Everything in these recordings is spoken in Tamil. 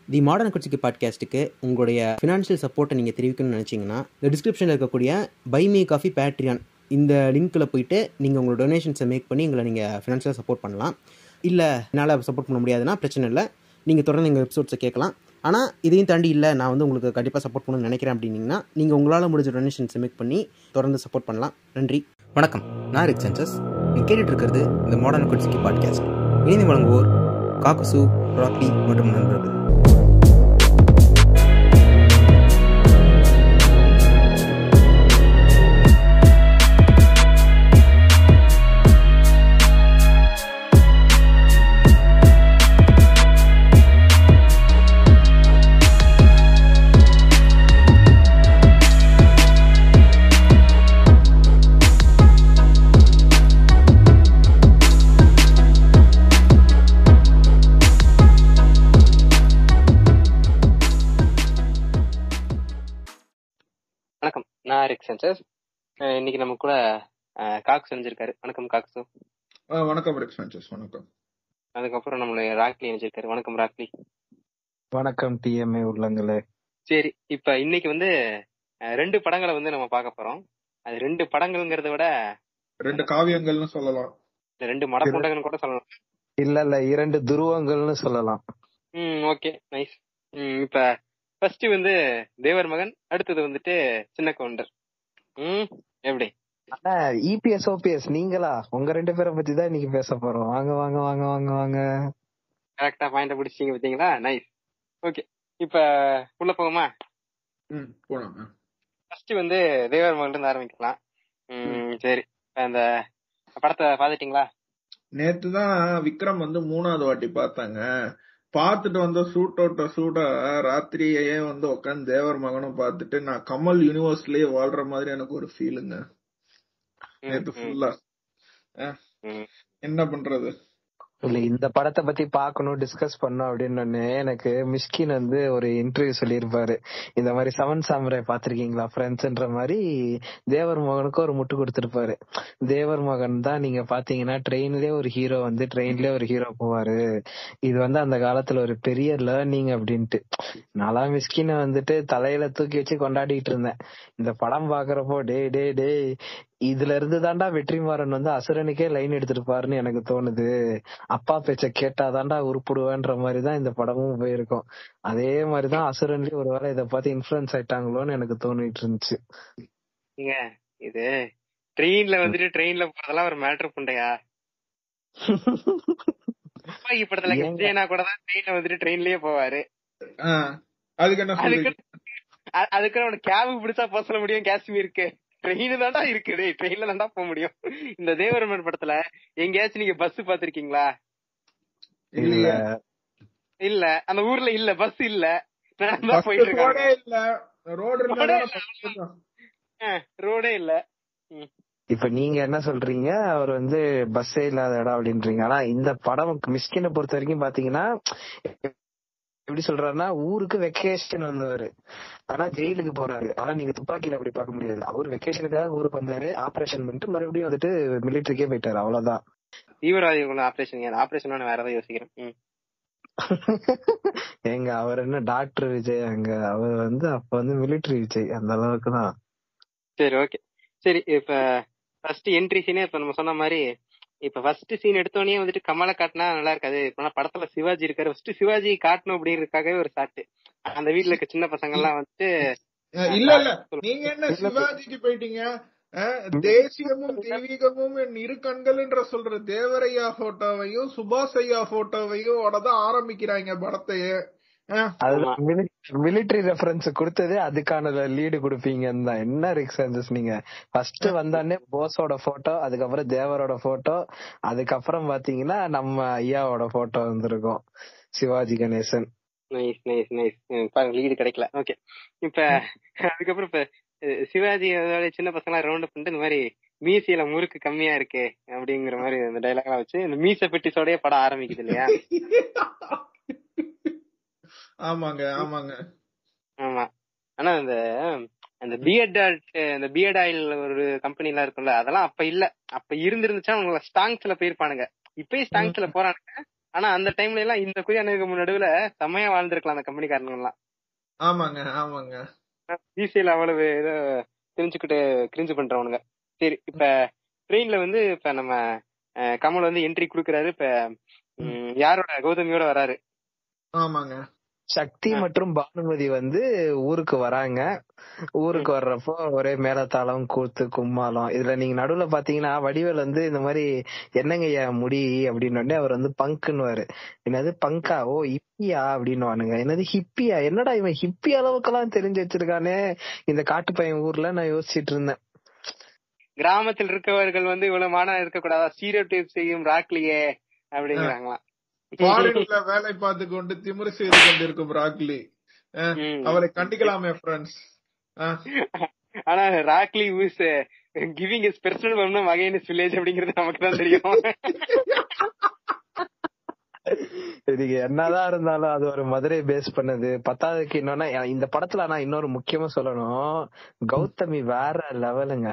தி மாடர்ன் குச்சிக்கு பாட்காஸ்ட்டுக்கு உங்களுடைய ஃபினான்ஷியல் சப்போர்ட்டை நீங்கள் தெரிவிக்கணும்னு நினச்சிங்கன்னா இந்த டிஸ்கிரிப்ஷனில் இருக்கக்கூடிய பை மீ காஃபி பேட்ரியான் இந்த லிங்க்கில் போயிட்டு நீங்கள் உங்களோட டொனேஷன்ஸை மேக் பண்ணி எங்களை நீங்கள் ஃபினான்ஷியலாக சப்போர்ட் பண்ணலாம் இல்லை என்னால் சப்போர்ட் பண்ண முடியாதுன்னா பிரச்சனை இல்லை நீங்கள் தொடர்ந்து எங்கள் எபிசோட்ஸை கேட்கலாம் ஆனால் இதையும் தாண்டி இல்லை நான் வந்து உங்களுக்கு கண்டிப்பாக சப்போர்ட் பண்ணணும்னு நினைக்கிறேன் அப்படின்னீங்கன்னா நீங்கள் உங்களால் முடிஞ்ச டொனேஷன்ஸை மேக் பண்ணி தொடர்ந்து சப்போர்ட் பண்ணலாம் நன்றி வணக்கம் நான் ரிக் சென்சஸ் நீங்கள் கேட்டுட்டு இருக்கிறது இந்த மாடர்ன் குட்ஸ்கி பாட்காஸ்ட் இணைந்து வழங்குவோர் காக்கசு ராக்கி மற்றும் நண்பர்கள் வணக்கம் நான் ரிக் சென்சஸ் அஹ் இன்னைக்கு நம்ம கூட அஹ், காக்ஸ் இணைஞ்சிருக்காரு வணக்கம் காக்ஸு ஆ, வணக்கம் ரிக் சாnchez வணக்கம் அதுக்கப்புறம் நம்மளுடைய ராக்லி இணைஞ்சிருக்காரு வணக்கம் ராக்லி வணக்கம் டிஎம்ஏ உள்ளங்களே சரி இப்ப இன்னைக்கு வந்து அஹ், ரெண்டு படங்களை வந்து நம்ம பார்க்க போறோம் அது ரெண்டு படங்கள்ங்கிறத விட ரெண்டு காவியங்கள்னு சொல்லலாம் இந்த ரெண்டு மடப்புண்டகன்னு கூட சொல்லலாம் இல்ல இல்ல இரண்டு துருவங்கள்னு சொல்லலாம் ம் ஓகே நைஸ் ம் இப்ப ஃபர்ஸ்ட் வந்து தேவர் மகன் அடுத்தது வந்துட்டு சின்ன கவுண்டர் ம் எப்படி ஆனா இபிஎஸ் ஓபிஎஸ் நீங்களா உங்க ரெண்டு பேரை பத்தி தான் இன்னைக்கு பேச போறோம் வாங்க வாங்க வாங்க வாங்க வாங்க கரெக்டா பாயிண்ட் பிடிச்சிங்க பாத்தீங்களா நைஸ் ஓகே இப்ப உள்ள போகுமா ம் போலாம் ஆ. ஃபர்ஸ்ட் வந்து தேவர் மகன்ல இருந்து ஆரம்பிக்கலாம் ம் சரி இப்ப அந்த படத்தை பாத்துட்டீங்களா நேத்து தான் விக்ரம் வந்து மூணாவது வாட்டி பார்த்தாங்க பார்த்துட்டு வந்த சூட் அவுட்ட சூட ராத்திரியே வந்து உட்காந்து தேவர் மகனும் பார்த்துட்டு நான் கமல் யூனிவர்ஸ்லயே வாழ்ற மாதிரி எனக்கு ஒரு ஃபீலுங்க ம், நேத்து ம், ஃபுல்லா ம். என்ன பண்றது இல்ல இந்த படத்தை பத்தி பாக்கணும் டிஸ்கஸ் பண்ணணும் அப்படின்னு எனக்கு மிஷ்கின் வந்து ஒரு இன்டர்வியூ சொல்லியிருப்பாரு இந்த மாதிரி செவன் சாமுராய் பாத்திருக்கீங்களா ஃப்ரெண்ட்ஸ்ன்ற மாதிரி தேவர் மகனுக்கு ஒரு முட்டு கொடுத்திருப்பாரு தேவர் மகன் தான் நீங்க பாத்தீங்கன்னா ட்ரெயின்லயே ஒரு ஹீரோ வந்து ட்ரெயின்லயே ஒரு ஹீரோ போவாரு இது வந்து அந்த காலத்துல ஒரு பெரிய லேர்னிங் அப்படின்ட்டு நல்லா மிஸ்கின வந்துட்டு தலையில தூக்கி வச்சு கொண்டாடிட்டு இருந்தேன் இந்த படம் பாக்குறப்போ டே டே டே இதுல இருந்து தாண்டா வெற்றிமாறன் வந்து அசுரனுக்கே லைன் எடுத்திருப்பாருன்னு எனக்கு தோணுது அப்பா பேச்ச கேட்டாதான்டா உருப்படுவேன்ற மாதிரிதான் இந்த படமும் போயிருக்கும் அதே மாதிரிதான் அசுரன்லயும் ஒருவேளை இத பார்த்து இன்ஃபுளுன்ஸ் ஆயிட்டாங்களோன்னு எனக்கு தோணிட்டு இருந்துச்சு ஏங்க இது ட்ரெயின்ல வந்துட்டு ட்ரெயின்ல போறதெல்லாம் ஒரு மேட்டர் பண்டையா துப்பாக்கி படத்துல ஏங்க? விஜயனா கூட தான் ட்ரெயின்ல வந்துட்டு ட்ரெயின்லயே போவாரு ஆ, அதுக்கு என்ன அதுக்கு சொல்றீங்க அ- அதுக்கு அவனுக்கு கேபு பிடிச்சா போக சொல்ல முடியும் காஷ்மீருக்கு ட்ரெயின் தான்டா இருக்கு டேய் ட்ரெயின்ல தான்டா போக முடியும் இந்த தேவரமன் படத்துல எங்கேயாச்சும் நீங்க பஸ் பாத்திருக்கீங்களா இல்ல இல்லையா இல்ல அந்த ஊர்ல இல்ல பஸ் இல்ல நடந்தா First போயிட்டு ரோடே இருக்காங்க இல்ல ரோடு ரோடே இருந்தா இல்ல. ரோடே இல்ல இப்ப நீங்க என்ன சொல்றீங்க அவர் வந்து பஸ்ஸே இல்லாத இடம் அப்படின்றீங்க ஆனா இந்த படம் மிஸ்கினை பொறுத்த வரைக்கும் பாத்தீங்கன்னா எப்படி சொல்றாருன்னா ஊருக்கு வெக்கேஷன் வந்தவரு ஆனா ஜெயிலுக்கு போறாரு ஆனா நீங்க துப்பாக்கியில அப்படி பார்க்க முடியாது அவர் வெக்கேஷனுக்காக ஊருக்கு வந்தாரு ஆபரேஷன் பண்ணிட்டு மறுபடியும் வந்துட்டு மிலிட்டரிக்கே போயிட்டாரு அவ்வளவுதான் தீவிரவாதிகள் ஆபரேஷன் ஆபரேஷன் நான் வேற ஏதாவது யோசிக்கிறேன் ம். ஏங்க அவர் என்ன டாக்டர் விஜய் அங்க அவர் வந்து அப்ப வந்து மிலிட்டரி விஜய் அந்த அளவுக்கு தான் சரி ஓகே சரி இப்ப ஃபர்ஸ்ட் என்ட்ரி சீனே இப்ப நம்ம சொன்ன மாதிரி இப்ப ஃபர்ஸ்ட் சீன் எடுத்தோடனே வந்துட்டு கமலை காட்டினா நல்லா இருக்காது இப்ப நான் படத்துல சிவாஜி இருக்காரு ஃபர்ஸ்ட் சிவாஜி காட்டணும் அப்படின்றதுக்காகவே ஒரு ஷாட் அந்த வீட்ல இருக்க சின்ன பசங்க எல்லாம் வந்துட்டு அஹ் இல்ல இல்ல நீங்க என்ன சிவாஜிக்கு போயிட்டீங்க அஹ் தேசியமும் தெய்வீகமும் என் இரு கண்கள் என்ற சொல்ற தேவரையா போட்டோவையும் சுபாஷ் ஐயா போட்டோவையும் தான் ஆரம்பிக்கிறாங்க படத்தையே அஹ் அதுல ஆமா. மிலிட்டரி ரெஃபரன்ஸ் கொடுத்ததே அதுக்கான லீடு கொடுப்பீங்கன்னு தான் என்ன ரிக் சான்சஸ் நீங்க ஃபர்ஸ்ட் வந்தானே போஸோட போட்டோ அதுக்கப்புறம் தேவரோட போட்டோ அதுக்கப்புறம் பாத்தீங்கன்னா நம்ம ஐயாவோட போட்டோ வந்திருக்கும் Sivaji Ganesan nice nice nice பாருங்க லீடு கிடைக்கல ஓகே இப்ப அதுக்கப்புறம் இப்ப அஹ், சிவாஜி அதோட சின்ன பசங்க ரவுண்ட் பண்ணிட்டு இந்த மாதிரி மீசியில முறுக்கு கம்மியா இருக்கு அப்படிங்கிற மாதிரி அந்த டைலாக் எல்லாம் வச்சு இந்த மீச பெட்டிஸோடய படம் ஆரம்பிக்குது இல்லையா ஆமாங்க ஆமாங்க ஆமா ஆனா அந்த அந்த பிஎட் அந்த பிஎட் ஆயில் ஒரு கம்பெனி எல்லாம் இருக்கும்ல அதெல்லாம் அப்ப இல்ல அப்ப இருந்திருந்துச்சா அவங்க ஸ்டாங்ஸ்ல போயிருப்பானுங்க இப்பயும் ஸ்டாங்ஸ்ல போறானுங்க ஆனா அந்த டைம்ல எல்லாம் இந்த குறி அணுகு நடுவுல செம்மையா வாழ்ந்திருக்கலாம் அந்த கம்பெனிக்காரங்க எல்லாம் ஆமாங்க ஆமாங்க பிசிஎல் அவ்வளவு இதை தெரிஞ்சுக்கிட்டு கிரிஞ்சு பண்றவனுங்க சரி இப்ப ட்ரெயின்ல வந்து இப்ப நம்ம அஹ், கமல் வந்து என்ட்ரி குடுக்கறாரு இப்ப ம், யாரோட கௌதமியோட வராரு ஆமாங்க சக்தி ஆ. மற்றும் பானுமதி வந்து ஊருக்கு வராங்க ஊருக்கு வர்றப்போ ஒரே மேலத்தாளம் கூத்து கும்மாளம் இதுல நீங்க நடுவுல பாத்தீங்கன்னா வடிவேல் வந்து இந்த மாதிரி என்னங்க ஐயா முடி அப்படின்னு உடனே அவர் வந்து பங்குன்னுவாரு என்னது பங்கா ஓ ஹிப்பியா அப்படின்னு என்னது ஹிப்பியா என்னடா இவன் ஹிப்பி அளவுக்கெல்லாம் தெரிஞ்சு வச்சிருக்கானே இந்த காட்டு பையன் ஊர்ல நான் யோசிச்சிட்டு இருந்தேன் கிராமத்தில் இருக்கவர்கள் வந்து இவ்வளவு மானம் இருக்கக்கூடாதா சீரோ டேப் செய்யும் ராக்லியே அப்படிங்கிறாங்களாம் ஃபாரின்ல வேலை பார்த்து கொண்டு திமிரு செய்து கொண்டிருக்கும் ராக்லி அஹ், ம். அவரை கண்டிக்கலாமே ஃப்ரெண்ட்ஸ் ஆனா ராக்லி யூஸ் கிவிங் இஸ் பெர்சனல் ஒன்னும் வகையின் வில்லேஜ் அப்படிங்கிறது நமக்கு தான் தெரியும் இதுக்கு என்னதான் இருந்தாலும் அது ஒரு மதுரை பேஸ் பண்ணது பத்தாவதுக்கு இன்னொன்னா இந்த படத்துல ஆனா இன்னொரு முக்கியமா சொல்லணும் கௌதமி வேற லெவலுங்க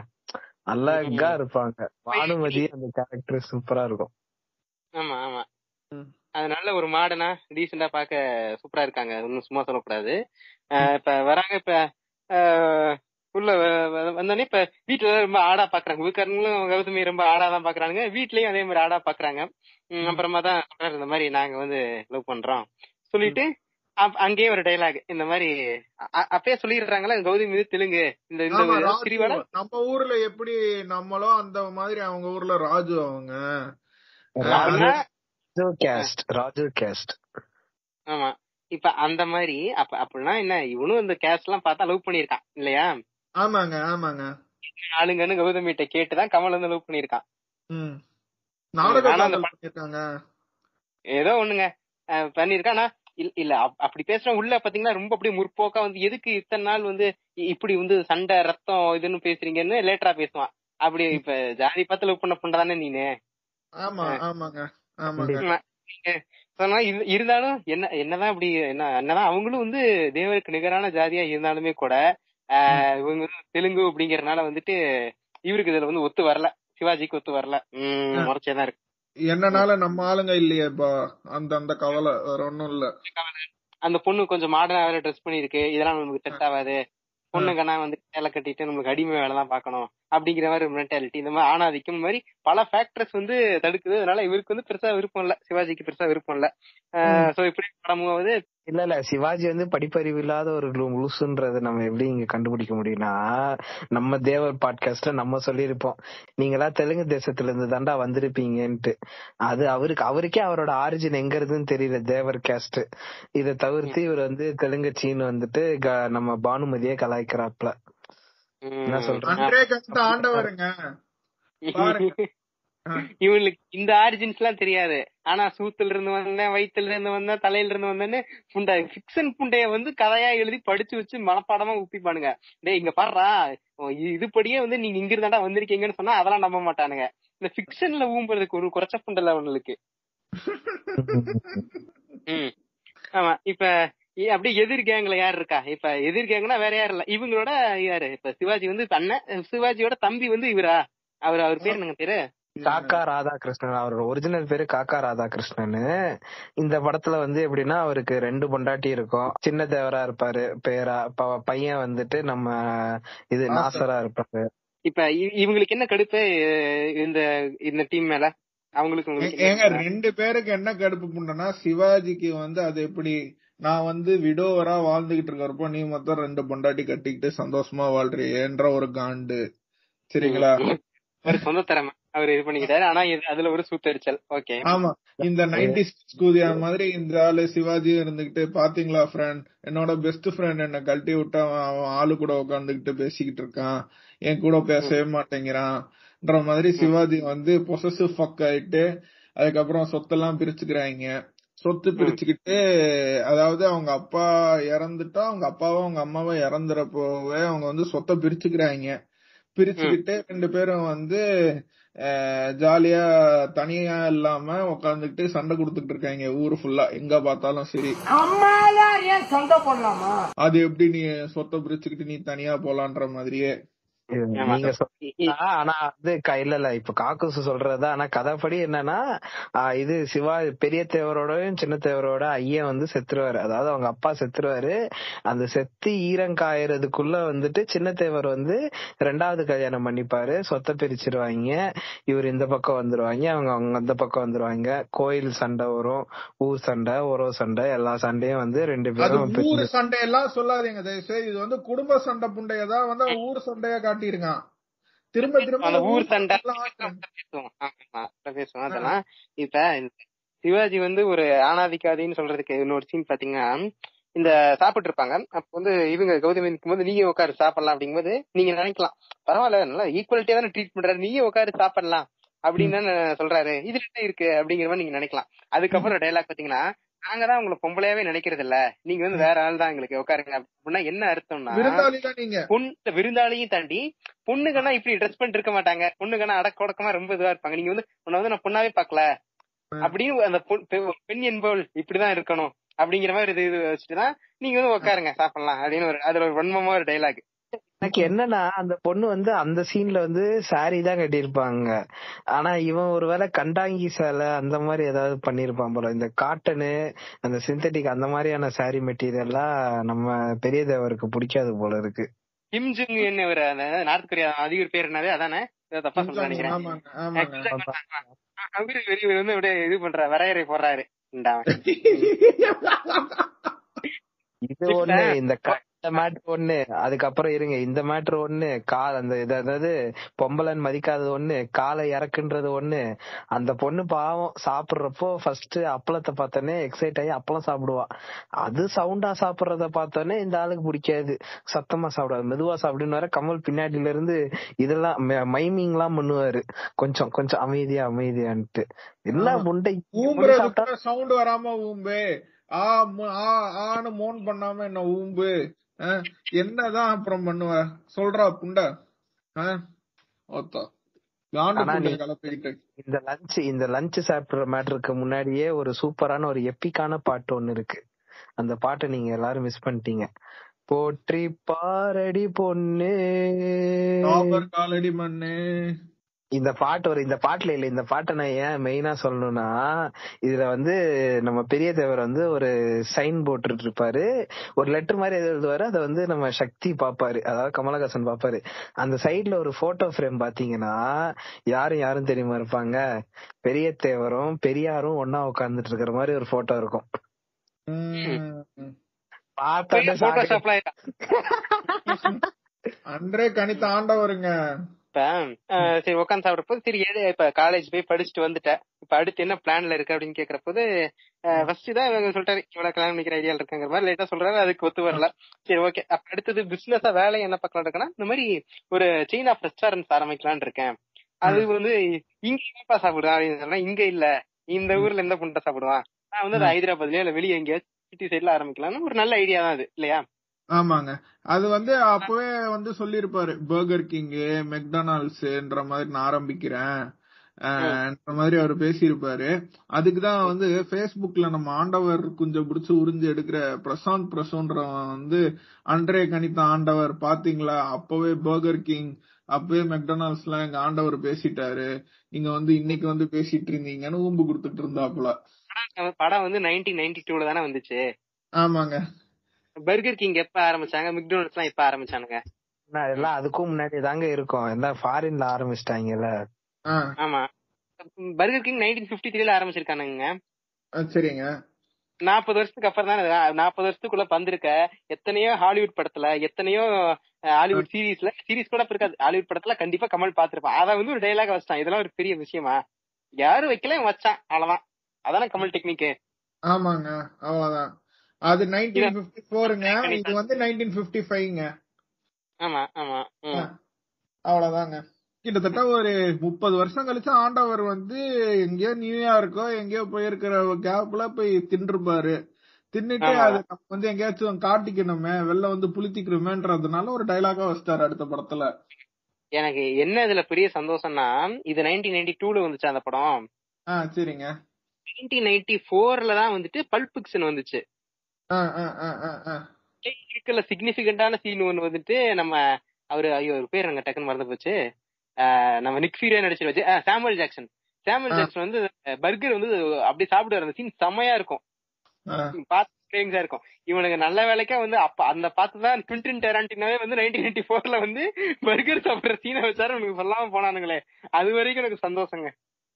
அழகா இருப்பாங்க பானுமதி அந்த கேரக்டர் சூப்பரா இருக்கும் ஆமா ஆமா ம். அது நல்ல ஒரு மாடர்னா டீசெண்டா பாக்க சூப்பரா இருக்காங்க அது ஒன்னும் சும்மா சொல்லக்கூடாது அஹ் இப்ப வராங்க இப்ப அஹ் உள்ள வ- வ- வந்தோடனே இப்ப வீட்டுல ரொம்ப ஆடா பாக்குறாங்க வீட்டுக்காரங்களும் கௌதமி ரொம்ப ஆடா தான் பாக்குறாங்க வீட்லயும் அதே மாதிரி ஆடா பாக்குறாங்க உம் அப்புறமா தான் சொல்றாரு இந்த மாதிரி நாங்க வந்து லவ் பண்றோம் சொல்லிட்டு அப்- அங்கேயே ஒரு டைலாக் இந்த மாதிரி அ- அ- அப்பயே சொல்லிடுறாங்களா கௌதமி இது தெலுங்கு இந்த இந்த ஆமா ராஜு திரிவாட நம்ம ஊர்ல எப்படி நம்மளோ அந்த மாதிரி அவங்க ஊர்ல ராஜு அவங்க ராஜு அப்படின்னா ராஜு கேஸ்ட் ராஜு கேஸ்ட் ஆமா இப்ப அந்த மாதிரி அப்ப அப்படின்னா என்ன இவனும் இந்த கேஸ் எல்லாம் பார்த்தா லவ் பண்ணிருக்கான் இல்லையா ஆமாங்க ஆமாங்க ஆளுங்கன்னு கௌதமிட்ட கேட்டுதான் கமல் வந்து லவ் பண்ணிருக்கான் ம் நாடக ஆனா அந்த காதல் ப- பண்ணிருக்காங்க ஏதோ ஒண்ணுங்க அஹ் பண்ணிருக்கான் ஆனா இல்ல இல்ல அப்- அப்படி பேசுற உள்ள பாத்தீங்கன்னா ரொம்ப அப்படியே முற்போக்கா வந்து எதுக்கு இத்தனை நாள் வந்து இ- இப்படி வந்து சண்டை ரத்தம் இதுன்னு பேசுறீங்கன்னு லேட்டரா பேசுவான் அப்படி இப்ப ஜாதி பார்த்து லவ் பண்ண பொண்ணு நீனு ஆமா ஆமாங்க ஆமாங்க ஆமா. நீங்க சொன்னா இரு- இருந்தாலும் என்ன என்னதான் இப்படி என்ன என்னதான் அவங்களும் வந்து தேவருக்கு நிகரான ஜாதியா இருந்தாலுமே கூட ஆஹ் இவங்க வந்து தெலுங்கு அப்படிங்கறதுனால வந்துட்டு இவருக்கு இதுல வந்து ஒத்து வரல சிவாஜிக்கு ஒத்து வரல உம் முறைச்சேதான் இருக்கு என்னனால நம்ம ஆளுங்க இல்லையேப்பா அந்த அந்த கவலை வேற ஒண்ணும் இல்ல அந்த பொண்ணு கொஞ்சம் மாடர்னா வேற ட்ரெஸ் பண்ணிருக்கு இதெல்லாம் நமக்கு செட் ஆகாது பொண்ணுங்கன்னா வந்து வேலை கட்டிட்டு நமக்கு அடிமை வேலை தான் பார்க்கணும் அப்படிங்கிற மாதிரி ஒரு மென்டாலிட்டி இந்த மாதிரி ஆணாதிக்கம் இந்த மாதிரி பல ஃபேக்டர்ஸ் வந்து தடுக்குது அதனால இவருக்கு வந்து பெருசா விருப்பம் இல்ல சிவாஜிக்கு பெருசா விருப்பம் இல்ல சோ இப்படி படமும் வந்து இல்ல இல்ல சிவாஜி வந்து படிப்பறிவு இல்லாத ஒரு லூசுன்றத நம்ம எப்படி இங்க கண்டுபிடிக்க முடியும்னா நம்ம தேவர் பாட்காஸ்ட்ல நம்ம சொல்லியிருப்போம் நீங்களா தெலுங்கு தேசத்துல இருந்து தாண்டா வந்திருப்பீங்கன்ட்டு அது அவருக்கு அவருக்கே அவரோட ஆரிஜின் எங்க இருக்குன்னு தெரியல தேவர் கேஸ்ட் இத தவிர்த்து இவர் வந்து தெலுங்கு சீன் வந்துட்டு க- நம்ம பானுமதியே கலாய்க்கிறாப்ல உம், என்ன சொல்ற? அன்றே கஷ்ட ஆண்டவருங்க பாருங்க. இவங்களுக்கு இந்த ஆரிஜின்ஸ் எல்லாம் தெரியாது ஆனா சூத்துல இருந்து வந்தேன் வயித்துல இருந்து வந்தேன் தலையில இருந்து வந்தேன்னு புண்டை ஃபிக்ஷன் புண்டைய வந்து கதையா எழுதி படிச்சு வச்சு மனப்பாடமா ஊப்பிப்பானுங்க டேய் இங்க பாடுறா இதுபடியே வந்து நீங்க இங்க இருந்தாண்டா வந்திருக்கீங்கன்னு சொன்னா அதெல்லாம் நம்ப மாட்டானுங்க இந்த ஃபிக்ஷன்ல ஊம்புறதுக்கு ஒரு குறைச்ச புண்டல அவனுக்கு ம் ஆமா இப்ப இ- அப்படியே எதிர் கேங்ல யார் இருக்கா இப்ப எதிர் கேங்னா வேற யாரும் இல்ல இவங்களோட யாரு இப்ப சிவாஜி வந்து அண்ணன் சிவாஜியோட தம்பி வந்து இவரா அவர் அவர் பேர் என்னங்க பேரு காக்கா ராதாகிருஷ்ணன் அவரோட ஒரிஜினல் பேரு காக்கா ராதாகிருஷ்ணன் இந்த படத்துல வந்து எப்படின்னா அவருக்கு ரெண்டு பொண்டாட்டி இருக்கும் சின்ன தேவரா இருப்பாரு பேரா ப- பையன் வந்துட்டு நம்ம இது நாசர். நாசரா இருப்பாரு இப்ப இ- இவங்களுக்கு என்ன கடுப்பு அஹ் இந்த இந்த டீம் மேல அவங்களுக்கு உங்களுக்கு ஏங்க என்ன? ரெண்டு பேருக்கு என்ன கடுப்பு புண்டனா சிவாஜிக்கு வந்து அது எப்படி நான் வந்து விடோவரா வாழ்ந்துகிட்டு இருக்கிறப்போ நீ மொத்தம் ரெண்டு பொண்டாட்டி கட்டிக்கிட்டு சந்தோஷமா வாழ்றியேன்ற ஒரு காண்டு சரிங்களா ஒரு சொந்த திறமை அவர் இது பண்ணிக்கிட்டாரு ஆனா இது- அதுல ஒரு சூத்தரிச்சல் ஓகே ஆமா இந்த நைன்டி கூதியா மாதிரி இந்த ஆளு சிவாஜி இருந்துகிட்டு பாத்தீங்களா ஃப்ரெண்ட் என்னோட பெஸ்ட் ஃப்ரெண்ட் என்ன கழட்டி விட்டு அவன் அவன் ஆளு கூட உட்காந்துக்கிட்டு பேசிக்கிட்டு இருக்கான் என் கூட பேசவே மாட்டேங்கிறான்ன்ற மாதிரி சிவாஜி வந்து பொசசிவ் ஃபக் ஆயிட்டு அதுக்கப்புறம் சொத்தெல்லாம் பிரிச்சுக்கிறாங்க சொத்து பிரிச்சுக்கிட்டு அதாவது அவங்க அப்பா இறந்துட்டா அவங்க அப்பாவும் அவங்க அம்மாவும் இறந்துறப்போவே அவங்க வந்து சொத்தை பிரிச்சுக்கிறாங்க பிரிச்சுக்கிட்டு ரெண்டு பேரும் வந்து அஹ், ஜாலியா தனியா இல்லாம உட்காந்துக்கிட்டு சண்டை கொடுத்துட்டு இருக்காங்க ஊரு ஃபுல்லா எங்க பார்த்தாலும் சரி அது எப்படி நீ சொத்தை பிரிச்சுக்கிட்டு நீ தனியா போலான்ற மாதிரியே இது ஆமா. நீங்க சொ- இ- இ- ஆ, ஆனா அது க- இல்ல இல்ல இப்ப காக்குசு சொல்றது ஆனா கதைப்படி என்னன்னா ஆ, இது சிவா பெரிய தேவரோடயும் சின்ன தேவரோட ஐயன் வந்து செத்துருவாரு அதாவது அவங்க அப்பா செத்துருவாரு அந்த செத்து ஈரம் காயறதுக்குள்ள வந்துட்டு சின்ன தேவர் வந்து ரெண்டாவது கல்யாணம் பண்ணிப்பாரு சொத்தை பிரிச்சிருவாங்க இவர் இந்த பக்கம் வந்துருவாங்க அவங்க அவங்க அந்த பக்கம் வந்துருவாங்க கோயில் சண்டை வரும் ஊர் சண்டை உறவு சண்டை எல்லா சண்டையும் வந்து ரெண்டு அது பேரும் ஊர் பிரிஞ்சு- சண்டையெல்லாம் சொல்லாதீங்க தயவுசெய்து இது வந்து குடும்ப சண்டை புண்டையதான் வந்து அவன் ஊர் சண்டைய காட்டியிருக்கான் திரும்ப திரும்ப அந்த ஊர் சண்டை எல்லாம் ஆக்குறான். பேசுவோம் ஆமா, அப்புறம் பேசுவோம் அதெல்லாம் இப்ப இந்த சிவாஜி வந்து ஒரு ஆணாதிக்காதின்னு சொல்றதுக்கு இன்னொரு சீன் பாத்தீங்கன்னா இந்த சாப்பிட்டு இருப்பாங்க அப்ப வந்து இவங்க கௌதமி நிற்கும்போது நீங்க உட்காரு சாப்பிடலாம் அப்படிங்கும்போது நீங்க நினைக்கலாம் பரவாயில்ல நல்லா ஈக்குவலிட்டியா தானே ட்ரீட் பண்றாரு நீங்க உட்காரு சாப்பிடலாம் அப்படின்னு தானே சொல்றாரு இதுல என்ன இருக்கு அப்படிங்கிற மாதிரி நீங்க நினைக்கலாம் அதுக்கப்புறம் டைலாக் பாத்தீங்கன்னா நாங்க தான் உங்களை பொம்பளையாவே நினைக்கிறது இல்ல நீங்க வந்து வேற ஆள் தான் எங்களுக்கு உட்காருங்க அப்படின்னா என்ன அர்த்தம்னா விருந்தாளி தான் நீங்க பொண்ணு விருந்தாளியும் தாண்டி பொண்ணுங்கன்னா இப்படி ட்ரெஸ் பண்ணிட்டு இருக்க மாட்டாங்க பொண்ணுங்கன்னா அடக்க ஒடக்கமா ரொம்ப இதுவா இருப்பாங்க நீங்க வந்து உன்னை வந்து நான் பொண்ணாவே பாக்கல அப்படின்னு அந்த பொண்- பெ- பெண் என்பவள் இப்படிதான் இருக்கணும் அப்படிங்கிற மாதிரி இது இது வச்சுட்டுதான் நீங்க வந்து உட்காருங்க சாப்பிடலாம் அப்படின்னு ஒரு அதுல ஒரு வன்மமா ஒரு டைலாக் எனக்கு என்னன்னா அந்த பொண்ணு வந்து அந்த சீன்ல வந்து saree தான் கட்டியிருப்பாங்க ஆனா இவன் ஒருவேளை கண்டாங்கி சேலை அந்த மாதிரி ஏதாவது பண்ணிருப்பான் போல இந்த காட்டனு அந்த சிந்தட்டிக் அந்த மாதிரியான saree மெட்டீரியல்லாம் நம்ம பெரிய தேவருக்கு பிடிக்காது போல இருக்கு கிம் ஜுங் என்ன ஒரு அந்த நார்த் கொரியா அதிபர் பேர் என்னது அதானே ஏதோ தப்பா சொல்ல நினைக்கிறேன் ஆமாங்க ஆமாங்க கிம் ஜாங் உன் தான். அவரு வெளிய வந்து அப்படியே இது பண்ற வரையறை போடுறாரு இந்தா அவன். இது ஒண்ணு இந்த க- இந்த மேட்ரு ஒண்ணு அதுக்கப்புறம் இருங்க இந்த மேட்ரு ஒண்ணு கால் அந்த இது அதாவது பொம்பளைன்னு மதிக்காதது ஒண்ணு காலை இறக்குன்றது ஒண்ணு அந்த பொண்ணு பாவம் சாப்பிடுறப்போ ஃபர்ஸ்ட் அப்பளத்தை பார்த்தோன்னே எக்ஸைட் ஆகி அப்பளம் சாப்பிடுவா அது சவுண்டா சாப்பிடுறத பார்த்தோன்னே இந்த ஆளுக்கு பிடிக்காது சத்தமா சாப்பிடாது மெதுவா சாப்பிடுன்னு வர கமல் பின்னாடில இருந்து இதெல்லாம் மைமிங் எல்லாம் பண்ணுவாரு கொஞ்சம் கொஞ்சம் அமைதியா அமைதியான்ட்டு எல்லா ஆமா. புண்டை ஊம்புறது சாப்பிட்டா கூட சவுண்ட் வராம ஊம்பு ஆ மு- ஆ ஆன்னு மோன் பண்ணாம என்ன ஊம்பு அஹ், என்னதான் அப்புறம் பண்ணுவ சொல்றா புண்ட அஹ், ஒத்தா காண்டு ஆனா புண்டைய நீ- கலப்பிக்கிட்டு இந்த லஞ்ச் இந்த லஞ்ச் சாப்பிடுற மேட்டருக்கு முன்னாடியே ஒரு சூப்பரான ஒரு எப்பிக்கான பாட்டு ஒண்ணு இருக்கு அந்த பாட்டை நீங்க எல்லாரும் மிஸ் பண்ணிட்டீங்க போற்றி பாரடி பொண்ணு ராபர் காலடி மண்ணு இந்த பாட்டு ஒரு இந்த பாட்டுல இல்ல இந்த பாட்டை நான் ஏன் மெயினா சொல்லணும்னா இதுல வந்து நம்ம பெரிய தேவர் வந்து ஒரு சைன் போட்டுட்டு இருப்பாரு ஒரு லெட்டர் மாதிரி எது எழுதுவாரு அதை வந்து நம்ம சக்தி பாப்பாரு அதாவது கமலஹாசன் பாப்பாரு அந்த சைடுல ஒரு போட்டோ ஃப்ரேம் பாத்தீங்கன்னா யாரும் யாரும் தெரியுமா இருப்பாங்க பெரிய தேவரும் பெரியாரும் ஒன்னா உட்கார்ந்துட்டு இருக்கிற மாதிரி ஒரு போட்டோ இருக்கும் ம். பார்த்தாலே சாகடி- போட்டோஷாப்லாம் அன்றே கணித்த ஆண்டவருங்க இப்ப அஹ், சரி உட்காந்து சாப்பிடுறப்போ சரி எது இப்ப காலேஜ் போய் படிச்சுட்டு வந்துட்டேன் இப்ப அடுத்து என்ன பிளான்ல இருக்கு அப்படின்னு கேக்குறப்போது ஃபர்ஸ்ட் தான் இவங்க சொல்லிட்டாரு இவ்வளவு கல்யாணம் பண்ணிக்கிற ஐடியா இருக்காங்கிற மாதிரி லேட்டா சொல்றாரு அதுக்கு ஒத்து வரல சரி ஓகே அப்ப அடுத்தது பிசினஸா வேலை என்ன பார்க்கலாம் இருக்குன்னா இந்த மாதிரி ஒரு செயின் ஆஃப் ரெஸ்டாரண்ட்ஸ் ஆரம்பிக்கலாம்னு இருக்கேன் அது வந்து இங்க என்னப்பா சாப்பிடுவான் அப்படின்னு சொன்னா இங்க இல்ல இந்த ஊர்ல எந்த புண்டை சாப்பிடுவான் நான் வந்து அது ஹைதராபாத்லயோ இல்ல வெளியே எங்கேயாச்சும் சிட்டி சைட்ல ஆரம்பிக்கலாம்னு ஒரு நல்ல ஐடியா தான் அது இல்லையா ஆமாங்க அது வந்து அப்பவே வந்து சொல்லிருப்பாரு பர்கர் கிங் மெக்டொனால்ட்ஸ்ன்ற மாதிரி நான் ஆரம்பிக்கிறேன் அஹ், ன்ற மாதிரி அவர் பேசியிருப்பாரு அதுக்குதான் வந்து Facebookல நம்ம ஆண்டவர் கொஞ்சம் பிடிச்சு உறிஞ்சு எடுக்கிற பிரசாந்த் பிரசோன்றவன் வந்து அன்றே கணித்த ஆண்டவர் பாத்தீங்களா அப்பவே பர்கர் கிங் அப்பவே மெக்டொனால்ட்ஸ் எல்லாம் எங்க ஆண்டவர் பேசிட்டாரு நீங்க வந்து இன்னைக்கு வந்து பேசிட்டு இருந்தீங்கன்னு ஊம்பு கொடுத்துட்டு இருந்தாப்புல நம்ம படம் வந்து நைன்டீன் நைன்டி டூல தானே வந்துச்சு ஆமாங்க பர்கர் கிங் எப்ப ஆரம்பிச்சாங்க மெக்டோனல்ட்ஸ் எல்லாம் எப்ப ஆரம்பிச்சானுங்க நான் எல்லாம் அதுக்கும் முன்னாடி தாங்க இருக்கும் எல்லாம் ஃபாரின்ல ஆரம்பிச்சிட்டாங்கல்ல ஆஹ் ஆமா பர்கர் கிங் நைன்டீன் பிப்டி த்ரீல ஆரம்பிச்சிருக்கானுங்க சரிங்க நாற்பது வருஷத்துக்கு அப்புறம் தானே நாற்பது வருஷத்துக்குள்ள வந்திருக்க எத்தனையோ ஹாலிவுட் படத்துல எத்தனையோ அஹ், ஹாலிவுட் சீரீஸ்ல சீரீஸ் கூட இருக்காது ஹாலிவுட் படத்துல கண்டிப்பா கமல் பாத்திருப்பான் அத வந்து ஒரு டைலாக் வச்சான் இதெல்லாம் ஒரு பெரிய விஷயமா யாரும் வைக்கல இவன் வச்சான் அவ்வளவுதான் அதானே கமல் டெக்னிக் ஆமாங்க அவ்வளவுதான் அது நைன்டீன் பிப்டி ஃபோருங்க இது வந்து நைன்டீன் பிப்டி ஃபைவ்ங்க ஆமா ஆமா ம். அவ்வளவுதாங்க கிட்டத்தட்ட ஒரு முப்பது வருஷம் கழிச்சு ஆண்டவர் வந்து எங்கேயோ நியூயார்க்கோ எங்கேயோ போயிருக்கிற கேப்ல போய் தின்றுப்பாரு தின்னுட்டு ஆமா. அது நம்ம வந்து எங்கேயாச்சும் காட்டிக்கணுமே வெளில வந்து புளித்திக்கணுமேன்றதுனால ஒரு டைலாகா வச்சிட்டாரு அடுத்த படத்துல எனக்கு என்ன இதுல பெரிய சந்தோஷம்னா இது நைன்டீன் நைன்டி டூல வந்துச்சு அந்த படம் ஆ சரிங்க நைன்டீன் நைன்டி போர்ல தான் வந்துட்டு பல்ப் ஃபிக்ஷன் வந்துச்சு ஆ ஆ ஆ ஆ ஆ இருக்குல்ல சிக்னிபிகண்டான சீன் ஒன்னு வந்துட்டு நம்ம அவரு ஐயோ ஒரு பேர் எனக்கு டக்குன்னு மறந்து போச்சு ஆஹ் நம்ம நிக் ஃபியூரியா நடிச்சிட்டு வச்சு Samuel Jackson Samuel ah. Jackson வந்து பர்கர் வந்து அப்படியே சாப்பிடுவார் அந்த சீன் செமையா இருக்கும் ஆ. பார்த்து ஸ்ட்ரேஞ்சா இருக்கும் இவனுக்கு நல்ல வேலைக்கா வந்து அப்ப அந்த பார்த்து தான் குவிண்டின் டெராண்டினாவே வந்து நைன்டீன் நைன்டி ஃபோர்ல வந்து பர்கர் சாப்பிடுற சீனை வச்சாரு உனக்கு சொல்லாம போனானுங்களே அது வரைக்கும் எனக்கு சந்தோஷங்க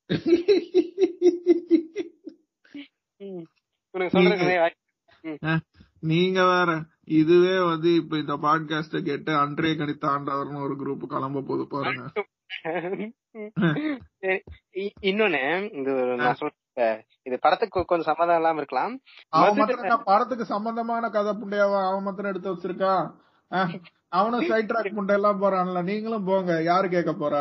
ம். உனக்கு சொல்றதுக்கு வாய்- நீங்க வேற இதுவே வந்து இப்ப இந்த பாட்காஸ்ட கேட்டு அன்றைய கணித்த ஆண்டவர்னு ஒரு குரூப் கிளம்ப போது பாருங்க சரி. இ- இன்னொன்னு இந்த ஒரு நான் சொல்ற இது படத்துக்கு கொஞ்சம் சம்மதம் இல்லாம இருக்கலாம் அவன் மதுரை- மாத்திரம் நான் படத்துக்கு சம்பந்தமான கதை புண்டையாவா அவன் மாத்திரம் எடுத்து வச்சிருக்கான் அஹ், அவனும் சைட் ட்ராக் புண்டை எல்லாம் போறான்ல நீங்களும் போங்க யாரு கேட்க போறா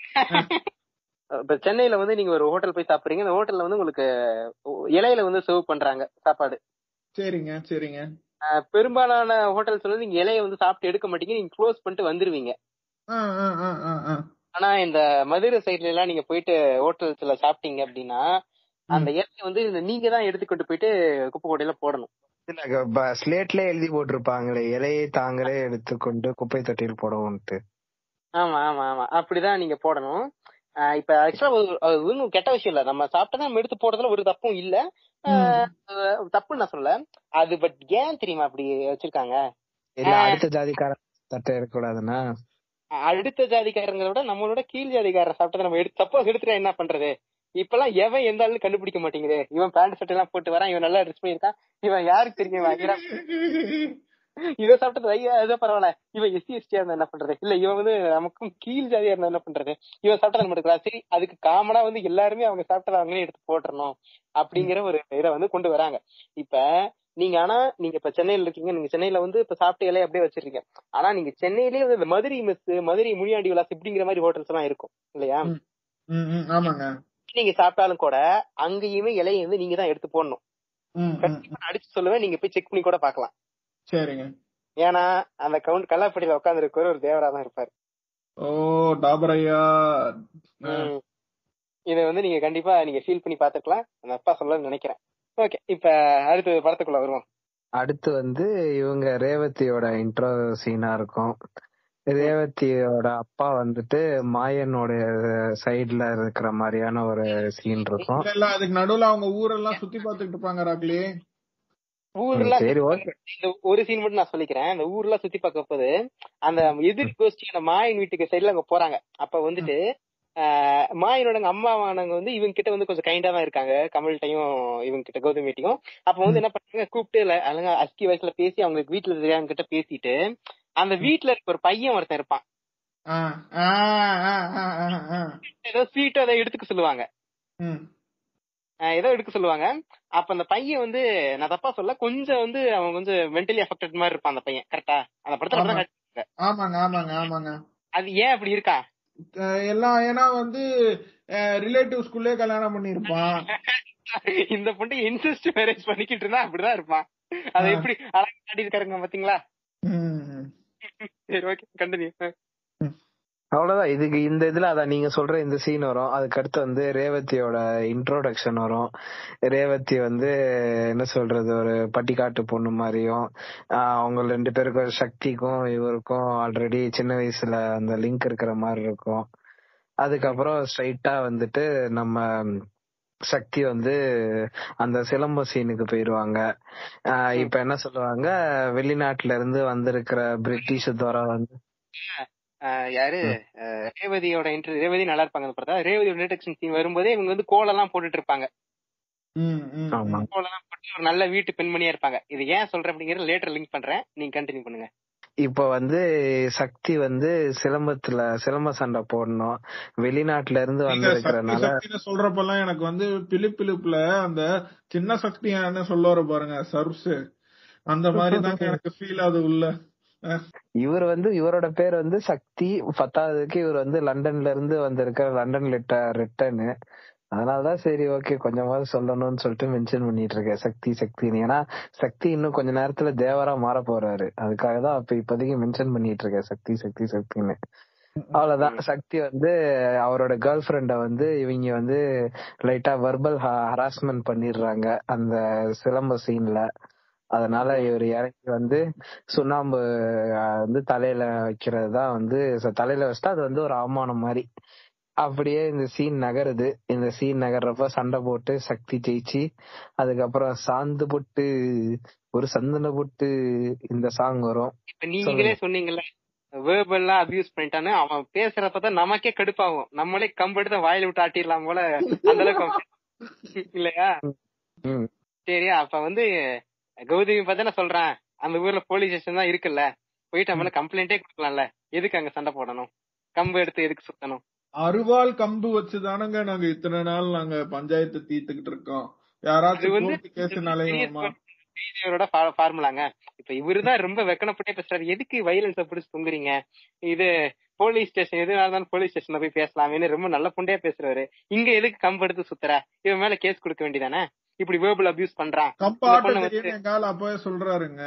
இப்ப சென்னையில வந்து நீங்க ஒரு ஹோட்டல் போய் சாப்பிடுறீங்க இந்த ஹோட்டல்ல வந்து உங்களுக்கு இலையில வந்து சர்வ் பண்றாங்க சாப்பாடு சரிங்க சரிங்க அஹ் பெரும்பாலான ஹோட்டல்ஸ் வந்து நீங்க இலைய வந்து சாப்பிட்டு எடுக்க மாட்டீங்க நீங்க க்ளோஸ் பண்ணிட்டு வந்துருவீங்க ஆ, ஆ, ஆ, ஆ, ஆ. ஆனா இந்த மதுரை சைட்ல எல்லாம் நீங்க போயிட்டு ஹோட்டல்ஸ்ல சாப்பிட்டீங்க அப்படின்னா அந்த இலைய வந்து இந்த நீங்க தான் எடுத்துக்கிட்டு போயிட்டு குப்பை கொட்டையில போடணும் ஸ்லேட்ல எழுதி போட்டிருப்பாங்களே இலையை தாங்களே எடுத்துக்கொண்டு குப்பை தொட்டியில் போடவும்ட்டு ஆமா ஆமா ஆமா அப்படிதான் நீங்க போடணும் ஆஹ் இப்ப ஆக்சுவலா அது ஒன்றும் கெட்ட விஷயம் இல்ல நம்ம சாப்பிட்டா நம்ம எடுத்து போடுறதுல ஒரு தப்பும் இல்ல ஆஹ் அஹ் தப்புன்னு நான் சொல்லல அது பட் ஏன் தெரியுமா அப்படி வச்சிருக்காங்க இல்ல அடுத்த ஜாதிக்கார தட்டை இருக்கக்கூடாதுன்னா அடுத்த ஜாதிக்காரங்களை விட நம்மளோட கீழ் ஜாதிக்காரரை சாப்பிட்டதை நம்ம எடுத்து சப்போஸ் எடுத்துட்டா என்ன பண்றது இப்பெல்லாம் எவன் எந்த ஆளுன்னு கண்டுபிடிக்க மாட்டேங்குது இவன் பேண்ட் ஷர்ட் எல்லாம் போட்டு வரான் இவன் நல்லா ட்ரெஸ் பண்ணிருக்கான் இவன் யாருக்கு தெரியும் இவன் இவன் இவன் சாப்பிட்டது ஐயா ஏதோ பரவாயில்ல இவன் எஸ்சி எஸ்டியா இருந்தா என்ன பண்றது இல்ல இவன் வந்து நமக்கும் கீழ் ஜாதியா இருந்தா என்ன பண்றது இவன் சாப்பிட்டது நம்ம எடுக்கலாம் சரி அதுக்கு காமனா வந்து எல்லாருமே அவங்க சாப்பிட்டதை அவங்களே எடுத்து போட்டுறணும் அப்படிங்கிற ஒரு இதை வந்து கொண்டு வராங்க இப்ப நீங்க ஆனா நீங்க இப்ப சென்னையில இருக்கீங்க நீங்க சென்னையில வந்து இப்ப சாப்பிட்ட இலையை அப்படியே வச்சிருக்கீங்க ஆனா நீங்க சென்னையிலேயே வந்து இந்த மதுரை மெஸ் மதுரை முனியாண்டி விலாஸ் இப்படிங்கிற மாதிரி ஹோட்டல்ஸ் எல்லாம் இருக்கும் இல்லையா ம், ம், ஆமாங்க நீங்க சாப்பிட்டாலும் கூட அங்கேயுமே இலையை வந்து நீங்க தான் எடுத்து போடணும் ம், ம், கண்டிப்பா நான் அடிச்சு சொல்லுவேன் நீங்க போய் செக் பண்ணி கூட பாக்கலாம் சரிங்க ஏன்னா அந்த கவுண்ட் கல்லாப்பட்டியில உட்கார்ந்து இருக்கிற ஒரு தேவரா தான் இருப்பாரு ஓ டாபரையா ம். இதை வந்து நீங்க கண்டிப்பா நீங்க ஃபீல் பண்ணி பாத்துக்கலாம் அந்த அப்பா சொல்லணும்னு நினைக்கிறேன் ஓகே இப்ப அடுத்து படத்துக்குள்ள வருவோம் அடுத்து வந்து இவங்க ரேவதியோட இன்ட்ரோ சீனா இருக்கும் ரேவதியோட அப்பா வந்துட்டு மாயனோட சைடுல இருக்கிற மாதிரியான ஒரு சீன் இருக்கும் இல்ல இல்ல அதுக்கு நடுவுல அவங்க ஊரெல்லாம் சுத்தி பாத்துக்கிட்டு இருப்பாங்க ராக்லி ஊர்ல சரி ஓகே இந்த ஒரு சீன் மட்டும் நான் சொல்லிக்கிறேன் அந்த ஊர்ல சுத்தி பார்க்க போது அந்த எதிர் கோஷ்டி அந்த மாயன் வீட்டுக்கு சைடுல அங்க போறாங்க அப்ப வந்துட்டு ஆஹ் மாயனோட அம்மாவானவங்க வந்து இவங்க கிட்ட வந்து கொஞ்சம் கைண்டா தான் இருக்காங்க கமல்கிட்டயும் இவங்க கிட்ட கௌதமிட்டையும் அப்ப வந்து என்ன பண்றாங்க கூப்பிட்டு ல- அழகா அஸ்கி வயசுல பேசி அவங்களுக்கு வீட்டுல இருக்கிறவங்க கிட்ட பேசிட்டு அந்த வீட்டுல இருக்க ஒரு பையன் ஒருத்தன் இருப்பான் ஆ, ஆ, ஆ, ஆ, ஆ, ஆ. ஏதோ ஸ்வீட் அதை எடுத்துக்க சொல்லுவாங்க ம். ஆஹ் ஏதோ எடுக்க சொல்லுவாங்க அப்ப அந்த பையன் வந்து நான் தப்பா சொல்ல கொஞ்சம் வந்து அவன் கொஞ்சம் மென்டலி அஃபெக்டட் மாதிரி இருப்பான் அந்த பையன் கரெக்டா அந்த படத்துல ஆமா. அப்படிதான் காட்டியிருக்காங்க. ஆமாங்க ஆமாங்க ஆமாங்க அது ஏன் அப்படி இருக்கா அஹ் எல்லாம் ஏன்னா வந்து ரிலேட்டிவ்ஸ்குள்ளே கல்யாணம் பண்ணிருப்பான் இந்த பொண்ணு இன்செஸ்ட் மேரேஜ் பண்ணிக்கிட்டு இருந்தா அப்படிதான் இருப்பான் அதை ஆ. எப்படி அழகா காட்டியிருக்காருங்க பாத்தீங்களா ம். சரி ஓகே கண்டினியூ அவ்வளவுதான் இதுக்கு இந்த இதுல அதான் நீங்க சொல்ற இந்த சீன் வரும் அதுக்கு அடுத்து வந்து ரேவதியோட இன்ட்ரோடக்ஷன் வரும் ரேவதி வந்து என்ன சொல்றது ஒரு பட்டிக்காட்டு பொண்ணு மாதிரியும் ஆஹ் அவங்க ரெண்டு பேருக்கும் சக்திக்கும் இவருக்கும் ஆல்ரெடி சின்ன வயசுல அந்த லிங்க் இருக்கிற மாதிரி இருக்கும் அதுக்கப்புறம் ஸ்ட்ரைட்டா வந்துட்டு நம்ம சக்தி வந்து அந்த சிலம்ப சீனுக்கு போயிருவாங்க ஆஹ் இப்ப என்ன சொல்லுவாங்க வெளிநாட்டுல இருந்து வந்திருக்கிற பிரிட்டிஷ் துறை வந்து யாரு அஹ், ரேவதியோட இன்டர் ரேவதி நல்லா இருப்பாங்க அந்த படத்துல ரேவதியோட இன்ட்ரடக்ஷன் சீன் வரும்போதே இவங்க வந்து கோலெல்லாம் போட்டுட்டு இருப்பாங்க ம், ம், ஆமா. ம். கோலெல்லாம் போட்டு ஒரு நல்ல வீட்டு பெண்மணியா இருப்பாங்க இது ஏன் சொல்றேன் அப்படிங்கறது லேட்டர் லிங்க் பண்றேன் நீங்க கண்டினியூ பண்ணுங்க இப்ப வந்து சக்தி வந்து சிலம்பத்துல சிலம்ப சண்டை போடணும் வெளிநாட்டுல இருந்து நீங்க சக்தி வந்திருக்கிறனால சக்தின்னு சொல்றப்பெல்லாம் எனக்கு வந்து பிலிப் பிலிப்ல அந்த சின்ன சக்தியான்னு சொல்லுவாரு பாருங்க சர்வ்ஸ் அந்த மாதிரி தாங்க எனக்கு ஃபீல் ஆகுது உள்ள அஹ், இவர் வந்து இவரோட பேர் வந்து சக்தி பத்தாவதுக்கு இவர் வந்து லண்டன்ல இருந்து வந்திருக்கிற லண்டன் லெட்டர் ரிட்டர்னு அதனாலதான் சரி ஓகே கொஞ்சமாவது சொல்லணும்னு சொல்லிட்டு மென்ஷன் பண்ணிட்டு இருக்கேன் சக்தி சக்தின்னு ஏன்னா சக்தி இன்னும் கொஞ்ச நேரத்துல தேவரா மாற போறாரு அதுக்காக தான் அப்ப இப்போதைக்கு மென்ஷன் பண்ணிட்டு இருக்கேன் சக்தி சக்தி சக்தின்னு அவ்வளவுதான் சக்தி வந்து அவரோட கேர்ள் ஃப்ரெண்ட வந்து இவங்க வந்து லைட்டா வெர்பல் ஹராஸ்மெண்ட் பண்ணிடுறாங்க அந்த சிலம்ப சீன்ல அதனால இவர் இறங்கி வந்து சுண்ணாம்பு அஹ், வந்து தலையில வைக்கிறது தான் வந்து ச- தலையில வச்சுட்டா அது வந்து ஒரு அவமானம் மாதிரி அப்படியே இந்த சீன் நகருது இந்த சீன் நகர்றப்ப சண்டை போட்டு சக்தி ஜெயிச்சு அதுக்கப்புறம் சாந்து போட்டு ஒரு சந்தன போட்டு இந்த சாங் வரும் இப்ப நீங்களே சொன்னீங்கல்ல வேர்பல்லாம் அபியூஸ் பண்ணிட்டான்னு அவன் பேசுறப்பதான் நமக்கே கடுப்பாகும் நம்மளே கம்பெடுத்த வாயில விட்டு ஆட்டிடலாம் போல அந்த அளவுக்கு அவன் பேசுவான். இல்லையா ம். சரியா அப்ப வந்து கௌதமி பார்த்தா சொல்றேன் அந்த ஊர்ல போலீஸ் ஸ்டேஷன் தான் இருக்குல்ல போயிட்டு நம்மள கம்ப்ளைண்டே கொடுக்கலாம்ல எதுக்கு அங்க சண்டை போடணும் கம்பு எடுத்து எதுக்கு சுத்தணும் அருவாள் கம்பு வச்சுதானுங்க நாங்க இத்தனை நாள் நாங்க பஞ்சாயத்து தீர்த்துக்கிட்டு இருக்கோம் இது யாராச்சும் வந்து கோர்ட்டு கேஸ் நலையுமா இவரோட ஃபார்முலாங்க இப்ப இவருதான் ரொம்ப வெக்கனப்பட்டே பேசுறாரு எதுக்கு வயலன்ஸ பிடிச்சு தொங்குறீங்க இது போலீஸ் ஸ்டேஷன் எதுனால இருந்தாலும் போலீஸ் ஸ்டேஷன்ல போய் பேசலாமேன்னு ரொம்ப நல்ல புண்டையா பேசுறாரு இங்க எதுக்கு கம்பு எடுத்து சுத்துற இவன் மேல கேஸ் கொடுக்க வேண்டியதானே இப்படி வேர்பல் அபியூஸ் பண்றான் கம்பு இந்த ஆட்ட பொண்ணு வந்து- தெரியும் எங்க ஆள் அப்பவே சொல்றாருங்க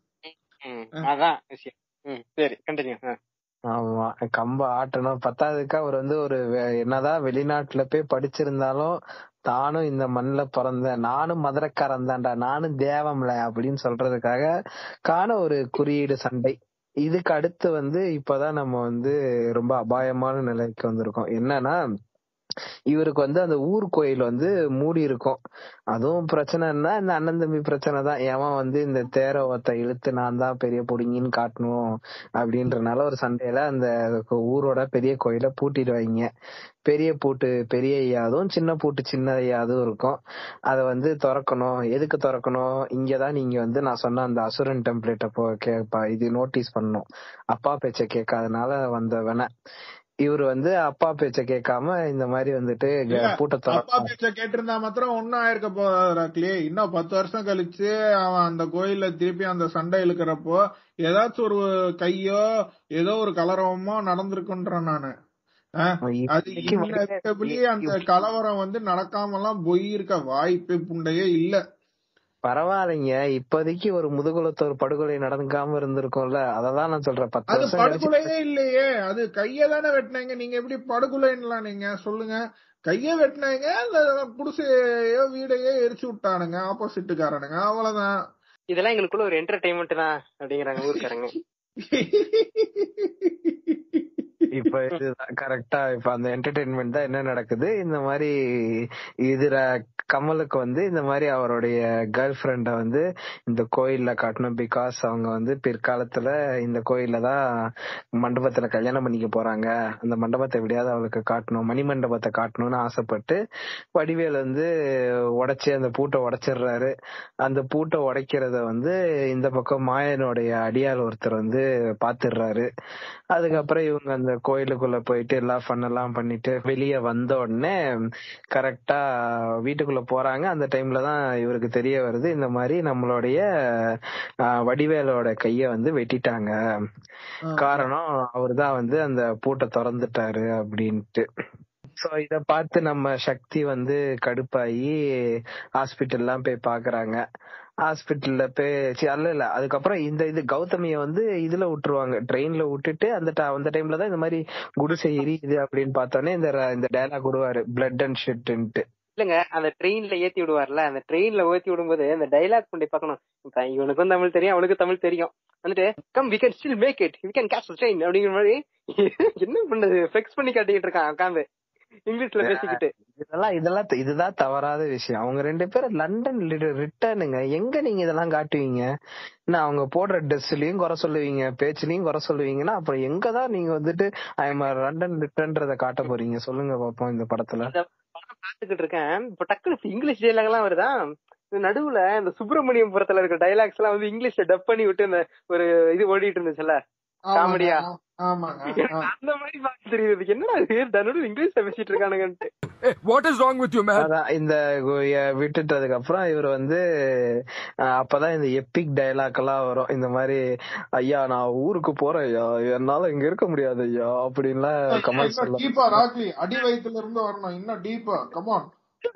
ம், அதான் விஷயம் ம், சரி கண்டினியூ ஆமா கம்ப ஆட்டணும் பத்தாவதுக்கு அவர் வந்து ஒரு வே- என்னதான் வெளிநாட்டுல போய் படிச்சிருந்தாலும் தானும் இந்த மண்ணுல பிறந்தேன் நானும் மதுரக்காரன் தான்டா நானும் தேவம்ல அப்படின்னு சொல்றதுக்காக காண ஒரு குறியீடு சண்டை இதுக்கு அடுத்து வந்து இப்பதான் நம்ம வந்து ரொம்ப அபாயமான நிலைக்கு வந்திருக்கோம் என்னன்னா இவருக்கு வந்து அந்த ஊர் கோயில் வந்து மூடி இருக்கும் அதுவும் பிரச்சனைன்னா இந்த அண்ணன் தம்பி பிரச்சனை தான் எவன் வந்து இந்த தேர ஒத்த இழுத்து நான் தான் பெரிய புடிங்கின்னு காட்டணும் அப்படின்றனால ஒரு சண்டையில அந்த ஊரோட பெரிய கோயில பூட்டிடுவாங்க பெரிய பூட்டு பெரிய ஐயாதும் சின்ன பூட்டு சின்ன ஐயாதும் இருக்கும் அத வந்து திறக்கணும் எதுக்கு திறக்கணும் இங்கதான் நீங்க வந்து நான் சொன்ன அந்த அசுரன் டெம்ப்ளேட்ட போ கேப்பா இது நோட்டீஸ் பண்ணணும் அப்பா பேச்ச கேட்காதனால வந்தவன இவர் வந்து அப்பா பேச்ச கேட்காம இந்த மாதிரி வந்துட்டு இல்ல, பூட்ட அப்பா திறக்கணும் பேச்ச கேட்டிருந்தா மாத்திரம் ஒன்னும் ஆயிருக்க போறாக்லி இன்னும் பத்து வருஷம் கழிச்சு அவன் அந்த கோயில்ல திருப்பி அந்த சண்டை இழுக்கிறப்போ ஏதாச்சும் ஒரு கையோ ஏதோ ஒரு கலரவமோ நடந்திருக்குன்றேன் நானு ஆஹ், அது இப்போதைக்கு வந்து இன்எவிடபிளி அந்த கலவரம் வந்து நடக்காமலாம் போயிருக்க வாய்ப்பே புண்டையே இல்ல பரவாயில்லைங்க இப்போதைக்கு ஒரு முதுகுலத்தோர் படுகொலை நடந்துக்காம இருந்திருக்கும்ல அததான் நான் சொல்றேன் பத்து அது வருஷம் கழிச்சு படுகொலையே இல்லையே அது கைய தானே வெட்டினாங்க நீங்க எப்படி படுகொலைன்னுலாம் நீங்க சொல்லுங்க கைய வெட்டினாங்க அந்த குடிசையோ வீடையோ எரிச்சு விட்டானுங்க ஆப்போசிட்டுக்காரனுங்க அவ்வளவுதான் இதெல்லாம் எங்களுக்குள்ள ஒரு என்டர்டைன்மெண்ட் தான் அப்படிங்கிறாங்க ஊருக்காரங்க இப்ப இதுதான் கரெக்டா இப்ப அந்த என்டர்டைன்மெண்ட் தான் என்ன நடக்குது இந்த மாதிரி இதுல கமலுக்கு வந்து இந்த மாதிரி அவருடைய கேர்ள் ஃப்ரெண்ட வந்து இந்த கோயில்ல காட்டணும் பிகாஸ் அவங்க வந்து பிற்காலத்துல இந்த கோயில்ல தான் மண்டபத்துல கல்யாணம் பண்ணிக்க போறாங்க அந்த மண்டபத்தை விடையாவது அவளுக்கு காட்டணும் மணி மண்டபத்தை காட்டணும்னு ஆசைப்பட்டு வடிவேல் வந்து உடைச்சு அந்த பூட்டை உடைச்சிடுறாரு அந்த பூட்டை உடைக்கிறத வந்து இந்த பக்கம் மாயனுடைய அடியாள் ஒருத்தர் வந்து பாத்துடுறாரு அதுக்கப்புறம் இவங்க அந்த கோயிலுக்குள்ள போயிட்டு எல்லாம் ஃபன் எல்லாம் பண்ணிட்டு வெளியே வந்த உடனே கரெக்டா வீட்டுக்குள்ள போறாங்க அந்த டைம்ல தான் இவருக்கு தெரிய வருது இந்த மாதிரி நம்மளுடைய ஆஹ், வடிவேலோட கைய வந்து வெட்டிட்டாங்க காரணம் அவர்தான் வந்து அந்த பூட்டை திறந்துட்டாரு அப்படின்ட்டு சோ இத பார்த்து நம்ம சக்தி வந்து கடுப்பாயி ஹாஸ்பிட்டல்லாம் போய் பாக்குறாங்க ஹாஸ்பிட்டல்ல போய் சி, அல்ல இல்ல அதுக்கப்புறம் இந்த இது கௌதமிய வந்து இதுல விட்டுருவாங்க ட்ரெயின்ல விட்டுட்டு அந்த ti- அந்த டைம்ல தான் இந்த மாதிரி குடிசை எரியுது அப்படின்னு பார்த்தோன்னே இந்த ர- இந்த டயலாக் விடுவாரு பிளட் அண்ட் ஷிட்ன்ட்டு இல்லங்க அந்த ட்ரெயின்ல ஏத்தி விடுவார்ல அந்த ட்ரெயின்ல ஏத்தி விடும்போது அந்த டைலாக் பண்ணி பார்க்கணும் இப்ப இவனுக்கும் தமிழ் தெரியும் அவனுக்கும் தமிழ் தெரியும் வந்துட்டு come we can still make it we can catch train அப்படிங்கிற மாதிரி என்ன பண்ணது ஃபிக்ஸ் பண்ணி காட்டிக்கிட்டு இருக்கான் உட்காந்து இங்கிலீஷ்ல பேசிக்கிட்டு இதெல்லாம் இதெல்லாம் த- இதுதான் தவறாத விஷயம் அவங்க ரெண்டு பேரும் லண்டன் ரிட்டர்னுங்க எங்க நீங்க இதெல்லாம் காட்டுவீங்க நான் அவங்க போடுற ட்ரெஸ்லயும் குறை சொல்லுவீங்க பேச்சுலயும் குறை சொல்லுவீங்கன்னா அப்புறம் எங்கதான் நீங்க வந்துட்டு ஐ எம் லண்டன் ரிட்டர்ன்றத காட்ட போறீங்க சொல்லுங்க பாப்போம் இந்த படத்துல இந்த படம் பாத்துக்கிட்டு இருக்கேன் இப்ப டக்குனு இப்ப இங்கிலீஷ் டைலாக் எல்லாம் வருதா இந்த நடுவுல இந்த சுப்பிரமணியம் புறத்துல இருக்க டைலாக்ஸ் எல்லாம் வந்து இங்கிலீஷ்ல டப் பண்ணி விட்டு இந்த ஒரு இது ஓடிட்டு இருந்துச்சுல்ல காமெடியா ஆமாங்க ஆ. அந்த மாதிரி பாக்க தெரியுது இதுக்கு என்னடா இது நடுவுல இங்கிலீஷ்ல பேசிட்டு இருக்கானுங்கன்ட்டு what is wrong with you, man? அதான் இந்த கு- எ- விட்டுட்டதுக்கு அப்புறம் இவர் வந்து அஹ், அப்பதான் இந்த எப்பிக் டயலாக் எல்லாம் வரும் இந்த மாதிரி ஐயா நான் ஊருக்கு போறேன் ஐயா என்னால இங்க இருக்க முடியாது ஐயா அப்படின்லாம் கமல் இன்னும் சொல்ல டீப்பா ராக்லி அடி வயித்துல இருந்து வரணும் இன்னும் டீப்பா கமான்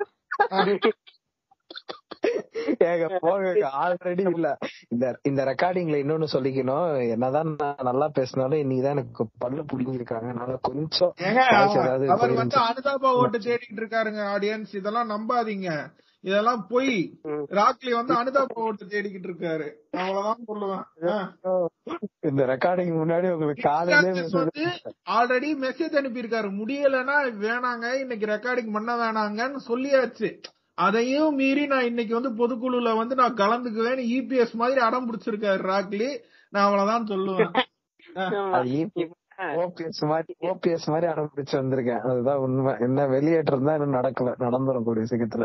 ஏங்க போங்க ஆல்ரெடி இல்ல இந்த இந்த ரெக்கார்டிங்ல இன்னொன்னு சொல்லிக்கணும் என்னதான் நான் நல்லா பேசினாலும் இன்னைக்குதான் எனக்கு பல்ல புடிங்கி இருக்காங்க அதனால கொஞ்சம் ஏங்க voice அவர் ஏதாவது அவர் வந்து போயிருந்துச்சு. அனுதாபா ஓட்டு தேடிட்டு இருக்காருங்க ஆடியன்ஸ் இதெல்லாம் நம்பாதீங்க இதெல்லாம் பொய் ம். ராக்லி வந்து அனுதாபாவோட தேடிக்கிட்டு இருக்காரு அவ்வளவுதான் சொல்லுவேன் ஆ. இந்த ரெக்கார்டிங் முன்னாடி உங்களுக்கு காலையிலே Justice வந்து ஆல்ரெடி மெசேஜ் அனுப்பியிருக்காரு முடியலன்னா வேணாங்க இன்னைக்கு ரெக்கார்டிங் பண்ண வேணாங்கன்னு சொல்லியாச்சு அதையும் மீறி நான் இன்னைக்கு வந்து பொதுக்குழுல வந்து நான் கலந்துக்குவேன் இபிஎஸ் மாதிரி அடம் பிடிச்சிருக்காரு ராக்லி நான் அவ்வளவுதான் சொல்லுவேன் ஆமா. அது இப்ப, ஆ, ஓபிஎஸ் மாதிரி ஓபிஎஸ் மாதிரி அடம் பிடிச்சு வந்திருக்கேன் அதுதான் உண்மை என்ன வெளியேற்றம் தான் இன்னும் நடக்கல நடந்துரும் கூடிய சீக்கிரத்துல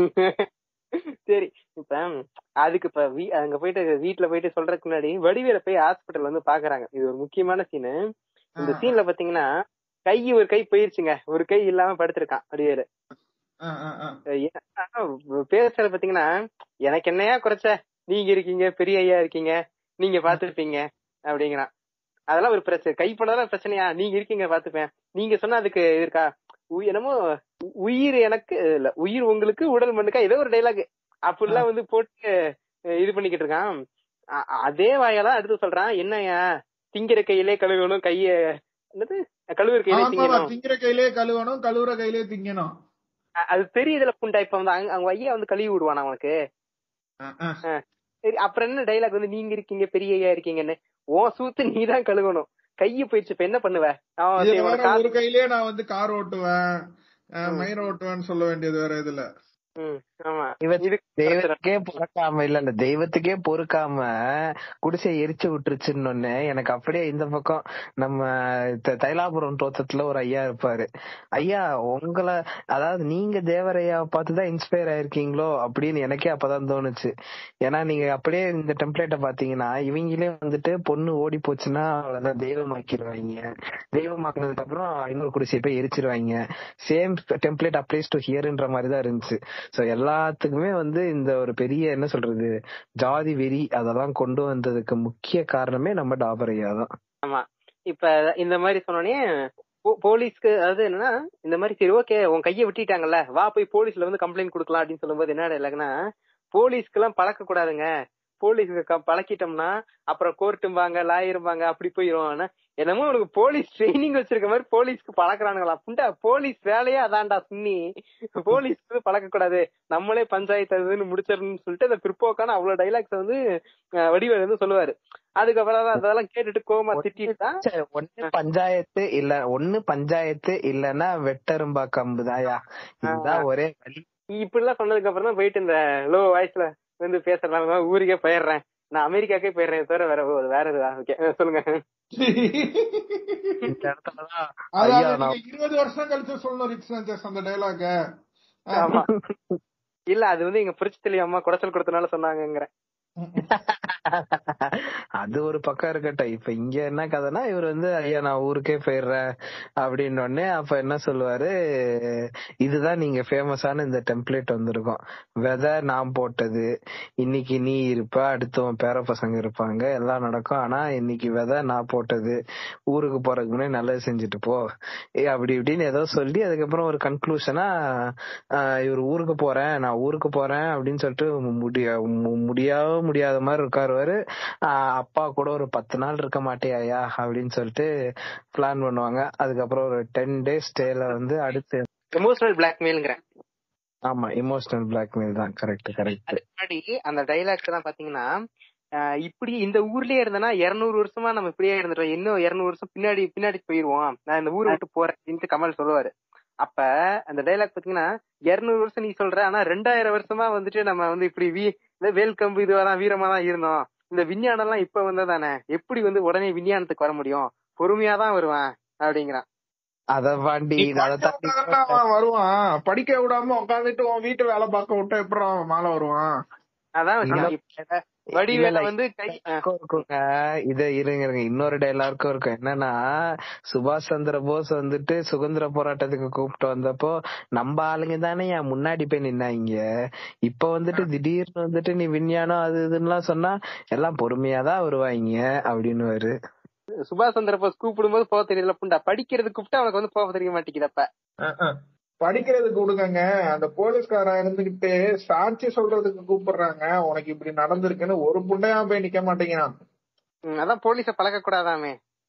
சரி இப்ப அதுக்கு இப்ப வீ- அங்க போயிட்டு வீட்டுல போயிட்டு சொல்றதுக்கு முன்னாடி வடிவேல போய் ஹாஸ்பிட்டல் வந்து பாக்குறாங்க இது ஒரு முக்கியமான சீனு இந்த சீன்ல பாத்தீங்கன்னா கை ஒரு கை போயிருச்சுங்க ஒரு கை இல்லாம படுத்திருக்கான் வடிவேலு ஆ, ஆ, ஆ. ஏன்னா, பேசுறது பாத்தீங்கன்னா எனக்கு என்னையா குறைச்ச நீங்க இருக்கீங்க பெரிய ஐயா இருக்கீங்க நீங்க பாத்துருப்பீங்க அப்படிங்கிறான் அதெல்லாம் ஒரு பிரச்சனை கை பண்ணதான் பிரச்சனையா நீங்க இருக்கீங்க பாத்துப்பேன் நீங்க சொன்னா அதுக்கு இது இருக்கா உய்- என்னமோ உ- உயிர் எனக்கு இல்ல உயிர் உங்களுக்கு உடல் மண்ணுக்கா ஏதோ ஒரு டைலாக் அப்படிலாம் வந்து போட்டு அஹ், இது பண்ணிக்கிட்டு இருக்கான் அ- அதே வாயெல்லாம் எடுத்து சொல்றான் என்னய்யா திங்கிற கையிலே கழுவணும் கைய என்னது கழுவுற கையிலே ஆமா, திங்கணும் திங்கிற கையிலே கழுவணும் கழுவுற கையிலே திங்கணும் அ- அது தெரியுதுல புண்டா இப்ப வந்து அங்க- அவங்க ஐயா வந்து கழுவி விடுவான் அவனுக்கு ஆ, ஆ. சரி அப்புறம் என்ன டைலாக் வந்து நீங்க இருக்கீங்க பெரிய ஐயா இருக்கீங்கன்னு உன் சூத்து நீ தான் கழுவணும் கைய போயிடுச்சு இப்ப என்ன பண்ணுவ அவன் இதுல சரி, வேற உனக்கு காசு- ஒரு கையிலே நான் வந்து கார் ஓட்டுவேன் அஹ், மயிர் ஓட்டுவேன்னு சொல்ல வேண்டியது வேற இதுல ம், ஆமா இவ- இது தெய்வத்துக்கே பொறுக்காம இல்ல இல்ல தெய்வத்துக்கே பொறுக்காம குடிசை எரிச்சு விட்டுருச்சுன்னு எனக்கு அப்படியே இந்த பக்கம் நம்ம த- தைலாபுரம் தோட்டத்துல ஒரு ஐயா இருப்பாரு ஐயா உங்களை அதாவது நீங்க தேவரையா பார்த்துதான் இன்ஸ்பயர் ஆயிருக்கீங்களோ அப்படின்னு எனக்கே அப்பதான் தோணுச்சு ஏன்னா நீங்க அப்படியே இந்த டெம்ப்ளேட்ட பாத்தீங்கன்னா இவங்களே வந்துட்டு பொண்ணு ஓடி போச்சுன்னா அவ்வளவுதான் தெய்வமாக்கிடுவாங்க தெய்வமாக்குனதுக்கு அப்புறம் இன்னொரு குடிசை போய் எரிச்சிருவாங்க சேம் டெம்ப்ளேட் அப்ளைஸ் டு ஹியர்ன்ற மாதிரி தான் இருந்துச்சு சோ எல்லாத்துக்குமே வந்து இந்த ஒரு பெரிய என்ன சொல்றது ஜாதி வெறி அதெல்லாம் கொண்டு வந்ததுக்கு முக்கிய காரணமே நம்ம டாபரையா தான் ஆமா இப்ப இந்த மாதிரி சொன்னோடனே போ- போலீஸ்க்கு அதாவது என்னன்னா இந்த மாதிரி சரி ஓகே உன் கைய விட்டுட்டாங்கல்ல வா போய் போலீஸ்ல வந்து கம்ப்ளைண்ட் கொடுக்கலாம் அப்படின்னு சொல்லும்போது என்ன டைலாக்னா போலீஸ்க்கு எல்லாம் பழக்க கூடாதுங்க போலீஸ்க்கு க- பழக்கிட்டோம்னா அப்புறம் கோர்ட்டும்பாங்க லாயரும்பாங்க அப்படி போயிரும் ஆனா என்னமோ உனக்கு போலீஸ் ட்ரைனிங் வச்சிருக்க மாதிரி போலீஸ்க்கு பழக்கறானுங்களா புண்டா போலீஸ் வேலையே அதான்டா சுண்ணி போலீஸ்க்கு பழக்க கூடாது நம்மளே பஞ்சாயத்து அதுன்னு முடிச்சிடணும்னு சொல்லிட்டு அந்த பிற்போக்கான அவ்வளவு டைலாக்ஸ் வந்து அஹ், வடிவேலு வந்து சொல்லுவாரு அதுக்கப்புறம் தான் அதெல்லாம் கேட்டுட்டு கோமா திட்டிட்டு சரி, ஒண்ணு பஞ்சாயத்து இல்ல ஒண்ணு பஞ்சாயத்து இல்லன்னா வெட்டரும்பா கம்புதாயா இதுதான் ஒரே வழி இப்படிலாம் சொன்னதுக்கு அப்புறம் தான் போயிட்டு இந்த லோ வாய்ஸ்ல வந்து பேசுறேன் ஊருக்கே போயிடுறேன் நான் அமெரிக்காக்கே போயிடுறேன் தவிர வேற வேற எதுவா ஓகே சொல்லுங்க இந்த இடத்துலதான் அதாவது ஐயா நான் நீங்க இருபது வருஷம் கழிச்சு சொல்லணும் ரிக்ஸ் சாnchez அந்த டைலாக ஆமா இல்ல அது வந்து எங்க புரிச்சு தெளிவு அம்மா குடைச்சல் கொடுத்தனால சொன்னாங்கங்கிறேன் அது ஒரு பக்கம் இருக்கட்டும் இப்ப இங்க என்ன கதைனா இவர் வந்து ஐயா நான் ஊருக்கே போயிடுறேன் அப்படின்னு உடனே அப்ப என்ன சொல்லுவாரு இதுதான் நீங்க ஃபேமஸான இந்த டெம்ப்ளேட் வந்திருக்கும் விதை நான் போட்டது இன்னைக்கு நீ இருப்ப அடுத்து உன் பேர பசங்க இருப்பாங்க எல்லாம் நடக்கும் ஆனா இன்னைக்கு விதை நான் போட்டது ஊருக்கு போறதுக்கு முன்னாடி நல்லது செஞ்சுட்டு போ ஏ அப்படி இப்படின்னு ஏதோ சொல்லி அதுக்கப்புறம் ஒரு கன்க்ளூஷனா இவர் ஊருக்கு போறேன் நான் ஊருக்கு போறேன் அப்படின்னு சொல்லிட்டு முடிய மு- முடியாம முடியாத மாதிரி இருக்காருவாரு ஆஹ் அப்பா கூட ஒரு பத்து நாள் இருக்க மாட்டேயா அப்படின்னு சொல்லிட்டு பிளான் பண்ணுவாங்க அதுக்கப்புறம் ஒரு டென் டேஸ் ஸ்டேல வந்து அடுத்து எமோஷனல் பிளாக்மெயில்ங்கிறேன் ஆமா இமோஷனல் பிளாக்மெயில் தான் கரெக்ட் கரெக்ட் முன்னாடி அந்த டைலாக்ஸ் எல்லாம் பாத்தீங்கன்னா ஆஹ் இப்படி இந்த ஊர்லயே இருந்தனா இருநூறு வருஷமா நம்ம இப்படியே இருந்துட்டோம் இன்னும் இருநூறு வருஷம் பின்னாடி பின்னாடி போயிருவோம் நான் இந்த ஊரை விட்டு போறேன் அப்படின்ட்டு கமல் சொல்லுவாரு அப்ப அந்த டைலாக் பாத்தீங்கன்னா இருநூறு வருஷம் நீ சொல்ற ஆனா ரெண்டாயிரம் வருஷமா வந்துட்டு நம்ம வந்து இப்படி வீ வேல்கம்பு இதுவெல்லாம் வீரமா தான் இருந்தோம் இந்த விஞ்ஞானம் எல்லாம் இப்ப வந்ததானே எப்படி வந்து உடனே விஞ்ஞானத்துக்கு வர முடியும் பொறுமையா தான் வருவேன் அப்படிங்கிறான் அத பாண்டி நீ அதை படிக்க தாண்டி விடாம அவன் வருவான் படிக்க விடாம உட்காந்துட்டு உன் வீட்டு வேலை பார்க்க விட்டா எப்படி அவன் மேல வருவான் அதான் இல்ல. விஷயம். இப்ப இல்ல, வடிவேல இல்ல, வந்து கை ஆஹ் எல்லாருக்கும் இருக்குங்க இத இருங்க இருங்க இன்னொரு டைலாக்கும் இருக்கும் என்னன்னா சுபாஷ் சந்திர போஸ் வந்துட்டு சுதந்திர போராட்டத்துக்கு கூப்பிட்டு வந்தப்போ நம்ம ஆளுங்க தானே என் முன்னாடி போய் நின்னாங்க இப்ப வந்துட்டு திடீர்னு வந்துட்டு நீ விஞ்ஞானம் அது இதுன்னு சொன்னா எல்லாம் பொறுமையா தான் வருவாங்க அப்படின்னு சுபாஷ் சந்திர போஸ் கூப்பிடும்போது போக தெரியல புண்டா படிக்கிறது கூப்பிட்டு அவனுக்கு வந்து போக தெரிய மாட்டேங்குது அப்ப அஹ் அஹ். படிக்கிறதுக்கு கொடுங்கங்க அந்த போலீஸ்காரன் இருந்துகிட்டு சாட்சி சொல்றதுக்கு கூப்பிடுறாங்க உனக்கு இப்படி நடந்திருக்குன்னு ஒரு புண்டையா போய் நிக்க மாட்டேங்கிறான் ம், அதான் போலீஸ பழக்க கூடாதாமே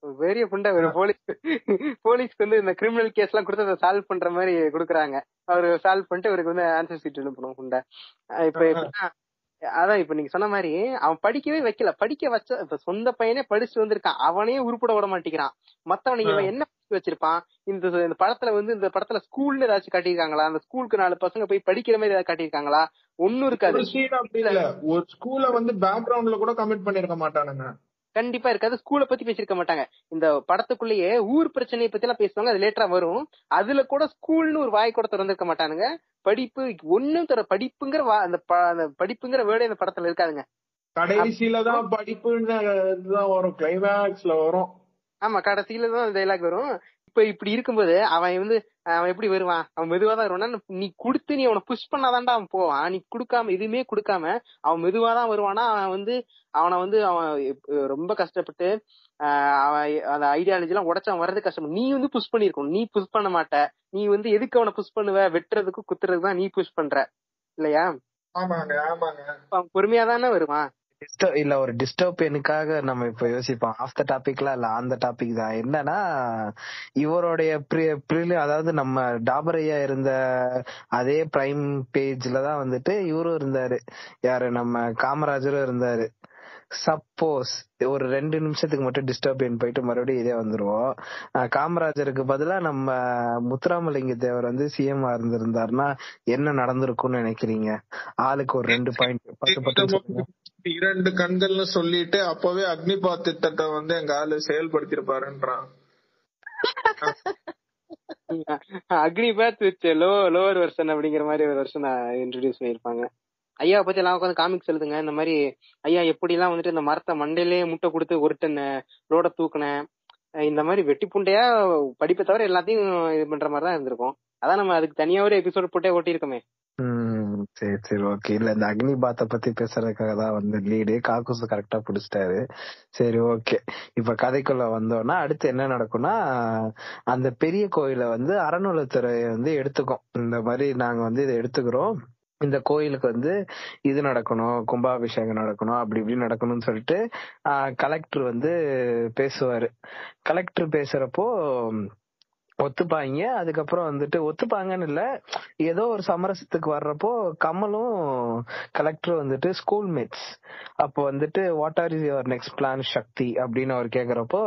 பெரிய புண்டை ஒரு போலீஸ் போலீஸ்க்கு வந்து இந்த கிரிமினல் கேஸ் எல்லாம் கொடுத்து அதை சால்வ் பண்ற மாதிரி கொடுக்குறாங்க அவரு சால்வ் பண்ணிட்டு அவருக்கு வந்து ஆன்சர் ஷீட் அனுப்பணும் புண்டை அஹ் இப்ப எப்படின்னா அதான் இப்ப நீங்க சொன்ன மாதிரி அவன் படிக்கவே வைக்கல படிக்க வச்ச இப்ப சொந்த பையனே படிச்சுட்டு வந்திருக்கான் அவனையே உருப்பட விட மாட்டேங்கிறான் மத்தவனுக்கு இவன் என்ன படிச்சு வச்சிருப்பான் இந்த இந்த படத்துல வந்து இந்த படத்துல ஸ்கூல்ல ஏதாச்சும் காட்டியிருக்காங்களா அந்த ஸ்கூலுக்கு நாலு பசங்க போய் படிக்கிற மாதிரி ஏதாவது காட்டியிருக்காங்களா ஒண்ணும் இருக்காது ஒரு சீன் அப்படி இல்ல ஒரு ஸ்கூல்ல வந்து பேக்ரவுண்ட்ல கூட கமிட் பண்ணிருக்க மாட்டானுங்க கண்டிப்பா இருக்காது ஸ்கூலை பத்தி பேசிருக்க மாட்டாங்க இந்த படத்துக்குள்ளேயே ஊர் பிரச்சனையை பத்தி எல்லாம் பேசுவாங்க அது லேட்டரா வரும் அதுல கூட ஸ்கூல்னு ஒரு வாய் கூட திறந்திருக்க மாட்டானுங்க படிப்பு ஒண்ணும் தர படிப்புங்கிற வா- அந்த ப- அந்த படிப்புங்கிற வேர்டே இந்த படத்துல இருக்காதுங்க கடைசியில தான் படிப்புன்னு இதுதான் வரும் கிளைமேக்ஸ்ல வரும் ஆமா கடைசியில தான் டைலாக் வரும் இப்ப இப்படி இருக்கும்போது அவன் வந்து அவன் எப்படி வருவான் அவன் மெதுவா தான் வருவானா நீ கொடுத்து நீ அவனை புஷ் பண்ணாதான்டா அவன் போவான் நீ கொடுக்காம எதுவுமே கொடுக்காம அவன் மெதுவா தான் வருவானா அவன் வந்து அவனை வந்து அவன் எப்- ரொம்ப கஷ்டப்பட்டு ஆஹ் அவன் அந்த ஐடியாலஜி எல்லாம் உடச்சு அவன் வர்றது கஷ்டம் நீ வந்து புஷ் பண்ணிருக்கணும் நீ புஷ் பண்ண மாட்ட நீ வந்து எதுக்கு அவனை புஷ் பண்ணுவ வெட்டுறதுக்கு குத்துறதுக்கு தான் நீ புஷ் பண்ற இல்லையா ஆமாங்க ஆமாங்க அப்ப அவன் பொறுமையா தானே வருவான் Disturb- இல்ல ஒரு டிஸ்டர்பனுக்காக நம்ம இப்ப யோசிப்போம் ஆஃப் த டாபிக்லாம் இல்ல அந்த டாபிக் தான் என்னன்னா இவருடைய pri- preli- அதாவது நம்ம டாபரையா இருந்த அதே பிரைம் பேஜ்ல தான் வந்துட்டு இவரும் இருந்தாரு யாரு நம்ம காமராஜரும் இருந்தாரு சப்போஸ் ஒரு ரெண்டு நிமிஷத்துக்கு மட்டும் டிஸ்டர்பியன் போயிட்டு மறுபடியும் இதே வந்துருவோம் அஹ் காமராஜருக்கு பதிலா நம்ம முத்துராமலிங்க தேவர் வந்து சிஎம் இருந்திருந்தாருன்னா என்ன நடந்திருக்கும்னு நினைக்கிறீங்க ஆளுக்கு ஒரு ரெண்டு பாயிண்ட் பத்து பத்து சொல்லுங்க. இரண்டு கண்கள்னு சொல்லிட்டு அப்பவே அக்னிபாத் திட்டத்தை வந்து எங்க ஆளு செயல்படுத்திருப்பாருன்றான் Agnipath with low lower version அப்படிங்கிற மாதிரி ஒரு வருஷன் இன்ட்ரடியூஸ் பண்ணிருப்பாங்க ஐயா பத்தி எல்லாம் உட்காந்து காமிக்ஸ் எழுதுங்க இந்த மாதிரி ஐயா எப்படி எல்லாம் வந்துட்டு இந்த மரத்தை மண்டையிலேயே முட்டை கொடுத்து ஒரு டன் லோட தூக்குனேன் அஹ் இந்த மாதிரி வெட்டி புண்டையா படிப்பை தவிர எல்லாத்தையும் இது பண்ற மாதிரி தான் இருந்திருக்கும் அதான் நம்ம அதுக்கு தனியா ஒரு எபிசோட் போட்டே ஓட்டியிருக்கோமே ம் சரி சரி ஓகே இல்ல இந்த அக்னி பாத்த பத்தி பேசுறதுக்காக தான் வந்து லீடு காக்குஸ் கரெக்டா புடிச்சிட்டாரு சரி ஓகே இப்ப கதைக்குள்ள வந்தோம்னா அடுத்து என்ன நடக்கும்னா அந்த பெரிய கோயிலை வந்து அறநிலைத்துறை வந்து எடுத்துக்கும் இந்த மாதிரி நாங்க வந்து இதை எடுத்துக்கிறோம் இந்த கோயிலுக்கு வந்து இது நடக்கணும் கும்பாபிஷேகம் நடக்கணும் அப்படி இப்படி நடக்கணும்னு சொல்லிட்டு கலெக்டர் வந்து பேசுவாரு கலெக்டர் பேசுறப்போ ஒத்துப்பாங்க அதுக்கப்புறம் வந்துட்டு ஒத்துப்பாங்கன்னு இல்ல ஏதோ ஒரு சமரசத்துக்கு வர்றப்போ கமலும் கலெக்டர் வந்துட்டு ஸ்கூல் மேட்ஸ் அப்போ வந்துட்டு what are is your next plan Sakthi அப்படின்னு அவர் கேக்குறப்போ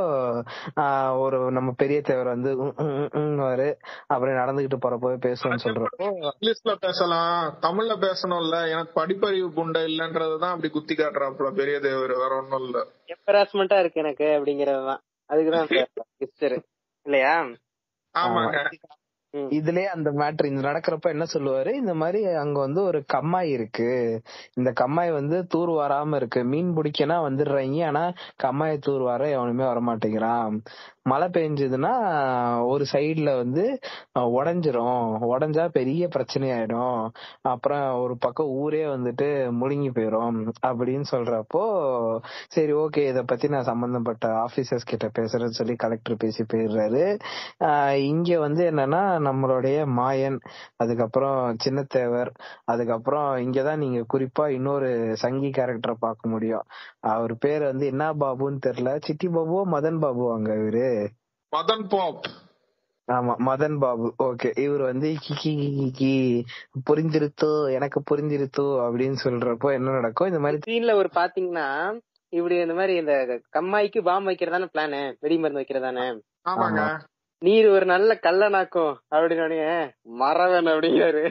ஆஹ் ஒரு நம்ம பெரிய தேவர் வந்து உம் உம் உம் உம்னுவாரு அப்புறம் நடந்துகிட்டு போறப்போ பேசுவோம்னு சொல்றப்போ இங்கிலீஷ்ல பேசலாம் தமிழ்ல பேசணும்ல எனக்கு படிப்பறிவு புண்டை இல்லன்றதுதான் அப்படி குத்தி காட்டுறாப்புல பெரிய தேவர் வேற ஒண்ணும் இல்ல எம்பராஸ்மெண்டா இருக்கு எனக்கு அப்படிங்கறதுதான் அதுக்குதான் ஹிஸ்டரி இல்லையா ஆமாங்க ம். இதுலயே அந்த மேட்ரு இந்த நடக்கிறப்ப என்ன சொல்லுவாரு இந்த மாதிரி அங்க வந்து ஒரு கம்மாய் இருக்கு இந்த கம்மாய் வந்து தூர் வராம இருக்கு மீன் பிடிக்கனா வந்துடுறாங்க ஆனா கம்மாயை தூர் வர எவனுமே வரமாட்டேங்கிறான் மழை பெஞ்சதுன்னா ஒரு சைடுல வந்து அஹ், உடைஞ்சிரும் உடைஞ்சா பெரிய பிரச்சனை ஆயிடும் அப்புறம் ஒரு பக்கம் ஊரே வந்துட்டு முழுங்கி போயிரும் அப்படின்னு சொல்றப்போ சரி ஓகே இத பத்தி நான் சம்பந்தப்பட்ட ஆபீசர்ஸ் கிட்ட பேசுறேன்னு சொல்லி கலெக்டர் பேசி போயிடுறாரு ஆஹ் இங்க வந்து என்னன்னா நம்மளுடைய மாயன் அதுக்கப்புறம் சின்னத்தேவர் அதுக்கப்புறம் இங்கதான் நீங்க குறிப்பா இன்னொரு சங்கி கேரக்டரை பார்க்க முடியும் அவர் பேர் வந்து என்ன பாபுன்னு தெரியல சிட்டி பாபுவோ மதன் பாபுவாங்க இவரு மதன் பாப் ஆமா மதன் பாபு ஓகே இவர் வந்து கிக்கி கிக்கி புரிஞ்சிருத்தோ எனக்கு புரிஞ்சிருத்தோ அப்படின்னு சொல்றப்போ என்ன நடக்கும் இந்த மாதிரி சீன்ல ஒரு பாத்தீங்கன்னா இப்படி இந்த மாதிரி இந்த கம்மாய்க்கு பாம் வைக்கிறதானே பிளானு வெடி மருந்து வைக்கிறதானே ஆமாங்க நீர் ஒரு நல்ல கல்லனாக்கும் அப்படின்னு மறவன் அப்படிங்கிறாரு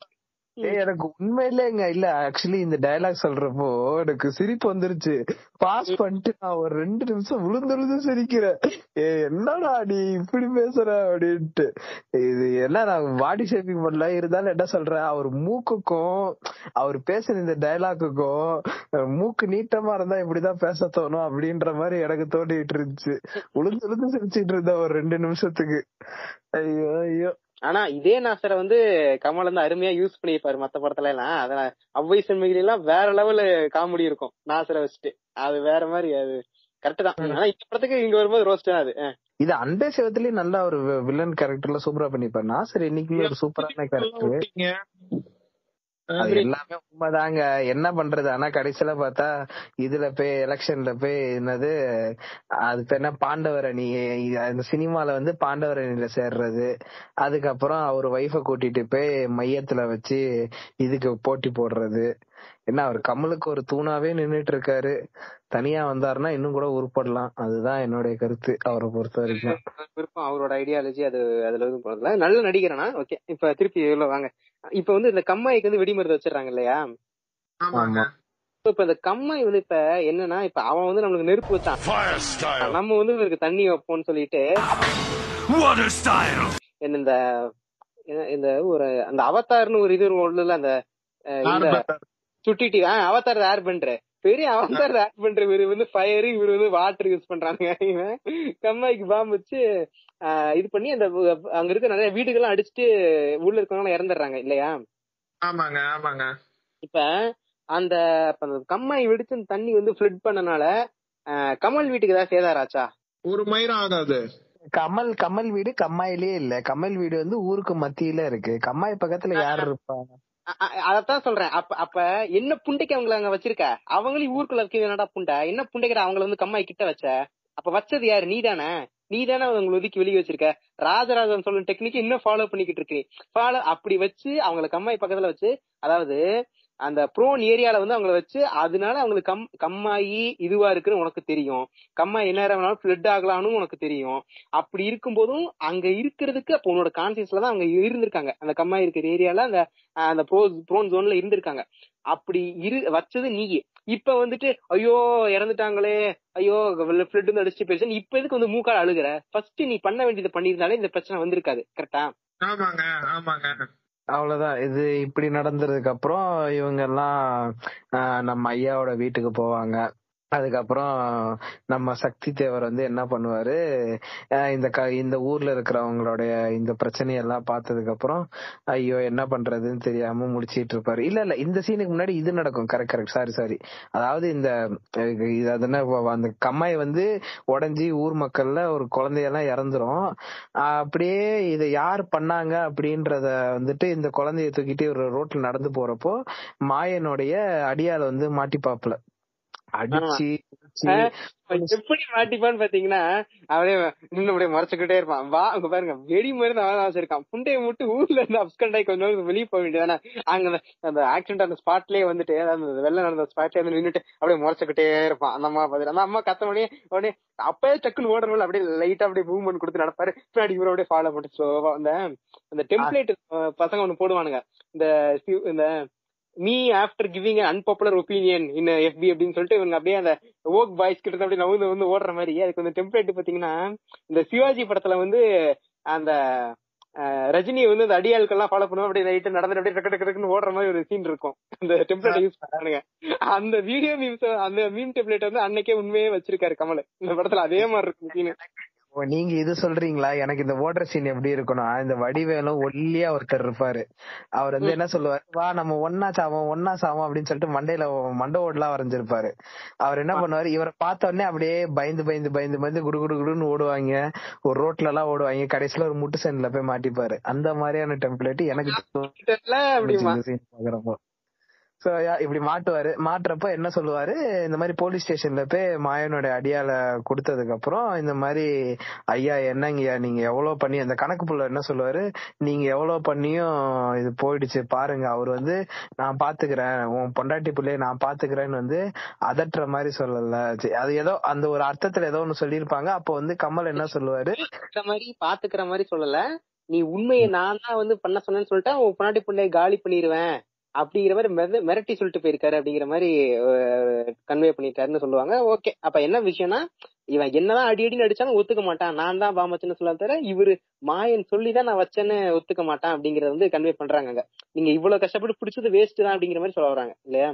ஏய், எனக்கு உண்மையிலேங்க இல்ல ஆக்சுவலி இந்த டயலாக் சொல்றப்போ எனக்கு சிரிப்பு வந்துருச்சு பாஸ் பண்ணிட்டு நான் ஒரு ரெண்டு நிமிஷம் விழுந்து சிரிக்கிறேன் ஏ என்னடா நீ இப்படி பேசுற அப்படின்ட்டு இது என்ன நான் பாடி ஷேப்பிங் பண்ணல இருந்தாலும் என்ன சொல்றேன் அவர் மூக்குக்கும் அவர் பேசுற இந்த டயலாக்குக்கும் மூக்கு நீட்டமா இருந்தா இப்படிதான் பேச தோணும் அப்படின்ற மாதிரி எனக்கு தோண்டிட்டு இருந்துச்சு உளுந்து உளுந்து சிரிச்சிட்டு இருந்தேன் ஒரு ரெண்டு நிமிஷத்துக்கு ஐயோ ஐயோ ஆனா இதே நாசரை வந்து கமல் வந்து அருமையா யூஸ் பண்ணிருப்பாரு மத்த படத்துல எல்லாம் அதெல்லாம் அவ்வை சென்மிகிரி எல்லாம் வேற லெவல்ல காமெடி இருக்கும் நாசரை வச்சுட்டு அது வேற மாதிரி அது கரெக்ட் தான் ஆனா இந்த படத்துக்கு இங்க வரும்போது ரோஸ்ட் தான் அது அஹ். இது அன்பே சிவத்திலயும் நல்ல ஒரு வில்லன் கேரக்டர்ல சூப்பரா பண்ணிப்பாரு நாசர் என்னைக்குமே ஒரு சூப்பரான கேரக்டர் விட்டீங்க அது எல்லாமே உண்மைதாங்க என்ன பண்றது ஆனா கடைசியில பார்த்தா இதுல போய் எலெக்ஷன்ல போய் என்னது அது பேர் என்ன பாண்டவர் அணி அந்த சினிமால வந்து பாண்டவர் அணியில சேர்றது அதுக்கப்புறம் அவர் ஒய்ஃப கூட்டிட்டு போய் மையத்துல வச்சு இதுக்கு போட்டி போடுறது என்ன அவர் கமலுக்கு ஒரு தூணாவே நின்னுட்டு இருக்காரு தனியா வந்தாருன்னா இன்னும் கூட உருப்படலாம் அதுதான் என்னுடைய கருத்து அவரை பொறுத்த வரைக்கும் விருப்பம் அவரோட ஐடியாலஜி அது அதுல எதுவும் போறதுல நல்ல நடிகரனா ஓகே இப்ப திருப்பி உள்ள வாங்க இப்ப வந்து இந்த கம்மாய்க்கு வந்து வெடிமருந்து வச்சிடறாங்க இல்லையா ஆமாங்க So, இப்ப இந்த கம்மாய் வந்து இப்ப என்னன்னா இப்ப அவன் வந்து நம்மளுக்கு நெருப்பு வச்சான் Fire style. நம்ம வந்து இவருக்கு தண்ணி வைப்போம்னு சொல்லிட்டு Water style. என்ன இந்த என்ன- இந்த ஒரு அந்த அவதார்னு ஒரு இது ஒண்ணுல அந்த அஹ், இந்த சுட்டிட்டி அவதார் ஏர் பண்ற பெரிய அவதார் ஏர் பண்ற இவரு வந்து ஃபயர் இவரு வந்து வாட்டர் யூஸ் பண்றாங்க இவன் கம்மாய்க்கு பாம்பு வச்சு ஆஹ், இது பண்ணி அந்த அங்க இருக்க நிறைய வீடுகள்லாம் அடிச்சுட்டு உள்ள இருக்கவங்க இறந்துடுறாங்க இல்லையா ஆமாங்க ஆமாங்க இப்ப அந்த இப்ப அந்த கம்மாய் வெடிச்சு அந்த தண்ணி வந்து ஃபிளட் பண்ணனால ஆஹ், கமல் வீட்டுக்கு ஏதாவது சேதாராச்சா ஒரு மயிரம் ஆகாது கமல் கமல் வீடு கம்மாயிலேயே இல்ல கமல் வீடு வந்து ஊருக்கு மத்தியில இருக்கு கம்மாய் பக்கத்துல யார் இருப்பா அ- அ- அதத்தான் சொல்றேன் அப்ப அப்ப என்ன புண்டைக்கு அவங்கள அங்க வச்சிருக்க அவங்களையும் ஊருக்குள்ள வைக்க என்னடா புண்டை என்ன புண்டைக்கிற அவங்கள வந்து கம்மாய் கிட்ட வச்ச அப்ப வச்சது யாரு நீ தானே நீ தானே அவங்களை ஒதுக்கி வெளியே வச்சிருக்க ராஜராஜன் சொல்லும் டெக்னிக் இன்னும் ஃபாலோ பண்ணிக்கிட்டு இருக்கு ஃபாலோ அப்படி வச்சு அவங்கள கம்மாய் பக்கத்துல வச்சு அதாவது அந்த ப்ரோன் ஏரியால வந்து அவங்கள வச்சு அதனால அவங்களுக்கு கம் கம்மாயி இதுவா இருக்குன்னு உனக்கு தெரியும் கம்மாய் என்ன நேரம் வேணாலும் ஃபிளட் ஆகலாம்னு உனக்கு தெரியும் அப்படி இருக்கும்போதும் அங்க இருக்கிறதுக்கு அப்போ உன்னோட கான்சியஸ்ல தான் அவங்க இருந்திருக்காங்க அந்த கம்மாய் இருக்கிற ஏரியால அந்த ஆஹ் அந்த ப்ரோ ப்ரோன் ஜோன்ல இருந்திருக்காங்க அப்படி இரு வச்சது நீ இப்ப வந்துட்டு ஐயோ இறந்துட்டாங்களே ஐயோ பிளட் வந்து அடிச்சுட்டு போயிருச்சு இப்ப எதுக்கு வந்து மூக்கால அழுகுற ஃபர்ஸ்ட் நீ பண்ண வேண்டியதை பண்ணியிருந்தாலே இந்த பிரச்சனை வந்திருக்காது கரெக்டா ஆமாங்க ஆமாங்க அவ்வளவுதான் இது இப்படி நடந்ததுக்கு அப்புறம் இவங்க எல்லாம் ஆஹ், நம்ம ஐயாவோட வீட்டுக்கு போவாங்க அதுக்கப்புறம் நம்ம சக்தி தேவர் வந்து என்ன பண்ணுவாரு அஹ் இந்த க இந்த ஊர்ல இருக்கிறவங்களுடைய இந்த பிரச்சனையெல்லாம் பார்த்ததுக்கு அப்புறம் ஐயோ என்ன பண்றதுன்னு தெரியாம முடிச்சிட்டு இருப்பாரு இல்ல இல்ல இந்த சீனுக்கு முன்னாடி இது நடக்கும் கரெக்ட் கரெக்ட் சாரி சாரி அதாவது இந்த அஹ் இது அது என்ன வ- அந்த கம்மாய் வந்து உடைஞ்சி ஊர் மக்கள்ல ஒரு குழந்தையெல்லாம் இறந்துரும் ஆஹ் அப்படியே இதை யார் பண்ணாங்க அப்படின்றத வந்துட்டு இந்த குழந்தைய தூக்கிட்டு ஒரு ரோட்ல நடந்து போறப்போ மாயனுடைய அடியால வந்து மாட்டிப்பாப்புல அடிச்சு அடிச்சு ஆஹ் அவன் எப்படி மாட்டிப்பான்னு பாத்தீங்கன்னா அவனே இன்னும் அப்படியே முறைச்சுக்கிட்டே இருப்பான் வா அங்க பாருங்க வெடி மருந்து அவன் தான் வச்சிருக்கான் புண்டைய மட்டும் ஊர்ல இருந்து அப்ஸ்கண்ட் ஆகி கொஞ்ச நாள் வெளியே போக வேண்டியதானே அங்க அந்த- அந்த ஆக்சிடென்ட் அந்த ஸ்பாட்லயே வந்துட்டு அதாவது அந்த வெள்ளம் நடந்த ஸ்பாட்லயே வந்து நின்னுட்டு அப்படியே முறைச்சுக்கிட்டே இருப்பான் அந்த அம்மா பாத்துட்டு அந்த அம்மா கத்த உடனே உடனே அப்பயே டக்குன்னு ஓடுறவங்க அப்படியே லைட்டா அப்படியே மூவ்மெண்ட் கொடுத்து நடப்பாரு பின்னாடி இவரோட அப்படியே ஃபாலோ பண்ணிட்டு ஸ்லோவா அந்த அந்த டெம்ப்ளேட் பசங்க ஒண்ணு போடுவானுங்க இந்த சி- இந்த me after giving unpopular opinion in எஃபி அப்படின்னு சொல்லிட்டு இவங்க அப்படியே அந்த ஓக் பாய்ஸ் கிட்ட இருந்து அப்படியே நவுந்து வந்து ஓடுற மாதிரி அதுக்கு வந்து டெம்ப்ளேட் பாத்தீங்கன்னா இந்த சிவாஜி படத்துல வந்து அந்த அஹ், ரஜினி வந்து அந்த அடியாளுக்கெல்லாம் ஃபாலோ பண்ணுவோம் அப்படியே ரைட்டு நடந்து அப்படியே டக்கு டக்கு டக்குன்னு ஓடுற மாதிரி ஒரு சீன் இருக்கும் அந்த டெம்ப்ளேட் யூஸ் பண்ணானுங்க அந்த வீடியோ மீம்ஸ் அந்த மீம் டெம்ப்ளேட் வந்து அன்னைக்கே உண்மையே வச்சிருக்காரு கமல் இந்த படத்துல அதே மாதிரி இருக்கும் சீன் ஓ, நீங்க இது சொல்றீங்களா எனக்கு இந்த ஓடுற சீன் எப்படி இருக்கும்னா இந்த வடிவேலும் ஒல்லியா ஒருத்தர் இருப்பாரு அவர் வந்து என்ன சொல்லுவாரு வா நம்ம ஒன்னா சாவோம் ஒன்னா சாவோம் அப்படின்னு சொல்லிட்டு மண்டையில மண்டை ஓடலாம் வரைஞ்சிருப்பாரு அவர் என்ன பண்ணுவாரு இவரை பார்த்த உடனே அப்படியே பயந்து பயந்து பயந்து பயந்து குடு குடு குடுன்னு ஓடுவாங்க ஒரு ரோட்ல எல்லாம் ஓடுவாங்க கடைசியில ஒரு முட்டு சென்ட்ல போய் மாட்டிப்பாரு அந்த மாதிரியான டெம்ப்ளேட் எனக்கு ட்விட்டர்ல அப்படி தோணுச்சு இந்த scene பாக்குறப்போ சோ இப்படி மாட்டுவாரு மாட்டுறப்ப என்ன சொல்லுவாரு இந்த மாதிரி போலீஸ் ஸ்டேஷன்ல போய் மாயனோட அடியால கொடுத்ததுக்கு அப்புறம் இந்த மாதிரி ஐயா என்னங்கய்யா நீங்க எவ்வளவு பண்ணி அந்த கணக்கு புள்ள என்ன சொல்லுவாரு நீங்க எவ்வளவு பண்ணியும் இது போயிடுச்சு பாருங்க அவர் வந்து நான் பாத்துக்கிறேன் உன் பொண்டாட்டி புள்ளைய நான் பாத்துக்கிறேன்னு வந்து அதட்டுற மாதிரி சொல்லல சரி, அது ஏதோ அந்த ஒரு அர்த்தத்துல ஏதோ ஒண்ணு சொல்லியிருப்பாங்க அப்போ வந்து கமல் என்ன சொல்லுவாரு இந்த மாதிரி பாத்துக்கிற மாதிரி சொல்லல நீ உண்மையை நான் தான் வந்து பண்ண சொன்னேன்னு சொல்லிட்டா உன் பொன்னாடி பிள்ளைய காலி பண்ணிடுவேன் அப்படிங்கிற மாதிரி மிர- மிரட்டி சொல்லிட்டு போயிருக்காரு அப்படிங்கிற மாதிரி கன்வே பண்ணிட்டாருன்னு சொல்லுவாங்க ஓகே அப்ப என்ன விஷயம்னா இவன் என்னதான் அடி அடின்னு அடிச்சாலும் ஒத்துக்க மாட்டான் நான் தான் பாமச்சுன்னு சொல்ல தவிர இவரு மாயன் சொல்லிதான் நான் வச்சேன்னு ஒத்துக்க மாட்டான் அப்படிங்கறத வந்து கன்வே பண்றாங்க அங்க. நீங்க இவ்வளவு கஷ்டப்பட்டு பிடிச்சது வேஸ்ட் தான் அப்படிங்கிற மாதிரி சொல்ல வராங்க இல்லையா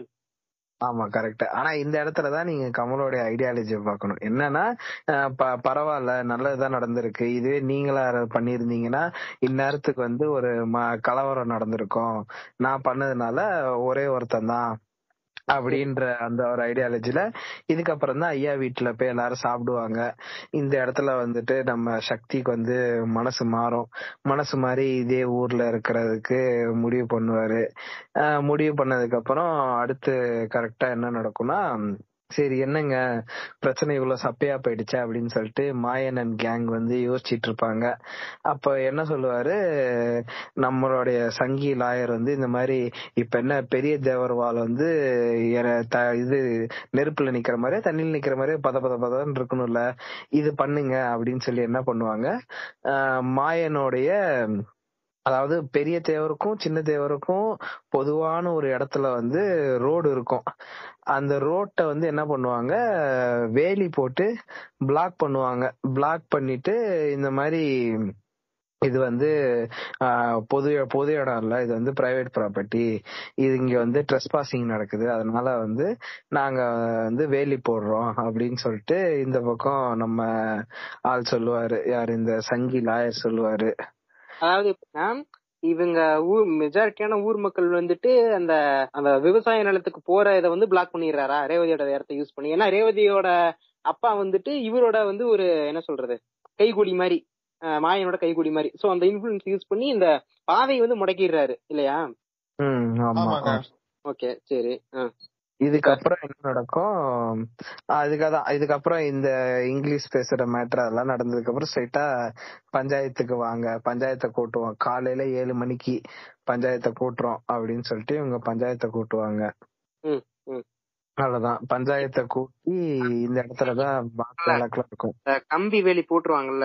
ஆமா கரெக்ட் ஆனா இந்த இடத்துலதான் நீங்க கமலோட ஐடியாலஜியை பார்க்கணும் என்னன்னா அஹ் ப- பரவாயில்ல நல்லதுதான் நடந்திருக்கு இதுவே நீங்களா பண்ணிருந்தீங்கன்னா இந்நேரத்துக்கு வந்து ஒரு ம- கலவரம் நடந்திருக்கும் நான் பண்ணதுனால ஒரே ஒருத்தன் தான் அப்படின்ற அந்த ஒரு ஐடியாலஜில இதுக்கப்புறம் தான் ஐயா வீட்டுல போய் எல்லாரும் சாப்பிடுவாங்க இந்த இடத்துல வந்துட்டு நம்ம சக்திக்கு வந்து மனசு மாறும் மனசு மாறி இதே ஊர்ல இருக்கிறதுக்கு முடிவு பண்ணுவாரு ஆஹ் முடிவு பண்ணதுக்கு அப்புறம் அடுத்து கரெக்டா என்ன நடக்கும்னா சரி என்னங்க பிரச்சனை இவ்வளவு சப்பையா போயிடுச்சு அப்படின்னு சொல்லிட்டு மாயன் அண்ட் கேங் வந்து யோசிச்சிட்டு இருப்பாங்க அப்ப என்ன சொல்லுவாரு நம்மளுடைய சங்கி லாயர் வந்து இந்த மாதிரி இப்ப என்ன பெரிய தேவர்வால் வந்து என- த- இது நெருப்புல நிக்கிற மாதிரியே தண்ணியில் நிக்கிற மாதிரியே பத பத பதன்னு இருக்கணும்ல இது பண்ணுங்க அப்படின்னு சொல்லி என்ன பண்ணுவாங்க ஆஹ் மாயனுடைய அதாவது பெரிய தேவருக்கும் சின்ன தேவருக்கும் பொதுவான ஒரு இடத்துல வந்து ரோடு இருக்கும் அந்த ரோட்டை வந்து என்ன பண்ணுவாங்க வேலி போட்டு பிளாக் பண்ணுவாங்க பிளாக் பண்ணிட்டு இந்த மாதிரி இது வந்து ஆஹ், பொது பொது இடம் இல்ல இது வந்து பிரைவேட் ப்ராப்பர்ட்டி இது இங்க வந்து ட்ரெஸ் பாசிங் நடக்குது அதனால வந்து நாங்க வந்து வேலி போடுறோம் அப்படின்னு சொல்லிட்டு இந்த பக்கம் நம்ம ஆள் சொல்லுவாரு யார் இந்த சங்கி லாயர் சொல்லுவாரு அதாவது எப்படின்னா, இவங்க ஊர் மெஜாரிட்டியான ஊர் மக்கள் வந்துட்டு அந்த அந்த விவசாய நிலத்துக்கு போற இதை வந்து பிளாக் பண்ணிடுறாரா ரேவதியோட இடத்த யூஸ் பண்ணி ஏன்னா ரேவதியோட அப்பா வந்துட்டு இவரோட வந்து ஒரு என்ன சொல்றது கைகூலி மாதிரி அஹ் மாயனோட கைகூலி மாதிரி சோ அந்த இன்ஃபுளுன்ஸ் யூஸ் பண்ணி இந்த பாதையை வந்து முடக்கிடுறாரு இல்லையா ம் ஆமா ஆமாங்க ஓகே சரி ஆ. இதுக்கப்புறம் என்ன நடக்கும் அதுக்காக இதுக்கப்புறம் இந்த இங்கிலீஷ் பேசுற மேட்டர் அதெல்லாம் நடந்ததுக்கு அப்புறம் ஸ்ட்ரைட்டா பஞ்சாயத்துக்கு வாங்க பஞ்சாயத்தை கூட்டுவோம் காலையில ஏழு மணிக்கு பஞ்சாயத்தை கூட்டுறோம் அப்படின்னு சொல்லிட்டு இவங்க பஞ்சாயத்தை கூட்டுவாங்க ம், ம். அவ்வளவுதான் பஞ்சாயத்தை கூட்டி இந்த இடத்துலதான் வாக்கு வழக்குலாம் இருக்கும் இந்த கம்பி வேலி போட்டுருவாங்கல்ல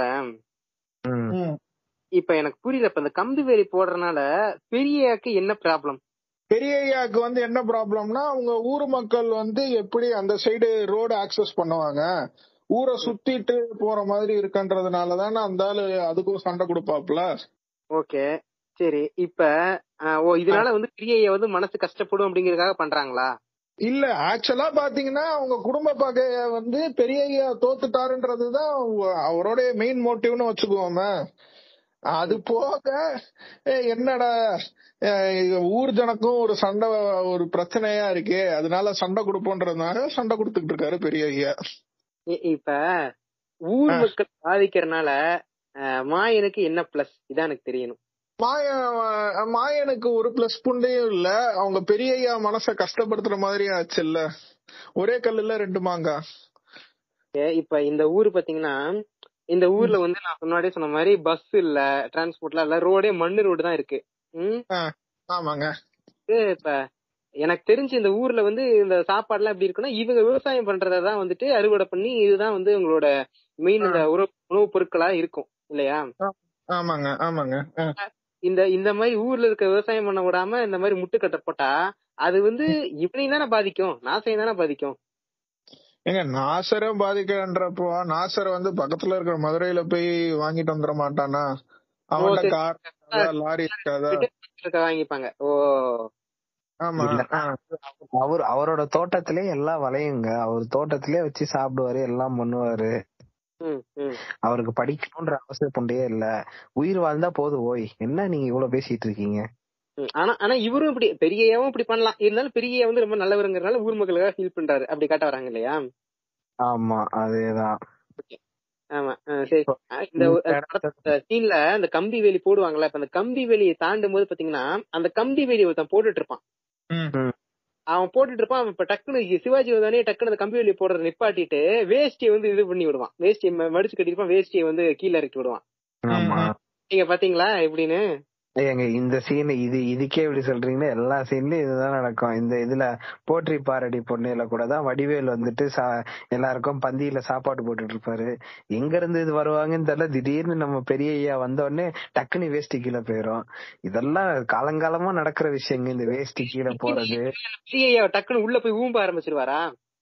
ம். ம். இப்ப எனக்கு புரியல இப்ப இந்த கம்பி வேலி போடுறதுனால பெரியாக்கு என்ன ப்ராப்ளம் பெரிய ஐயாக்கு வந்து என்ன ப்ராப்ளம்னா அவங்க ஊர் மக்கள் வந்து எப்படி அந்த சைடு ரோடு ஆக்சஸ் பண்ணுவாங்க ஊரை சுத்திட்டு போற மாதிரி இருக்குன்றதுனால தானே அந்த ஆளு அதுக்கும் சண்டை கொடுப்பாப்ல ஓகே சரி இப்ப அஹ், ஓ இதனால வந்து பெரிய வந்து மனசு கஷ்டப்படும் அப்படிங்கறதுக்காக பண்றாங்களா இல்ல ஆக்சுவலா பாத்தீங்கன்னா அவங்க குடும்ப பகைய வந்து பெரிய ஐயா தோத்துட்டாருன்றதுதான் அவ- அவருடைய மெயின் மோட்டிவ்னு வச்சுக்குவோமே அது போக ஏய், என்னடா அஹ், ஊர் ஜனக்கும் ஒரு சண்டை ஒரு பிரச்சனையா இருக்கே அதனால சண்டை கொடுப்போன்றதுனால சண்டை கொடுத்துட்டு இருக்காரு பெரிய ஐயா இ- இப்ப ஊர் ஆ. மக்கள் பாதிக்கிறதுனால அஹ், மாயனுக்கு என்ன பிளஸ் இதான் எனக்கு தெரியணும் மாய மாயனுக்கு ஒரு பிளஸ் புண்டையும் இல்ல அவங்க பெரிய ஐயா மனச கஷ்டப்படுத்துற மாதிரி ஆச்சு இல்ல ஒரே கல்லுல ரெண்டு மாங்கா ஏ, இப்ப இந்த ஊர் பாத்தீங்கன்னா இந்த ஊர்ல வந்து நான் முன்னாடியே சொன்ன மாதிரி பஸ் இல்ல டிரான்ஸ்போர்ட்லாம் இல்ல ரோடே மண்ணு ரோடு தான் இருக்கு ம் ஆமாங்க இது இப்ப எனக்கு தெரிஞ்சு இந்த ஊர்ல வந்து இந்த சாப்பாடுலாம் எப்படி இருக்குன்னா இவங்க விவசாயம் பண்றதான் வந்துட்டு அறுவடை பண்ணி இதுதான் வந்து உங்களோட மெயின் இந்த உணவு உணவுப் பொருட்களா இருக்கும் இல்லையா ஆமாங்க ஆமாங்க ஆ. இந்த இந்த மாதிரி ஊர்ல இருக்க விவசாயம் பண்ண விடாம இந்த மாதிரி முட்டுக்கட்டை போட்டா அது வந்து இவனையும் தானே பாதிக்கும் நாசையும் தானே பாதிக்கும் ஏங்க நாசரும் பாதிக்கன்றப்போ நாசர் வந்து பக்கத்துல இருக்கிற மதுரையில போய் வாங்கிட்டு வந்துட மாட்டானா அவன்கிட்ட சரி. கார் இருக்காதா, லாரி இருக்காதா இருக்க வாங்கிப்பாங்க ஓ ஆமா இல்ல. ஆ. அவர் அவரோட தோட்டத்திலே எல்லாம் விளையுங்க அவர் தோட்டத்திலே வச்சு சாப்பிடுவாரு எல்லாம் பண்ணுவாரு ம் ம் அவருக்கு படிக்கணும்ன்ற அவசியம் கொண்டே இல்ல உயிர் வாழ்ந்தா போதும் ஓய் என்ன நீங்க இவ்வளவு பேசிட்டு இருக்கீங்க ம். ஆனா ஆனா இவரும் இப்படி பெரியவும் இப்படி பண்ணலாம் இருந்தாலும் பெரிய வந்து ரொம்ப நல்லவருங்கிறனால ஊர் மக்களுக்காக ஃபீல் பண்றாரு அப்படி காட்ட வராங்க இல்லையா ஆமா அதேதான் ஆமா ஆ, சரி ஆ, இந்த சீன்ல அந்த கம்பி வேலி போடுவாங்கல்ல இப்ப அந்த கம்பி வேலியை தாண்டும் போது பாத்தீங்கன்னா அந்த கம்பி வேலி ஒருத்தன் போட்டுட்டு இருப்பான் ம். அவன் போட்டுட்டு இருப்பான் அவன் இப்ப டக்குனு சிவாஜி வந்தானே டக்குனு அந்த கம்பி வேலியை போடுறத நிப்பாட்டிட்டு வேஷ்டியை வந்து இது பண்ணி விடுவான் வேஷ்டியை ம- மடிச்சு கட்டிருப்பான் வேஷ்டியை வந்து கீழே இறக்கி விடுவான் ஆமா நீங்க பாத்தீங்களா எப்படின்னு ஏங்க இந்த சீன் இது இதுக்கே இப்படி சொல்றீங்கன்னா எல்லா சீன்லயும் இதுதான் நடக்கும் இந்த இதுல போற்றி பாரடி பொண்ணுல கூட தான் வடிவேல் வந்துட்டு சா- எல்லாருக்கும் பந்தியில சாப்பாடு போட்டுட்டு இருப்பாரு எங்க இருந்து இது வருவாங்கன்னு தெரியல திடீர்னு நம்ம பெரிய ஐயா வந்த உடனே டக்குனு வேஷ்டி கீழே போயிரும் இதெல்லாம் காலங்காலமா நடக்கிற விஷயங்க இந்த வேஷ்டி கீழே போறது பெரிய டக்குனு உள்ள போய் ஊம்ப ஆரம்பிச்சிருவாரா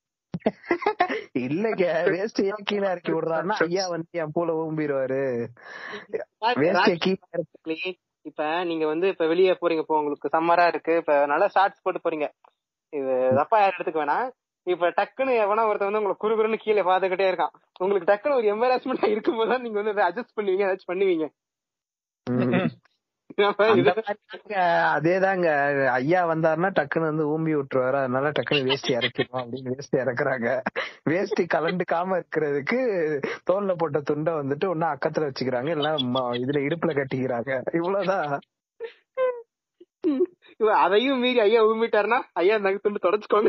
இல்லங்க வேஷ்டி ஏன் கீழே இறக்கி விடுறாருன்னா ஐயா வந்து என் பூல ஊம்பிடுவாரு பாத்து, வேஷ்டிய கீழே இறக்கி ராஜ் இப்ப நீங்க வந்து இப்ப வெளியே போறீங்க இப்போ உங்களுக்கு சம்மரா இருக்கு இப்ப நல்லா ஷார்ட்ஸ் போட்டு போறீங்க இது தப்பா யாரும் எடுத்துக்க வேணாம் இப்ப டக்குன்னு எவனா ஒருத்தன் வந்து உங்களுக்கு குறுகுறுன்னு கீழே பாத்துக்கிட்டே இருக்கான் உங்களுக்கு டக்குன்னு ஒரு எம்பாரஸ்மெண்ட் இருக்கும்போது தான் நீங்க வந்து அதை அட்ஜஸ்ட் பண்ணுவீங்க ஏதாச்சும் பண்ணுவீங்க ம். அந்த மாதிரிதாங்க, அதேதாங்க ஐயா வந்தாருன்னா டக்குன்னு வந்து ஊம்பி விட்டுருவாரு அதனால டக்குன்னு வேஷ்டி இறக்கிடும் அப்படின்னு வேஷ்டி இறக்குறாங்க வேஷ்டி கலண்டுக்காம இருக்கிறதுக்கு தோல்ல போட்ட துண்டை வந்துட்டு ஒண்ணு அக்கத்துல வச்சுக்கிறாங்க இல்ல ம- இதுல இடுப்புல கட்டிக்கிறாங்க இவ்வளவுதான் இவ அதையும் மீறி ஐயா ஊம்பிட்டாருன்னா ஐயா நகை துண்டு தொடச்சுக்கோங்க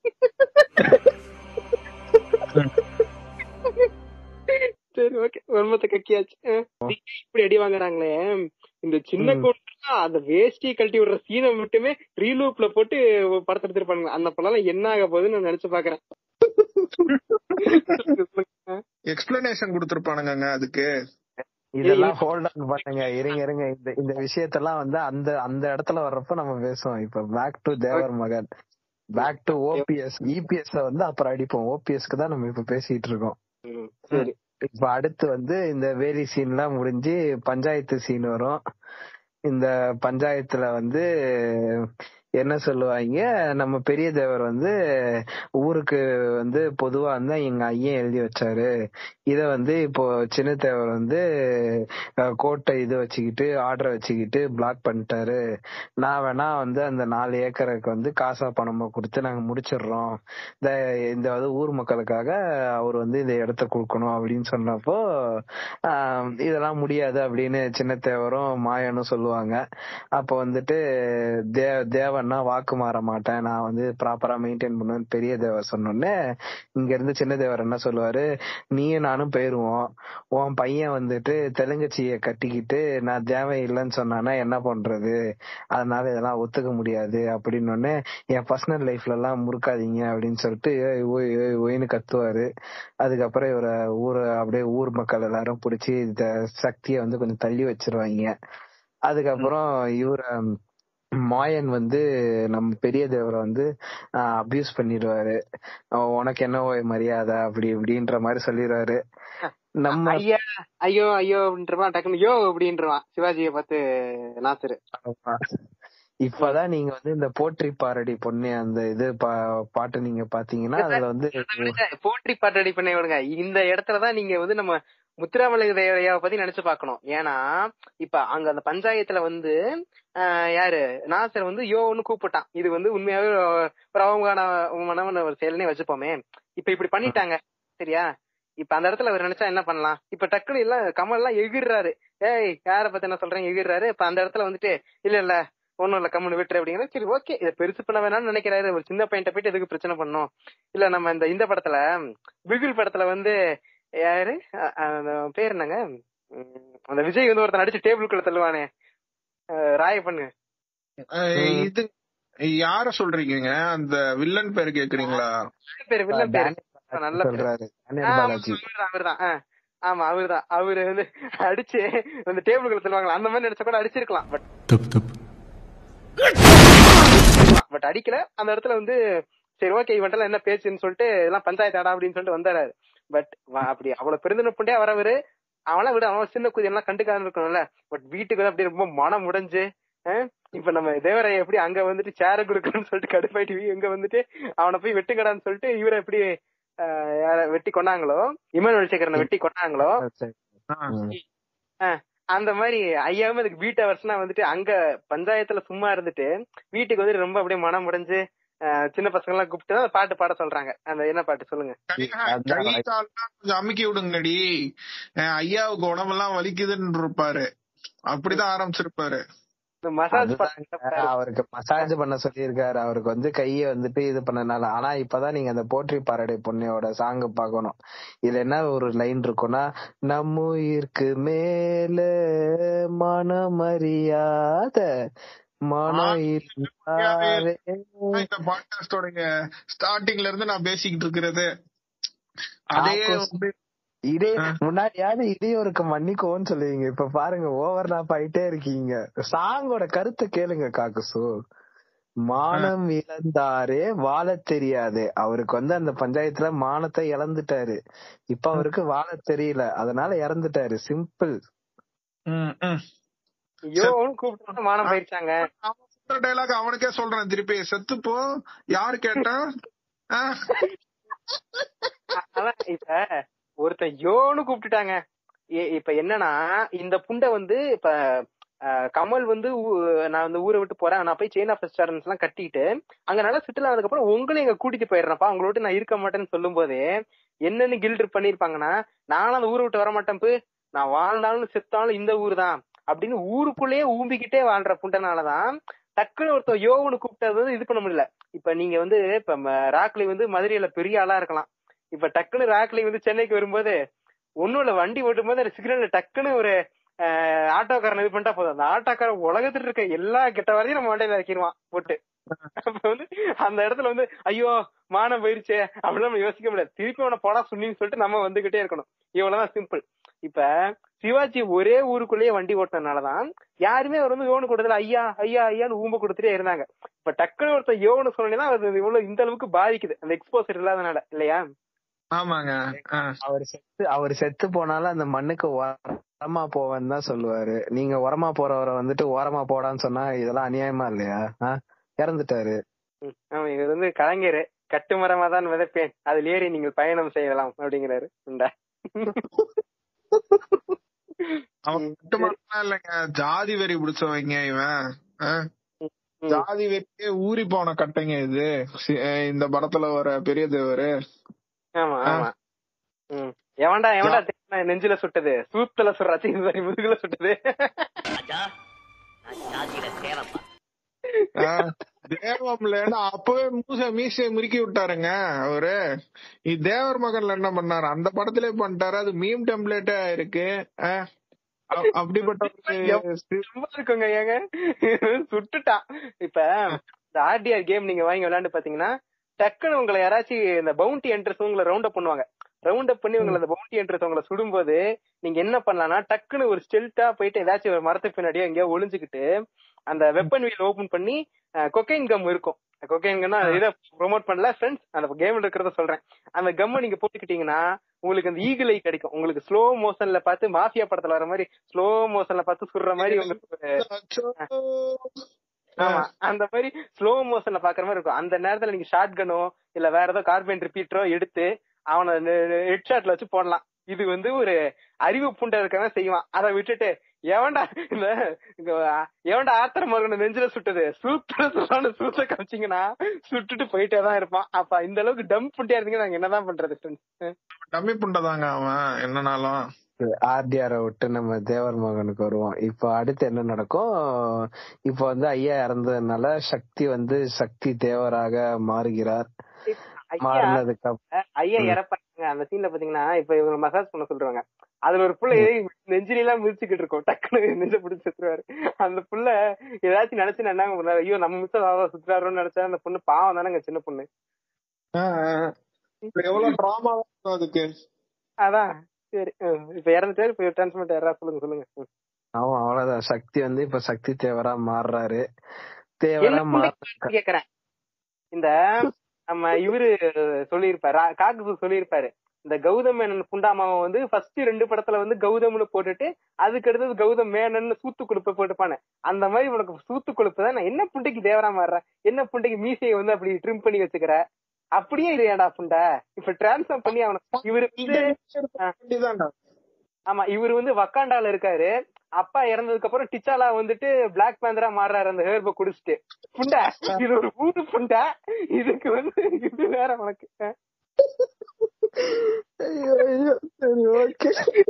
சரி ஓகே ஒன்பத்த கக்கியாச்சு அஹ், இப்படி அடி வாங்குறாங்களே இந்த சின்ன ம். கூட்டம் அந்த வேஷ்டியை கழட்டி விடுற சீனை மட்டுமே ரீலூப்ல போட்டு படத்தை எடுத்துருப்பாங்க அந்த படம் என்ன ஆக போகுதுன்னு நான் நினைச்சு பாக்குறேன் எக்ஸ்பிளனேஷன் கொடுத்திருப்பானுங்க அதுக்கு இதெல்லாம் ஹோல்ட் ஆன் பண்ணுங்க இருங்க இருங்க இந்த இந்த விஷயத்தெல்லாம் வந்து அந்த அந்த இடத்துல வர்றப்ப நம்ம பேசுவோம் இப்ப பேக் டு தேவர் மகன் பேக் டு ஓபிஎஸ் இபிஎஸ் வந்து அப்புறம் அடிப்போம் ஓபிஎஸ்க்கு தான் நம்ம இப்ப பேசிட்டு இருக்கோம் ம், சரி இப்ப அடுத்து வந்து இந்த வேலி சீன்லாம் முடிஞ்சு பஞ்சாயத்து சீன் வரும் இந்த பஞ்சாயத்துல வந்து என்ன சொல்லுவாங்க நம்ம பெரிய தேவர் வந்து ஊருக்கு வந்து பொதுவா வந்து எங்க ஐயன் எழுதி வச்சாரு இத வந்து இப்போ சின்ன தேவர் வந்து அஹ், கோட்டை இது வச்சுக்கிட்டு ஆர்டர் வச்சுக்கிட்டு பிளாக் பண்ணிட்டாரு நான் வேணா வந்து அந்த நாலு ஏக்கருக்கு வந்து காசா பணமா கொடுத்து நாங்க முடிச்சிடுறோம் இந்த இந்த வந்து ஊர் மக்களுக்காக அவர் வந்து இந்த இடத்த கொடுக்கணும் அப்படின்னு சொன்னப்போ ஆஹ் இதெல்லாம் முடியாது அப்படின்னு சின்ன தேவரும் மாயனும் சொல்லுவாங்க அப்ப வந்துட்டு தே தேவன்னா வாக்கு மாற மாட்டேன் நான் வந்து ப்ராப்பரா மெயின்டைன் பண்ணுவேன் பெரிய தேவர் சொன்னோடனே இங்க இருந்து சின்ன தேவர் என்ன சொல்லுவாரு நீயும் நானும் போயிருவோம் உன் பையன் வந்துட்டு தெலுங்கச்சிய கட்டிக்கிட்டு நான் தேவை இல்லைன்னு சொன்னானா என்ன பண்றது அதனால இதெல்லாம் ஒத்துக்க முடியாது அப்படின்னு உடனே என் பர்சனல் லைஃப்ல எல்லாம் முறுக்காதீங்க அப்படின்னு சொல்லிட்டு "ஏய், ஓய் ஓய், ஓய்னு கத்துவாரு அதுக்கப்புறம் இவரை ஊர் அப்படியே ஊர் மக்கள் எல்லாரும் பிடிச்சி இந்த சக்தியை வந்து கொஞ்சம் தள்ளி வச்சிருவாங்க அதுக்கப்புறம் இவர மாயன் வந்து நம்ம பெரிய தேவரை வந்து அபியூஸ் பண்ணிடுவாரு அஹ் உனக்கு என்ன ஓய் மரியாதை அப்படி இப்படின்ற மாதிரி சொல்லிடுவாரு நம்ம ஐயா ஐயோ ஐயோ அப்படின்றவான் டக்குனு யோ அப்படின்றவான் சிவாஜியை பார்த்து நாசரு ஆமா. இப்பதான் நீங்க வந்து இந்த போற்றி பாரடி பொண்ணு அந்த இது பா- பாட்டு நீங்க பாத்தீங்கன்னா அதுல வந்து போற்றி பாட்டு ரெடி பண்ணி விடுங்க இந்த இடத்துலதான் நீங்க வந்து நம்ம முத்துராமலிங்க தேவரையாவை பத்தி நினைச்சு பார்க்கணும் ஏன்னா இப்ப அங்க அந்த பஞ்சாயத்துல வந்து ஆஹ் யாரு நாசர் வந்து யோன்னு கூப்பிட்டான் இது வந்து உண்மையாவே ஒரு அவமான ஒரு செயல்னே வச்சுப்போமே இப்ப இப்படி பண்ணிட்டாங்க சரியா இப்ப அந்த இடத்துல அவர் நினைச்சா என்ன பண்ணலாம் இப்ப டக்குனு எல்லாம் கமல் எல்லாம் எகிர்றாரு ஏய் யார பத்தி என்ன சொல்றேன் எகிர்றாரு இப்ப அந்த இடத்துல வந்துட்டு இல்ல இல்ல ஒண்ணும் இல்ல கம்முனு விட்டுரு அப்படிங்கிற சரி ஓகே இதை பெருசு பண்ண வேணாம்னு நினைக்கிறாரு ஒரு சின்ன பையன்ட்ட போயிட்டு எதுக்கு பிரச்சனை பண்ணோம் இல்ல நம்ம இந்த இந்த படத்துல பிகில் படத்துல வந்து யாரு அ- அந்த பேர் என்னங்க உம், அந்த விஜய் வந்து ஒருத்தன் அடிச்சு டேபிளுக்குள்ள தள்ளுவானே அஹ் ராய பண்ணு அஹ் இது யார சொல்றீங்க அந்த வில்லன் பேர் கேக்குறீங்களா பேரு வில்லன் பேரு டேனியல் நல்ல பேரு. சொல்றாரு டேனியல் ஆமா, பாலாஜி அவர்தான் அவர்தான் ஆ. ஆமா அவர்தான் அவரு வந்து அடிச்சு அந்த டேபிளுக்குள்ள தள்ளுவாங்களா அந்த மாதிரி நினைச்சா கூட அடிச்சிருக்கலாம் பட் Tup tup. பட் அடிக்கல அந்த இடத்துல வந்து சரி ஓகே இவன்ட்டெல்லாம் என்ன பேச்சுன்னு சொல்லிட்டு எல்லாம் பஞ்சாயத்து ஆடா அப்படின்னு சொல்லிட்டு வந்தாரு பட் அப்படி அவ்வளவு பெருந்தினப்புண்டே வரவரு அவனா விட அவன் சின்ன குதி எல்லாம் கண்டுக்காம இருக்கணும்ல பட் வீட்டுக்கு வந்து அப்படியே ரொம்ப மனம் உடைஞ்சு அஹ், இப்ப நம்ம தேவரைய எப்படி அங்க வந்துட்டு சேர கொடுக்கணும்னு சொல்லிட்டு கடுப்பாயிட்டு இங்க வந்துட்டு அவனை போய் வெட்டுக்கடான்னு சொல்லிட்டு இவரை எப்படி அஹ், யார வெட்டி கொண்டாங்களோ இமானுவல் சேகரனை வெட்டி கொண்டாங்களோ ஆஹ் அந்த மாதிரி ஐயாவும் அதுக்கு வீட்டு அவர்ஸ்னா வந்துட்டு அங்க பஞ்சாயத்துல சும்மா இருந்துட்டு வீட்டுக்கு வந்து ரொம்ப அப்படியே மனம் உடைஞ்சு அஹ், சின்ன பசங்க எல்லாம் கூப்பிட்டு தான் பாட்டு பாட சொல்றாங்க அந்த என்ன பாட்டு சொல்லுங்க கை அதான் கை கால்லாம் கொஞ்சம் அமுக்கி விடுங்கடி அஹ் ஐயாவுக்கு உடம்பெல்லாம் வலிக்குதுன்னு இருப்பாரு அப்படிதான் ஆரம்பிச்சிருப்பாரு இந்த மசாஜ் அதுதாங்க, பாட்டு அவருக்கு மசாஜ் பண்ண சொல்லியிருக்காரு அவருக்கு வந்து கைய வந்துட்டு இது பண்ணனால ஆனா இப்பதான் நீங்க அந்த போற்றி பாரடை பொண்ணையோட சாங் பார்க்கணும் இதுல என்ன ஒரு லைன் இருக்கும்னா நம்ம உயிருக்கு மேல மனமறியாத மனம் இருந்தாரே. இந்த பாட்காஸ்டோட ஸ்டார்டிங்ல இருந்து நான் பேசிக்கிட்டு இருக்கிறது அதே ஆப்போஸ்- வந்து இதே ஆ. முன்னாடியாவது இதையும் ஒரு மன்னிக்கோன்னு சொல்லுவீங்க இப்ப பாருங்க ஓவர் லாப் ஆயிட்டே இருக்கீங்க சாங்கோட கருத்தை கேளுங்க காக்குசு மானம் இழந்தாரே வாழ தெரியாது அவருக்கு வந்து அந்த பஞ்சாயத்துல மானத்தை இழந்துட்டாரு இப்ப அவருக்கு வாழ தெரியல அதனால இறந்துட்டாரு சிம்பிள் ம், ம். யோன்னு கூப்பிட்டு மானம் போயிருச்சாங்க அவன் சொல்ற டைலாக் அவனுக்கே சொல்றேன் திருப்பி செத்துப்போ யாரு கேட்டா ஆஹ் அ- அதான் இப்ப ஒருத்தன் யோன்னு கூப்பிட்டுட்டாங்க ஏ- இப்ப என்னன்னா இந்த புண்டை வந்து இப்ப அஹ், கமல் வந்து ஊ- நான் வந்து ஊரை விட்டு போறேன் நான் போய் செயின் ஆஃப் ரெஸ்டாரண்ட்ஸ் எல்லாம் கட்டிட்டு அங்க நல்லா செட்டில் ஆனதுக்கு அப்புறம் உங்களையும் எங்க கூட்டிட்டு போயிடுறேன்ப்பா உங்களை விட்டு நான் இருக்க மாட்டேன்னு சொல்லும் போதே என்னன்னு கில்ட் பண்ணிருப்பாங்கன்னா நானும் அந்த ஊரை விட்டு வர மாட்டேன் பு. நான் வாழ்ந்தாலும் செத்தாலும் இந்த ஊர் தான் அப்படின்னு ஊருக்குள்ளேயே ஊம்பிக்கிட்டே வாழ்ற புண்டனாலதான் டக்குன்னு ஒருத்தர் யோகனு கூப்பிட்டது வந்து இது பண்ண முடியல இப்ப நீங்க வந்து இப்ப ம- ராக்லி வந்து மதுரையில பெரிய ஆளா இருக்கலாம் இப்ப டக்குன்னு ராக்லி வந்து சென்னைக்கு வரும்போது ஒண்ணும் இல்ல வண்டி ஓட்டும் போது அந்த சிக்னல்ல டக்குன்னு ஒரு ஆஹ், ஆட்டோக்காரன் இது பண்ணிட்டா போதும் அந்த ஆட்டோக்காரன் உலகத்துல இருக்க எல்லா கெட்ட வரையும் நம்ம வண்டியில இறக்கிடுவான் போட்டு அப்ப வந்து அந்த இடத்துல வந்து ஐயோ மானம் போயிருச்சே அப்படின்னு நம்ம யோசிக்க முடியாது திருப்பி அவனை போடா சுண்ணின்னு சொல்லிட்டு நம்ம வந்துகிட்டே இருக்கணும் இவ்வளவுதான் சிம்பிள் இப்ப சிவாஜி ஒரே ஊருக்குள்ளேயே வண்டி ஓட்டினதுனாலதான் யாருமே அவர் வந்து யோனு கொடுத்தல ஐயா ஐயா ஐயான்னு ஊம்ப கொடுத்துட்டே இருந்தாங்க இப்ப டக்குன்னு ஒருத்தர் யோனு சொன்னீங்கன்னா அது இவ்வளவு இந்த அளவுக்கு பாதிக்குது அந்த எக்ஸ்போசர் இல்லாதனால இல்லையா ஆமாங்க ஆ. அவர் செத்து அவர் செத்து போனாலும் அந்த மண்ணுக்கு உரமா போவேன்னு தான் சொல்லுவாரு நீங்க உரமா போறவரை வந்துட்டு ஓரமா போடான்னு சொன்னா இதெல்லாம் அநியாயமா இல்லையா ஆ? இறந்துட்டாரு ம், ஆமா இவர் வந்து கலைஞர் கட்டுமரமா தான் விதைப்பேன் அதில் ஏறி நீங்கள் பயணம் செய்யலாம் அப்படிங்கிறாரு உண்டா அவன் மட்டும் இல்லைங்க ஜாதி வெறி பிடிச்சவங்க இவன் ஆ? ம். ஜாதி வெறியே ஊறி போன கட்டைங்க இது சி- அஹ் இந்த படத்துல வர பெரிய தேவரு ஆமா ஆ. ஆமா ம். எவன்டா எவன்டா தேவனை நெஞ்சில சுட்டது சூத்துல சுடுறாச்சு இது மாதிரி முதுகுல சுட்டது ஆ, தேவம்லன்னு அப்பவே மூச மீசைய முறுக்கி விட்டாருங்க அவரு இது தேவர் மகன்ல என்ன பண்ணாரு அந்த படத்திலே பண்ணிட்டாரு அது மீம் டெம்ப்ளேட்டா இருக்கு ஆ, அ- அப்படிப்பட்ட ஒரு சும்மா இருக்குங்க ஏங்க சுட்டுட்டான் இப்ப இந்த ஆர்டிஆர் கேம் நீங்க வாங்கி விளையாண்டு பாத்தீங்கன்னா டக்குன்னு உங்களை யாராச்சும் இந்த பவுண்டி என்ட்ரஸ் உங்களை ரவுண்ட் அப் பண்ணுவாங்க ரவுண்ட் அப் பண்ணி உங்களை அந்த பவுண்டி என்ட்ரஸ் உங்களை சுடும்போது நீங்க என்ன பண்ணலாம்னா டக்குன்னு ஒரு ஸ்டெல்ட்டா போயிட்டு ஏதாச்சும் ஒரு மரத்துக்கு பின்னாடியோ எங்கேயோ ஒளிஞ்சுக்கிட்டு அந்த வெப்பன் வீல் ஓபன் பண்ணி கொக்கைன் கம் இருக்கும் கொக்கைன் கம்னா இதை ப்ரோமோட் பண்ணல ஃப்ரெண்ட்ஸ் அந்த கேம்ல இருக்கிறத சொல்றேன் அந்த கம்மை நீங்க போட்டுக்கிட்டீங்கன்னா உங்களுக்கு அந்த ஈகிள் ஐ கிடைக்கும் உங்களுக்கு ஸ்லோ மோஷன்ல பார்த்து மாஃபியா படத்துல வர மாதிரி ஸ்லோ மோஷன்ல பார்த்து சுடுற மாதிரி உங்களுக்கு ஒரு ஆமா அந்த மாதிரி ஸ்லோ மோஷன்ல பாக்குற மாதிரி இருக்கும் அந்த நேரத்துல நீங்க ஷார்ட் கனோ இல்ல வேற ஏதோ கார்பன் ரிப்பீட்டரோ எடுத்து அவனை ஹெட் ஷாட்ல வச்சு போடலாம் இது வந்து ஒரு அறிவு புண்டை இருக்கவன் செய்வான் அதை விட்டுட்டு எவன்டா இந்த இங்க எவன்டா ஆத்திர மருகனை நெஞ்சில சுட்டது சூத்திர சுடான்னு சூத்த காமிச்சீங்கன்னா சுட்டுட்டு போயிட்டே தான் இருப்பான் அப்ப இந்த அளவுக்கு டம் புண்டியா இருந்தீங்க நாங்க என்னதான் பண்றது friends? டம்மி புண்டதாங்க அவன் என்னனாலும் ஆர்டிஆரை விட்டு நம்ம தேவர் மகனுக்கு வருவோம் இப்போ அடுத்து என்ன நடக்கும் இப்போ வந்து ஐயா இறந்ததுனால சக்தி வந்து சக்தி தேவராக மாறுகிறார் ஐயா மாறினதுக்கு அப்புறம் ஐயா இறப்பாங்க அந்த சீன்ல பாத்தீங்கன்னா இப்ப இவங்க மசாஜ் பண்ண சொல்றாங்க அதுல ஒரு புள்ள நெஞ்சில எல்லாம் மிதிச்சுக்கிட்டு இருக்கும் டக்குனு நெஞ்ச பிடிச்சு சுத்துறாரு அந்த புள்ள ஏதாச்சும் நினைச்சு நான் என்ன பண்ணாரு ஐயோ நம்ம மிஸ் சுத்துறாருன்னு நினைச்சா அந்த பொண்ணு பாவம் தானேங்க சின்ன பொண்ணு எவ்வளவு டிராமா அதுக்கு அதான் சரி ஹம், இப்ப இறந்துட்டாரு இப்ப டிரான்ஸ்மெண்ட் யாரா சொல்லுங்க சொல்லுங்க ஹம். ஆமா அவ்வளவுதான் சக்தி வந்து இப்ப சக்தி தேவரா மாறுறாரு தேவரா என்ன மாற புண்டைக்கு கேக்குறேன் இந்த நம்ம இவரு சொல்லியிருப்பாரு ரா- காக்கு சொல்லியிருப்பாரு இந்த கௌதம் மேனன் புண்டாமாவை வந்து ஃபர்ஸ்ட் ரெண்டு படத்துல வந்து கௌதம்னு போட்டுட்டு அதுக்கு அடுத்தது கௌதம் மேனன் சூத்து கொழுப்பு போட்டுப்பானு அந்த மாதிரி உனக்கு சூத்து கொழுப்பு தான் நான் என்ன புண்டைக்கு தேவரா மாறுற என்ன புண்டைக்கு மீசையை வந்து அப்படி ட்ரிம் பண்ணி வச்சுக்கிற அப்படியே இல்லையாடா புண்டை இப்ப டிரான்ஸ்ஃபார்ம் பண்ணி அவன இவரு வந்து வேண்டியதான்டா. ஆமா இவர் வந்து வக்காண்டால இருக்காரு அப்பா இறந்ததுக்கு அப்புறம் டிச்சாலா வந்துட்டு பிளாக் பேந்தரா மாறுறாரு அந்த ஹேர்ப குடிச்சிட்டு புண்டா இது ஒரு ஊரு புண்டா இதுக்கு வந்து இது வேற உனக்கு அஹ். ஐயோ, ஐயோ, சரி ஓகே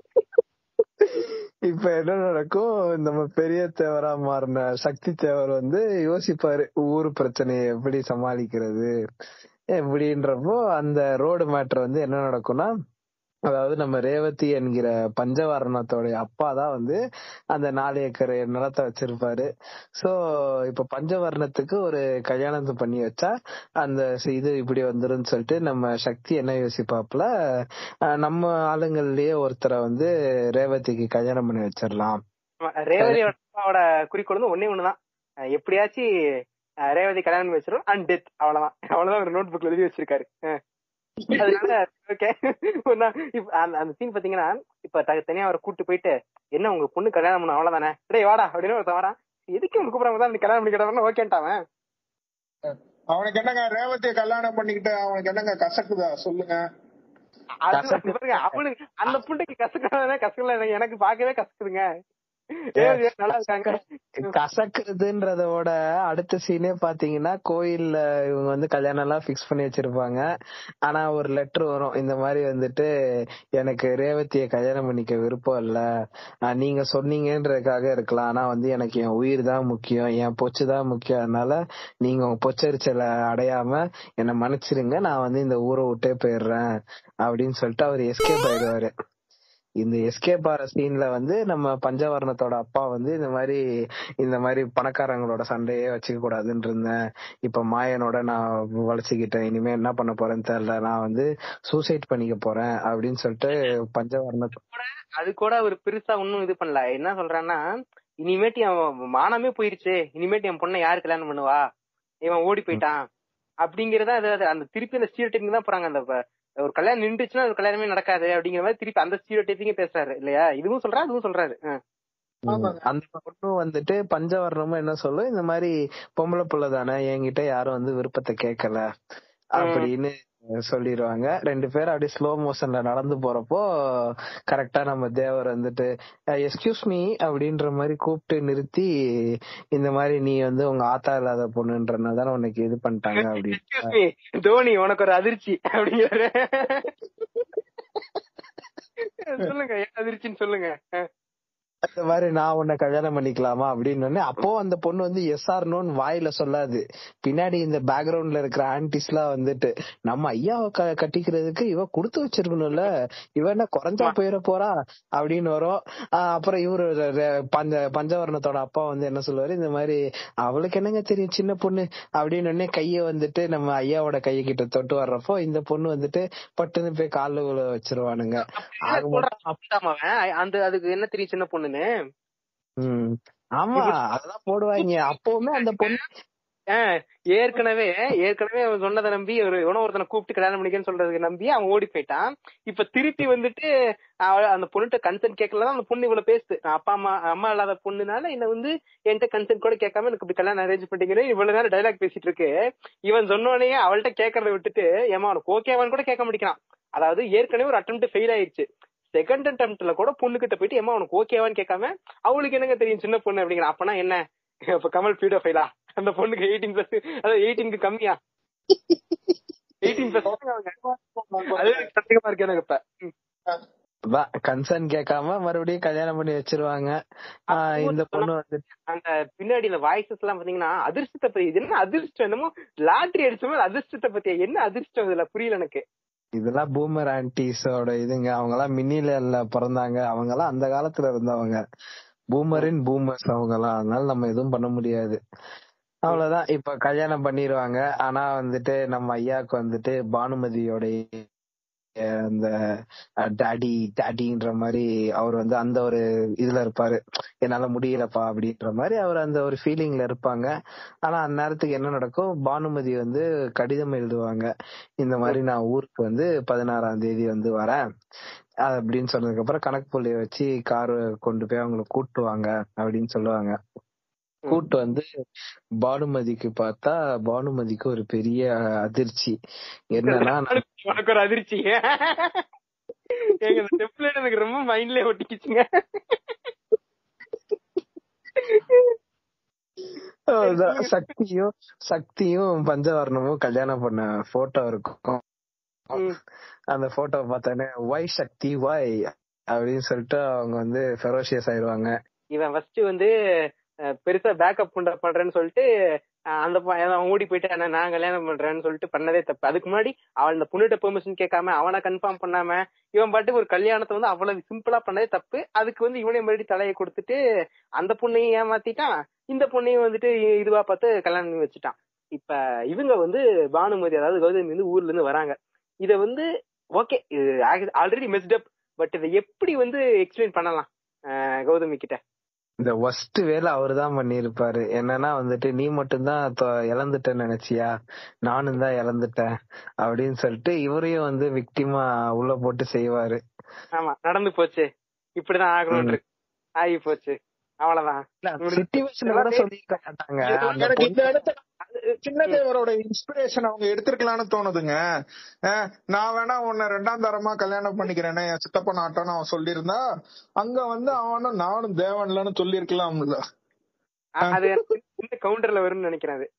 இப்ப என்ன நடக்கும் நம்ம பெரிய தேவரா மாறின சக்தி தேவர் வந்து யோசிப்பாரு ஊர் பிரச்சனையை எப்படி சமாளிக்கிறது எப்படின்றப்போ அந்த ரோடு மேட்டர் வந்து என்ன நடக்கும்னா அதாவது நம்ம ரேவதி என்கிற பஞ்சவர்ணத்தோடைய அப்பா தான் வந்து அந்த நாலு ஏக்கர் நிலத்தை வச்சிருப்பாரு சோ இப்ப பஞ்சவர்ணத்துக்கு ஒரு கல்யாணத்தை பண்ணி வச்சா அந்த சி- இது இப்படி வந்துரும்னு சொல்லிட்டு நம்ம சக்தி என்ன யோசிப்பாப்புல அஹ் நம்ம ஆளுங்கள்லயே ஒருத்தரை வந்து ரேவதிக்கு கல்யாணம் பண்ணி வச்சிடலாம் ஆமா, ரேவதியோட அப்பாவோட குறிக்கோள் வந்து ஒன்னே ஒண்ணுதான் அஹ் எப்படியாச்சும் அஹ் ரேவதி கல்யாணம் பண்ணி வச்சிடும் அண்ட் டெத் அவ்வளவுதான் அவ்வளவுதான் ஒரு நோட் புக்ல எழுதி வச்சிருக்காரு அஹ். அதனால ஓகே அந்த அந்த சீன் பாத்தீங்கன்னா இப்ப த- தனியா அவரை கூட்டு போயிட்டு என்ன உங்க பொண்ணு கல்யாணம் பண்ண அவ்வளவுதானே டேய் வாடா அப்படின்னு ஒருத்தன் வரான் எதுக்கு உனக்கு கூப்பிடாம தான் நீ கல்யாணம் பண்ணிக்கிட்டவன ஓகேன்ட்டாவன் அவனுக்கு என்னங்க ரேவதியை கல்யாணம் பண்ணிக்கிட்டு அவனுக்கு என்னங்க கசக்குதா சொல்லுங்க அது பாருங்க அவனுக்கு அந்த புண்டைக்கு கசக்காதானே கசக்கல எனக்கு பார்க்கவே கசக்குதுங்க ரேவதி நல்லா இருக்காங்க கசக்குறதுன்றத விட அடுத்த சீனே பாத்தீங்கன்னா கோயில்ல இவங்க வந்து கல்யாணம் எல்லாம் பிக்ஸ் பண்ணி வச்சிருப்பாங்க ஆனா ஒரு லெட்டர் வரும் இந்த மாதிரி வந்துட்டு எனக்கு ரேவதிய கல்யாணம் பண்ணிக்க விருப்பம் இல்ல ஆஹ் நீங்க சொன்னீங்கன்றதுக்காக இருக்கலாம் ஆனா வந்து எனக்கு என் உயிர் தான் முக்கியம் என் பொச்சு தான் முக்கியம் அதனால நீங்க உங்க பொச்சரிச்சலை அடையாம என்னை மன்னிச்சிருங்க நான் வந்து இந்த ஊரை விட்டே போயிடுறேன் அப்படின்னு சொல்லிட்டு அவர் எஸ்கேப் ஆயிடுவாரு இந்த எஸ்கேப் ஆற சீன்ல வந்து நம்ம பஞ்சவர்ணத்தோட அப்பா வந்து இந்த மாதிரி இந்த மாதிரி பணக்காரங்களோட சண்டையே வச்சுக்க கூடாதுன்னு இருந்தேன் இப்ப மாயனோட நான் வளைச்சுக்கிட்டேன் இனிமே என்ன பண்ண போறேன்னு தெரியல நான் வந்து சூசைட் பண்ணிக்க போறேன் அப்படின்னு சொல்லிட்டு பஞ்சவர்ண அது கூட அவர் பெருசா ஒன்னும் இது பண்ணல என்ன சொல்றான்னா இனிமேட்டு அவன் மானமே போயிருச்சு இனிமேட்டு என் பொண்ணை யாரு கல்யாணம் பண்ணுவா இவன் ஓடி போயிட்டான் அப்படிங்கறத அது அது அந்த திருப்பி அந்த ஸ்டீரியோ தான் போறாங்க அந்த ப- ஒரு கல்யாணம் நின்றுச்சுன்னா ஒரு கல்யாணமே நடக்காது அப்படிங்கிற மாதிரி திருப்பி அந்த ஸ்டீரியோ பேசுறாரு இல்லையா இதுவும் சொல்றாரு அதுவும் சொல்றாரு ஆ. ஆமாங்க. அந்த பொண்ணு வந்துட்டு பஞ்சவர்ணமும் என்ன சொல்லும் இந்த மாதிரி பொம்பளை புள்ள தானே என்கிட்ட யாரும் வந்து விருப்பத்தை கேட்கல அப்படின்னு சொல்லிடுவாங்க ரெண்டு பேரும் அப்படியே ஸ்லோ மோஷன்ல நடந்து போறப்போ கரெக்டா நம்ம தேவர் வந்துட்டு எஸ்கியூஸ் மீ அப்படின்ற மாதிரி கூப்பிட்டு நிறுத்தி இந்த மாதிரி நீ வந்து உங்க ஆத்தா இல்லாத பொண்ணுன்றனால தானே உனக்கு இது பண்ணிட்டாங்க அப்படின்னு Excuse me, தோனி உனக்கு ஒரு அதிர்ச்சி அப்படிங்கிறாரு சொல்லுங்க என்ன அதிர்ச்சின்னு சொல்லுங்க ஆ. அந்த மாதிரி நான் உன்னை கல்யாணம் பண்ணிக்கலாமா அப்படின்னு உடனே அப்போ அந்த பொண்ணு வந்து எஸ் ஆர் நோன்னு வாயில சொல்லாது பின்னாடி இந்த பேக்ரவுண்ட்ல இருக்கிற ஆன்டிஸ் எல்லாம் வந்துட்டு நம்ம ஐயாவை க- கட்டிக்கிறதுக்கு இவ கொடுத்து வச்சிருக்கணும்ல இவ என்ன குறைஞ்சா போயிட போறா அப்படின்னு வரும் ஆஹ் அப்புறம் இவரு ர- ர- பஞ்ச பஞ்சவர்ணத்தோட அப்பா வந்து என்ன சொல்லுவாரு இந்த மாதிரி அவளுக்கு என்னங்க தெரியும் சின்ன பொண்ணு அப்படின்னு உடனே கைய வந்துட்டு நம்ம ஐயாவோட கைய கிட்ட தொட்டு வர்றப்போ இந்த பொண்ணு வந்துட்டு பட்டுன்னு போய் கால்ல விழ வச்சிருவானுங்க ஆக மொத்தம் அப்படிதான் அவன் அந்த அதுக்கு என்ன தெரியும் சின்ன பொண்ணுன்னு ம். ஆமா அதெல்லாம் போடுவாங்க அப்பவுமே அந்த பொண்ணு ஆ, ஏற்கனவே ஏற்கனவே அவன் சொன்னதை நம்பி ஒரு இவன ஒருத்தனை கூப்பிட்டு கல்யாணம் பண்ணிக்கன்னு சொல்றதுக்கு நம்பி அவன் ஓடி போயிட்டான் இப்ப திருப்பி வந்துட்டு அவ- அந்த பொண்ணுகிட்ட கன்சென்ட் கேட்கலதான் அந்த பொண்ணு இவ்வளவு பேசுது நான் அப்பா அம்மா அம்மா இல்லாத பொண்ணுனால என்ன வந்து என்கிட்ட கன்சென்ட் கூட கேட்காம எனக்கு இப்படி கல்யாணம் அரேஞ்ச் பண்ணிக்கிறேன் இவ்வளவு நேரம் டைலாக் பேசிட்டு இருக்கு இவன் சொன்னோடனே அவள்கிட்ட கேட்கறத விட்டுட்டு ஏமா உனக்கு ஓகேவான்னு கூட கேட்க முடிக்கிறான் அதாவது ஏற்கனவே ஒரு அட்டம் ஃபெயில் ஆயிருச்சு செகண்ட் அட்டம்ப்ட்ல கூட பொண்ணு கிட்ட போயிட்டு ஏமா உனக்கு ஓகேவான்னு கேட்காம அவளுக்கு என்னங்க தெரியும் சின்ன பொண்ணு அப்படிங்கிற அப்பனா என்ன அப்ப கமல் பீடோ ஃபைலா அந்த பொண்ணுக்கு எயிட்டீன் பிளஸ் அதாவது எயிட்டீனுக்கு கம்மியா எயிட்டீன் பிளஸ் அது சந்தேகமா இருக்கு எனக்கு இப்ப ம். கன்சர்ன் கேட்காம மறுபடியும் கல்யாணம் பண்ணி வச்சிருவாங்க ஆஹ் இந்த பொண்ணு வந்துட்டு அந்த பின்னாடி இந்த வாய்ஸஸ் எல்லாம் பாத்தீங்கன்னா அதிர்ஷ்டத்தை பத்தி இது என்ன அதிர்ஷ்டம் என்னமோ லாட்டரி அடிச்ச மாதிரி அதிர்ஷ்டத்தை பத்தி என்ன அதிர்ஷ்டம் இதுல புரியல எனக்கு இதெல்லாம் பூமர் ஆன்டிஸோட இதுங்க அவங்க எல்லாம் மின்னில பிறந்தாங்க அவங்க எல்லாம் அந்த காலத்துல இருந்தவங்க பூமரின் பூமர்ஸ் அவங்க எல்லாம் அதனால நம்ம எதுவும் பண்ண முடியாது அவ்வளவுதான் இப்ப கல்யாணம் பண்ணிடுவாங்க ஆனா வந்துட்டு நம்ம ஐயாக்கு வந்துட்டு பானுமதியோட அஹ், அந்த டாடி டாடின்ற மாதிரி அவர் வந்து அந்த ஒரு இதுல இருப்பாரு என்னால முடியலப்பா அப்படின்ற மாதிரி அவர் அந்த ஒரு ஃபீலிங்ல இருப்பாங்க ஆனா அந்த நேரத்துக்கு என்ன நடக்கும் பானுமதி வந்து கடிதம் எழுதுவாங்க இந்த மாதிரி நான் ஊருக்கு வந்து பதினாறாம் தேதி வந்து வரேன் அது அப்படின்னு சொன்னதுக்கு அப்புறம் கணக்கு புள்ளிய வச்சு கார் கொண்டு போய் அவங்கள கூட்டுவாங்க அப்படின்னு சொல்லுவாங்க கூட்டு வந்து பானுமதிக்கு பார்த்தா பானுமதிக்கு ஒரு பெரிய அதிர்ச்சி என்னன்னா நான் உனக்கு ஒரு அதிர்ச்சி எங்க இந்த டெம்ப்ளேட் எனக்கு ரொம்ப மைண்ட்லயே ஒட்டிக்கிச்சுங்க அதான் சக்தியும் சக்தியும் பஞ்சவர்ணமும் கல்யாணம் பண்ண போட்டோ இருக்கும் ம். அந்த போட்டோ பார்த்தோன்னே ஒய் சக்தி ஒய் அப்படின்னு சொல்லிட்டு அவங்க வந்து ஃபெரோஷியஸ் ஆயிடுவாங்க இவன் ஃபர்ஸ்ட் வந்து அஹ், பெருசா பேக்கப் பண்றேன்னு சொல்லிட்டு அஹ், அந்த ப- அவன் ஓடி போயிட்டு நான் கல்யாணம் பண்றேன்னு சொல்லிட்டு பண்ணதே தப்பு அதுக்கு முன்னாடி அவன் இந்த பொண்ணுகிட்ட பெர்மிஷன் கேட்காம அவனை கன்ஃபார்ம் பண்ணாம இவன் பாட்டுக்கு ஒரு கல்யாணத்தை வந்து அவ்வளவு சிம்பிளா பண்ணதே தப்பு அதுக்கு வந்து இவனே மறுபடியும் தலையை கொடுத்துட்டு அந்த பொண்ணையும் ஏமாத்திட்டான் இந்த பொண்ணையும் வந்துட்டு இதுவா பார்த்து கல்யாணம் பண்ணி வச்சுட்டான் இப்ப இவங்க வந்து பானுமதி அதாவது கௌதமி வந்து ஊர்ல இருந்து வராங்க இத வந்து ஓகே ஆல்ரெடி மெஸ்டப் பட் இதை எப்படி வந்து எக்ஸ்பிளைன் பண்ணலாம் அஹ், கௌதமி கிட்ட இந்த ஒஸ்ட் வேலை அவரு தான் பண்ணிருப்பாரு என்னன்னா வந்துட்டு நீ மட்டும்தான் தொ- இழந்துட்டேன்னு நினைச்சியா நானும் தான் இழந்துட்டேன் அப்படின்னு சொல்லிட்டு இவரையும் வந்து விக்டிமா உள்ள போட்டு செய்வாரு ஆமா நடந்து போச்சு இப்படிதான் ஆகணும் இருக்கு ஆகி போச்சு அவ்வளவுதான் சுச்சுவேஷன் கூட சொல்லிருக்க மாட்டாங்க அந்த எனக்கு இந்த பொண்ணு- இடத்துல சின்னதேவரோட இன்ஸ்பிரேஷன் அவங்க எடுத்திருக்கலாம்னு தோணுதுங்க அஹ் நான் வேணா உன்னை ரெண்டாம் தரமா கல்யாணம் பண்ணிக்கிறேனே என் சித்தப்பன் ஆட்டோன்னு அவன் சொல்லியிருந்தா அங்க வந்து அவனும் நானும் தேவன்லன்னு சொல்லியிருக்கலாம்ல அ- அது எனக்கு இந்த கவுண்டர்ல வரும்னு நினைக்கிறேன் அது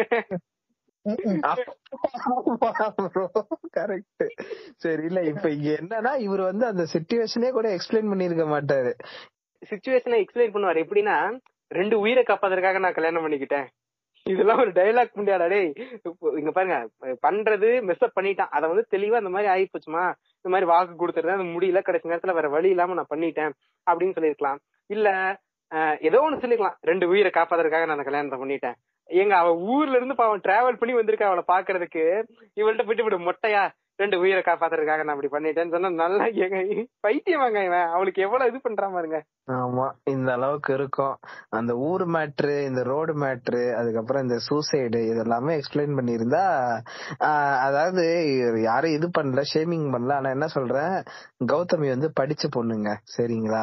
கரெக்ட் சரி இல்ல இப்ப இங்க என்னன்னா இவர் வந்து அந்த சிச்சுவேஷனே கூட எக்ஸ்பிளைன் பண்ணிருக்க மாட்டாரு சுச்சுவேஷனை எக்ஸ்பிளைன் பண்ணுவார் எப்படின்னா ரெண்டு உயிரை காப்பாத்துறதுக்காக நான் கல்யாணம் பண்ணிக்கிட்டேன் இதெல்லாம் ஒரு டைலாக் முடியாடா டேய் இப்போ இங்க பாருங்க பண்றது மெஸ்அப் பண்ணிட்டான் அத வந்து தெளிவா இந்த மாதிரி ஆகி போச்சுமா இந்த மாதிரி வாக்கு கொடுத்துருந்தேன் அது முடியல கடைசி நேரத்துல வேற வழி இல்லாம நான் பண்ணிட்டேன் அப்படின்னு சொல்லியிருக்கலாம் இல்ல அஹ், ஏதோ ஒண்ணு சொல்லிருக்கலாம் ரெண்டு உயிரை காப்பாத்துறதுக்காக நான் அந்த கல்யாணத்தை பண்ணிட்டேன் ஏங்க அவ ஊர்ல இருந்து அவன் டிராவல் பண்ணி வந்திருக்கா அவளை பாக்குறதுக்கு இவள்கிட்ட போயிட்டு விடு மொட்டையா ரெண்டு உயிரை காப்பாத்துறதுக்காக நான் அப்படி பண்ணிட்டேன்னு சொன்னா நல்லா ஏங்க பைத்தியமாங்க இவன் அவளுக்கு எவ்வளவு இது பண்றான் பாருங்க ஆமா இந்த அளவுக்கு இருக்கும் அந்த ஊர் மேட்ரு இந்த ரோடு மேட்ரு அதுக்கப்புறம் இந்த சூசைடு இதெல்லாமே எக்ஸ்பிளைன் பண்ணியிருந்தா ஆஹ், அதாவது யாரும் இது பண்ணல ஷேமிங் பண்ணல ஆனா என்ன சொல்றேன் கௌதமி வந்து படிச்ச பொண்ணுங்க சரிங்களா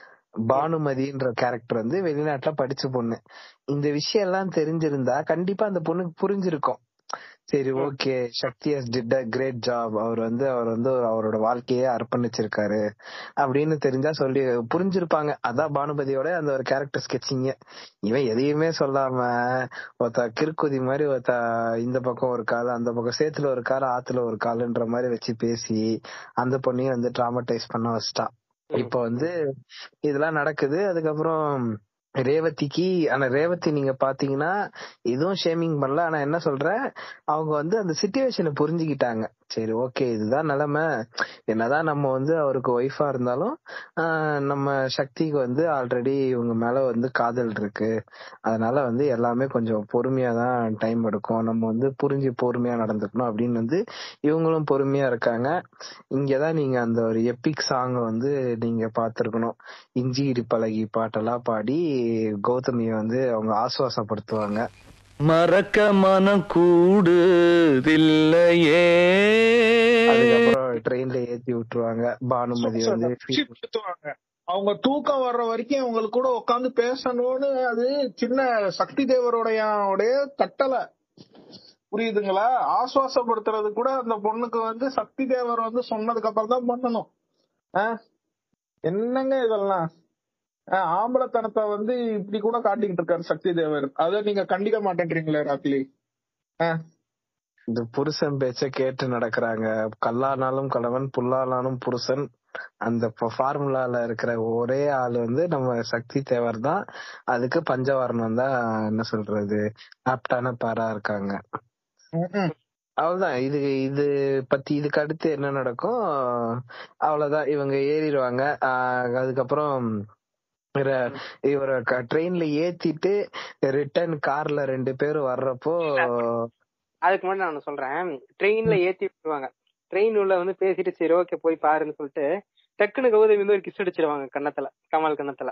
பானுமதின்ற கேரக்டர் வந்து வெளிநாட்டுல படிச்ச பொண்ணு இந்த விஷயம் எல்லாம் தெரிஞ்சிருந்தா கண்டிப்பா அந்த பொண்ணுக்கு புரிஞ்சிருக்கும் சரி okay Sakthi has did a great job அவர் வந்து அவர் வந்து அவரோட வாழ்க்கையே அர்ப்பணிச்சிருக்காரு அப்படின்னு தெரிஞ்சா சொல்லி புரிஞ்சிருப்பாங்க அதான் பானுபதியோட அந்த ஒரு கேரக்டர் ஸ்கெட்சிங்க இவன் எதையுமே சொல்லாம ஒருத்த கிறுக்குதி மாதிரி ஒருத்த இந்த பக்கம் ஒரு கால் அந்த பக்கம் சேத்துல ஒரு கால் ஆத்துல ஒரு காலுன்ற மாதிரி வச்சு பேசி அந்த பொண்ணையும் வந்து டிராமடைஸ் பண்ண வச்சிட்டான் இப்ப வந்து இதெல்லாம் நடக்குது அதுக்கப்புறம் ரேவதிக்கு ஆனா ரேவதி நீங்க பாத்தீங்கன்னா எதுவும் ஷேமிங் பண்ணல ஆனா என்ன சொல்றேன் அவங்க வந்து அந்த சுச்சுவேஷனை புரிஞ்சுக்கிட்டாங்க சரி ஓகே இதுதான் நிலைமை என்னதான் நம்ம வந்து அவருக்கு ஒய்ஃபா இருந்தாலும் ஆஹ் நம்ம சக்திக்கு வந்து ஆல்ரெடி இவங்க மேல வந்து காதல் இருக்கு அதனால வந்து எல்லாமே கொஞ்சம் பொறுமையா தான் டைம் எடுக்கும் நம்ம வந்து புரிஞ்சு பொறுமையா நடந்துக்கணும் அப்படின்னு வந்து இவங்களும் பொறுமையா இருக்காங்க இங்கதான் நீங்க அந்த ஒரு எப்பிக் சாங் வந்து நீங்க பாத்துருக்கணும் இஞ்சி இடி பழகி பாட்டெல்லாம் பாடி கௌதமிய வந்து அவங்க ஆசுவாசப்படுத்துவாங்க மறக்க மனம் கூடுதில்லையே அதுக்கப்புறம் ட்ரெயின்ல ஏத்தி விட்டுருவாங்க பானுமதி வந்து Chip சுத்துவாங்க. அவங்க தூக்கம் வர்ற வரைக்கும் அவங்களுக்கு கூட உட்காந்து பேசணும்னு அது சின்ன சக்தி தேவருடைய உடைய கட்டளை புரியுதுங்களா ஆசுவாசப்படுத்துறது கூட அந்த பொண்ணுக்கு வந்து சக்தி தேவர் வந்து சொன்னதுக்கு அப்புறம் தான் பண்ணணும் ஆ? என்னங்க இதெல்லாம் ஆ, ஆம்பளத்தனத்தை வந்து இப்படி கூட காட்டிக்கிட்டு இருக்காரு சக்தி தேவர் அதை நீங்க கண்டிக்க மாட்டேன்றீங்களே ராக்லி ஆ, இந்த புருஷன் பேச்ச கேட்டு நடக்கிறாங்க கல்லானாலும் கணவன் புல்லானாலும் புருஷன் அந்த ஃபார்முலால இருக்கிற ஒரே ஆள் வந்து நம்ம சக்தி தேவர் தான் அதுக்கு பஞ்சவர்ணம் தான் என்ன சொல்றது ஆப்டான பேரா இருக்காங்க ம், ம். அவ்வளவுதான் இது இது பத்தி இதுக்கு அடுத்து என்ன நடக்கும் அவ்வளவுதான் இவங்க ஏறிடுவாங்க ஆஹ் அதுக்கப்புறம் இவர- இவர ட்ரெயின்ல ஏத்திட்டு ரிட்டர்ன் கார்ல ரெண்டு பேரும் வர்றப்போ அதுக்கு முன்னாடி நான் ஒண்ணு சொல்றேன் ட்ரெயின்ல ஏத்தி விட்டுருவாங்க ட்ரெயின் உள்ள வந்து பேசிட்டு சரி ஓகே போய் பாருன்னு சொல்லிட்டு டக்குனு கௌதமி வந்து ஒரு கிஸ் அடிச்சிருவாங்க கன்னத்துல கமல் கன்னத்துல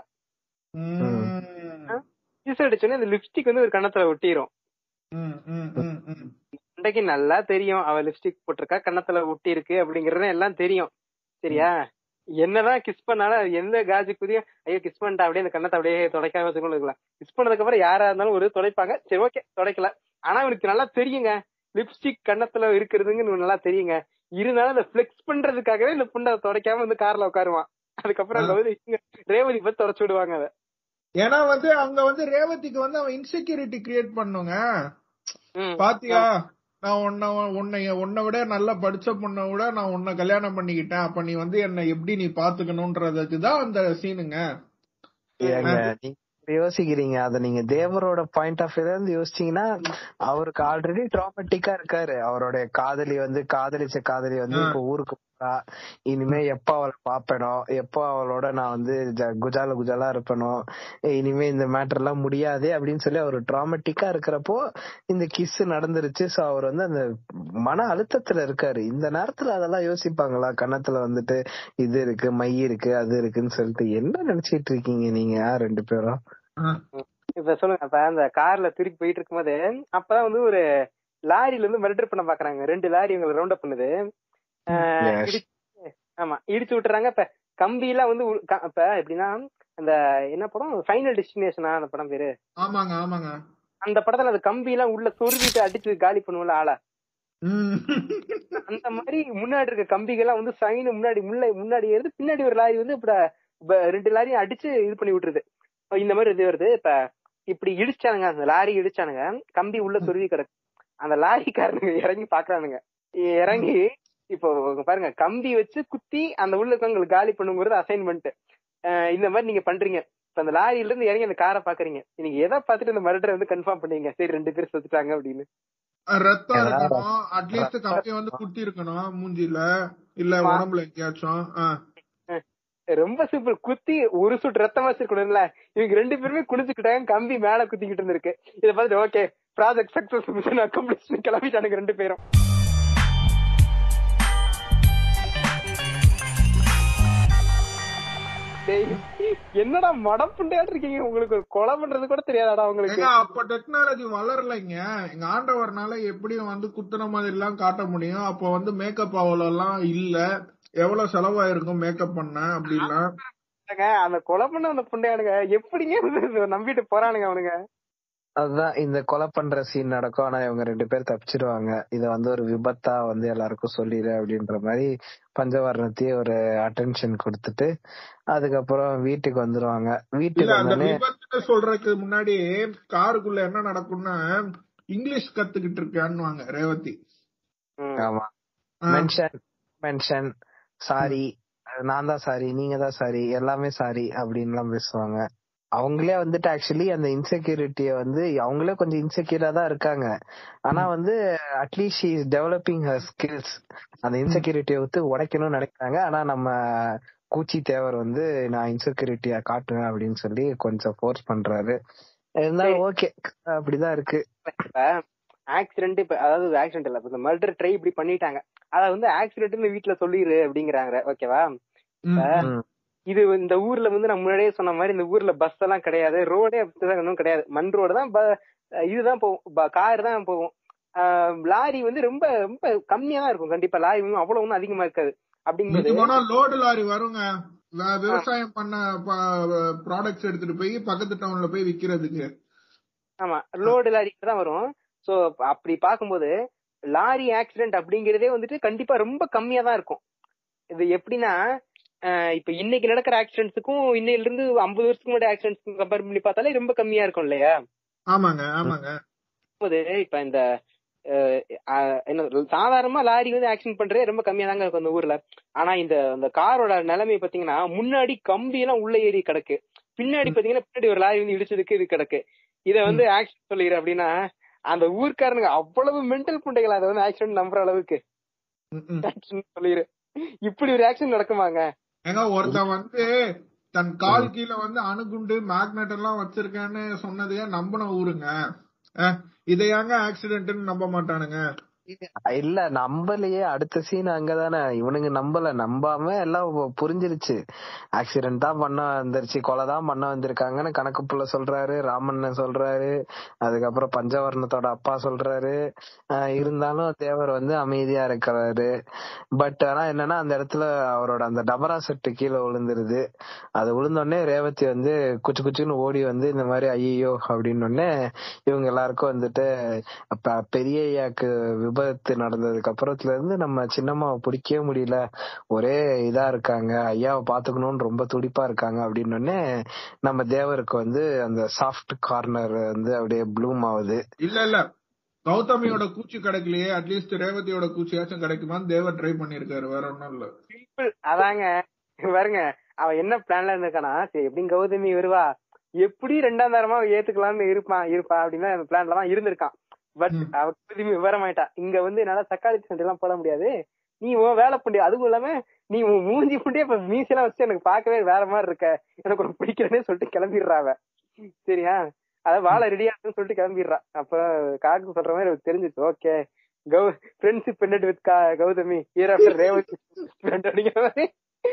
ம். கிஸ் அடிச்சோடனே அந்த லிப்ஸ்டிக் வந்து ஒரு கன்னத்துல ஒட்டிரும் ம், ம், ம், ம். இன்றைக்கு நல்லா தெரியும் அவ லிப்ஸ்டிக் போட்டிருக்கா கன்னத்துல ஒட்டி இருக்கு அப்படிங்கறது எல்லாம் தெரியும் சரியா என்னதான் கிஸ் பண்ணாலும் அது எந்த காஜு குதியும் ஐயோ கிஸ் பண்ணிட்டா அப்படியே அந்த கன்னத்தை அப்படியே துடைக்காம வச்சுக்கணும் இருக்கலாம் கிஸ் பண்ணதுக்கு அப்புறம் யாரா இருந்தாலும் ஒரு துடைப்பாங்க சரி ஓகே துடைக்கல ஆனா அவனுக்கு நல்லா தெரியுங்க லிப்ஸ்டிக் கன்னத்துல இருக்கிறதுங்க நல்லா தெரியுங்க இருந்தாலும் அந்த ஃபிளெக்ஸ் பண்றதுக்காகவே இந்த புண்டை துடைக்காம வந்து கார்ல உட்காருவான் அதுக்கப்புறம் அங்க வந்து இங்க ரேவதி பத்தி தொடச்சு விடுவாங்க அதை ஏன்னா வந்து அங்க வந்து ரேவதிக்கு வந்து அவன் இன்செக்யூரிட்டி கிரியேட் பண்ணுங்க ம். பாத்தியா நான் உன்னை உன்னை உன்னை விட நல்லா படிச்ச பொண்ணை விட நான் உன்னை கல்யாணம் பண்ணிக்கிட்டேன் அப்ப நீ வந்து என்னை எப்படி நீ பாத்துக்கணும்ன்றதுக்கு தான் அந்த சீனுங்க ஏங்க நீங்க இப்படி யோசிக்கிறீங்க அத நீங்க தேவரோட பாயிண்ட் ஆஃப் வியூல இருந்து யோசிச்சீங்கன்னா அவருக்கு ஆல்ரெடி ட்ராமட்டிக்கா இருக்காரு அவருடைய காதலி வந்து காதலிச்ச காதலி வந்து ஆ. இப்ப ஊருக்கு போறா இனிமே எப்ப அவளை பாப்பேனோ எப்போ அவளோட நான் வந்து ஜ- குஜால குஜாலா இருப்பேனோ இனிமே இந்த மேட்டர் எல்லாம் முடியாது அப்படின்னு சொல்லி அவர் ட்ராமட்டிக்கா இருக்கிறப்போ இந்த கிஸ் நடந்துருச்சு சோ அவர் வந்து அந்த மன அழுத்தத்துல இருக்காரு இந்த நேரத்துல அதெல்லாம் யோசிப்பாங்களா கன்னத்துல வந்துட்டு இது இருக்கு மை இருக்கு அது இருக்குன்னு சொல்லிட்டு என்ன நினைச்சிட்டு இருக்கீங்க நீங்க ரெண்டு பேரும் இப்ப சொல்லுங்க அப்ப அந்த கார்ல திருப்பி போயிட்டு இருக்கும்போது அப்பதான் வந்து ஒரு லாரில இருந்து மர்டர் பண்ண பாக்குறாங்க ரெண்டு லாரி இவங்களை ரவுண்ட் அப் பண்ணுது ஆஹ் Yes. இடிச்சு- ஆமா இடிச்சு விட்டுறாங்க இப்ப கம்பி எல்லாம் வந்து உ- க- இப்ப எப்படின்னா அந்த என்ன படம் ஃபைனல் டெஸ்டினேஷனா அந்த படம் பேரு ஆமாங்க ஆமாங்க அந்த படத்துல அந்த கம்பி எல்லாம் உள்ள சொருவிட்டு அடிச்சு காலி பண்ணுவோம்ல ஆளா ம். அந்த மாதிரி முன்னாடி இருக்க கம்பிகள்லாம் வந்து சைன் முன்னாடி முள்ள முன்னாடி ஏறுது பின்னாடி ஒரு லாரி வந்து இப்ப ப- ரெண்டு லாரியும் அடிச்சு இது பண்ணி விட்டுருது இப்ப இந்த மாதிரி இது வருது இப்ப இப்படி இடிச்சானுங்க அந்த லாரி இடிச்சானுங்க கம்பி உள்ள சொருவி கிடக்கு அந்த லாரிக்காரனுங்க இறங்கி பாக்குறானுங்க இறங்கி இப்போ பாருங்க கம்பி வச்சு குத்தி அந்த உள்ள இருக்கவங்களுக்கு காலி பண்ணுங்கிறது அசைன்மெண்ட் இந்த மாதிரி நீங்க பண்றீங்க இப்ப அந்த லாரியில இருந்து இறங்கி அந்த காரை பாக்குறீங்க நீங்க எதை பார்த்துட்டு இந்த மர்டரை வந்து கன்ஃபார்ம் பண்ணீங்க சரி ரெண்டு பேர் செத்துட்டாங்க அப்படின்னு ரத்தம் ஏதாவது இருக்கணும் அட்லீஸ்ட் கம்பியை வந்து குத்தி இருக்கணும் மூஞ்சில இல்ல உடம்புல எங்கேயாச்சும் ஆ. ரொம்ப சிம்பிள் குத்தி ஒரு சுட்டு ரத்தமா வச்சிருக்கணும்ல இவங்க ரெண்டு பேருமே குளிச்சுக்கிட்டாங்க கம்பி மேல குத்திக்கிட்டு இருந்திருக்கு இத பார்த்துட்டு okay project success mission accomplish கிளம்பிட்டானுங்க ரெண்டு பேரும் டேய், என்னடா மடப்புண்டையாட்டு இருக்கீங்க உங்களுக்கு ஒரு கொலை பண்றது கூட தெரியாதாடா உங்களுக்கு ஏங்க அப்ப டெக்னாலஜி வளரலைங்க எங்க ஆண்டவர்னால எப்படி வந்து குத்துன மாதிரி எல்லாம் காட்ட முடியும் அப்ப வந்து மேக்கப் அவ்வளவு எல்லாம் இல்ல எவ்வளவு செலவாயிருக்கும் மேக்கப் பண்ண அப்படிலாம் ஏங்க, அந்த கொலை பண்ண அந்த புண்டையானுங்க எப்படிங்க வந்து நம்பிட்டு போறானுங்க அவனுங்க அதுதான் இந்த கொலை பண்ற சீன் நடக்கும் ஆனா இவங்க ரெண்டு பேர் தப்பிச்சிருவாங்க இத வந்து ஒரு விபத்தா வந்து எல்லாருக்கும் சொல்லிடு அப்படின்ற மாதிரி பஞ்சவர்ணத்தையே ஒரு அட்டென்ஷன் கொடுத்துட்டு அதுக்கப்புறம் வீட்டுக்கு வந்துருவாங்க இல்ல வீட்டுக்கு அந்த வந்தோடனே விபத்து சொல்றதுக்கு முன்னாடி காருக்குள்ள என்ன நடக்கும்னா இங்கிலீஷ் கத்துக்கிட்டு இருக்கான்னு ரேவதி ம். ஆமா ஆ. மென்ஷன் மென்ஷன் சாரி நான் தான் சாரி நீங்க தான் சாரி எல்லாமே சாரி அப்படின்லாம் பேசுவாங்க அவங்களே வந்துட்டு ஆக்சுவலி அந்த இன்செக்யூரிட்டிய வந்து அவங்களே கொஞ்சம் இன்செக்யூரா தான் இருக்காங்க ஆனா வந்து at least she is developing her skills அந்த இன்செக்யூரிட்டியை வந்து உடைக்கணும்னு நினைக்கிறாங்க ஆனா நம்ம கூச்சி தேவர் வந்து நான் இன்செக்யூரிட்டியா காட்டுவேன் அப்படின்னு சொல்லி கொஞ்சம் ஃபோர்ஸ் பண்றாரு இருந்தாலும் ஓகே அப்படிதான் இருக்கு இப்ப ஆக்சிடென்ட் இப்ப அதாவது ஆக்சிடென்ட் இல்ல இப்ப இந்த மர்டர் ட்ரை இப்படி பண்ணிட்டாங்க அத வந்து ஆக்சிடென்ட்னு வீட்ல சொல்லிரு அப்படிங்கிறாங்க ஓகேவா ம், ம். ம். இது இந்த ஊர்ல வந்து நான் முன்னாடியே சொன்ன மாதிரி இந்த ஊர்ல பஸ் எல்லாம் கிடையாது ரோடே அப்படிதான் ஒன்றும் கிடையாது மண் ரோடு தான் ப- இதுதான் போகும் கார் தான் போகும் ஆஹ் லாரி வந்து ரொம்ப ரொம்ப கம்மியா தான் இருக்கும் கண்டிப்பா லாரி ஒன்றும் அவ்வளவு ஒன்றும் அதிகமா இருக்காது மிஞ்சி அப்படிங்கிறது போனா லோடு லாரி வருங்க வே- விவசாயம் பண்ண ப்ராடக்ட்ஸ் எடுத்துட்டு போய் பக்கத்து டவுன்ல போய் விக்கிறதுக்கு ஆமா லோடு லாரி தான் வரும் சோ அப்படி பார்க்கும்போது லாரி ஆக்சிடென்ட் அப்படிங்கறதே வந்துட்டு கண்டிப்பா ரொம்ப கம்மியா தான் இருக்கும் இது எப்படின்னா ஆஹ் இப்ப இன்னைக்கு நடக்கிற ஆக்சிடென்ட்ஸுக்கும் இன்னையில இருந்து ஐம்பது வருஷத்துக்கு முன்னாடி ஆக்சிடென்ட்ஸ் கம்பேர் பண்ணி பார்த்தாலே ரொம்ப கம்மியா இருக்கும் இல்லையா ஆமாங்க ஆமாங்க போது இப்ப இந்த அஹ், அஹ், என்ன சாதாரணமா லாரி வந்து ஆக்சிடென்ட் பண்றதே ரொம்ப கம்மியா தாங்க இருக்கும் அந்த ஊர்ல ஆனா இந்த இந்த காரோட நிலைமை பாத்தீங்கன்னா முன்னாடி கம்பி எல்லாம் உள்ள ஏறி கிடக்கு பின்னாடி பாத்தீங்கன்னா பின்னாடி ஒரு லாரி வந்து இடிச்சதுக்கு இது கிடக்கு இத வந்து ஆக்சிடென்ட் சொல்லிடுற அப்படின்னா அந்த ஊர்க்காரனுங்க அவ்வளவு மென்டல் புண்டைகள் அதை வந்து ஆக்சிடென்ட் நம்புற அளவுக்கு ம், ம். ஆக்சிடென்ட் சொல்லிடு இப்படி ஒரு ஆக்சிடென்ட் நடக்குமாங்க ஏங்க ஒருத்தன் வந்து தன் கால் கீழ வந்து அணுகுண்டு மேக்னெட் எல்லாம் வச்சிருக்கேன்னு சொன்னதையே நம்பின ஊருங்க அஹ், இதையாங்க ஆக்சிடென்ட்னு நம்ப மாட்டானுங்க இல்ல நம்பலையே அடுத்த சீன் அங்கதானே இவனுங்க நம்பல நம்பாம எல்லாம் பு- புரிஞ்சிருச்சு ஆக்சிடென்ட் தான் பண்ண வந்துருச்சு கொலை தான் பண்ண வந்திருக்காங்கன்னு கணக்கு புள்ள சொல்றாரு ராமண்ணன் சொல்றாரு அதுக்கப்புறம் பஞ்சவர்ணத்தோட அப்பா சொல்றாரு ஆஹ் இருந்தாலும் தேவர் வந்து அமைதியா இருக்கிறாரு பட் ஆனா என்னன்னா அந்த இடத்துல அவரோட அந்த டபரா செட்டு கீழே விழுந்துருது அது விழுந்தோடனே ரேவதி வந்து குச்சு குச்சுன்னு ஓடி வந்து இந்த மாதிரி ஐயோ அப்படின்னு உடனே இவங்க எல்லாருக்கும் வந்துட்டு அப்ப பெரிய ஐயாக்கு விபத்து நடந்ததுக்கு அப்புறத்துல இருந்து நம்ம சின்னம்மாவை பிடிக்கவே முடியல ஒரே இதா இருக்காங்க ஐயாவை பாத்துக்கணும்னு ரொம்ப துடிப்பா இருக்காங்க அப்படின்னு உடனே நம்ம தேவருக்கு வந்து அந்த சாஃப்ட் கார்னர் வந்து அப்படியே ப்ளூம் ஆகுது இல்ல இல்ல கௌதமியோட கூச்சி கிடைக்கலையே அட்லீஸ்ட் ரேவதியோட கூச்சியாச்சும் கிடைக்குமான்னு தேவர் ட்ரை பண்ணிருக்காரு வேற ஒண்ணும் இல்ல சிம்பிள் அதாங்க பாருங்க அவன் என்ன பிளான்ல இருந்திருக்கானா சரி எப்படியும் கௌதமி வருவா எப்படி ரெண்டாம் தரமா அவன் ஏத்துக்கலாம்னு இருப்பான் இருப்பா அப்படின்னு அந்த பிளான்ல தான் இருந்திருக்கான் பட் ம். அவ கௌதமி விவரமாயிட்டா இங்க வந்து என்னால தக்காளி சண்டை எல்லாம் போட முடியாது நீ உன் வேலை பண்ணி அதுவும் இல்லாம நீ உன் மூஞ்சி புண்டியே இப்ப மீசெல்லாம் வச்சு எனக்கு பார்க்கவே வேற மாதிரி இருக்க எனக்கு உனக்கு பிடிக்கிறேன்னு சொல்லிட்டு கிளம்பிடுறா அவ சரியா அதான் வாழ ரெடியா இருக்குன்னு சொல்லிட்டு கிளம்பிடுறா அப்ப காக்கு சொல்ற மாதிரி அவருக்கு தெரிஞ்சிச்சு ஓகே கௌ friendship bended with Gautami hero after Revathi friend அப்படிங்கிற மாதிரி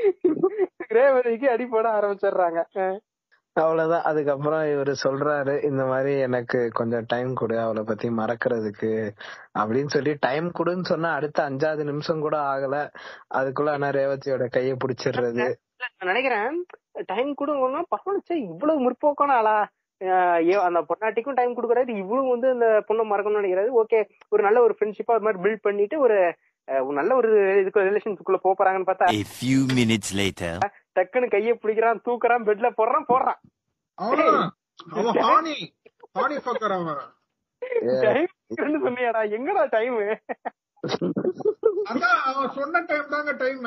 ரேவதிக்கு அடி போட ஆரம்பிச்சிடுறாங்க அஹ் அவ்வளவுதான் அதுக்கப்புறம் இவரு சொல்றாரு இந்த மாதிரி எனக்கு கொஞ்சம் டைம் கொடு அவளை பத்தி மறக்கிறதுக்கு அப்படின்னு சொல்லி டைம் கொடுன்னு சொன்னா அடுத்த அஞ்சாவது நிமிஷம் கூட ஆகல அதுக்குள்ள ஆனா ரேவதியோட கைய பிடிச்சிடுறது இல்ல, நான் நினைக்கிறேன் டைம் கூட ஒண்ணும் பரவாயில்ல சே, இவ்வளவு முற்போக்கான ஆளா ஆஹ் ஏ- அந்த பொண்டாட்டிக்கும் டைம் கொடுக்குறாரு இவளும் வந்து அந்த பொண்ணை மறக்கணும்னு நினைக்கிறாரு ஓகே ஒரு நல்ல ஒரு ஃப்ரெண்ட்ஷிப்பா அது மாதிரி பில்ட் பண்ணிட்டு ஒரு அஹ், ஒரு நல்ல ஒரு இதுக்கு ரிலேஷன்ஷிப்குள்ள போக போறாங்கன்னு பார்த்தா A few minutes later. டக்குன்னு கையை பிடிக்கிறான் தூக்குறான் பெட்ல போடுறான் போடுறான் அவன்தான் அவன் ஹானி ஹானி ஃபக்கர் அவன் டைம் சொன்னியாடா எங்கடா டைம் அதான் அவன் சொன்ன டைம் தாங்க டைம்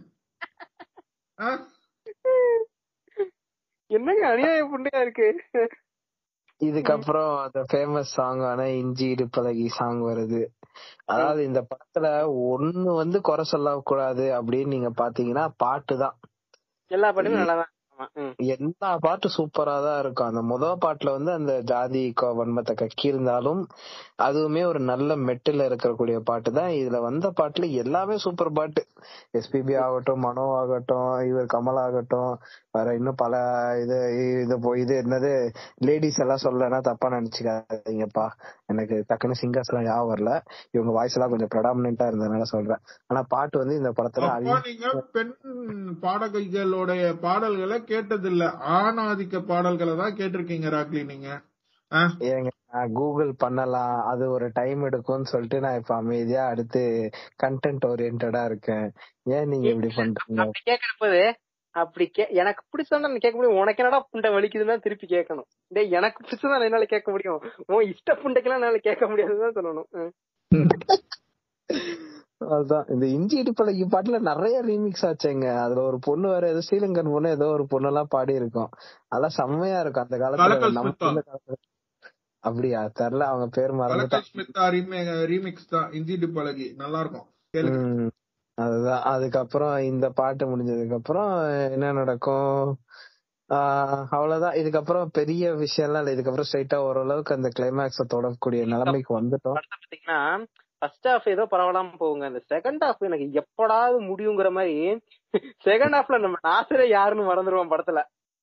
என்னங்க அநியாய புண்டையா இருக்கு இதுக்கப்புறம் அந்த ஃபேமஸ் சாங்கான இஞ்சி இடுப்பழகி சாங் வருது அதாவது இந்த படத்துல ஒண்ணு வந்து குறை சொல்ல கூடாது அப்படின்னு நீங்க பாத்தீங்கன்னா பாட்டு தான் எல்லா பாட்டுமே நல்லாதான் ஆமா, ம். எல்லா பாட்டும் சூப்பரா தான் இருக்கும் அந்த முதல் பாட்டுல வந்து அந்த ஜாதி கொ- வன்மத்தை கக்கி இருந்தாலும் அதுவுமே ஒரு நல்ல மெட்டில் இருக்கக்கூடிய பாட்டு தான் இதுல வந்த பாட்டுல எல்லாமே சூப்பர் பாட்டு எஸ்பிபி ஆகட்டும் மனோ ஆகட்டும் இவர் கமல் ஆகட்டும் வேற இன்னும் பல இது இது போ- இது என்னது லேடிஸ் எல்லாம் சொல்லனா தப்பா நினைச்சுக்காதீங்கப்பா எனக்கு டக்குன்னு சிங்கர்ஸ் எல்லாம் ஞாபகம் வரல இவங்க வாய்ஸ் எல்லாம் கொஞ்சம் ப்ரெடாமினா இருந்ததுனால சொல்றேன் ஆனா பாட்டு வந்து இந்த படத்துல அப்ப அழி- நீங்க பெண் பாடகைகளுடைய பாடல்களை கேட்டதில்ல ஆண் ஆதிக்க பாடல்களை தான் கேட்டிருக்கீங்க ராக்லி நீங்க ஆ? ஏங்க நான் கூகுள் பண்ணலாம் அது ஒரு டைம் எடுக்கும்னு சொல்லிட்டு நான் இப்ப அமைதியா அடுத்து கண்டென்ட் ஓரியன்டா இருக்கேன் ஏன் நீங்க இப்படி பண்றீங்க அப்படி கேக்குறப்போது அப்படி கே எனக்கு பிடிச்சதான் நான் கேட்க முடியும் உனக்கு என்னடா புண்டை வலிக்குதுன்னா திருப்பி கேட்கணும் டேய் எனக்கு பிடிச்சதான் என்னால கேட்க முடியும் உன் இஷ்ட புண்டைக்கெல்லாம் என்னால கேட்க முடியாதுன்னு சொல்லணும் ம். அதுதான் இந்த இஞ்சி இடுப்பழகி பாட்டுல நிறைய ரீமிக்ஸ் ஆச்சுங்க அதுல ஒரு பொண்ணு வேற ஏதோ ஸ்ரீலங்கன் பொண்ணு ஏதோ ஒரு பொண்ணு எல்லாம் பாடி இருக்கும் அதெல்லாம் செம்மையா இருக்கும் அந்த காலத்துல கலக்கல் நம்ம ஸ்மிதா. இந்த காலத்துல அப்படியா தெரியல அவங்க பேர் மறந்துட்டேன் கலக்கல் ஸ்மிதா ரீமிக்ஸ் தான் இஞ்சிட்டு பழகி நல்லா இருக்கும் கேளுங்க ம். அதுதான் அதுக்கப்புறம் இந்த பாட்டு முடிஞ்சதுக்கு அப்புறம் என்ன நடக்கும் ஆஹ் அவ்வளவுதான் இதுக்கப்புறம் பெரிய விஷயம் எல்லாம் இல்ல இதுக்கப்புறம் ஸ்ட்ரைட்டா ஓரளவுக்கு அந்த கிளைமேக்ஸ தொடரக்கூடிய நிலைமைக்கு வந்துட்டோம் படத்தை பாத்தீங்கன்னா ஃபர்ஸ்ட் ஹாஃப் ஏதோ பரவாயில்லாம போகுங்க இந்த செகண்ட் ஹாஃப் எனக்கு எப்படாவது முடியுங்கிற மாதிரி செகண்ட் ஹாஃப்ல நம்ம நாசரே யாருன்னு மறந்துருவோம் படத்துல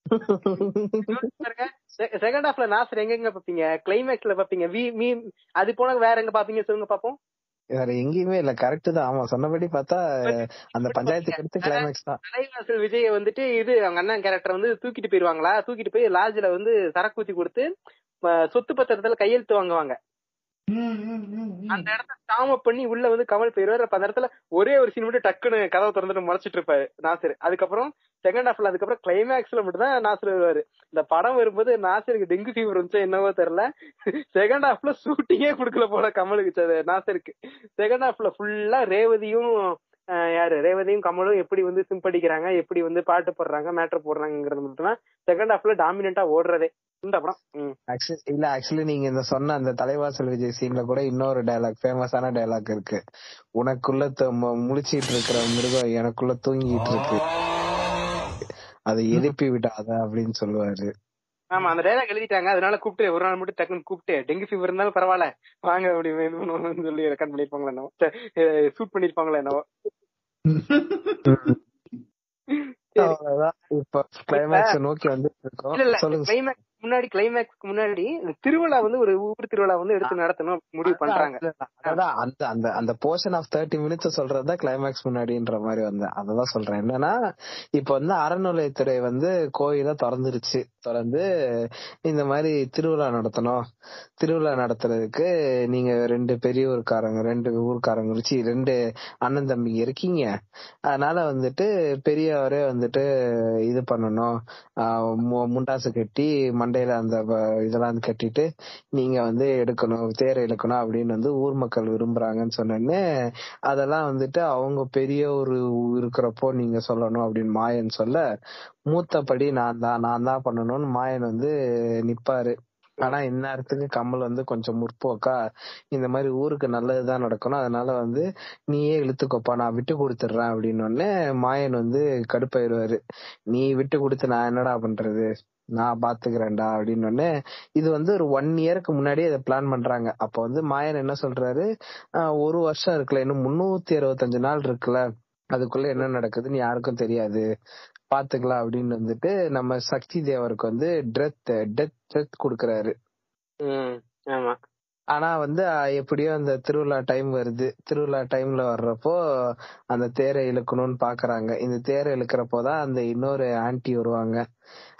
செகண்ட் ஹாஃப்ல நாசர் எங்க எங்க பாப்பீங்க கிளைமேக்ஸ்ல பாப்பீங்க வி மீ அது போல வேற எங்க பாப்பீங்க சொல்லுங்க பாப்போம் வேற எங்கேயுமே இல்ல கரெக்ட் தான் ஆமா சொன்னபடி பார்த்தா அந்த பஞ்சாயத்துக்கு அடுத்து கிளைமேக்ஸ் தான் தலைவாசல் விஜய வந்துட்டு இது அவங்க அண்ணன் கேரக்டர் வந்து தூக்கிட்டு போயிருவாங்களா தூக்கிட்டு போய் லாட்ஜ்ல வந்து சரக்கு ஊத்தி கொடுத்து அஹ், சொத்து பத்திரத்துல கையெழுத்து வாங்குவாங்க ம், ம், ம், ம். அந்த இடத்த ஸ்டாம் அப் பண்ணி உள்ள வந்து கமல் போயிருவாரு அப்ப அந்த இடத்துல ஒரே ஒரு சீன் மட்டும் டக்குன்னு கதவை திறந்துட்டு முறைச்சிட்டு இருப்பாரு நாசர் அதுக்கப்புறம் செகண்ட் ஹாஃப்ல அதுக்கப்புறம் கிளைமேக்ஸ்ல மட்டும் தான் நாசர் வருவாரு இந்த படம் வரும்போது நாசருக்கு டெங்கு ஃபீவர் இருந்துச்சோ என்னவோ தெரியல செகண்ட் ஹாஃப்ல ஷூட்டிங்கே கொடுக்கல போல கமலுக்கு ச- நாசருக்கு செகண்ட் ஹாஃப்ல ஃபுல்லா ரேவதியும் அஹ், யாரு ரேவதியும் கமலும் எப்படி வந்து சிம்படிக்கிறாங்க எப்படி வந்து பாட்டு போடுறாங்க மேட்டர் போடுறாங்கிறது மட்டும் தான் செகண்ட் ஹாஃப்ல டாமினண்டா ஓடுறதே இந்த படம் ம். Actually- இல்ல ஆக்சுவலி நீங்க இந்த சொன்ன அந்த தலைவாசல் விஜய் சீன்ல கூட இன்னொரு டயலாக் ஃபேமஸான டயலாக் இருக்கு உனக்குள்ள த- மு- முழிச்சிட்டு இருக்கிற மிருகம் எனக்குள்ள தூங்கிட்டு இருக்கு அதை எழுப்பி விடாத அப்படின்னு சொல்லுவாரு ஆமா அந்த டைலாக் எழுதிட்டாங்க அதனால கூப்பிட்டு ஒரு நாள் மட்டும் டக்குன்னு கூப்பிட்டு டெங்கு ஃபீவர் இருந்தாலும் பரவாயில்ல வாங்க அப்படி இது பண்ணுவோம்னு சொல்லி ரெக்கார்ட் பண்ணிருப்பாங்களா என்னவோ ஷூட் பண்ணிருப்பாங்களா என்னவோ சரி. அவ்வளவுதான் இப்ப கிளைமேக்ஸ் நோக்கி வந்துட்டு இருக்கோம் இல்ல இல்ல சொல்லுங்க கிளைமேக்ஸ் முன்னாடி கிளைமேக்ஸ்க்கு முன்னாடி இந்த திருவிழா வந்து ஒரு ஊர் திருவிழா வந்து எடுத்து நடத்தணும் முடிவு பண்றாங்க அதான் அந்த அந்த அந்த போர்ஷன் ஆஃப் தேர்ட்டி மினிட்ஸ் சொல்றதுதான் கிளைமேக்ஸ் முன்னாடின்ற மாதிரி வந்தேன் அததான் சொல்றேன் என்னன்னா இப்ப வந்து அறநிலையத்துறை வந்து கோயில திறந்துருச்சு திறந்து இந்த மாதிரி திருவிழா நடத்தணும் திருவிழா நடத்துறதுக்கு நீங்க ரெண்டு பெரிய ஊர்க்காரங்க ரெண்டு ஊர்க்காரங்க ருச்சி ரெண்டு அண்ணன் தம்பிங்க இருக்கீங்க அதனால வந்துட்டு பெரியவரே வந்துட்டு இது பண்ணணும் ஆஹ் மு- முண்டாசு கட்டி மண்டையில அந்த வ- இதெல்லாம் வந்து கட்டிட்டு நீங்க வந்து எடுக்கணும் தேர் இழுக்கணும் அப்படின்னு வந்து ஊர் மக்கள் விரும்புறாங்கன்னு சொன்னோடனே அதெல்லாம் வந்துட்டு அவங்க பெரிய ஒரு இருக்கிறப்போ நீங்க சொல்லணும் அப்படின்னு மாயன் சொல்ல மூத்தபடி நான் தான் நான் தான் பண்ணணும்னு மாயன் வந்து நிப்பாரு ஆனா இந்நேரத்துக்கு கமல் வந்து கொஞ்சம் முற்போக்கா இந்த மாதிரி ஊருக்கு நல்லதுதான் நடக்கணும் அதனால வந்து நீயே இழுத்துக்கோப்பா நான் விட்டு கொடுத்துடுறேன் அப்படின்னு உடனே மாயன் வந்து கடுப்பாயிருவாரு நீ விட்டு கொடுத்து நான் என்னடா பண்றது நான் பாத்துக்கிறேன்டா அப்படின்னு உடனே இது வந்து ஒரு ஒன் இயருக்கு முன்னாடியே இதை பிளான் பண்றாங்க அப்ப வந்து மாயன் என்ன சொல்றாரு "ஆஹ் ஒரு வருஷம் இருக்குல்ல இன்னும் முன்னூத்தி அறுபத்தஞ்சு நாள் இருக்குல்ல அதுக்குள்ள என்ன நடக்குதுன்னு யாருக்கும் தெரியாது பாத்துக்கலாம் அப்படின்னு வந்துட்டு நம்ம சக்தி தேவருக்கு வந்து டெத் டெத் டெத் கொடுக்கறாரு ம், ஆமா ஆனா வந்து அஹ், எப்படியோ அந்த திருவிழா டைம் வருது திருவிழா டைம்ல வர்றப்போ அந்த தேரை இழுக்கணும்னு பாக்குறாங்க இந்த தேரை இழுக்கிறப்போதான் அந்த இன்னொரு ஆன்ட்டி வருவாங்க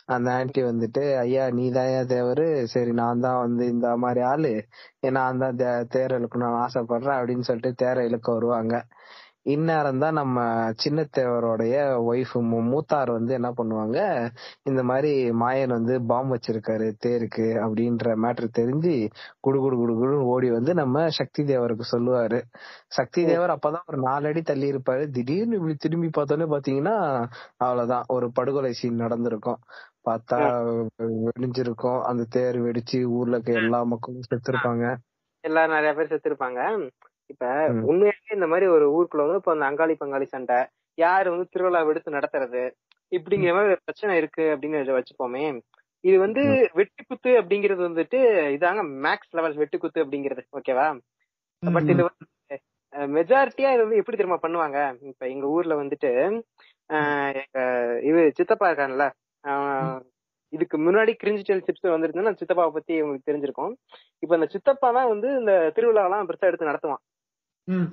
அந்த ஆன்ட்டி வந்துட்டு ஐயா நீதாயா தேவரு சரி நான் தான் வந்து இந்த மாதிரி ஆளு நான் தான் தே- தேர் இழுக்கணும்னு ஆசைப்படுறேன் அப்படின்னு சொல்லிட்டு தேரை இழுக்க வருவாங்க இந்நேரம் தான் நம்ம சின்ன தேவரோடைய ஒய்ஃப் மூத்தார் வந்து என்ன பண்ணுவாங்க இந்த மாதிரி மாயன் வந்து பாம்பு வச்சிருக்காரு தேருக்கு அப்படின்ற மேட்ரு தெரிஞ்சு குடு குடு குடு குடுன்னு ஓடி வந்து நம்ம சக்தி தேவருக்கு சொல்லுவாரு சக்தி தேவர் அப்பதான் ஒரு நாலு அடி தள்ளி இருப்பாரு திடீர்னு இப்படி திரும்பி பார்த்தோன்னே பாத்தீங்கன்னா அவ்வளவுதான் ஒரு படுகொலை சீன் நடந்திருக்கும் பார்த்தா வெடிஞ்சிருக்கும் அந்த தேர் வெடிச்சு ஊர்ல இருக்க எல்லா மக்களும் செத்துருப்பாங்க எல்லாரும் நிறைய பேர் செத்துருப்பாங்க இப்ப ம். உண்மையாவே இந்த மாதிரி ஒரு ஊருக்குள்ள வந்து இப்ப அந்த அங்காளி பங்காளி சண்டை யாரு வந்து திருவிழா எடுத்து நடத்துறது இப்படிங்கிற மாதிரி ஒரு பிரச்சனை இருக்கு அப்படின்னு இதை வச்சுப்போமே இது வந்து வெட்டு குத்து அப்படிங்கிறது வந்துட்டு இதாங்க மேக்ஸ் லெவல் வெட்டு குத்து அப்படிங்கிறது ஓகேவா பட் இது வந்து மெஜாரிட்டியா இது வந்து எப்படி தெரியுமா பண்ணுவாங்க இப்ப எங்க ஊர்ல வந்துட்டு அஹ், எங்க இது சித்தப்பா இருக்கான்ல அவன் இதுக்கு முன்னாடி கிரிஞ்சி டெல் சிப்ஸ் வந்துருந்தா சித்தப்பாவை பத்தி உங்களுக்கு தெரிஞ்சிருக்கும் இப்ப அந்த சித்தப்பா தான் வந்து இந்த திருவிழாவெல்லாம் பெருசா எடுத்து நடத்துவான் ம்.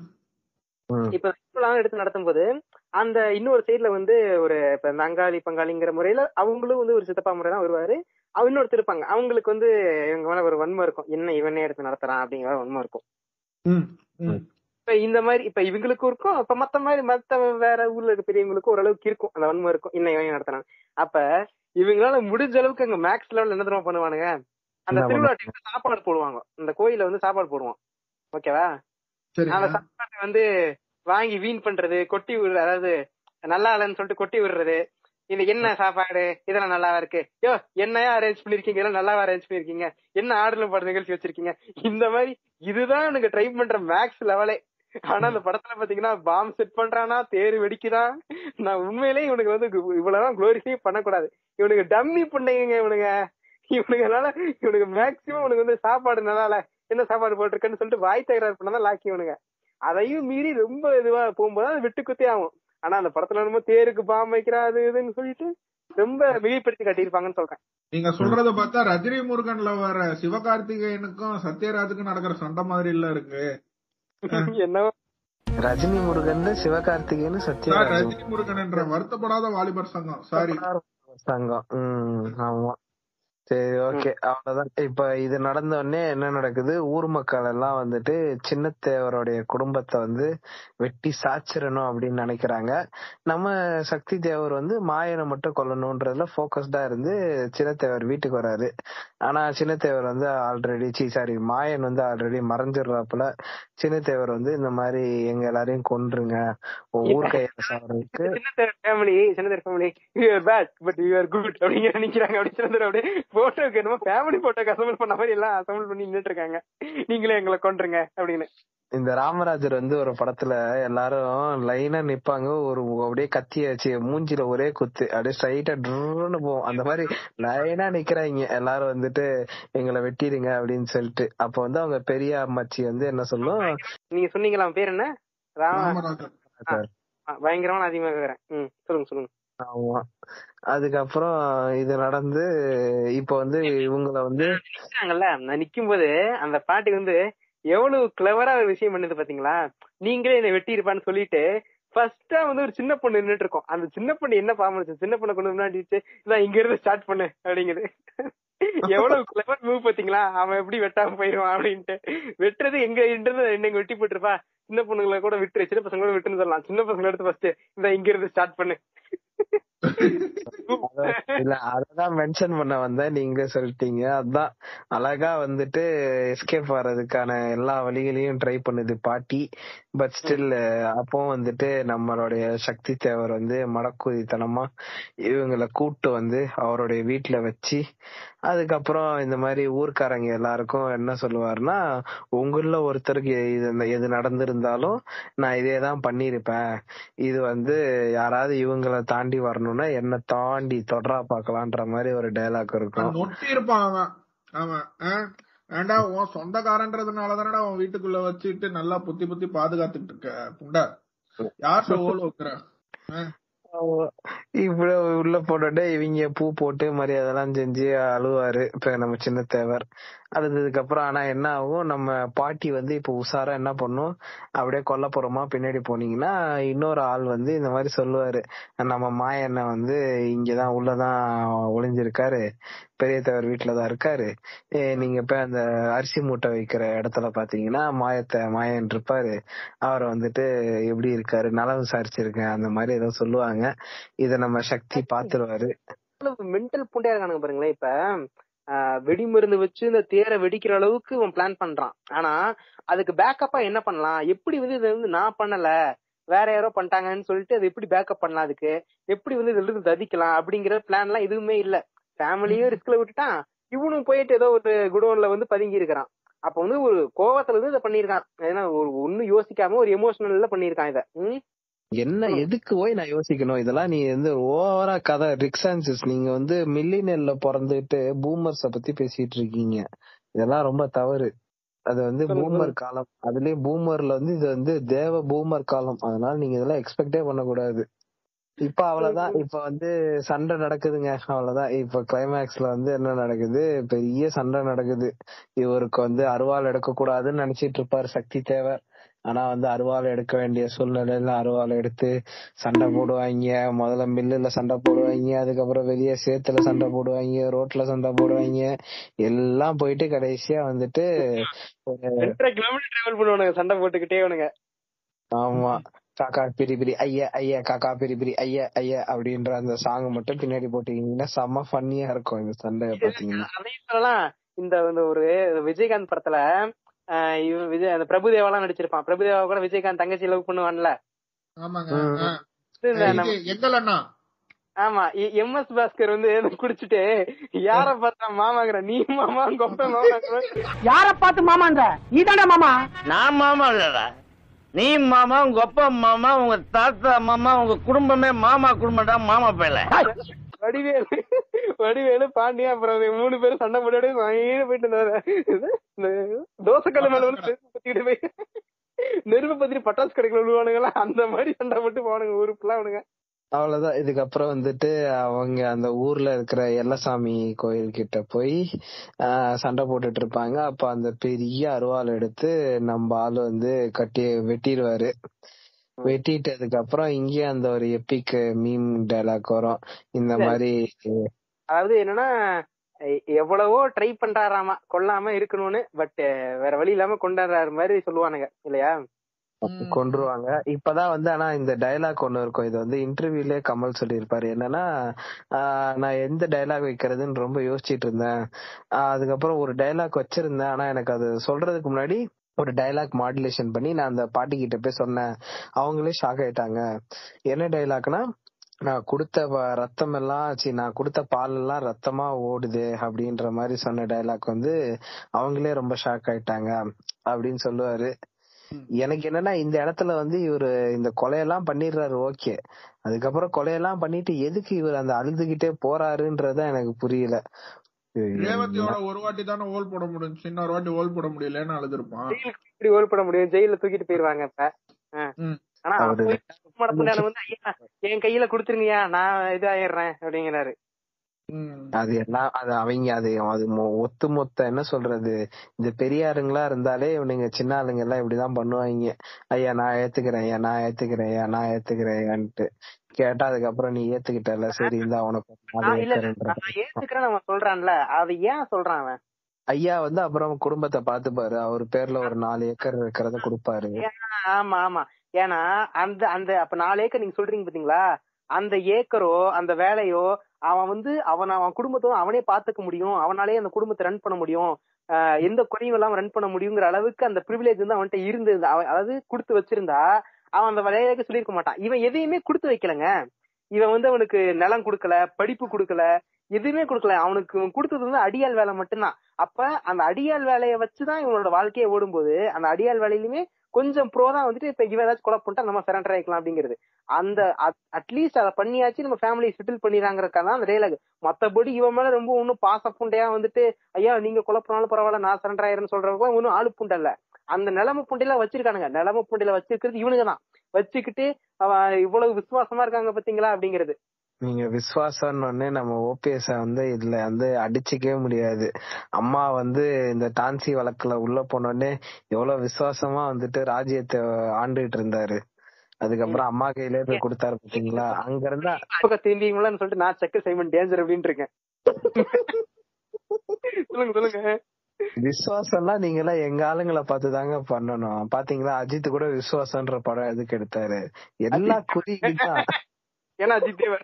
ம். இப்ப திருவிழா எடுத்து நடத்தும் போது அந்த இன்னொரு சைடுல வந்து ஒரு இப்ப இந்த அங்காளி பங்காளிங்கிற முறையில அவங்களும் வந்து ஒரு சித்தப்பா முறை தான் வருவாரு அவ இன்னொருத்தர் இருப்பாங்க அவங்களுக்கு வந்து இவங்க மேல ஒரு வன்மை இருக்கும் என்ன இவனே எடுத்து நடத்துறான் அப்படிங்கிற ஒரு வன்மை இருக்கும் ம். ம். இப்ப இந்த மாதிரி இப்ப இவங்களுக்கும் இருக்கும் இப்ப மத்த மாதிரி மத்த வேற ஊர்ல இருக்க பெரியவங்களுக்கும் ஓரளவுக்கு இருக்கும் அந்த வன்மை இருக்கும் என்ன இவன் நடத்துறான் அப்ப இவங்களால முடிஞ்ச அளவுக்கு அங்க மேக்ஸ் லெவல் என்ன தெரியுமா பண்ணுவானுங்க அந்த என்ன திருவிழா டைம்ல சாப்பாடு போடுவாங்க இந்த கோயில வந்து சாப்பாடு போடுவோம் ஓகேவா சரிங்க அந்த சாப்பாட்டை வந்து வாங்கி வீண் பண்றது கொட்டி விடுறது அதாவது நல்லா இல்லைன்னு சொல்லிட்டு கொட்டி விடுறது இது என்ன சாப்பாடு இதெல்லாம் நல்லாவா இருக்கு யோ என்னையா அரேஞ்ச் பண்ணிருக்கீங்க இதெல்லாம் நல்லாவா அரேஞ்ச் பண்ணிருக்கீங்க என்ன ஆர்டர்ல பாடு நிகழ்ச்சி வச்சிருக்கீங்க இந்த மாதிரி இதுதான் எனக்கு ட்ரை பண்ற மேக்ஸ் லெவலே ஆனா அந்த படத்துல பாத்தீங்கன்னா பாம் செட் பண்றானா தேர் வெடிக்குதான் நான் உண்மையிலேயே இவனுக்கு வந்து கு- இவ்வளவுதான் குளோரிஃபை பண்ணக்கூடாது இவனுக்கு டம்மி பண்ணீங்க இவனுங்க இவனுங்கனால இவனுக்கு மேக்சிமம் இவனுக்கு வந்து சாப்பாடு நல்லா இல்ல என்ன சாப்பாடு போட்டிருக்கேன்னு சொல்லிட்டு வாய் தகராறு பண்ணதான் லாக்கி இவனுங்க அதையும் மீறி ரொம்ப இதுவா போகும்போது அது விட்டு குத்தே ஆகும் ஆனா அந்த படத்துல என்னமோ தேருக்கு பாம் வைக்கிறா அது இதுன்னு சொல்லிட்டு ரொம்ப மிகைப்படுத்தி காட்டியிருப்பாங்கன்னு சொல்றேன் நீங்க சொல்றத பார்த்தா ரஜினி முருகன்ல வர சிவகார்த்திகேயனுக்கும் சத்யராஜுக்கும் நடக்கிற சண்டை மாதிரி இல்ல இருக்கு என்னவோ ரஜினி முருகன் சிவகார்த்திகேயன் சார், சத்யராஜ் ரஜினி முருகன் என்ற வருத்தப்படாத வாலிபர் சங்கம் சாரி சங்கம் உம் ஆமா சரி ஓகே அவ்வளவுதான் இப்ப இது நடந்த உடனே என்ன நடக்குது ஊர் மக்கள் எல்லாம் வந்துட்டு சின்னத்தேவருடைய குடும்பத்தை வந்து வெட்டி சாச்சிரணும் அப்படின்னு நினைக்கிறாங்க நம்ம சக்தி தேவர் வந்து மாயனை மட்டும் கொல்லணும்ன்றதுல போக்கஸ்டா இருந்து சின்னத்தேவர் வீட்டுக்கு வராரு ஆனா சின்னத்தேவர் வந்து ஆல்ரெடி சி சாரி மாயன் வந்து ஆல்ரெடி மறைஞ்சிடுறாப்புல சின்னத்தேவர் வந்து இந்த மாதிரி எங்க எல்லாரையும் கொன்றுங்க உன் ஊர் கையில சாவறதுக்கு சின்னத்தர் ஃபேமிலி சின்னத்தர் family you are bad but you are good அப்படிங்கிற நினைக்கிறாங்க அப்படி சின்னத்தர் அப்படியே போட்டோக்கு என்னமோ ஃபேமிலி போட்டோக்கு அசம்பிள் பண்ண மாதிரி எல்லாம் அசம்பிள் பண்ணி நின்னுட்டு இருக்காங்க நீங்களே எங்களை கொண்டுருங்க அப்படின்னு இந்த ராமராஜர் வந்து ஒரு படத்துல எல்லாரும் லைனா நிப்பாங்க ஒரு அப்படியே கத்தி வச்சு மூஞ்சில ஒரே குத்து அப்படியே ஸ்ட்ரைட்டா ட்ருன்னு போகும் அந்த மாதிரி லைனா நிக்கிறாங்க எல்லாரும் வந்துட்டு எங்களை வெட்டிடுங்க அப்படின்னு சொல்லிட்டு அப்ப வந்து அவங்க பெரிய அம்மாச்சி வந்து என்ன சொல்லும் நீங்க சொன்னீங்களா அவன் பேர் என்ன ராம ராமராஜன் ஆ, பயங்கரமான அதிகமாக இருக்கிறேன் ம் சொல்லுங்க சொல்லுங்க ஆமா அதுக்கப்புறம் இது நடந்து இப்ப வந்து இவங்கள வந்து நிக்கிறாங்கல்ல நான் நிக்கும் போது அந்த பாட்டி வந்து எவ்வளவு கிளவரா ஒரு விஷயம் பண்ணுது பாத்தீங்களா நீங்களே என்னை வெட்டி இருப்பான்னு சொல்லிட்டு ஃபர்ஸ்டா வந்து ஒரு சின்ன பொண்ணு நின்னுட்டு இருக்கோம் அந்த சின்ன பொண்ணு என்ன பாம்பு சின்ன பொண்ணை கொண்டு முன்னாடி வச்சு, இதான் இங்க இருந்து ஸ்டார்ட் பண்ணு அப்படிங்குது எவ்வளவு கிளவர் மூவ் பாத்தீங்களா அவன் எப்படி வெட்டாம போயிருவான் அப்படின்ட்டு வெட்டுறது எங்க இருந்து என்ன வெட்டி போட்டுருப்பா சின்ன பொண்ணுங்களை கூட விட்டுரு சின்ன பசங்க கூட விட்டுன்னு சொல்லலாம் சின்ன பசங்களை எடுத்து ஃபர்ஸ்ட் இந்த இங்க இருந்து ஸ்டார்ட் பண்ணு இல்ல அததான் மென்ஷன் பண்ண வந்தேன் நீங்க சொல்லிட்டீங்க அதான் அழகா வந்துட்டு எஸ்கேப் வர்றதுக்கான எல்லா வழிகளையும் ட்ரை பண்ணுது பாட்டி பட் ஸ்டில் அப்பவும் வந்துட்டு நம்மளுடைய சக்தி தேவர் வந்து மடக்குதித்தனமா இவங்களை கூட்டு வந்து அவருடைய வீட்டுல வச்சு அதுக்கப்புறம் இந்த மாதிரி ஊர்க்காரங்க எல்லாருக்கும் என்ன சொல்லுவாருன்னா உங்கள ஒருத்தருக்கு இது எது நடந்திருந்தாலும் நான் இதே தான் பண்ணிருப்பேன் இது வந்து யாராவது இவங்களை தாண்டி வரணும்னா என்ன தாண்டி தொடரா பார்க்கலான்ற மாதிரி ஒரு டயலாக் இருக்கும் நொட்டி இருப்பான் அவன் அவன் ஆ? ஏன்டா உன் சொந்தக்காரன்றதுனால தானடா உன் வீட்டுக்குள்ள வச்சுட்டு நல்லா புத்தி புத்தி பாதுகாத்துட்டு இருக்க புண்டா யார்கிட்ட ஓல் வைக்கிற ஆ? இப்படி உள்ள போட்டுட்டு இவங்க பூ போட்டு மரியாதை எல்லாம் செஞ்சு அழுவாரு இப்ப நம்ம சின்ன தேவர் அழுததுக்கு அப்புறம் ஆனா என்ன ஆகும் நம்ம பாட்டி வந்து இப்ப உஷாரா என்ன பண்ணும் அப்படியே கொல்லப்புறமா பின்னாடி போனீங்கன்னா இன்னொரு ஆள் வந்து இந்த மாதிரி சொல்லுவாரு நம்ம மாயண்ண வந்து இங்கதான் உள்ளதான் ஒளிஞ்சிருக்காரு பெரிய தவர் வீட்டுலதான் இருக்காரு ஏ, நீங்க போய் அந்த அரிசி மூட்டை வைக்கிற இடத்துல பாத்தீங்கன்னா மாயத்தை மாயன் இருப்பாரு அவரை வந்துட்டு எப்படி இருக்காரு நலம் விசாரிச்சிருக்கேன் அந்த மாதிரி ஏதோ சொல்லுவாங்க இத நம்ம சக்தி பாத்துருவாரு மென்டல் புண்டையா இருக்கானுங்க பாருங்களேன் இப்ப ஆஹ், வெடிமருந்து வச்சு இந்த தேரை வெடிக்கிற அளவுக்கு இவன் பிளான் பண்றான் ஆனா அதுக்கு பேக்கப்பா என்ன பண்ணலாம் எப்படி வந்து இதை வந்து நான் பண்ணல வேற யாரோ பண்ணிட்டாங்கன்னு சொல்லிட்டு அது எப்படி பேக்கப் பண்ணலாம் அதுக்கு எப்படி வந்து இதுல இருந்து ததிக்கலாம் அப்படிங்கிற பிளான் எல்லாம் எதுவுமே இல்ல ஃபேமிலியும் ரிஸ்க்ல விட்டுட்டான் இவனும் போயிட்டு ஏதோ ஒரு குடோன்ல வந்து பதுங்கி இருக்கிறான் அப்ப வந்து ஒரு கோவத்துல இருந்து இதை பண்ணிருக்கான் ஏன்னா ஒரு ஒண்ணும் யோசிக்காம ஒரு எமோஷனல்ல பண்ணிருக்கான் இத ம்? என்ன எதுக்கு போய் நான் யோசிக்கணும் இதெல்லாம் நீ வந்து ஓவரா கதை ரிக்ஸான்சிஸ் நீங்க வந்து மில்லினியல்ல பிறந்துட்டு பூமர்ஸ பத்தி பேசிட்டு இருக்கீங்க இதெல்லாம் ரொம்ப தவறு அது வந்து சொல்லுங்க, பூமர் காலம் அதுலயும் பூமர்ல வந்து இது வந்து தேவ பூமர் காலம் அதனால நீங்க இதெல்லாம் எக்ஸ்பெக்டே பண்ணக்கூடாது இப்ப அவ்வளவுதான் இப்ப வந்து சண்டை நடக்குதுங்க அவ்வளவுதான் இப்ப கிளைமேக்ஸ்ல வந்து என்ன நடக்குது பெரிய சண்டை நடக்குது இவருக்கு வந்து அருவாள் எடுக்க கூடாதுன்னு நினைச்சிட்டு இருப்பாரு சக்தி தேவர் ஆனா வந்து அருவாள் எடுக்க வேண்டிய சூழ்நிலையில அருவாள் எடுத்து சண்டை போடுவாங்க முதல்ல மில்லுல சண்டை போடுவாங்க அதுக்கப்புறம் வெளியே சேத்துல சண்டை போடுவாங்க ரோட்ல சண்டை போடுவாங்க எல்லாம் போயிட்டு கடைசியா வந்துட்டு ஒரு ரெண்டரை கிலோமீட்டர் டிராவல் பண்ணுவானுங்க சண்டை போட்டுக்கிட்டே அவனுங்க ஆமா காக்கா பிரி பிரி ஐயா ஐயா காக்கா பிரி பிரி ஐயா ஐயா அப்படின்ற அந்த சாங் மட்டும் பின்னாடி போட்டீங்கன்னா செம்ம ஃபன்னியா இருக்கும் இந்த சண்டை பாத்தீங்கன்னா அதையும் சொல்லலாம் இந்த இந்த ஒரு விஜயகாந்த் படத்துல ஆஹ் இவன் விஜய் அந்த பிரபுதேவாலாம் நடிச்சிருப்பான் பிரபுதேவா கூட விஜயகாந்த் தங்கச்சி லவ் பண்ணுவான்ல ஆமாங்க ம். ஆ. இந்த இது நம்ம- எங்கள் அண்ணா ஆமா எம் எஸ் பாஸ்கர் வந்து குடிச்சிட்டு யார பார்த்தா மாமாங்கிற நீ மாமா கொப்ப மாமாங்கிற யார பார்த்து மாமான்ற நீ மாமா நான் மாமா இல்லடா நீ மாமா உங்க அப்பா மாமா உங்க தாத்தா மாமா உங்க குடும்பமே மாமா குடும்பம்டா மாமா பேல வடிவேலு வடிவேலு பாண்டியா அப்புறம் இவங்க மூணு பேரும் சண்டை போட்டு வாங்கிட்டு போயிட்டு இருந்தாரு இந்த தோசை கல்லு மேல வந்து நெருப்பு பத்திக்கிட்டு போய் நெருப்பு பத்திரி பட்டாசு கடைக்குள்ள விழுவானுங்களா அந்த மாதிரி சண்டை போட்டு போவானுங்க ஊருக்குலாம் அவனுங்க அவ்வளவுதான் இதுக்கப்புறம் வந்துட்டு அவங்க அந்த ஊர்ல இருக்கிற எல்லசாமி கோயில் கிட்ட போய் ஆஹ், சண்டை போட்டுட்டு இருப்பாங்க அப்ப அந்த பெரிய அருவாள் எடுத்து நம்ம ஆளு வந்து கட்டி வெட்டிடுவாரு வெட்டிட்டதுக்கு அப்புறம் இங்கே அந்த ஒரு எப்பிக் மீம் டைலாக் வரும் இந்த மாதிரி அதாவது என்னன்னா எ- எவ்வளவோ ட்ரை பண்றாராமா கொல்லாம இருக்கணும்னு பட் வேற வழி இல்லாம கொண்டாடுறாரு மாதிரி சொல்லுவானுங்க இல்லையா கொன்றுவாங்க இப்பதான் வந்து ஆனா இந்த டைலாக் ஒண்ணு இருக்கும் இது வந்து இன்டர்வியூலயே கமல் சொல்லியிருப்பாரு என்னன்னா ஆஹ் நான் எந்த டைலாக் வைக்கிறதுன்னு ரொம்ப யோசிச்சிட்டு இருந்தேன் ஆஹ் அதுக்கப்புறம் ஒரு டைலாக் வச்சிருந்தேன் ஆனா எனக்கு அது சொல்றதுக்கு முன்னாடி ஒரு டைலாக் மாடுலேஷன் பண்ணி நான் அந்த பாட்டி கிட்ட போய் சொன்னேன் அவங்களே ஷாக் ஆயிட்டாங்க என்ன டைலாக்னா நான் கொடுத்த வ- ரத்தம் எல்லாம் சி நான் கொடுத்த பால் எல்லாம் ரத்தமா ஓடுது அப்படின்ற மாதிரி சொன்ன டைலாக் வந்து அவங்களே ரொம்ப ஷாக் ஆயிட்டாங்க அப்படின்னு சொல்லுவாரு எனக்கு என்னன்னா இந்த இடத்துல வந்து இவரு இந்த கொலையெல்லாம் பண்ணிடுறாரு ஓகே அதுக்கப்புறம் கொலையெல்லாம் பண்ணிட்டு எதுக்கு இவர் அந்த அழுதுகிட்டே போறாருன்றத எனக்கு புரியல ரேவதியோட ஒரு வாட்டி தானே ஓல் போட முடிஞ்சு இன்னொரு வாட்டி ஓல் போட முடியலன்னு அழுதுருப்பான் ஜெயிலுக்கு இப்படி ஓல்பட முடியும் ஜெயில தூக்கிட்டு போயிருவாங்க இப்ப ஆ. ம். ஆனா அவரு- போய் சும்மா புண்ணியால வந்து ஐயா என் கையில குடுத்துருங்கயா நான் இதாயிடுறேன் அப்படிங்கிறாரு ம். அது எல்லாம் அது அவங்க அது அது மொ- ஒத்து மொத்த என்ன சொல்றது இந்த பெரியாருங்களா இருந்தாலே இவனுங்க சின்ன ஆளுங்க எல்லாம் இப்படிதான் பண்ணுவாங்க ஐயா நான் ஏத்துக்கிறேன் ஐயா நான் ஏத்துக்கிறேன் ஐயா நான் ஏத்துக்கிறேன்ட்டு கேட்டா அதுக்கப்புறம் நீ ஏத்துக்கிட்டல சரி இந்த உனக்கு ஒரு நாலு நான் இல்ல இல்ல, ஏக்கர்ன்ற நான் ஏத்துக்கிறேன் அவன் சொல்றான்ல அது ஏன் சொல்றான் அவன் ஐயா வந்து அப்புறம் குடும்பத்தை பாத்துப்பாரு அவர் பேர்ல ஒரு நாலு ஏக்கர் இருக்கிறத கொடுப்பாரு ஏன்னா, ஆமா ஆமா ஏன்னா அந்த அந்த அப்ப நாலு ஏக்கர் நீங்க சொல்றீங்க பாத்தீங்களா அந்த ஏக்கரோ அந்த வேலையோ அவன் வந்து அவன் அவன் குடும்பத்தோட அவனே பாத்துக்க முடியும் அவனாலே அந்த குடும்பத்தை ரன் பண்ண முடியும் ஆஹ் எந்த குறையும் இல்லாம ரன் பண்ண முடியுங்கிற அளவுக்கு அந்த ப்ரிவிலேஜ் வந்து அவன்கிட்ட இருந்தது அவன் அதாவது கொடுத்து வச்சிருந்தா அவன் அந்த வேலையை சொல்லியிருக்க மாட்டான் இவன் எதையுமே கொடுத்து வைக்கலங்க இவன் வந்து அவனுக்கு நிலம் கொடுக்கல படிப்பு கொடுக்கல எதுவுமே கொடுக்கல அவனுக்கு இவன் கொடுத்தது வந்து அடியால் வேலை மட்டும்தான் அப்ப அந்த அடியால் வேலையை வச்சுதான் இவனோட வாழ்க்கையை ஓடும்போது அந்த அடியால் வேலையிலுமே கொஞ்சம் ப்ரோ தான் வந்துட்டு இப்ப இவன் ஏதாச்சும் கொலை பண்ணிட்டா நம்ம சரண்டர் ஆயிக்கலாம் அப்படிங்கிறது அந்த அட்லீஸ்ட் அதை பண்ணியாச்சு நம்ம ஃபேமிலி செட்டில் பண்ணிடுறாங்கிறக்காக தான் அந்த டைலாக் மத்தபடி இவன் மேல ரொம்ப ஒன்னும் பாச புண்டையா வந்துட்டு ஐயா நீங்க கொலை பண்ணாலும் பரவாயில்ல நான் சரண்டர் ஆயிரேன்னு சொல்றவங்க ஒன்னும் ஆளு புண்டை இல்ல அந்த நிலம புண்டையில வச்சிருக்கானுங்க நிலம புண்டையில வச்சிருக்கிறது இவனுங்க தான் வச்சுக்கிட்டு அவன் இவ்வளவு விசுவாசமா இருக்காங்க பாத்தீங்களா அப்படிங்கிறது நீங்க விஸ்வாசம்னு உடனே நம்ம ஓபிஎஸ் வந்து இதுல வந்து அடிச்சுக்கவே முடியாது அம்மா வந்து இந்த டான்சி வழக்குல உள்ள போன உடனே எவ்வளவு விசுவாசமா வந்துட்டு ராஜ்யத்தை ஆண்டுகிட்டு இருந்தாரு அதுக்கப்புறம் அம்மா கையிலே போய் கொடுத்தாரு பாத்தீங்களா அங்க இருந்தா பக்கம் திரும்பிங்களான்னு சொல்லிட்டு நான் செக் சைமன் டேஞ்சர் அப்படின்னு இருக்கேன் சொல்லுங்க சொல்லுங்க விசுவாசம்லாம் நீங்க எல்லாம் எங்க ஆளுங்களை பார்த்து தாங்க பண்ணணும் பாத்தீங்களா அஜித் கூட விசுவாசம்ன்ற படம் எதுக்கு எடுத்தாரு எல்லா குறிதான் ஏன்னா அஜித் தேவர்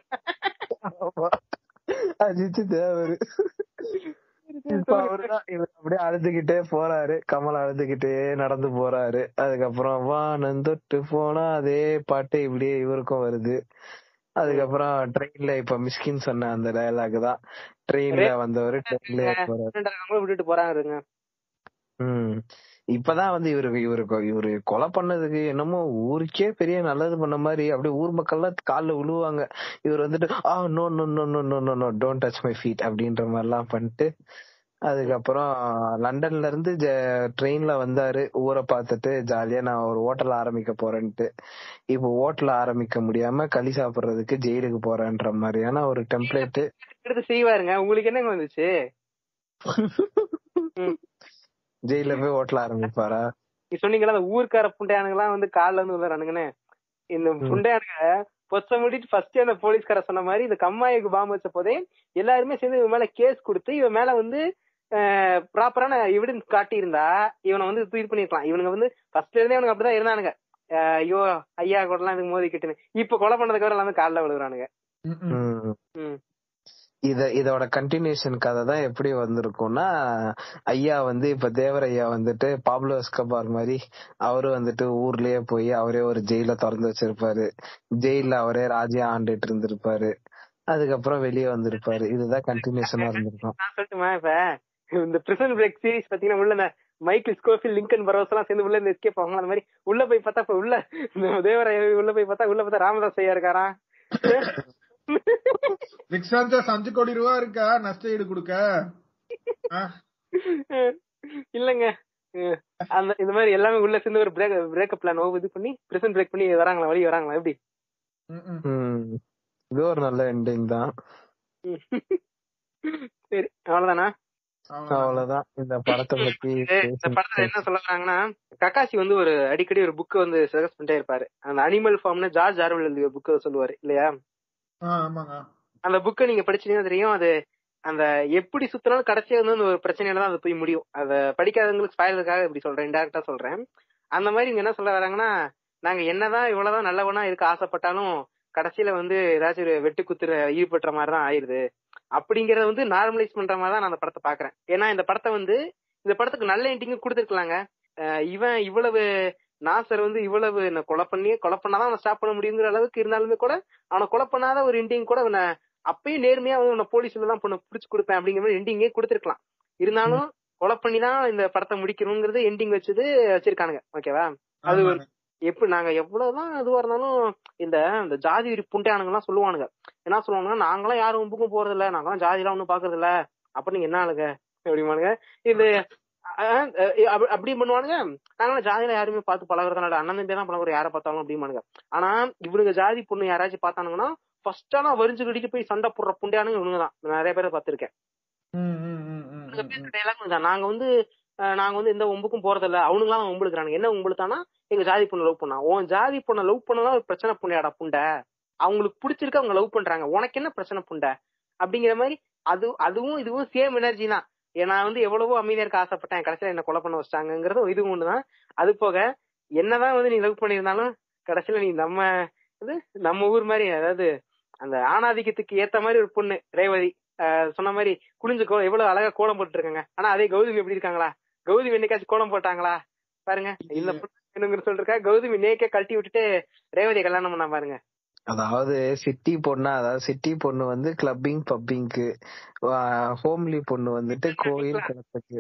அஜித் தேவர் இப்ப அவருதான் இவர் அப்படியே அழுதுகிட்டே போறாரு கமல் அழுதுகிட்டே நடந்து போறாரு அதுக்கப்புறம் வானம் தொட்டு போனா அதே பாட்டு இப்படியே இவருக்கும் வருது அதுக்கப்புறம் ட்ரெயின்ல இப்ப மிஸ்கின் சொன்ன அந்த டயலாக் தான் ட்ரெயின்ல வந்தவரு ட்ரெயின்லயே போறாரு அவங்களும் விட்டுட்டு போறாங்க ம் இப்பதான் வந்து இவருக்கு இவருக்கு இவரு கொலை பண்ணதுக்கு என்னமோ ஊருக்கே பெரிய நல்லது பண்ண மாதிரி அப்படியே ஊர் மக்கள்லாம் கால்ல விழுவாங்க இவர் வந்துட்டு ah no no no no no no no don't touch my feet அப்படின்ற மாதிரி எல்லாம் பண்ணிட்டு அதுக்கப்புறம் லண்டன்ல இருந்து ட்ரெயின்ல வந்தாரு ஊரை பார்த்துட்டு ஜாலியா நான் ஒரு ஹோட்டல் ஆரம்பிக்க போறேன்ட்டு இப்போ ஹோட்டல் ஆரம்பிக்க முடியாம களி சாப்பிடுறதுக்கு ஜெயிலுக்கு போறேன்ற மாதிரியான ஒரு டெம்ப்ளேட் எடுத்து செய்வாருங்க உங்களுக்கு என்னங்க வந்துச்சு ஜெயில போய் ஹோட்டல் ஆரம்பிப்பாரா நீ சொன்னீங்களா அந்த ஊர்க்கார புண்டையானுங்க எல்லாம் வந்து கால்ல வந்து விழுறானுங்கன்னு இந்த புண்டையானுங்க பொச்ச முடிட்டு ஃபர்ஸ்ட் அந்த போலீஸ்கார சொன்ன மாதிரி இந்த கம்மாய்க்கு பாம்பு வச்ச போதே எல்லாருமே சேர்ந்து இவன் மேல கேஸ் கொடுத்து இவன் மேல வந்து ப்ராப்பரான எவிடன்ஸ் காட்டியிருந்தா இவனை வந்து இது பண்ணிருக்கலாம் இவனுங்க வந்து ஃபர்ஸ்ட்ல இருந்தே அவனுக்கு அப்படிதான் இருந்தானுங்க அஹ் ஐயோ ஐயா கூட எல்லாம் இதுக்கு மோதிக்கிட்டுன்னு இப்ப கொலை பண்ணதுக்கு அப்புறம் எல்லாமே காலில் விழுகுறானுங்க ம். இத இதோட கண்டினியூஷன் கதை தான் எப்படி வந்திருக்கும்னா ஐயா வந்து இப்ப தேவர் ஐயா வந்துட்டு பாப்லோ எஸ்கபார் மாதிரி அவரு வந்துட்டு ஊர்லயே போய் அவரே ஒரு ஜெயில திறந்து வச்சிருப்பாரு ஜெயில அவரே ராஜ்யா ஆண்டுட்டு இருந்திருப்பாரு அதுக்கப்புறம் வெளியே வந்திருப்பாரு இதுதான் கண்டினியூஷனா இருந்திருக்கும் நான் சொல்லட்டுமா இப்ப இந்த பிரிசன் பிரேக் சீரிஸ் பாத்தீங்கன்னா உள்ள இந்த மைக்கேல் ஸ்கோஃபில் லிங்கன் பரோஸ் எல்லாம் சேர்ந்து உள்ள இந்த எஸ்கேப் ஆவாங்க அந்த மாதிரி உள்ள போய் பார்த்தா இப்ப உள்ள இந்த தேவராய உள்ள போய் பார்த்தா உள்ள பார்த்தா ராமதாஸ் ஐயா இருக்காரா பிக் சான்சஸ் அஞ்சு கோடி ரூபா இருக்கா நஷ்ட ஈடு கொடுக்க ஆ? இல்லங்க அஹ் அந்த இந்த மாதிரி எல்லாமே உள்ள சேர்ந்து ஒரு பிரேக் பிரேக்கப் பிளான் இது பண்ணி பிரிசன் பிரேக் பண்ணி வராங்களா வழி வராங்களா எப்படி ம், ம். உம் இது ஒரு நல்ல எண்டிங் தான் சரி அவ்வளவுதானா அவ்வளவுதான். அவ்வளவுதான் இந்த படத்தை பத்தி இது இந்த படத்துல என்ன சொல்ல வராங்கன்னா கக்காசி வந்து ஒரு அடிக்கடி ஒரு புக் வந்து சஜஸ்ட் பண்ணிட்டே இருப்பாரு அந்த அனிமல் ஃபார்ம்னு ஜார்ஜ் ஆர்வல் எழுதிய புக் சொல்லுவாரு இல்லையா ஆ, ஆமாங்க அந்த புக்கை நீங்க படிச்சீங்கன்னா தெரியும் அது அந்த எப்படி சுத்தினாலும் கடைசியா வந்து அந்த ஒரு பிரச்சனையில தான் அது போய் முடியும் அத படிக்காதவங்களுக்கு ஸ்பாயிலுக்காக இப்படி சொல்றேன் இன்டெரக்டா சொல்றேன் அந்த மாதிரி இவங்க என்ன சொல்ல வராங்கன்னா நாங்க என்னதான் இவ்வளவுதான் நல்லவனா இருக்க ஆசைப்பட்டாலும் கடைசியில வந்து ஏதாச்சும் ஒரு வெட்டு குத்துற ஈடுபடுற மாதிரி தான் ஆயிருது அப்படிங்கறத வந்து நார்மலைஸ் பண்ற மாதிரி தான் நான் அந்த படத்தை பாக்குறேன் ஏன்னா இந்த படத்தை வந்து இந்த படத்துக்கு நல்ல எண்டிங் கொடுத்துருக்கலாங்க இவன் இவ்வளவு நாசர் வந்து இவ்வளவு என்ன கொலை பண்ணி கொலை பண்ணாதான் அவனை ஸ்டாப் பண்ண முடியுங்கிற அளவுக்கு இருந்தாலுமே கூட அவனை கொலை பண்ணாத ஒரு எண்டிங் கூட அவனை அப்பயும் நேர்மையா வந்து உன்னை போலீஸ்ல தான் பொண்ணு பிடிச்சு கொடுப்பேன் அப்படிங்கிற மாதிரி எண்டிங்கே கொடுத்துருக்கலாம் இருந்தாலும் கொலை பண்ணி தான் இந்த படத்தை முடிக்கணுங்கிறது எண்டிங் வச்சது வச்சிருக்கானுங்க ஓகேவா அது ஒரு ஆமாங்க. எப்படி நாங்க எவ்வளவுதான் இதுவா இருந்தாலும் இந்த இந்த ஜாதி வெறி புண்டையானுங்க எல்லாம் சொல்லுவானுங்க என்ன சொல்லுவானுங்க நாங்களாம் யாரும் உம்புக்கும் போறது இல்ல நாங்களாம் ஜாதி எல்லாம் ஒண்ணும் பாக்குறது இல்ல அப்ப நீங்க என்ன ஆளுங்க அப்படிமானுங்க இது அஹ், அஹ், அப்படி- அப்படி பண்ணுவானுங்க நாங்களாம் ஜாதியில யாருமே பார்த்து பழகுறதுனால அண்ணன் தம்பி தான் பழகுற யாரை பார்த்தாலும் அப்படிமானுங்க ஆனா இவனுங்க ஜாதி பொண்ணு யாராச்சும் பார்த்தானுங்கன்னா ஃபர்ஸ்ட் ஆனா வரிஞ்சு கடிக்கு போய் சண்டை போடுற புண்டையானுங்க இவனுங்க தான் நான் நிறைய பேரை பார்த்திருக்கேன் ம், ம், ம், ம், இவனுங்க ம், பேசுற ம். dialogue இதுதான். நாங்க வந்து அஹ், நாங்க வந்து எந்த ஒம்புக்கும் போறதில்ல அவனுங்களாம் ஒம்புழுக்கிறானுங்க என்ன ஒம்புழுத்தானா எங்க ஜாதி பொண்ணு லவ் பண்ணா உன் ஜாதி பொண்ணை லவ் பண்ணதான் ஒரு பிரச்சனை புண்டையாடா புண்டை அவங்களுக்கு பிடிச்சிருக்கு அவங்க லவ் பண்றாங்க உனக்கு என்ன பிரச்சனை புண்டை அப்படிங்கிற மாதிரி அது அதுவும் இதுவும் சேம் எனர்ஜி தான் ஏன் நான் வந்து எவ்வளவோ அமைதியா இருக்க ஆசைப்பட்டேன் கடைசியில என்ன கொலை பண்ண வச்சிட்டாங்கிறதும் இதுவும் ஒண்ணுதான் அது போக என்னதான் வந்து நீ லவ் பண்ணியிருந்தாலும் கடைசியில நீ நம்ம இது நம்ம ஊர் மாதிரி அதாவது அந்த ஆணாதிக்கத்துக்கு ஏத்த மாதிரி ஒரு பொண்ணு ரேவதி ஆஹ் சொன்ன மாதிரி குளிஞ்சு கோ எவ்வளவு அழகா கோலம் போட்டு இருக்காங்க ஆனா அதே கௌதமி எப்படி இருக்காங்களா கௌதமி என்னைக்காச்சும் கோலம் போட்டாங்களா பாருங்க இந்த பொண்ணு வேணுங்கிற சொல்லிருக்கா கௌதமி நேக்கே கழட்டி விட்டுட்டு ரேவதியை கல்யாணம் பண்ணா பாருங்க அதாவது சிட்டி பொண்ணு அதாவது சிட்டி பொண்ணு வந்து கிளப்பிங் பப்பிங்க்கு ஹோம்லி பொண்ணு வந்துட்டு கோயில் குளத்துக்கு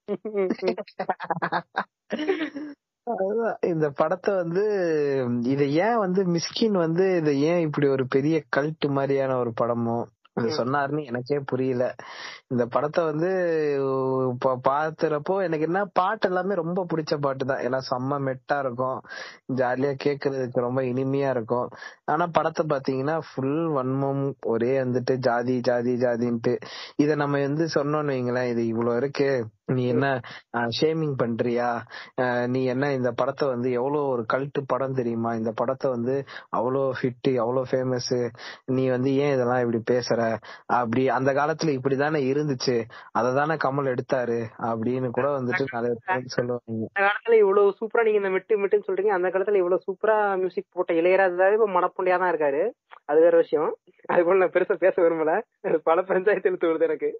அதுதான் இந்த படத்தை வந்து இத ஏன் வந்து மிஸ்கின் வந்து இத ஏன் இப்படி ஒரு பெரிய கல்ட் மாதிரியான ஒரு படமோ அது சொன்னாருன்னு எனக்கே புரியல இந்த படத்தை வந்து இப்ப பாத்துறப்போ எனக்கு என்ன பாட்டு எல்லாமே ரொம்ப பிடிச்ச பாட்டு தான் எல்லாம் செம்ம மெட்டா இருக்கும் ஜாலியா கேக்குறதுக்கு ரொம்ப இனிமையா இருக்கும் ஆனா படத்தை பாத்தீங்கன்னா ஃபுல் வன்மம் ஒரே வந்துட்டு ஜாதி ஜாதி ஜாதின்ட்டு இத நம்ம வந்து சொன்னோம்னு வைங்களேன் இது இவ்வளவு இருக்கு நீ என்ன ஷேமிங் பண்றியா அஹ் நீ என்ன இந்த படத்தை வந்து எவ்வளவு ஒரு கல்ட்டு படம் தெரியுமா இந்த படத்தை வந்து அவ்வளோ ஹிட் அவ்வளோ ஃபேமஸ் நீ வந்து ஏன் இதெல்லாம் இப்படி பேசுற அப்படி அந்த காலத்துல இப்படிதானே இருந்துச்சு அதை தானே கமல் எடுத்தாரு அப்படின்னு கூட வந்துட்டு நிறைய பேர் சொல்லுவாங்க அந்த காலத்துல இவ்வளவு சூப்பரா நீங்க இந்த மெட்டு மெட்டுன்னு சொல்றீங்க அந்த காலத்துல இவ்வளவு சூப்பரா மியூசிக் போட்ட இளையராஜாவே இப்ப மனப்புண்டியா தான் இருக்காரு அது வேற விஷயம் அது போல நான் பெருசா பேச விரும்பல அது பல பஞ்சாயத்துல தோணுது எனக்கு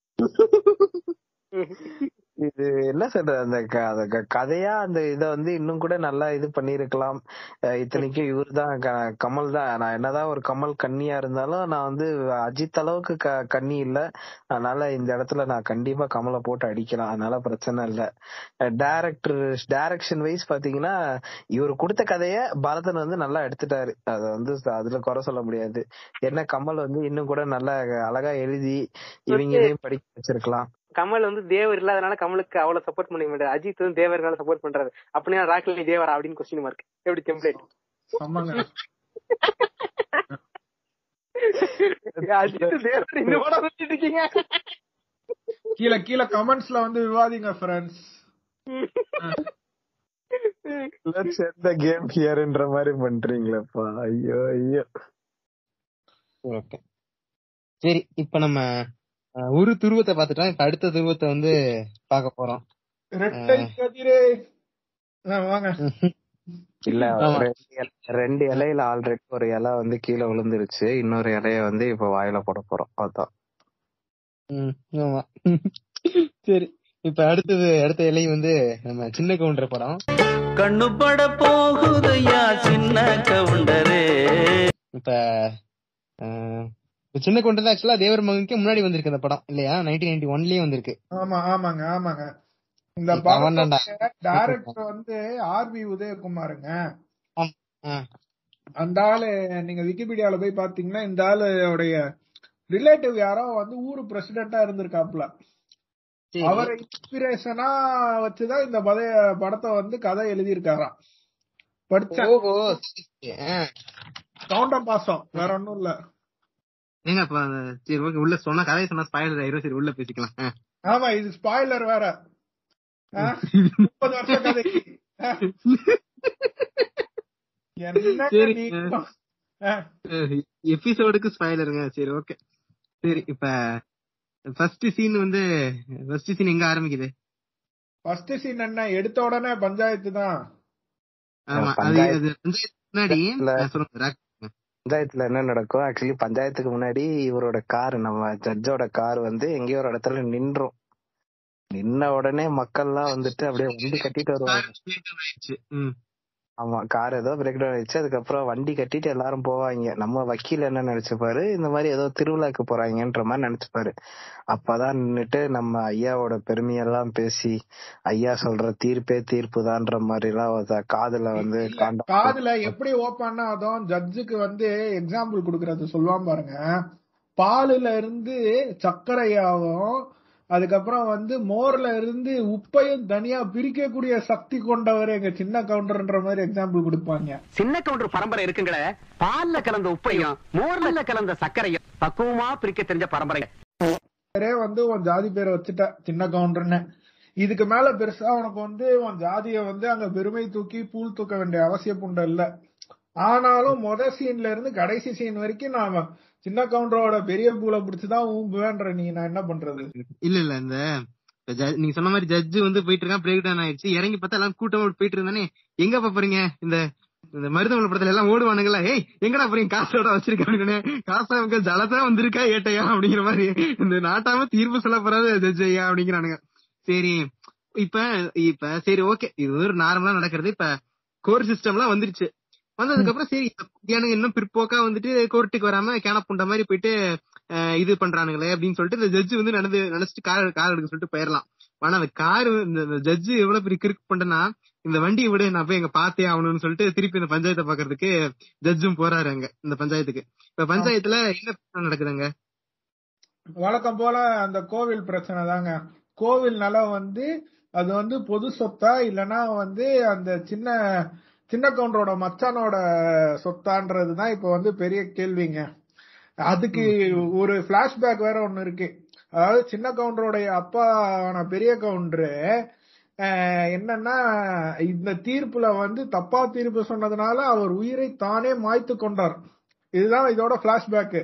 இது என்ன சொல்றது அந்த க- அந்த க- கதையா அந்த இத வந்து இன்னும் கூட நல்லா இது பண்ணிருக்கலாம் இத்தனைக்கும் இவர் தான் கமல் தான் நான் என்னதான் ஒரு கமல் கன்னியா இருந்தாலும் நான் வந்து அஜித் அளவுக்கு க கன்னி இல்ல அதனால இந்த இடத்துல நான் கண்டிப்பா கமலை போட்டு அடிக்கலாம் அதனால பிரச்சனை இல்ல டைரக்டர் டைரக்ஷன் வைஸ் பாத்தீங்கன்னா இவர் கொடுத்த கதைய பரதன் வந்து நல்லா எடுத்துட்டாரு அத வந்து அதுல குறை சொல்ல முடியாது என்ன கமல் வந்து இன்னும் கூட நல்லா அழகா எழுதி இவங்களையும் படிக்க வச்சிருக்கலாம் கமல் வந்து தேவர் இல்லாதனால கமலுக்கு அவ்வளவு சப்போர்ட் பண்ண மாட்டாரு அஜித் வந்து தேவர்னால சப்போர்ட் பண்றாரு அப்படின்னா ராக்லி தேவரா அப்படின்னு கொஸ்டின் மார்க் எப்படி டெம்ப்ளேட் ஆமாங்க அஜித் தேவர் இந்த படம் வச்சுட்டு இருக்கீங்க கீழே கீழே கமெண்ட்ஸ்ல வந்து விவாதிங்க friends Let's end the game hereன்ற மாதிரி பண்றீங்களேப்பா ஐயோ ஐயோ ஓகே சரி இப்ப நம்ம அஹ், ஒரு துருவத்தை பார்த்துட்டோம் இப்ப அடுத்த துருவத்தை வந்து பார்க்க போறோம் ரெட்டை கதிரே ஆ, வாங்க இல்ல ஆமா. ரெண்டு இலை- ரெண்டு இலையில ஆல்ரெடி ஒரு இலை வந்து கீழே விழுந்துருச்சு இன்னொரு இலைய வந்து இப்ப வாயில போட போறோம் அதான் ம், ஆமா சரி இப்ப அடுத்தது அடுத்த இலை வந்து நம்ம சின்ன கவுண்டர் படம் கண்ணு பட போகுதையா சின்ன கவுண்டரே இப்ப அஹ், இப்ப சின்ன கவுண்டர் தான் ஆக்சுவலா தேவர் மகனுக்கு முன்னாடி வந்திருக்கு அந்த படம் இல்லையா நைன்டீன் நைன்டி ஒன்லயே வந்திருக்கு ஆமா ஆமாங்க ஆமாங்க இந்த இப்ப அவன்தான்டா. படத்தோட டைரக்டர் வந்து ஆர்பி உதயகுமாருங்க ஆ, அந்த ஆளு நீங்க விக்கிபீடியால போய் பாத்தீங்கன்னா இந்த ஆளுடைய ரிலேட்டிவ் யாரோ வந்து ஊரு பிரசிடென்டா இருந்திருக்காப்ல சரி. அவரை இன்ஸ்பிரேஷனா வச்சுதான் இந்த பதைய படத்தை வந்து கதை எழுதியிருக்காராம் படிச்சேன் ஓஹோ சரி, சரி. ஆ. கவுண்டம் பாசம் வேற ஒண்ணும் இல்ல ஏங்க அப்ப அந்த- சரி ஓகே உள்ள சொன்னா கதையை சொன்னா ஸ்பாயிலர் ஆயிரும் சரி உள்ள பேசிக்கலாம் ஆ. ஆமா இது ஸ்பாய்லர் வேற ஆ? முப்பது வருஷ கதைக்கு ஆ? என்னங்க சரி. நீ- ஆ, எபிசோடுக்கு ஸ்பாயிலருங்க சரி ஓகே சரி இப்ப ஃபர்ஸ்ட் சீன் வந்து ஃபர்ஸ்ட் சீன் எங்க ஆரம்பிக்குது ஃபர்ஸ்ட் சீன் என்ன எடுத்த உடனே பஞ்சாயத்து தான் ஆமா அது பஞ்சாயத்து. அது பஞ்சாயத்து முன்னாடி இல்ல. ஆ, சொல்லுங்க ராக். பஞ்சாயத்துல என்ன நடக்கும் ஆக்சுவலி பஞ்சாயத்துக்கு முன்னாடி இவரோட கார் நம்ம ஜட்ஜோட கார் வந்து எங்கேயோ ஒரு இடத்துல நின்றும் நின்ன உடனே மக்கள்லாம் வந்துட்டு அப்படியே வண்டி கட்டிட்டு வருவாங்க ஆயிடுச்சு. ம். ஆமா கார் ஏதோ பிரேக் டவுன் ஆயிடுச்சு அதுக்கப்புறம் வண்டி கட்டிட்டு எல்லாரும் போவாங்க நம்ம வக்கீல் என்ன நினைச்சுப்பாரு இந்த மாதிரி ஏதோ திருவிழாக்கு போறாங்கன்ற மாதிரி நினைச்சுப்பாரு அப்பதான் நின்னுட்டு நம்ம ஐயாவோட பெருமையெல்லாம் பேசி ஐயா சொல்ற தீர்ப்பே தீர்ப்புதான்ற மாதிரி எல்லாம் ஒரு காதுல வந்து இல்ல, காண்டம் காதுல எப்படி ஓப்பன் அதுவும் ஜட்ஜுக்கு வந்து எக்ஸாம்பிள் கொடுக்கறது சொல்லுவான் பாருங்க பாலுல இருந்து சர்க்கரையாவும் அதுக்கப்புறம் வந்து மோர்ல இருந்து உப்பையும் தனியா பிரிக்கக்கூடிய சக்தி கொண்டவர் எங்க சின்ன கவுண்டர்ன்ற மாதிரி எக்ஸாம்பிள் கொடுப்பாங்க சின்ன கவுண்டர் பரம்பரை இருக்குங்களே பால்ல கலந்த உப்பையும் மோர்ல கலந்த சர்க்கரையும் பக்குவமா பிரிக்க தெரிஞ்ச பரம்பரை பேரே வந்து உன் ஜாதி பேரை வச்சுட்ட சின்ன கவுண்டர்னு இதுக்கு மேல பெருசா உனக்கு வந்து உன் ஜாதிய வந்து அங்க பெருமை தூக்கி பூல் தூக்க வேண்டிய அவசியம் உண்டு இல்ல ஆனாலும் முத சீன்ல இருந்து கடைசி சீன் வரைக்கும் நான் சின்ன கவுண்டரோட பெரிய பூலை பிடிச்சுதான் ஊம்புவேன்ற நீ நான் என்ன பண்றது இல்ல இல்ல இந்த இப்ப judge- நீங்க சொன்ன மாதிரி ஜட்ஜ் வந்து போயிட்டு இருக்கான் பிரேக் டவுன் ஆயிடுச்சு இறங்கி பார்த்தா எல்லாம் கூட்டமா போயிட்டு இருந்தானே எங்க பாப்பறீங்க இந்த இந்த மருதமலை படத்துல எல்லாம் ஓடுவானுங்களா ஏய் எங்கடா போறீங்க காசோட வச்சிருக்கானுங்கன்னு காசா அவங்க ஜலதா வந்திருக்கா ஏட்டையா அப்படிங்கிற மாதிரி இந்த நாட்டாம தீர்ப்பு சொல்ல போறாது ஜட்ஜ் ஐயா அப்படிங்கிறானுங்க சரி இப்ப இப்ப சரி ஓகே இது ஒரு நார்மலா நடக்கிறது இப்ப கோர் சிஸ்டம்லாம் வந்துருச்சு வந்ததுக்கு அப்புறம் சரி மத்தியானம் இன்னும் பிற்போக்கா வந்துட்டு கோர்ட்டுக்கு வராம கேன புண்ட மாதிரி போயிட்டு அஹ், இது பண்றானுங்களே அப்படின்னு சொல்லிட்டு இந்த ஜட்ஜ் வந்து நடந்து நினைச்சிட்டு கார் கார் எடுக்க சொல்லிட்டு போயிடலாம் ஆனா அந்த கார் இந்த ஜட்ஜ் எவ்வளவு பெரிய கிறுக்கு பண்ணனா இந்த வண்டியை விட நான் போய் எங்க பாத்தே ஆகணும்னு சொல்லிட்டு திருப்பி இந்த பஞ்சாயத்தை பாக்குறதுக்கு ஜட்ஜும் போறாரு அங்க இந்த பஞ்சாயத்துக்கு இப்ப பஞ்சாயத்துல என்ன பிரச்சனை நடக்குதுங்க வழக்கம் போல அந்த கோவில் பிரச்சனை தாங்க கோவில் நிலம் வந்து அது வந்து பொது சொத்தா இல்லனா வந்து அந்த சின்ன சின்ன கவுண்டரோட மச்சானோட சொத்தான்றது தான் இப்ப வந்து பெரிய கேள்விங்க அதுக்கு ஒரு பிளாஷ்பேக் வேற ஒண்ணு இருக்கு அதாவது சின்ன கவுண்டருடைய அப்பாவான பெரிய கவுண்டரு அஹ், என்னன்னா இந்த தீர்ப்புல வந்து தப்பா தீர்ப்பு சொன்னதுனால அவர் உயிரை தானே மாய்த்து கொண்டார் இதுதான் இதோட பிளாஷ்பேக்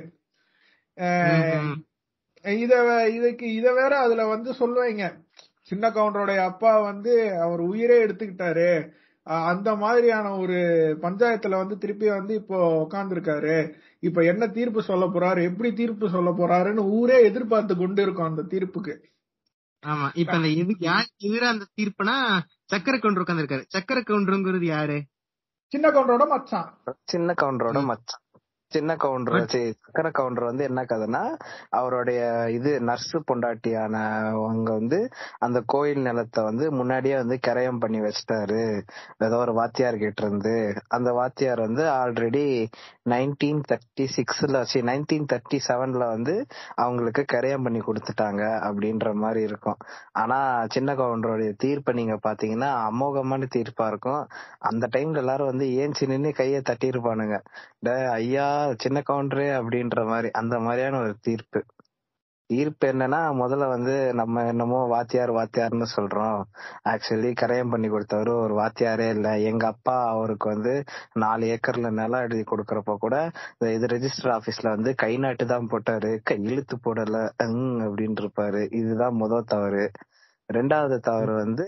இத வே- இதுக்கு இத வேற அதுல வந்து சொல்லுவாங்க சின்ன கவுண்டருடைய அப்பா வந்து அவர் உயிரே எடுத்துக்கிட்டாரு அஹ் அந்த மாதிரியான ஒரு பஞ்சாயத்துல வந்து திருப்பி வந்து இப்போ உட்கார்ந்துருக்காரு இப்ப என்ன தீர்ப்பு சொல்ல போறாரு எப்படி தீர்ப்பு சொல்ல போறாருன்னு ஊரே எதிர்பார்த்து கொண்டு இருக்கும் அந்த தீர்ப்புக்கு ஆமா இப்ப அந்த எது யார் எதிரா அந்த தீர்ப்புனா சக்கரை கவுண்டர் உட்காந்துருக்காரு சக்கரை கவுண்டருங்கிறது யாரு சின்ன கவுண்டரோட மச்சான் சின்ன கவுண்டரோட மச்சான் சின்ன கவுண்டர் சரி சக்கர கவுண்டர் வந்து என்ன கதைன்னா அவருடைய இது நர்ஸ் பொண்டாட்டியான அவங்க வந்து அந்த கோயில் நிலத்தை வந்து முன்னாடியே வந்து கரையம் பண்ணி வச்சிட்டாரு ஏதோ ஒரு வாத்தியார் கிட்ட இருந்து அந்த வாத்தியார் வந்து ஆல்ரெடி நைன்டீன் தேர்ட்டி சிக்ஸ்ல சி நைன்டீன் தேர்ட்டி செவன்ல வந்து அவங்களுக்கு கரையம் பண்ணி கொடுத்துட்டாங்க அப்படின்ற மாதிரி இருக்கும் ஆனா சின்ன கவுண்டருடைய தீர்ப்பை நீங்க பாத்தீங்கன்னா அமோகமான தீர்ப்பா இருக்கும் அந்த டைம்ல எல்லாரும் வந்து ஏஞ்சி நின்னு கையை தட்டியிருப்பானுங்க டே ஐயா சின்ன கவுண்டரே அப்படின்ற மாதிரி அந்த மாதிரியான ஒரு தீர்ப்பு தீர்ப்பு என்னன்னா முதல்ல வந்து நம்ம என்னமோ வாத்தியார் வாத்தியார்னு சொல்றோம் ஆக்சுவலி கரையம் பண்ணி கொடுத்தவரு ஒரு வாத்தியாரே இல்ல எங்க அப்பா அவருக்கு வந்து நாலு ஏக்கர்ல நிலம் எழுதி கொடுக்கறப்ப கூட இந்த இது ரெஜிஸ்டர் ஆபீஸ்ல வந்து கை நாட்டு தான் போட்டாரு கையெழுத்து போடல ம் அப்படின்னு இருப்பாரு இதுதான் முதல் தவறு ரெண்டாவது தவறு வந்து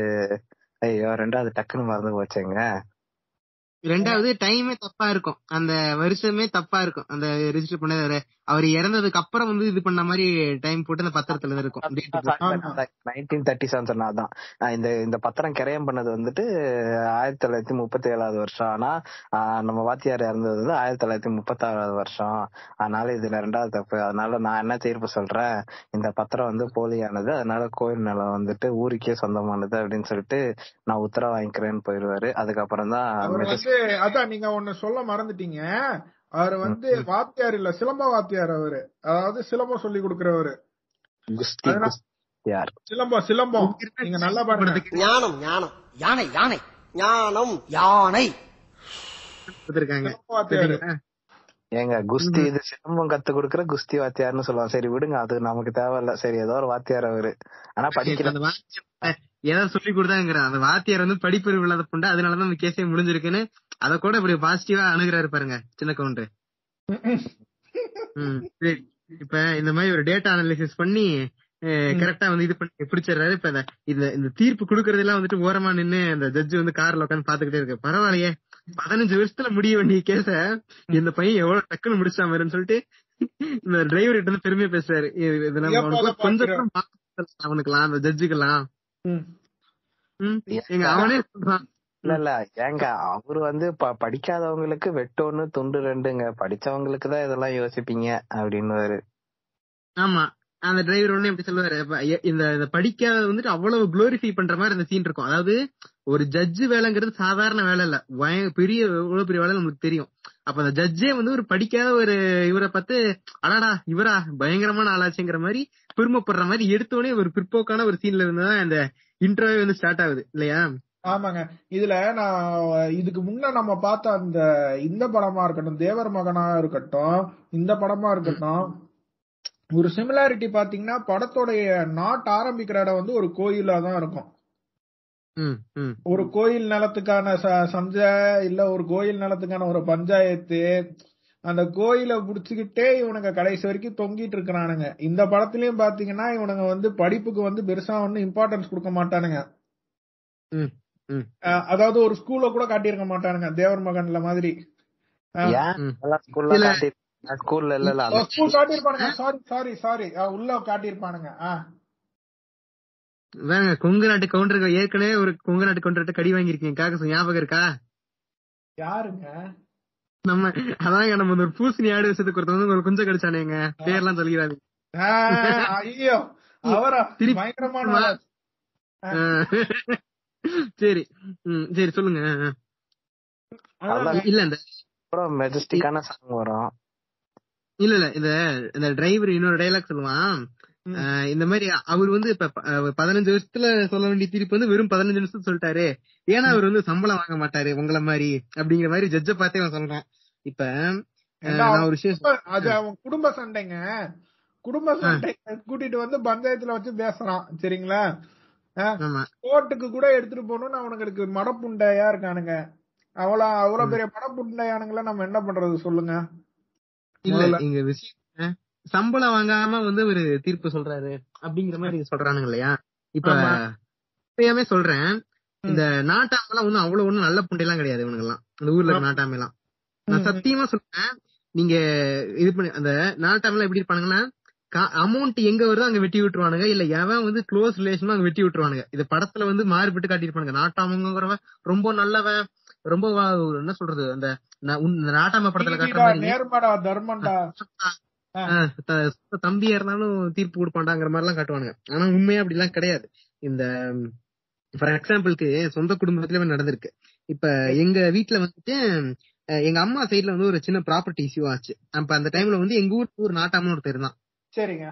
ஐயோ ரெண்டாவது டக்குன்னு மறந்து போச்சேங்க ரெண்டாவது டைமே தப்பா இருக்கும் அந்த வருஷமே தப்பா இருக்கும் அந்த ரெஜிஸ்டர் பண்ணது அவரு- அவர் இறந்ததுக்கு அப்புறம் வந்து இது பண்ண மாதிரி டைம் போட்டு அந்த பத்திரத்துல இருக்கும் date போட்டு. நைன்டீன் தேர்ட்டி செவன் சொன்னாதான் ஆஹ் இந்த இந்த பத்திரம் கிரயம் பண்ணது வந்துட்டு ஆயிரத்தி தொள்ளாயிரத்தி முப்பத்தி ஏழாவது வருஷம் ஆனா ஆஹ் நம்ம வாத்தியார் இறந்தது வந்து ஆயிரத்தி தொள்ளாயிரத்தி முப்பத்தி ஆறாவது வருஷம் அதனால இதுல ரெண்டாவது தப்பு அதனால நான் என்ன தீர்ப்பு சொல்றேன் இந்த பத்திரம் வந்து போலியானது அதனால கோயில் நிலம் வந்துட்டு ஊருக்கே சொந்தமானது அப்படின்னு சொல்லிட்டு நான் உத்தரவு வாங்கிக்கிறேன்னு போயிருவாரு அதுக்கப்புறம் தான் அவர் வந்து அதான் நீங்க ஒண்ணு சொல்ல மறந்துட்டீங்க அவர் வந்து வாத்தியார் இல்ல சிலம்ப வாத்தியார் அவரு அதாவது சிலம்பம் சொல்லி கொடுக்கறவரு குஸ்தி அதனால- குஸ்தியார் சிலம்பம் சிலம்பம் நீங்க நல்லா பாருங்க ஞானம் ஞானம் யானை யானை ஞானம் யானை கொடுத்திருக்காங்க சிலம்ப வாத்தியார் சரிங்களா? ஏங்க குஸ்தி இது சிலம்பம் கத்து கொடுக்கற குஸ்தி வாத்தியார்னு சொல்லுவாங்க சரி விடுங்க அது நமக்கு தேவையில்ல சரி ஏதோ ஒரு வாத்தியார் அவரு ஆனா படிக்கல அந்த வாத்தியார் ஏதாவது சொல்லி கொடுத்தாங்கிற அந்த வாத்தியார் வந்து படிப்பறிவு இல்லாத புண்டை அதனாலதான் அந்த கேஸே முடிஞ்சிருக்குன்னு அத கூட இப்படி பாசிட்டிவா அணுகுறாரு பாருங்க சின்ன கவுண்டர் ம், சரி இப்ப இந்த மாதிரி ஒரு டேட்டா அனாலிசிஸ் பண்ணி கரெக்டா வந்து இது பண்ணி பிடிச்சிடுறாரு இப்ப இந்த- இந்த இந்த தீர்ப்பு குடுக்கறதெல்லாம் வந்துட்டு ஓரமா நின்னு அந்த ஜட்ஜ் வந்து கார்ல உட்காந்து பாத்துக்கிட்டே இருக்கு பரவாயில்லையே பதினஞ்சு வருஷத்துல முடிய வேண்டிய கேஸ இந்த பையன் எவ்வளவு டக்குன்னு முடிச்சா மாதிரின்னு சொல்லிட்டு இந்த டிரைவர் கிட்ட வந்து பெருமையா பேசுறாரு இது- இது நம்ம ஏப்பா அவனுக்கு அதை கொஞ்சம் பாக்குற? கூட மாத்தம் அவனுக்குலாம் அந்த ஜட்ஜுக்கெல்லாம் ம். ம், எங்க அவனே சொல்றான் இல்ல இல்ல ஏங்க அவரு வந்து ப- படிக்காதவங்களுக்கு வெட்டொன்னு துண்டு ரெண்டுங்க படிச்சவங்களுக்கு தான் இதெல்லாம் யோசிப்பீங்க அப்படின்னு ஆமா அந்த டிரைவர் ஒண்ணு எப்படி சொல்லுவாரு அப்ப எ- இந்த இந்த படிக்காத வந்துட்டு அவ்வளவு குளோரிஃபை பண்ற மாதிரி அந்த சீன் இருக்கும் அதாவது ஒரு ஜட்ஜு வேலைங்கிறது சாதாரண வேலை இல்ல பய- பெரிய எவ்வளவு பெரிய வேலை நமக்கு தெரியும் அப்ப அந்த ஜட்ஜே வந்து ஒரு படிக்காத ஒரு இவரை பார்த்து அடாடா இவரா பயங்கரமான ஆளாச்சுங்கிற மாதிரி பெருமைப்படுற மாதிரி எடுத்தோடனே ஒரு பிற்போக்கான ஒரு சீன்ல இருந்துதான் அந்த இன்டர்வியூ வந்து ஸ்டார்ட் ஆகுது இல்லையா ஆமாங்க இதுல நான் இதுக்கு முன்ன நம்ம பார்த்த அந்த இந்த படமா இருக்கட்டும் தேவர் மகனா இருக்கட்டும் இந்த படமா இருக்கட்டும் ஒரு சிமிலாரிட்டி பாத்தீங்கன்னா படத்தோடைய நாட் ஆரம்பிக்கிற இடம் வந்து ஒரு கோயிலா தான் இருக்கும் ம் ம் ஒரு கோயில் நிலத்துக்கான ச- சஞ்சை இல்ல ஒரு கோயில் நிலத்துக்கான ஒரு பஞ்சாயத்து அந்த கோயிலை புடிச்சுக்கிட்டே இவனுங்க கடைசி வரைக்கும் தொங்கிட்டு இருக்கிறானுங்க இந்த படத்துலயும் பாத்தீங்கன்னா இவனுங்க வந்து படிப்புக்கு வந்து பெருசா ஒன்னும் இம்பார்ட்டன்ஸ் கொடுக்க மாட்டானுங்க ம், ம். அஹ் அதாவது ஒரு ஸ்கூல்ல கூட காட்டியிருக்க மாட்டானுங்க தேவர் மகன்ல மாதிரி ஏன் ம். ஸ்கூல்ல இல்ல. காட்டி ஸ்கூல்ல இல்ல இல்ல அந்த- ஸ்கூல் காட்டியிருப்பானுங்க சாரி சாரி சாரி உள்ள காட்டியிருப்பானுங்க ஆஹ் வேங்க கொங்கு நாட்டு கவுண்டருக்கு ஏற்கனவே ஒரு கொங்கு நாட்டு கவுண்டர்கிட்ட கடி வாங்கியிருக்கீங்க காக்க ஞாபகம் இருக்கா யாருங்க நம்ம அதாங்க நம்ம இந்த ஒரு பூசணி ஆடு விஷயத்துக்கு ஒருத்தர் வந்து ஒரு குஞ்சம் கடிச்சானேங்க பேர்லாம் சொல்லிக்கிறாரு ஆஹ், ஐயோ அவரா திருப்பி பயங்கரமான ஆளு. சரி ம், சரி சொல்லுங்க ஆ, ஆ. அதான் இல்ல இந்த அப்புறம் மெஜஸ்டிக்கான சாங் வரும் இல்ல இல்ல இந்த இந்த டிரைவர் இன்னொரு டைலாக் சொல்லுவான் ம். அஹ் இந்த மாதிரி அவர் வந்து இப்ப ப- அஹ் பதினஞ்சு வருஷத்துல சொல்ல வேண்டிய தீர்ப்பு வந்து வெறும் பதினஞ்சு நிமிஷம் சொல்லிட்டாரு ஏன்னா அவர் வந்து சம்பளம் வாங்க மாட்டாரு உங்கள மாதிரி அப்படிங்கிற மாதிரி ஜட்ஜ பார்த்தே அவன் சொல்றான் இப்ப அஹ், ஏண்டா, நான் ஒரு விஷயம் குடும்ப- அது அவன் குடும்ப சண்டைங்க குடும்ப சண்டை கூட்டிட்டு வந்து பஞ்சாயத்துல வச்சு பேசுறான் சரிங்களா ஆமா கோர்ட்டுக்கு கூட எடுத்துட்டு போகணும்னு அவனுங்களுக்கு மடப்புண்டையா இருக்கானுங்க அவ்வளவு அவ்வளவு பெரிய மடப்புண்டையானுங்கள நம்ம என்ன பண்றது சொல்லுங்க இல்ல முதல்ல. இங்க விஷயம் என்ன? சம்பளம் வாங்காம வந்து ஒரு தீர்ப்பு சொல்றாரு அப்படிங்கிற மாதிரி சொல்றானுங்க இல்லையா இப்ப ஆமா. உண்மையாவே சொல்றேன் இந்த நாட்டாமெல்லாம் ஒண்ணும் அவ்வளவு ஒண்ணும் நல்ல புண்டையெல்லாம் கிடையாது இவனுங்க எல்லாம் இந்த ஊர்ல இருக்க நாட்டாமெல்லாம் நான் ம், ம். சத்தியமா சொல்றேன் நீங்க இது பண்ணி அந்த நாட்டாமெல்லாம் எப்படி இருப்பானுங்கன்னா அமௌண்ட் எங்க வருதோ அங்க வெட்டி விட்டுருவானுங்க இல்ல எவன் வந்து க்ளோஸ் ரிலேஷனோ அங்க வெட்டி விட்டுருவானுங்க இது படத்துல வந்து மாறுபட்டு காட்டியிருப்பானுங்க நாட்டாமங்கிறவன் ரொம்ப நல்லவன் ரொம்ப வா- என்ன சொல்றது அந்த ந- உன்- இந்த நாட்டாம படத்துல காட்டுற நீதிடா, மாதிரி நேர்மடா தர்மண்டா ஆஹ் த- சொந்த தம்பியா இருந்தாலும் தீர்ப்பு கொடுப்பாண்டாங்கிற மாதிரி எல்லாம் காட்டுவானுங்க ஆனா உண்மையா அப்படி எல்லாம் கிடையாது இந்த ஃபார் எக்ஸாம்பிளுக்கு சொந்த குடும்பத்துல நடந்திருக்கு இப்ப எங்க வீட்ல வந்துட்டு அஹ், எங்க அம்மா சைடுல வந்து ஒரு சின்ன ப்ராப்பர்ட்டி இஷ்யூ ஆச்சு அப்ப அந்த டைம்ல வந்து எங்க ஊருக்கு ஒரு நாட்டாமன்னு ஒருத்தர் இருந்தான் சரிங்க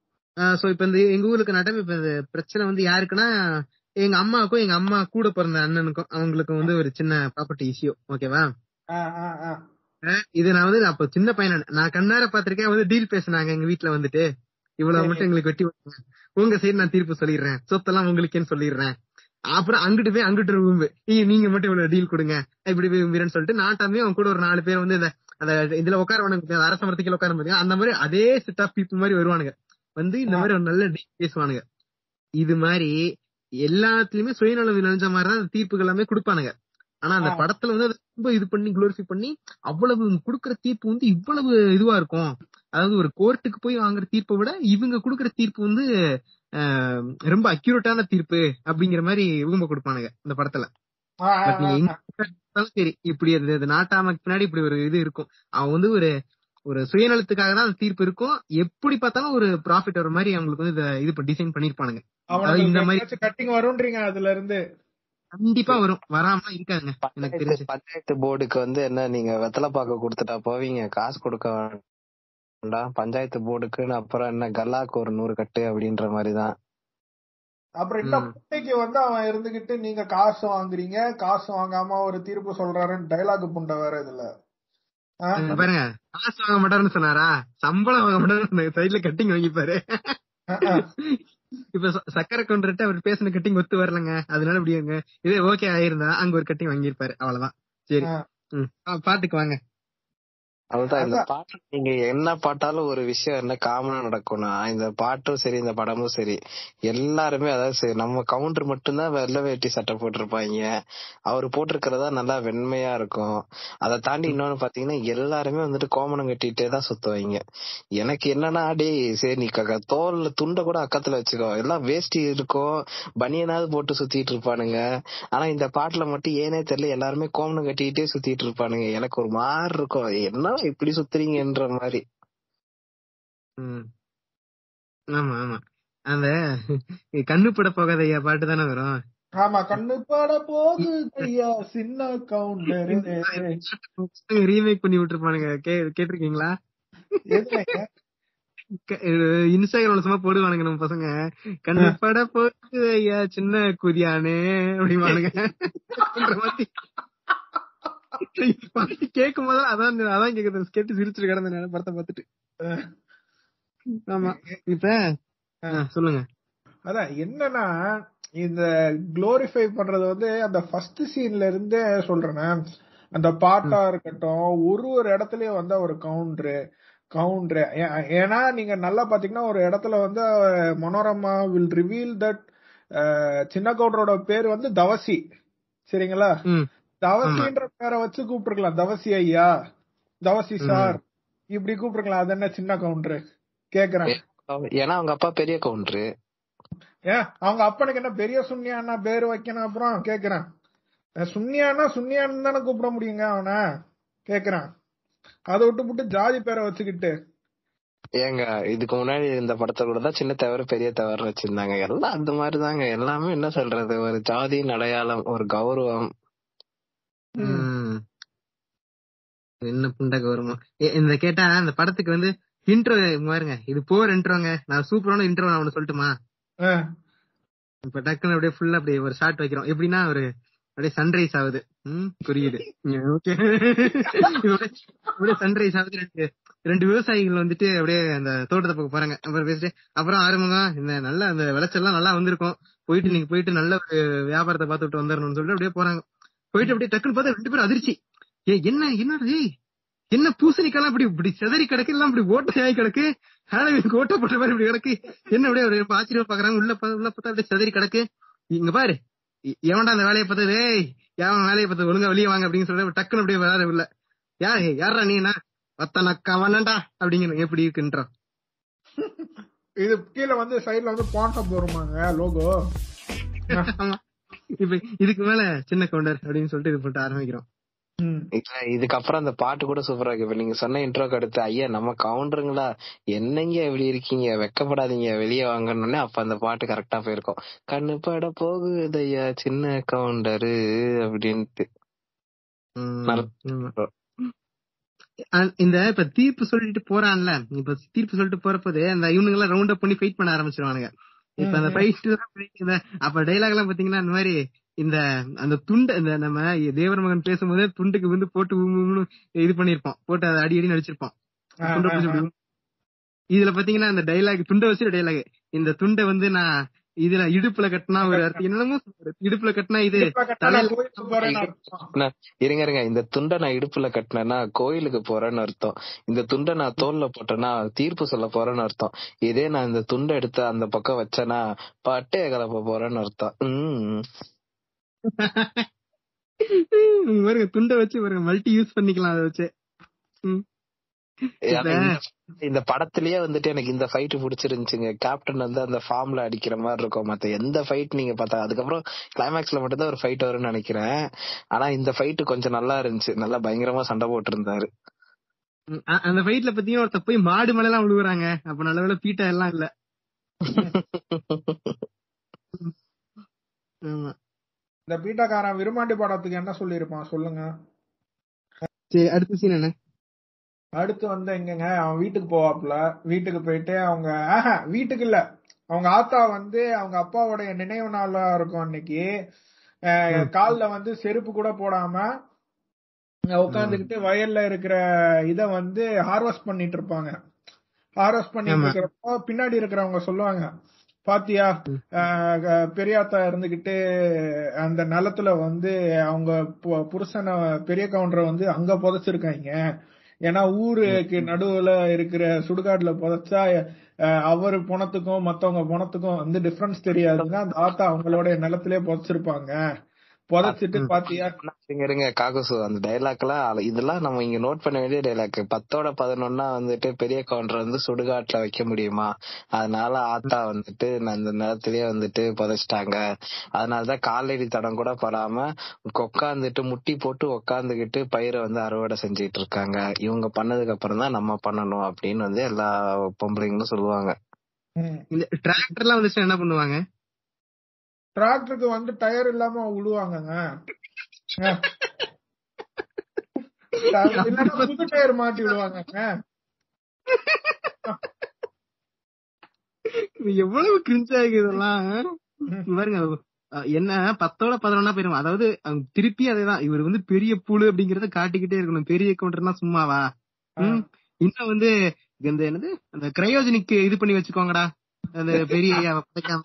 சோ இப்ப இந்த எங்க ஊருக்கு நாட்டம் இப்ப இந்த பிரச்சனை வந்து யாருக்குன்னா எங்க அம்மாவுக்கும் எங்க அம்மா கூட பிறந்த அண்ணனுக்கும் அவங்களுக்கு வந்து ஒரு சின்ன ப்ராப்பர்ட்டி இஷ்யூ ஓகேவா ஆ, ஆ, ஆ. அஹ் இது நான் வந்து அப்ப சின்ன பையன் நான் கண்ணார பாத்திருக்கேன் வந்து டீல் பேசுனாங்க எங்க வீட்ல வந்துட்டு இவ்வளவு சரி. மட்டும் எங்களுக்கு வெட்டி விடுங்க. உங்க சைடு நான் தீர்ப்பு சொல்லிடுறேன் சொத்தெல்லாம் உங்களுக்கேன்னு சொல்லிடுறேன் அப்புறம் அங்கிட்டு போய் அங்கிட்டு ரூம்பு நீங்க மட்டும் இவ்வளவு டீல் கொடுங்க இப்படி போய் வீரன்னு சொல்லிட்டு நாட்டாமே அவங்க கூட ஒரு நாலு பேர் வந்து இந்த அந்த இதுல உட்கார அரச மரத்துக்கு உட்கார பாத்தீங்க அந்த மாதிரி அதே செட் ஆஃப் பீப்புள் மாதிரி வருவானுங்க வந்து இந்த மாதிரி ஒரு நல்ல டீல் பேசுவானுங்க இது மாதிரி எல்லாத்துலயுமே சுயநலம் நினைஞ்ச மாதிரி தான் தீர்ப்புகள் எல்லாமே கொடுப்பானுங்க ஆனா அந்த ஆ. படத்துல வந்து அதை ரொம்ப இது பண்ணி குளோரிஃபை பண்ணி அவ்வளவு குடுக்கற தீர்ப்பு வந்து இவ்வளவு இதுவா இருக்கும் அதாவது ஒரு கோர்ட்டுக்கு போய் வாங்குற தீர்ப்பை விட இவங்க குடுக்கற தீர்ப்பு வந்து ஆஹ், ரொம்ப அக்யூரேட்டான தீர்ப்பு அப்படிங்கிற மாதிரி இவங்க கொடுப்பானுங்க இந்த படத்துல ஆ, ஆ, பட் நீங்க ஆ, எங்க ஆ. பார்த்தாலும் சரி இப்படி அது அது நாட்டாமக்கு பின்னாடி இப்படி ஒரு இது இருக்கும் அவன் வந்து ஒரு ஒரு சுயநலத்துக்காக தான் அந்த தீர்ப்பு இருக்கும் எப்படி பார்த்தாலும் ஒரு ப்ராஃபிட் வர மாதிரி அவங்களுக்கு வந்து இத இது டிசைன் பண்ணிருப்பானுங்க அவனுக்கு இந்த மாதிரி- எங்கேயாச்சும் கட்டிங் வரும்ன்றீங்க அதுல இருந்து கண்டிப்பா வரும் வராம இருக்காதுங்க எனக்கு தெரிஞ்சு பஞ்சாயத்து பஞ்சாயத்து போர்டுக்கு வந்து என்ன நீங்க வெத்தலை பாக்க கொடுத்துட்டா போவீங்க காசு கொடுக்க வேண்டாம் பஞ்சாயத்து போர்டுக்குன்னு அப்புறம் என்ன கல்லாக்கு ஒரு நூறு கட்டு அப்படின்ற மாதிரிதான் அப்புறம் இந்த ம். புண்டைக்கு வந்து அவன் இருந்துகிட்டு நீங்க காசு வாங்குறீங்க காசு வாங்காம ஒரு தீர்ப்பு சொல்றாருன்னு டைலாக் புண்டை வேற இதுல ஆ? அஹ் பாருங்க காசு வாங்க மாட்டாருன்னு சொன்னாரா சம்பளம் வாங்க மாட்டாரு சைடுல கட்டிங் வாங்கிப்பாரு ஆ, ஆ. இப்ப ச- சக்கரை கொண்டுட்டு அவர் பேசின கட்டிங் ஒத்து வரலங்க அதனால இப்படிங்க இதே ஓகே ஆயிருந்தா அங்க ஒரு கட்டிங் வாங்கியிருப்பாரு அவ்வளவுதான் சரி ஆ. ம். ஆ, பாட்டுக்கு வாங்க அதுதான் இந்த அதான். பாட்டு நீங்க என்ன பாட்டாலும் ஒரு விஷயம் என்ன காமனா நடக்கும்னா இந்த பாட்டும் சரி இந்த படமும் சரி எல்லாருமே அதாவது சரி, நம்ம கவுண்டர் மட்டும்தான் வெள்ளை வேட்டி சட்டை போட்டிருப்பாங்க அவர் போட்டிருக்கிறதா நல்லா வெண்மையா இருக்கும் அதை தாண்டி இன்னொன்னு பாத்தீங்கன்னா எல்லாருமே வந்துட்டு கோமணம் கட்டிட்டே தான் சுத்துவாங்க எனக்கு என்னன்னா டேய் சரி நீ க- தோல்ல துண்டை கூட அக்கத்துல வச்சுக்கோ எல்லாம் வேஷ்டி இருக்கும் பனியனாவது போட்டு சுத்திட்டு இருப்பானுங்க ஆனா இந்த பாட்டுல மட்டும் ஏனே தெரியல எல்லாருமே கோமணம் கட்டிக்கிட்டே சுத்திட்டு இருப்பானுங்க எனக்கு ஒரு மாதிரி இருக்கும் என்ன இப்படி சுத்துறீங்கன்ற மாதிரி ம். ஆமா ஆமா அந்த கண்ணு பட போகாத ஐயா பாட்டு தானே வரும் ஆமா கண்ணு பட போகுது ஐயா சின்ன கவுண்டர் ரீமேக் பண்ணி விட்டுருப்பானுங்க கே கேட்டிருக்கீங்களா க- அஹ் இன்ஸ்டாகிராம்ல சும்மா போடுவானுங்க நம்ம பசங்க கண்ணு பட போகுது ஐயா சின்ன குதியானே அப்படிவானுங்க அப்படின்ற மாதிரி பாட்டு கேட்கும் போது அதான் அதான் கேக்குது கேட்டு சிரிச்சுட்டு கிடந்த நேரம் படத்தை பார்த்துட்டு ஆமா இப்ப ஆ, சொல்லுங்க அதான் என்னன்னா இந்த குளோரிஃபை பண்றது வந்து அந்த ஃபர்ஸ்ட் சீன்ல இருந்தே சொல்றேன் அந்த பாட்டா இருக்கட்டும் ஒரு ஒரு இடத்துலயும் வந்து ஒரு கவுண்டரு கவுண்டரு ஏன்னா நீங்க நல்லா பாத்தீங்கன்னா ஒரு இடத்துல வந்து மனோரமா வில் ரிவீல் தட் சின்ன கவுண்டரோட பேர் வந்து தவசி சரிங்களா ம் தவசின்ற பேரை வச்சு கூப்பிட்டுருக்கலாம் தவசி ஐயா தவசி சார் இப்படி கூப்பிட்டுருக்கலாம் அது என்ன சின்ன கவுண்டரு கேக்குறேன் ஏன்னா அவங்க அப்பா பெரிய கவுண்டரு ஏன் அவங்க அப்பனுக்கு என்ன பெரிய சுன்னியானா பேர் வைக்கணும் அப்புறம் கேக்குறேன் அஹ் சுன்னியானா சுன்னியான்னு தானே கூப்பிட முடியுங்க அவனை கேக்குறேன் அதை விட்டு விட்டு ஜாதி பேரை வச்சுக்கிட்டு ஏங்க இதுக்கு முன்னாடி இந்த படத்தை கூட தான் சின்ன தவறு பெரிய தவறு வச்சிருந்தாங்க எல்லாம் அந்த மாதிரிதாங்க எல்லாமே என்ன சொல்றது ஒரு ஜாதியின் அடையாளம் ஒரு கௌரவம் ம் என்ன புண்டக வருமோ ஏ, இந்த கேட்டா அந்த படத்துக்கு வந்து இன்ட்ரோ பாருங்க இது போர் இன்ட்ரோங்க நான் சூப்பரான இன்ட்ரோ நான் ஒண்ணு சொல்லட்டுமா ஆ. இப்ப டக்குன்னு அப்படியே ஃபுல்லா அப்படியே ஒரு ஷாட் வைக்கிறோம் எப்படின்னா ஒரு அப்படியே சன்ரைஸ் ஆகுது ம் புரியுது ஓகே அப்படியே சன்ரைஸ் ஆகுது ரெண்டு ரெண்டு விவசாயிகள் வந்துட்டு அப்படியே அந்த தோட்டத்தை பக்கம் போறாங்க அப்புறம் பேசிட்டு அப்புறம் ஆரம்பமா இந்த நல்ல அந்த விளைச்சல்லாம் நல்லா வந்திருக்கும் போயிட்டு நீங்க போயிட்டு நல்ல ஒரு வியாபாரத்தை பார்த்துட்டு வந்துடணும்னு சொல்லிட்டு அப்படியே போறாங்க போயிட்டு அப்படியே டக்குன்னு பார்த்தா ரெண்டு பேரும் அதிர்ச்சி ஏ என்ன என்ன ஏய் என்ன பூசணிக்காலாம் இப்படி இப்படி செதறி கிடக்கு எல்லாம் இப்படி ஓட்டையாகி கிடக்கு ஹாலோவீனுக்கு ஓட்ட போட்ட மாதிரி இப்படி கிடக்கு என்ன அப்படியே ஒரு ஆச்சரியம் பாக்குறாங்க உள்ள பா- உள்ள பார்த்தா அப்படியே செதறி கிடக்கு இங்க பாரு எ- எவன்டா அந்த வேலையை பார்த்தது ஏய் எவன் வேலையை பார்த்து ஒழுங்கா வெளியே வாங்க அப்படின்னு சொல்லி டக்குன்னு அப்படியே வேற உள்ள யா ஏய், யார்ரா நீ என்ன வத்தனக்கா வண்ணண்டா அப்படிங்கிற எப்படி இருக்குன்றோம் இது கீழ வந்து சைடுல வந்து பான்சப் வருமாங்க லோகோ ஆமா. இப்ப இதுக்கு மேல சின்ன கவுண்டர் அப்படின்னு சொல்லிட்டு இது போட்டு ஆரம்பிக்கிறோம் இல்ல இதுக்கப்புறம் அந்த பாட்டு கூட சூப்பரா இருக்கு இப்ப நீங்க சொன்ன இன்ட்ரோக்கு அடுத்து ஐயா நம்ம கவுண்டருங்களா என்னங்க இப்படி இருக்கீங்க வெக்கப்படாதீங்க வெளியே வாங்கணும்னே அப்ப அந்த பாட்டு கரெக்டா போயிருக்கும் கண்ணு பட போகுது ஐயா சின்ன கவுண்டரு அப்படின்ட்டு ம், நல்ல- ஆமா. அஹ் இந்த இப்ப தீர்ப்பு சொல்லிட்டு போறான்ல இப்ப தீர்ப்பு சொல்லிட்டு போறப்போது அந்த இவனுங்க எல்லாம் ரவுண்ட் அப் பண்ணி ஃபைட் பண்ண ஆரம்பிச்சிருவானுங்க இப்ப அந்த ஃபைட் அப்ப டைலாக் எல்லாம் பாத்தீங்கன்னா இந்த மாதிரி இந்த அந்த துண்டு இந்த நம்ம தேவர் மகன் பேசும்போது துண்டுக்கு வந்து போட்டு உம் உம்னு இது பண்ணிருப்போம் போட்டு அதை அடி அடி நடிச்சிருப்போம் துண்டை பிடிச்சு இப்படி உம். இதுல பாத்தீங்கன்னா அந்த டைலாக் துண்டை வச்சு டைலாக் இந்த துண்டை வந்து நான் இதுல இடுப்புல கட்டினா ஒரு அர்த்தம் என்னமோ சொல்றாரு. இடுப்புல கட்டினா இது தலையில கோயிலுக்கு போறேன்னு அர்த்தம். நான் இருங்க இருங்க இந்த துண்டை நான் இடுப்புல கட்டினேன்னா கோயிலுக்கு போறேன்னு அர்த்தம் இந்த துண்டை நான் தோல்ல போட்டேன்னா தீர்ப்பு சொல்ல போறேன்னு அர்த்தம் இதே நான் இந்த துண்டை எடுத்து அந்த பக்கம் வச்சேன்னா பட்டே கலப்ப போறேன்னு அர்த்தம் உம் நீங்க பாருங்க துண்டை வச்சு பாருங்க மல்டி யூஸ் பண்ணிக்கலாம் அதை வச்சு ம். ஆனா இந்த- இந்த படத்திலேயே வந்துட்டு எனக்கு இந்த ஃபைட் பிடிச்சிருந்துச்சுங்க கேப்டன் வந்து அந்த ஃபார்ம்ல அடிக்கிற மாதிரி இருக்கும் மத்த எந்த ஃபைட் நீங்க பார்த்தா அதுக்கப்புறம் கிளைமேக்ஸ்ல மட்டும் தான் ஒரு ஃபைட் வரும்னு நினைக்கிறேன் ஆனா இந்த ஃபைட் கொஞ்சம் நல்லா இருந்துச்சு நல்லா பயங்கரமா சண்டை போட்டு இருந்தாரு ம், அ- அந்த ஃபைட்ல பாத்தீங்கன்னா ஒருத்த போய் மாடு மேல எல்லாம் விழுகுறாங்க அப்ப நல்ல வேளை பீட்டா எல்லாம் இல்ல ஆமா இந்த பீட்டாக்காரன் விருமாண்டி படத்துக்கு என்ன சொல்லியிருப்பான் சொல்லுங்க சரி அடுத்த சீன் என்ன அடுத்து வந்து எங்கங்க அவன் வீட்டுக்கு போவாப்ல வீட்டுக்கு போயிட்டு அவங்க ஆஹா வீட்டுக்கு இல்ல அவங்க ஆத்தா வந்து அவங்க அப்பாவோடைய நினைவு நாளா இருக்கும் அன்னைக்கு அஹ், கால்ல வந்து செருப்பு கூட போடாம உட்காந்துக்கிட்டு வயல்ல இருக்கிற இத வந்து ஹார்வெஸ்ட் பண்ணிட்டு இருப்பாங்க ஹார்வெஸ்ட் பண்ணிட்டு ஆமா. இருக்கிறப்போ பின்னாடி இருக்கிறவங்க சொல்லுவாங்க பாத்தியா அஹ், க- பெரியாத்தா இருந்துகிட்டு அந்த நிலத்துல வந்து அவங்க பு- புருஷனை பெரிய கவுண்டரை வந்து அங்க புதைச்சிருக்காங்க ஏன்னா ஊருக்கு நடுவுல இருக்கிற சுடுகாட்டுல புதைச்சா அஹ், அவர் பணத்துக்கும் மத்தவங்க பணத்துக்கும் வந்து டிஃபரன்ஸ் தெரியாதுங்க அந்த ஆத்தா அவங்களோட நிலத்திலே புதைச்சிருப்பாங்க புதைச்சிட்டு பாத்தியா இருங்க இருங்க காகசு அந்த டைலாக் எல்லாம் அல- இதெல்லாம் நம்ம இங்க நோட் பண்ண வேண்டிய டைலாக் பத்தோட பதினொன்னா வந்துட்டு பெரிய கவுண்டர் வந்து சுடுகாட்டுல வைக்க முடியுமா அதனால ஆத்தா வந்துட்டு நான் இந்த நிலத்திலேயே வந்துட்டு புதைச்சிட்டாங்க அதனாலதான் காலடி தடம் கூட படாம உட்காந்துட்டு முட்டி போட்டு உட்காந்துக்கிட்டு பயிரை வந்து அறுவடை செஞ்சுட்டு இருக்காங்க இவங்க பண்ணதுக்கு அப்புறம் தான் நம்ம பண்ணணும் அப்படின்னு வந்து எல்லா பொம்பளைங்களும் சொல்லுவாங்க ம். இந்த டிராக்டர் எல்லாம் வந்துச்சு என்ன பண்ணுவாங்க டிராக்டருக்கு வந்து டயர் இல்லாம விடுவாங்கங்க அஹ். இல்லைன்னா புது டயர் மாட்டி விடுவாங்கங்க இது எவ்வளவு கிரிஞ்சா இருக்கு இதெல்லாம் இங்க பாருங்க அஹ் என்ன பத்தோட பதினொன்னா போயிரும் அதாவது அவங்க திருப்பி அதேதான் இவர் வந்து பெரிய புழு அப்படிங்கறத காட்டிக்கிட்டே இருக்கணும் பெரிய கவுண்டர்னா சும்மாவா ம். இன்னும் வந்து இந்த என்னது அந்த கிரையோஜனிக் இது பண்ணி வச்சுக்கோங்கடா அந்த பெரிய ஐயாவை புதைக்காம.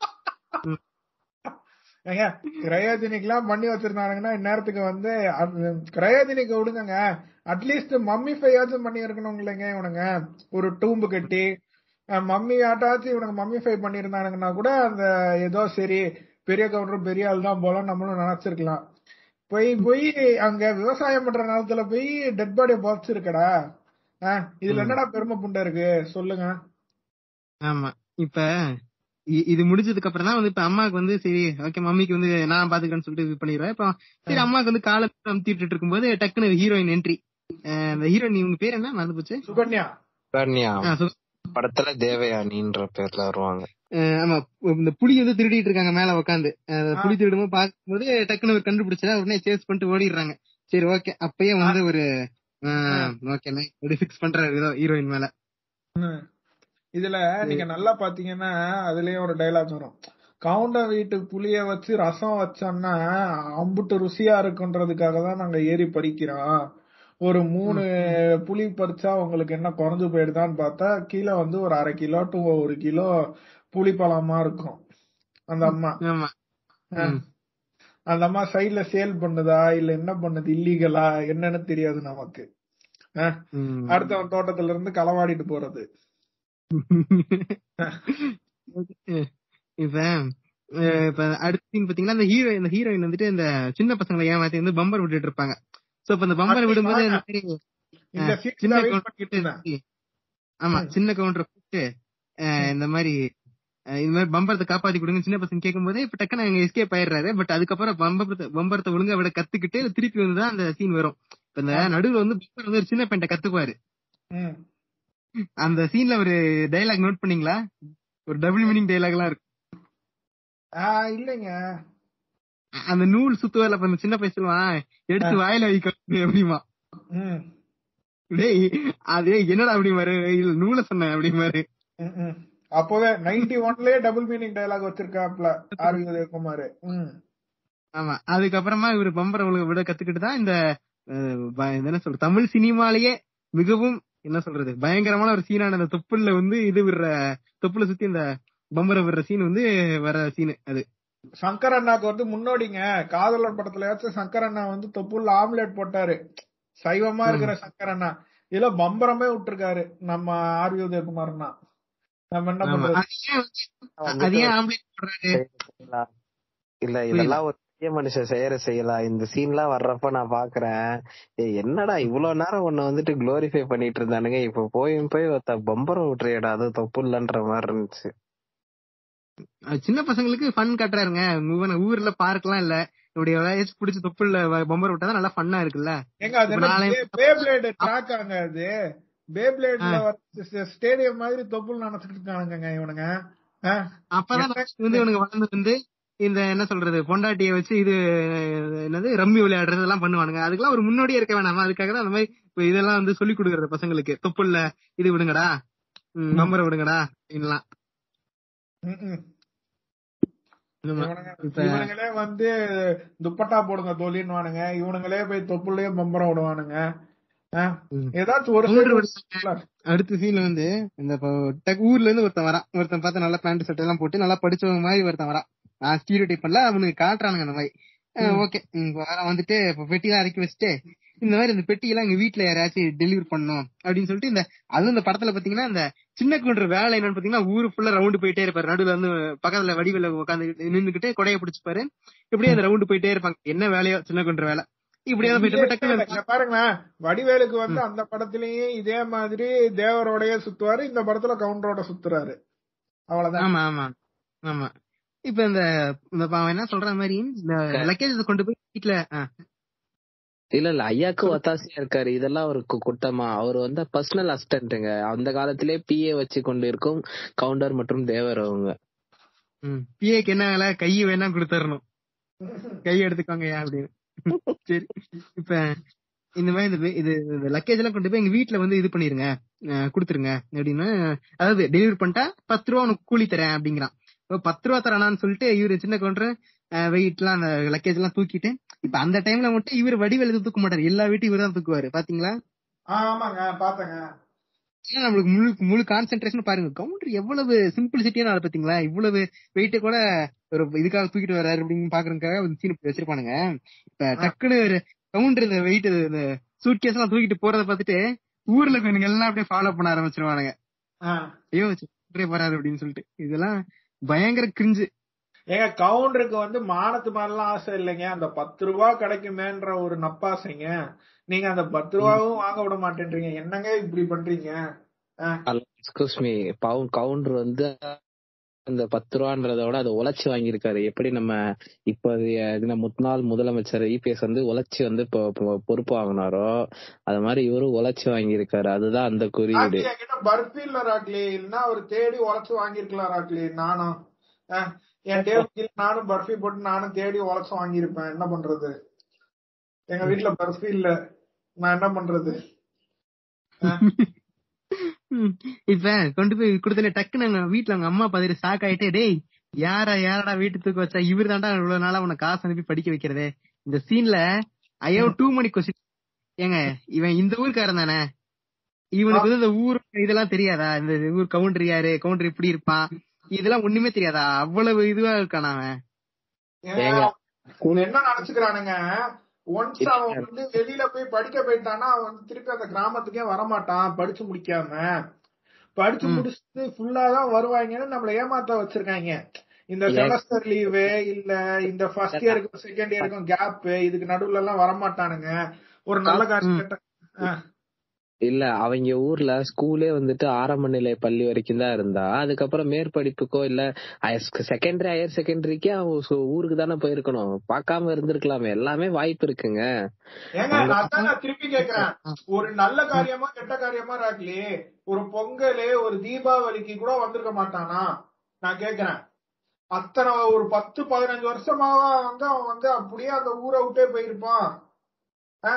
ஏங்க கிரயோஜனிக் எல்லாம் பண்ணி வச்சிருந்தாங்கன்னா இந்நேரத்துக்கு வந்து கிரயோஜனிக் விடுங்க அட்லீஸ்ட் மம்மி ஃபையாச்சும் பண்ணி இருக்கணும் இல்லைங்க இவனுங்க ஒரு டூம்பு கட்டி மம்மி ஆட்டாச்சும் இவனுங்க மம்மி ஃபை பண்ணியிருந்தானுங்கன்னா கூட அந்த ஏதோ சரி பெரிய கவுண்டர் பெரிய ஆள் தான் போல நம்மளும் நினைச்சிருக்கலாம் போய் போய் அங்க விவசாயம் பண்ற நேரத்துல போய் டெட் பாடியை புதைச்சிருக்கடா ஆஹ் இதுல என்னடா பெருமை புண்டை இருக்கு சொல்லுங்க ஆமா இப்ப இ- இது முடிஞ்சதுக்கு அப்புறம் தான் வந்து இப்ப அம்மாக்கு வந்து சரி ஓகே மம்மிக்கு வந்து நான் பாத்துக்கிறேன்னு சொல்லிட்டு இது பண்ணிடுவேன் இப்ப சரி அம்மாக்கு வந்து காலை அமுத்திட்டு இருக்கும்போது டக்குனு ஹீரோயின் என்ட்ரி இந்த ஹீரோயின் இவங்க பேர் என்ன மறந்து போச்சு சுகன்யா கர்ணியா ஆ, சு- படத்துல தேவயானின்ற பேர்ல வருவாங்க அஹ் ஆமா இந்த புலி வந்து திருடிட்டு இருக்காங்க மேல உட்காந்து புலி திருடும்போது பாக்கும்போது டக்குனு ஒரு கண்டுபிடிச்சா உடனே சேஸ் பண்ணிட்டு ஓடிடுறாங்க சரி ஓகே அப்பயே வந்து ஒரு ஓகே எப்படி ஃபிக்ஸ் பண்றாரு ஏதோ ஹீரோயின் மேல ம். இதுல நீங்க நல்லா பாத்தீங்கன்னா அதுலயே ஒரு டைலாக் வரும் கவுண்ட வீட்டு புளிய வச்சு ரசம் வச்சோம்னா அம்புட்டு ருசியா இருக்குன்றதுக்காக தான் நாங்க ஏறி படிக்கிறோம் ஒரு மூணு புளி பறிச்சா உங்களுக்கு என்ன குறைஞ்சு போயிடுதான்னு பார்த்தா கீழே வந்து ஒரு அரை கிலோ டு ஒரு கிலோ புளிப்பழமா இருக்கும் அந்த அம்மா ஆமா அஹ். அந்த அம்மா சைடுல சேல் பண்ணுதா இல்ல என்ன பண்ணுது இல்லீகலா என்னன்னு தெரியாது நமக்கு அஹ். ம். அடுத்தவன் தோட்டத்துல இருந்து களவாடிட்டு போறது இப்ப அஹ் இப்ப அடுத்த சீன் பாத்தீங்கன்னா இந்த ஹீரோ இந்த ஹீரோயின் வந்துட்டு இந்த சின்ன பசங்களை ஏமாத்தி வந்து பம்பர் விட்டுட்டு இருப்பாங்க சோ இப்ப இந்த பம்பர் அப்படி விடும்போது இந்த வாங்க. மாதிரி இந்த அஹ், சீட்ல சின்ன வெயிட் கவுண்டர் பண்ணிட்டு இருந்தேன் ஆமா ம். சின்ன கவுண்டரை கூப்பிட்டு அஹ், இந்த மாதிரி அஹ், இந்த மாதிரி பம்பரத்தை காப்பாத்தி கொடுங்க சின்ன பசங்க கேட்கும் போதே இப்ப டக்குன்னு அங்க எஸ்கேப் ஆயிடுறாரு பட் அதுக்கப்புறம் பம்பரத்தை பம்பரத்தை ஒழுங்கா விட கத்துக்கிட்டு திருப்பி வந்து தான் அந்த சீன் வரும் இப்ப இந்த நடுவுல வந்து பம்பர் வந்து ஒரு சின்ன பையன் கத்துக்குவாரு ம். அந்த சீன்ல ஒரு டைலாக் நோட் பண்ணீங்களா ஒரு டபுள் மீனிங் டைலாக் எல்லாம் இருக்கு ஆஹ் இல்லைங்க அந்த நூல் சுத்துவார்ல அப்ப அந்த சின்ன பையன் சொல்லுவான் எடுத்து வாயில வைக்க அப்படிமா ம். டேய் அது என்னடா அப்படிமாரு இல்ல நூலை சொன்னேன் அப்படிமாரு ம், ம். அப்போவே நைன்டி ஒன்லயே டபுள் மீனிங் டயலாக் வச்சிருக்காப்ல ஆர் வி உதயகுமார் ம். ஆமா அதுக்கப்புறமா இவரு பம்பர உலக விட கத்துக்கிட்டு தான் இந்த அஹ், ப- இது என்ன சொல்ற தமிழ் சினிமாலேயே மிகவும் என்ன சொல்றது பயங்கரமான ஒரு சீனான அந்த தொப்புள்ள வந்து இது விடுற தொப்புல சுத்தி இந்த பம்பர விடுற சீன் வந்து வர சீன் அது சங்கர் அண்ணாக்கு வந்து முன்னோடிங்க காதலர் படத்துலயாச்சும் சங்கர் அண்ணா வந்து தொப்புள்ள ஆம்லெட் போட்டாரு சைவமா இருக்கிற சங்கர் அண்ணா இதுல பம்பரமே விட்டுருக்காரு நம்ம ஆர் வி உதயகுமார்னா நம்ம என்ன ஆமா. பண்றது அது ஏன் வந்து- அது ஏன் ஆம்பளை போடுறாரு இல்ல இதெல்லாம் ஒரு பெரிய மனுஷன் செய்யற செய்யலாம் இந்த சீன்லாம் வர்றப்ப நான் பாக்குறேன் ஏய் என்னடா இவ்வளவு நேரம் உன்னை வந்துட்டு குளோரிஃபை பண்ணிட்டு இருந்தானுங்க இப்ப போய் போய் ஒருத்த பம்பரம் விட்டுறியடா அது தப்பு இல்லன்ற மாதிரி இருந்துச்சு அது சின்ன பசங்களுக்கு ஃபன் கட்டுறாருங்க இவன ஊர்ல பார்க்லாம் இல்ல இப்படி வயசு பிடிச்சி தொப்புல பம்பர் விட்டாதான் நல்லா ஃபன்னா இருக்குல்ல எங்க அது இப்ப நாளை- பேப்ளேட் ட்ராக் ஆங்க அது பேப்ளேட்ல ஸ்டேடியம் மாதிரி தொப்புள் நினைச்சிட்டு இருக்கானுங்க இவனுங்க ஆ? அப்பதான் நமக்கு வந்து இவனுக்கு வளர்ந்து வந்து இந்த என்ன சொல்றது பொண்டாட்டிய வச்சு இது அஹ், என்னது ரம்மி விளையாடுறது எல்லாம் பண்ணுவானுங்க அதுக்கெல்லாம் ஒரு முன்னோடியே இருக்க வேணாமா அதுக்காக தான் அந்த மாதிரி இப்ப இதெல்லாம் வந்து சொல்லி கொடுக்கறது பசங்களுக்கு தொப்புள்ள இது விடுங்கடா ம், நம்பரை விடுங்கடா அப்படின்லாம் ம், ம். ஆமா. இவனுங்க இப்ப இவனுங்களே வந்து துப்பட்டா போடுங்க தோழின்னுவானுங்க இவனுங்களே போய் தொப்புள்ளயே பம்பரம் விடுவானுங்க ஆ? ம். ஏதாச்சும் ஒரு கவுண்டர் side விடுவாங்க. அடுத்த சீன்ல வந்து இந்த இப்போ டக் ஊர்ல இருந்து ஒருத்தன் வரான் ஒருத்தன் பார்த்து நல்லா பேண்ட் சட்டை எல்லாம் போட்டு நல்லா படிச்சவங்க மாதிரி ஒருத்தன் வரான் நான் ஸ்டீரியோ டைப் பண்ணல அவனுக்கு காட்டுறானுங்க அந்த மாதிரி ஓகே வரான் வந்துட்டு இப்போ பெட்டி எல்லாம் இறக்கி வச்சுட்டு இந்த மாதிரி இந்த பெட்டி எல்லாம் எங்க வீட்டுல யாராச்சும் டெலிவரி பண்ணணும் அப்படின்னு சொல்லிட்டு இந்த அதுவும் இந்த படத்துல பாத்தீங்கன்னா இந்த சின்ன குன்ற வேலை என்னன்னு பாத்தீங்கன்னா ஊரு ஃபுல்லா ரவுண்டு போயிட்டே இருப்பாரு நடுவுல வந்து பக்கத்துல வடிவில உட்காந்து நின்னுக்கிட்டு கொடைய பிடிச்சுப்பாரு இப்படியே அந்த ரவுண்டு போயிட்டே இருப்பாங்க என்ன வேலையோ சின்ன குன்ற வேலை இப்படியே தான் போயிட்டு இங்க டக்குனு பாருங்க வடிவேலுக்கு வந்து அந்த படத்திலயும் இதே மாதிரி தேவரோடய சுத்துவாரு இந்த படத்துல கவுண்டரோட சுத்துறாரு அவ்வளவுதான் ஆமா ஆமா ஆமா இப்ப இந்த இந்த அவன் என்ன சொல்ற மாதிரி இந்த லக்கேஜ் கொண்டு போய் வீட்டுல இல்ல இல்ல ஐயாக்கு ஒத்தாசையா இருக்காரு இதெல்லாம் ஒரு கு- குட்டமா அவர் வந்து பர்சனல் அசிஸ்டன்ட்டுங்க அந்த காலத்திலே பிஏ வச்சு கொண்டு இருக்கும் கவுண்டர் மற்றும் தேவர் அவங்க பிஏக்கு என்ன வேலை கை வேணா கொடுத்துடணும் கை எடுத்துக்கோங்க அப்படின்னு சரி இப்ப இந்த மாதிரி இந்த வே- இது இந்த லக்கேஜ் எல்லாம் கொண்டு போய் எங்க வீட்டுல வந்து இது பண்ணிருங்க அஹ் கொடுத்துருங்க அப்படின்னு அதாவது டெலிவரி பண்ணிட்டா பத்து ரூபா உனக்கு கூலி தரேன் அப்படிங்கிறான் இப்ப பத்து ரூபா தரானான்னு சொல்லிட்டு இவரு சின்ன கவுண்டர் வெயிட் எல்லாம் அந்த லக்கேஜ் எல்லாம் தூக்கிட்டு இப்ப அந்த டைம்ல மட்டும் இவர் வடிவேலுக்கு தூக்க மாட்டாரு எல்லா வீட்டையும் இவர் தான் தூக்குவாரு பாத்தீங்களா ஆமாங்க பாத்தங்க ஏன்னா நம்மளுக்கு முழு முழு கான்சென்ட்ரேஷன் பாருங்க கவுண்டர் எவ்வளவு சிம்பிளிசிட்டியான ஆள் பாத்தீங்களா இவ்வளவு வெயிட்ட கூட ஒரு இதுக்காக தூக்கிட்டு வர்றாரு அப்படின்னு பாக்குறதுக்காக ஒரு சீன் இப்படி வச்சிருப்பானுங்க இப்ப டக்குன்னு ஒரு கவுண்டர் இந்த வெயிட் இந்த சூட் கேஸ் எல்லாம் தூக்கிட்டு போறத பார்த்துட்டு ஊர்ல இருக்கவங்க எல்லாம் அப்படியே ஃபாலோ பண்ண ஆரம்பிச்சிருவானுங்க ஐயோ கவுண்டரே போறாரு அப்படின்னு சொல்லிட்டு இதெல்லாம் பயங்கர கிரிஞ்சு ஏங்க கவுண்டருக்கு வந்து மானத்து மேலாம் ஆசை இல்லைங்க அந்த பத்து ரூபா கிடைக்குமேன்ற ஒரு நப்பாசைங்க நீங்க அந்த பத்து ரூபாவும் வாங்க விட மாட்டேன்றீங்க என்னங்க இப்படி பண்றீங்க எக்ஸ்கூஸ் மீ பவுன் கவுண்டர் வந்து அந்த பத்து ரூபான்றத விட அதை உழைச்சு வாங்கியிருக்காரு எப்படி நம்ம இப்ப இது முன்னாள் முதலமைச்சர் இபிஎஸ் வந்து உழைச்சு வந்து இப்போ இப்போ பொறுப்பு வாங்கினாரோ அது மாதிரி இவரும் உழைச்சு வாங்கியிருக்காரு அதுதான் அந்த குறியீடு ராக்லி என்கிட்ட பர்ஃபி இல்ல ராக்லி இல்லைன்னா அவர் தேடி உழைச்சு வாங்கியிருக்கலாம் ராக்லி நானும் அஹ், என் டேபிள் நானும் பர்ஃபி போட்டு நானும் தேடி உழைச்சு வாங்கியிருப்பேன் என்ன பண்றது எங்க வீட்டுல பர்ஃபி இல்ல நான் என்ன பண்றது ம். இப்ப கொண்டு போய் கொடுத்தல டக்குன்னு அவங்க வீட்டுல அவங்க அம்மா பாத்துட்டு ஷாக் ஆயிட்டு டேய் யாரா யாரடா வீட்டு தூக்க வச்சா இவர் தாண்டா இவ்வளவு நாளா உனக்கு காசு அனுப்பி படிக்க வைக்கிறதே இந்த சீன்ல I have too many question ஏங்க இவன் இந்த ஊருக்காரன் தானே இவனுக்கு வந்து இந்த ஊர் இதெல்லாம் தெரியாதா இந்த ஊர் கவுண்டர் யாரு கவுண்டர் இப்படி இருப்பான் இதெல்லாம் ஒண்ணுமே தெரியாதா அவ்வளவு இதுவா இருக்கானா அவன் ஏங்க, இவன் என்ன நினைச்சுக்கிறானுங்க ஒன்ஸ் அவன் வந்து வெளியில போய் படிக்க போயிட்டான்னா அவன் வந்து திருப்பி அந்த கிராமத்துக்கே வரமாட்டான் படிச்சு முடிக்காம படிச்சு முடிச்சுட்டு ஃபுல்லா தான் வருவாங்கன்னு நம்மள ஏமாத்த வச்சிருக்காங்க இந்த செமஸ்டர் லீவு இல்ல இந்த ஃபர்ஸ்ட் இயருக்கும் செகண்ட் இயருக்கும் கேப் இதுக்கு நடுவுல எல்லாம் வரமாட்டானுங்க ஒரு நல்ல காரியம் கேட்ட- ஆ. இல்ல அவங்க ஊர்ல ஸ்கூலே வந்துட்டு ஆரம்ப நிலை பள்ளி வரைக்கும் தான் இருந்தா அதுக்கப்புறம் மேற்படிப்புக்கோ இல்ல செகண்டரி ஹையர் செகண்டரிக்கே அவன் சு- ஊருக்கு தானே போயிருக்கணும் பார்க்காம இருந்திருக்கலாமே எல்லாமே வாய்ப்பு இருக்குங்க ஏங்க அதான் நான் திருப்பி கேக்குறேன் ஒரு நல்ல காரியமா கெட்ட காரியமா ராக்லி ஒரு பொங்கல் ஒரு தீபாவளிக்கு கூட வந்திருக்க மாட்டானா நான் கேக்குறேன் அத்தனை ஒரு பத்து பதினஞ்சு வருஷமாவா வந்து அவன் வந்து அப்படியே அந்த ஊரை விட்டே போயிருப்பான் ஆ?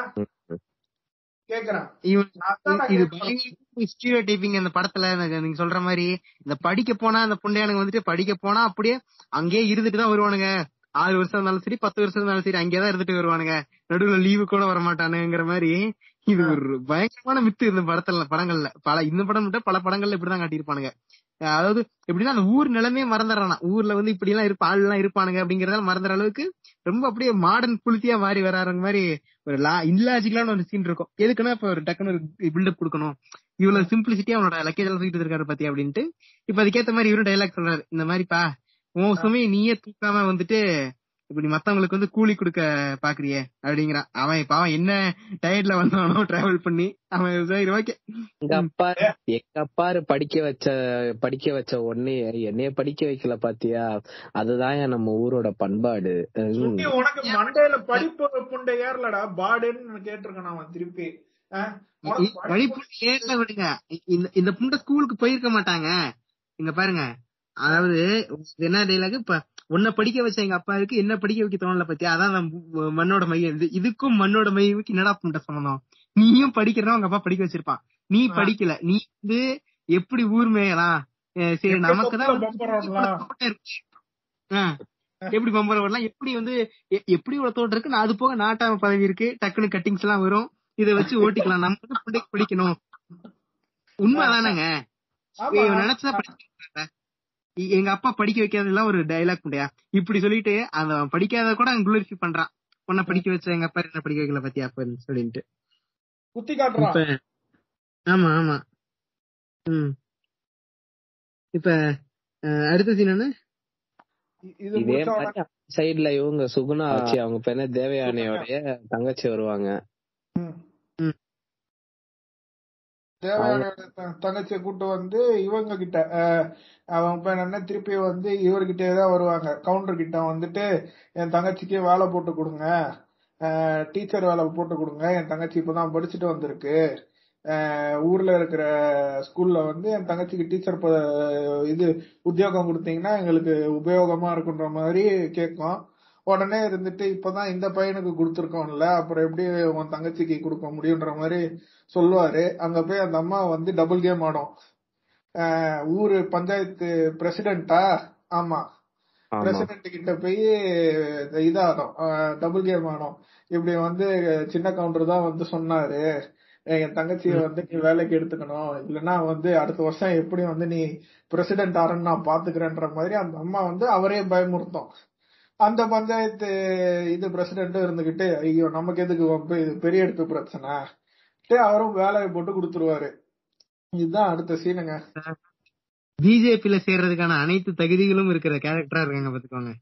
கேக்குறேன் இவன் அதான் நான் இது கேக்குறேன். ஸ்டீரியோ டைப்பிங் அந்த படத்துல இந்த நீங்க சொல்ற மாதிரி இந்த படிக்க போனா அந்த புண்டையானுங்க வந்துட்டு படிக்க போனா அப்படியே அங்கேயே இருந்துட்டு தான் வருவானுங்க ஆறு வருஷம் இருந்தாலும் சரி பத்து வருஷம் இருந்தாலும் சரி அங்கேயே இருந்துட்டு வருவானுங்க நடுவுல லீவு கூட வர மாட்டானுங்கிற மாதிரி இது ஒரு பயங்கரமான மித்து இந்த படத்துல படங்கள்ல பல இந்த படம் மட்டும் பல படங்கள்ல இப்படிதான் காட்டியிருப்பானுங்க அஹ் அதாவது எப்படின்னா அந்த ஊர் நிலைமையே மறந்துடுறானா ஊர்ல வந்து இப்படி எல்லாம் இருப்பா ஆள் எல்லாம் இருப்பானுங்க அப்படிங்கறதால மறந்துற அளவுக்கு ரொம்ப அப்படியே மாடர்ன் புலித்தியா மாறி வராருங்க மாதிரி ஒரு லா இல்லாஜிக்கலான ஒரு சீன் இருக்கும் எதுக்குன்னா இப்ப ஒரு டக்குன்னு ஒரு பில்டப் கொடுக்கணும் இவ்வளவு சிம்பிளிசிட்டியா அவனோட லக்கேஜ் எல்லாம் தூக்கிட்டு இருக்காரு பாத்தி அப்படின்ட்டு இப்ப அதுக்கேத்த மாதிரி இவரும் டைலாக் சொல்றாரு இந்த மாதிரிப்பா உன் சுமையை நீயே தூக்காம வந்துட்டு இப்படி மத்தவங்களுக்கு வந்து கூலி கொடுக்க பாக்குறியே அப்படிங்கிறான் அவன் இப்ப அவன் என்ன டயர்ட்ல வந்தானோ டிராவல் பண்ணி அவன் சரி ஓகே எங்க அப்பா எங்க அப்பாரு படிக்க வச்ச படிக்க வச்ச உடனே என்னைய படிக்க வைக்கல பாத்தியா அதுதான் நம்ம ஊரோட பண்பாடு ம். சுட்டி உனக்கு மண்டையில படிப்பு புண்டை ஏறலடா பாடுன்னு கேட்டிருக்கான் அவன் திருப்பி ஆ? உனக்கு வழிபு ஏற்ற விடுங்க இந்த இந்த புண்டை ஸ்கூலுக்கு போயிருக்க மாட்டாங்க இங்க பாருங்க அதாவது இது என்ன டைலாக் இப்ப உன்னை படிக்க வச்ச எங்க அப்பாவுக்கு என்ன படிக்க வைக்க தோணல பத்தியா அதான் நான் மு- மண்ணோட மையம் இது இதுக்கும் மண்ணோட மையமுக்கு என்னடா புண்டை சம்பந்தம் நீயும் படிக்கிறதா உங்க அப்பா படிக்க வச்சிருப்பான் நீ படிக்கல நீ வந்து எப்படி ஊர் மேயலாம் அஹ் சரி எப்படி நமக்கு தான் தொப்புல பம்பரம் ஓட்டலாம்? எப்படி பம்பரம் வரலாம் எப்படி வந்து எ- எப்படி ஒரு தோட்டம் இருக்கு நான் அது போக நாட்டாம பதவி இருக்கு டக்குனு கட்டிங்ஸ் எல்லாம் வரும் இதை வச்சு ஓட்டிக்கலாம் நம்ம வந்து பிள்ளைக்கு படிக்கணும் உண்மைதானங்க ஆமா. இவன் நினைச்சா படிக்க எங்க அப்பா படிக்க வைக்காததெல்லாம் ஒரு டைலாக் முடியா இப்படி சொல்லிட்டு அந்த அவன் படிக்காத கூட அவன் குளோரிஃபை பண்றான் உன்னை படிக்க வச்ச எங்க அப்பா என்ன படிக்க வைக்கல பத்தியா அப்ப சொல்லிட்டு குத்தி காட்டுறான் இப்ப ஆமா ஆமா ம் இப்ப அஹ், அடுத்த சீன் என்ன இது இதே முடிச்ச உடனே மாதிரி சைடுல இவங்க சுகுணா வச்சு அவங்க பெண்ண தேவயானையோடைய தங்கச்சி வருவாங்க தேவயானையோட த- தங்கச்சியை கூட்டு வந்து இவங்க கிட்ட அஹ், அவங்க பேர் என்ன திருப்பி வந்து இவர்கிட்டே தான் வருவாங்க கவுண்டர் கிட்ட வந்துட்டு என் தங்கச்சிக்கு வேலை போட்டு கொடுங்க டீச்சர் வேலை போட்டு கொடுங்க என் தங்கச்சி இப்பதான் படிச்சுட்டு வந்திருக்கு அஹ், ஊர்ல இருக்கிற ஸ்கூல்ல வந்து என் தங்கச்சிக்கு டீச்சர் இது உத்தியோகம் கொடுத்தீங்கன்னா எங்களுக்கு உபயோகமா இருக்குன்ற மாதிரி கேட்கும் உடனே இருந்துட்டு இப்பதான் இந்த பையனுக்கு கொடுத்துருக்கோம்ல அப்புறம் எப்படி உன் தங்கச்சிக்கு கொடுக்க முடியுன்ற மாதிரி சொல்லுவாரு அங்க போய் அந்த அம்மா வந்து டபுள் கேம் ஆடும் அஹ் ஊரு பஞ்சாயத்து பிரசிடென்ட்டா ஆமா ஆமா பிரசிடென்ட் கிட்ட போய் இதாடும் டபுள் கேம் ஆடும் இப்படி வந்து சின்ன கவுண்டர் தான் வந்து சொன்னாரு என் தங்கச்சிய வந்து நீ வேலைக்கு எடுத்துக்கணும் இல்லைன்னா வந்து அடுத்த வருஷம் எப்படி வந்து நீ பிரசிடென்ட் ஆறன்னு நான் பாத்துக்கிறேன்ற மாதிரி அந்த அம்மா வந்து அவரே பயமுறுத்தும் அந்த பஞ்சாயத்து இது பிரசிடென்ட்டும் இருந்துகிட்டு ஐயோ நமக்கு எதுக்கு வம்பு இது பெரிய எடுப்பு பிரச்சனை டேய், அவரும் வேலையை போட்டு கொடுத்துருவாரு இதுதான் அடுத்த சீனுங்க பிஜேபில சேர்றதுக்கான அனைத்து தகுதிகளும் இருக்கிற கேரக்டரா இருக்காங்க பாத்துக்கோங்க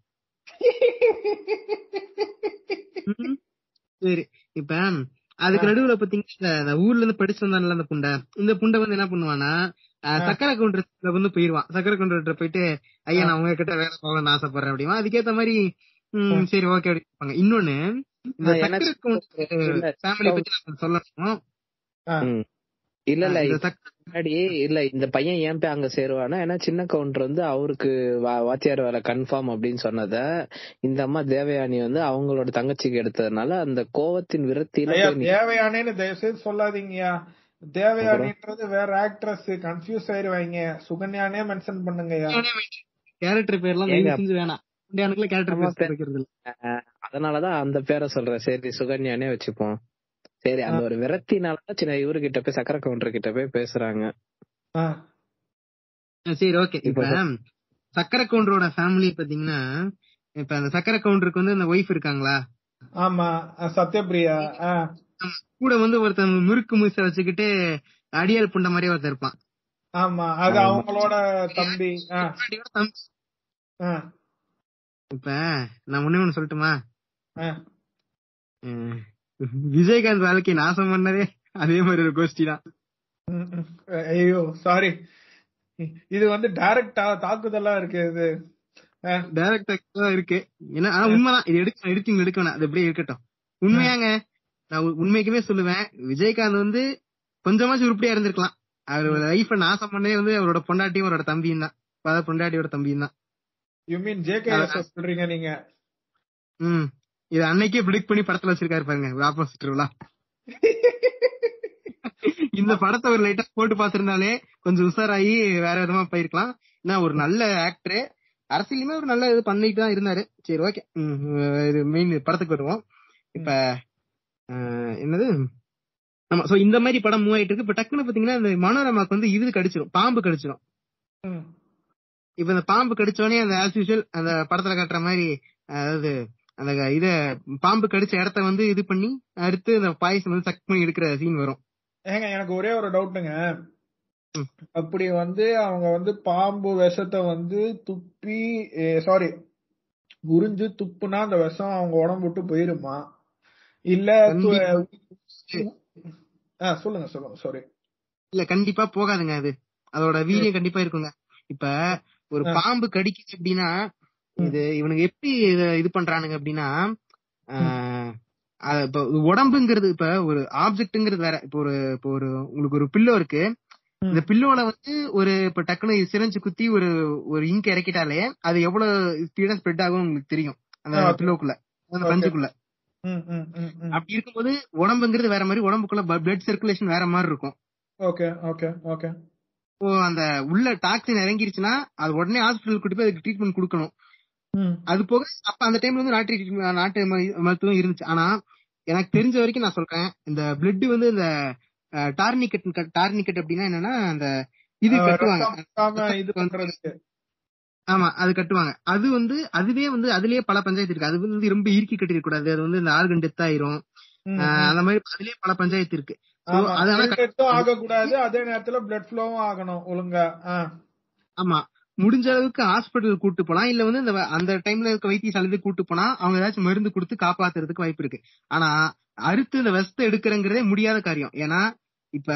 ம். சரி இப்ப அதுக்கு நடுவுல பாத்தீங்கன்னா இந்த ஊர்ல இருந்து படிச்சு வந்தான்ல அந்த புண்டை இந்த புண்டை வந்து என்ன பண்ணுவானா அஹ், சக்கரை கவுண்டர் வந்து போயிருவான் சக்கரை கவுண்டர் போயிட்டு ஐயா நான் உங்ககிட்ட வேலை போகணும்னு ஆசைப்படுறேன் அப்படிமா அதுக்கேத்த மாதிரி ம், சரி ஓகே அப்படிப்பாங்க இன்னொன்னு இந்த ஆ, சக்கரை எனக்கு கவுண்டர் இல்ல, ஃபேமிலி பத்தி நான் சொல்லணும் ம். இல்ல இல்ல இந்த இப்ப சக்கரை முன்னாடி இல்ல இந்த பையன் ஏன் போய் அங்க சேருவானா ஏன்னா சின்ன கவுண்டர் வந்து அவருக்கு வா- வாத்தியார் வேலை கன்ஃபார்ம் அப்படின்னு சொன்னத இந்த அம்மா தேவயானி வந்து அவங்களோட தங்கச்சிக்கு எடுத்ததுனால அந்த கோவத்தின் விரத்தியில ஐயா போய் நிக்க- தேவயானின்னு தயவு செய்து சொல்லாதீங்கயா தேவயானின்றது வேற ஆக்ட்ரஸ் கன்ஃபியூஸ் ஆயிருவாங்க சுகன்யானே மென்ஷன் பண்ணுங்கய்யா கேரக்டர் பேர்லாம் ஏங்க, தயவு செஞ்சு வேணாம் இந்தியானுக்குள்ள கேரக்டர் ஆமா, பேர் வைக்கிறது இல்ல அஹ் அதனாலதான் அந்த பேரை சொல்றேன் சரி சுகன்யானே வச்சுப்போம் சரி அந்த ஒரு விரத்தினாலதான் சின்ன இவரு கிட்ட போய் சக்கர கவுண்டர் கிட்ட போய் பேசுறாங்க ஆ, சரி ஓகே இப்ப சக்கரை கவுண்டரோட ஃபேமிலி பாத்தீங்கன்னா இப்ப அந்த சக்கரை கவுண்டருக்கு வந்து அந்த ஒய்ஃப் இருக்காங்களா ஆமா அஹ் சத்யபிரியா ஆ, கூட வந்து ஒருத்தன் முறுக்கு மூசை வச்சுக்கிட்டு அடியால் புண்ட மாதிரியே ஒருத்தன் இருப்பான் ஆமா அது அவங்களோட தம்பி ஆ, முன்னாடியோட தம்பி. ஆ, இப்ப நான் ஒண்ணே ஒண்ணு சொல்லட்டுமா ஆ. உம், விஜயகாந்த் வாழ்க்கை நாசம் பண்ணதே அதே மாதிரி ஒரு கோஷ்டி தான் ம், ம். ஐயோ சாரி இது வந்து டைரக்டா தாக்குதலா இருக்கு இது ஆ, டைரக்டா தான் இருக்கு ஏன்னா ஆனா உண்மைதான் இது எடுக்க எடுக்கீங்க எடுக்க வேணாம் அது அப்படியே இருக்கட்டும் உண்மையாங்க நான் உ- உண்மைக்குமே சொல்லுவேன் விஜயகாந்த் வந்து கொஞ்சமாச்சும் உருப்படியா இருந்திருக்கலாம் அவரோட லைஃப நாசம் பண்ணதே வந்து அவரோட பொண்டாட்டியும் அவரோட தம்பியும் தான் அதாவது பொண்டாட்டியோட தம்பியும் தான் யூ மீன் ஜேகேஎஸ் சொல்றீங்க நீங்க ம் இது அன்னைக்கே ப்ரிடிக்ட் பண்ணி படத்துல வச்சிருக்காரு பாருங்க ஆப்போசிட் இந்த படத்தை ஒரு லைட்டா போட்டு பாத்திருந்தாலே கொஞ்சம் உஷாராகி வேற விதமா போயிருக்கலாம் ஏன்னா ஒரு நல்ல ஆக்டர் அரசியலுமே ஒரு நல்ல இது பண்ணிட்டு தான் இருந்தாரு சரி ஓகே இது மெயின் படத்துக்கு வருவோம் இப்ப அஹ், என்னது ஆமா சோ இந்த மாதிரி படம் மூவ் ஆயிட்டு இருக்கு இப்ப டக்குன்னு பாத்தீங்கன்னா இந்த மனோரமாக்கு வந்து இது கடிச்சிரும் பாம்பு கடிச்சிரும் ம். இப்ப இந்த பாம்பு கடிச்சோடனே அந்த ஆஸ் யூஷுவல் அந்த படத்துல காட்டுற மாதிரி அதாவது அந்த இத பாம்பு கடிச்ச இடத்த வந்து இது பண்ணி அறுத்து அந்த பாயசம் வந்து சக் பண்ணி எடுக்கிற சீன் வரும் ஏங்க எனக்கு ஒரே ஒரு டவுட்டுங்க ம். அப்படி வந்து அவங்க வந்து பாம்பு விஷத்தை வந்து துப்பி சாரி உறிஞ்சு துப்புனா அந்த விஷம் அவங்க உடம்பு விட்டு போயிருமா இல்ல து- ஆ, சொல்லுங்க சொல்லுங்க சாரி இல்ல கண்டிப்பா போகாதுங்க அது அதோட வீரியம் கண்டிப்பா இருக்குங்க இப்ப ஒரு ஆ. பாம்பு கடிக்குது அப்படின்னா இது இவனுக்கு எப்படி இத இது பண்றானுங்க அப்படின்னா ஆஹ், அது இப்ப உடம்புங்கிறது இப்ப ஒரு ஆப்ஜெக்ட்ங்கிறது வேற இப்ப ஒரு இப்ப ஒரு உங்களுக்கு ஒரு பில்லோ இருக்கு இந்த பில்லோல வந்து ஒரு இப்ப டக்குனு சிரஞ்சு குத்தி ஒரு ஒரு இங்க் இறக்கிட்டாலே அது எவ்வளவு ஸ்பீடா ஸ்ப்ரெட் ஆகும் உங்களுக்கு தெரியும் அந்த Okay. பில்லோக்குள்ள அந்த Okay. பஞ்சுக்குள்ள ம் ம் ம் ம் அப்படி இருக்கும்போது உடம்புங்கிறது வேற மாதிரி உடம்புக்குள்ள பிளட் சர்க்குலேஷன் வேற மாதிரி இருக்கும் ஓகே ஓகே ஓகே இப்போ அந்த உள்ள டாக்ஸின் இறங்கிருச்சுன்னா அது உடனே ஹாஸ்பிட்டல் கூட்டி போய் அதுக்கு ட்ரீட்மெண்ட் கொடுக்கணும் ம் அது போக அப்ப அந்த டைம்ல வந்து நாட்டு treatment- நாட்டு ம- மருத்துவம் இருந்துச்சு ஆனா எனக்கு தெரிஞ்ச வரைக்கும் நான் சொல்றேன் இந்த பிளட் வந்து இந்த டார்னிகட் டார்னிகட் அப்படின்னா என்னன்னா அந்த இது ஆ, கட்டுவாங்க ரத்தம் வராம இது பண்றதுக்கு ஆமா அது கட்டுவாங்க அது வந்து அதுவே வந்து அதுலயே பல பஞ்சாயத்து இருக்கு அது வந்து ரொம்ப இறுக்கி கட்டிருக்க கூடாது அது வந்து இந்த ஆர்கன் டெத் ஆயிரும் ம், ஆஹ் ம். அந்த மாதிரி அதுலயே பல பஞ்சாயத்து இருக்கு So, ஆமா அது ஆனா blood death-உம் ஆகக்கூடாது அதே நேரத்துல பிளட் ஃப்ளோவும் ஆகணும் ஒழுங்கா ஆ. ஆமா முடிஞ்ச அளவுக்கு ஹாஸ்பிட்டல் கூட்டு போலாம் இல்ல வந்து இந்த வ- அந்த டைம்ல இருக்க வைத்தியசாலைக்கு கூட்டு போனா அவங்க ஏதாச்சும் மருந்து கொடுத்து காப்பாத்துறதுக்கு வாய்ப்பு இருக்கு ஆனா அறுத்து இந்த வெஸ்த எடுக்கிறங்கிறதே முடியாத காரியம் ஏன்னா இப்ப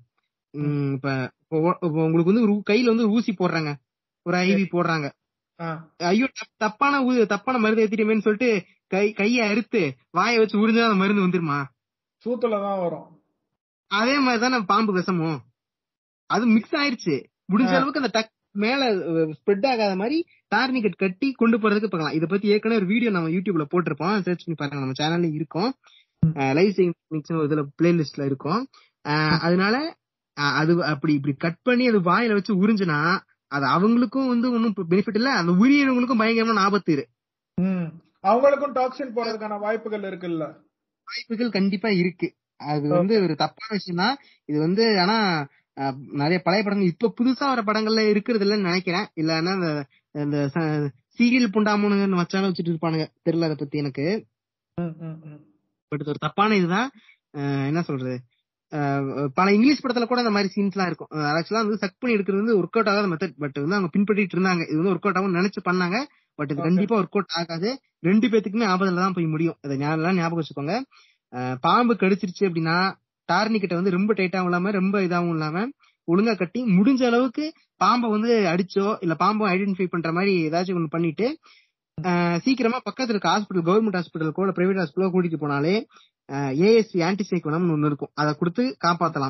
உம், இப்ப இப்போ ஒ- இப்போ உங்களுக்கு வந்து ஒரு ஊ- கையில வந்து ஊசி போடுறாங்க ஒரு ஐவி போடுறாங்க ஆ. ஐயோ தப்- தப்பான ஊ- தப்பான மருந்து ஏத்திட்டமேன்னு சொல்லிட்டு கை கைய அறுத்து வாயை வச்சு உறிஞ்சா அந்த மருந்து வந்துருமா சூத்துல தான் வரும் அதே மாதிரிதான் நம்ம பாம்பு விஷமும் அது மிக்ஸ் ஆயிருச்சு முடிஞ்ச ஆ. அளவுக்கு அந்த டக் மேல ஸ்ப்ரெட் ஆகாத மாதிரி டார்னிகட் கட்டி கொண்டு போறதுக்கு பார்க்கலாம் இத பத்தி ஏற்கனவே ஒரு வீடியோ நம்ம யூடியூப்ல போட்டிருப்போம் சர்ச் பண்ணி பாருங்க நம்ம சேனல்ல இருக்கும் லைவ் டெக்னிக்ஸ் ஒரு இதுல பிளேலிஸ்ட்ல இருக்கும் அஹ் அதனால அஹ் அது அப்படி இப்படி கட் பண்ணி அது வாயில வச்சு உறிஞ்சுனா அது அவங்களுக்கும் வந்து ஒன்னும் பெனிஃபிட் இல்ல அந்த உயிரினங்களுக்கும் பயங்கரமான ஆபத்து இரு ம். அவங்களுக்கும் டாக்ஸின் போறதுக்கான வாய்ப்புகள் இருக்குல்ல வாய்ப்புகள் கண்டிப்பா இருக்கு அது வந்து ஒரு தப்பான விஷயம் தான் இது வந்து ஆனா அஹ், நிறைய பழைய படங்கள் இப்ப புதுசா வர படங்கள்ல இருக்கிறது இல்லைன்னு நினைக்கிறேன் இல்லன்னா இந்த இந்த சீரியல் புண்டாமனு வச்சாலும் வச்சுட்டு இருப்பானுங்க தெரியல அதை பத்தி எனக்கு ம், ம், ம். பட் இது ஒரு தப்பான இதுதான் அஹ், என்ன சொல்றது அஹ், பல இங்கிலீஷ் படத்துல கூட இந்த மாதிரி சீன்ஸ் எல்லாம் இருக்கும் ஆக்சுவலா வந்து சக் பண்ணி எடுக்கிறது வந்து ஒர்க் அவுட் ஆகாத மெத்தட் பட் வந்து அவங்க பின்பற்றிட்டு இருந்தாங்க இது வந்து ஒர்க் அவுட் ஆகும் நினைச்சு பண்ணாங்க பட் இது Okay. கண்டிப்பா ஒர்க் அவுட் ஆகாது ரெண்டு பேத்துக்குமே ஆபத்துல தான் போய் முடியும் இதை ஞாபகம் ஞாபகம் வச்சுக்கோங்க அஹ், பாம்பு கடிச்சிருச்சு அப்படின்னா டார்னிக்கிட்ட வந்து ரொம்ப டைட்டாவும் இல்லாம ரொம்ப இதாவும் இல்லாம ஒழுங்கா கட்டி முடிஞ்ச அளவுக்கு பாம்பை வந்து அடிச்சோ இல்ல பாம்பை ஐடென்டிஃபை பண்ற மாதிரி ஏதாச்சும் ஒண்ணு பண்ணிட்டு அஹ், சீக்கிரமா பக்கத்துல இருக்க ஹாஸ்பிட்டல் கவர்மெண்ட் ஹாஸ்பிட்டல் கூட பிரைவேட் ஹாஸ்பிட்டலோ கூட்டிட்டு போனாலே ஏஎஸ்சி ஆன்டிசைக்கோனம்னு ஒண்ணு இருக்கும் அதை கொடுத்து காப்பாத்தலாம்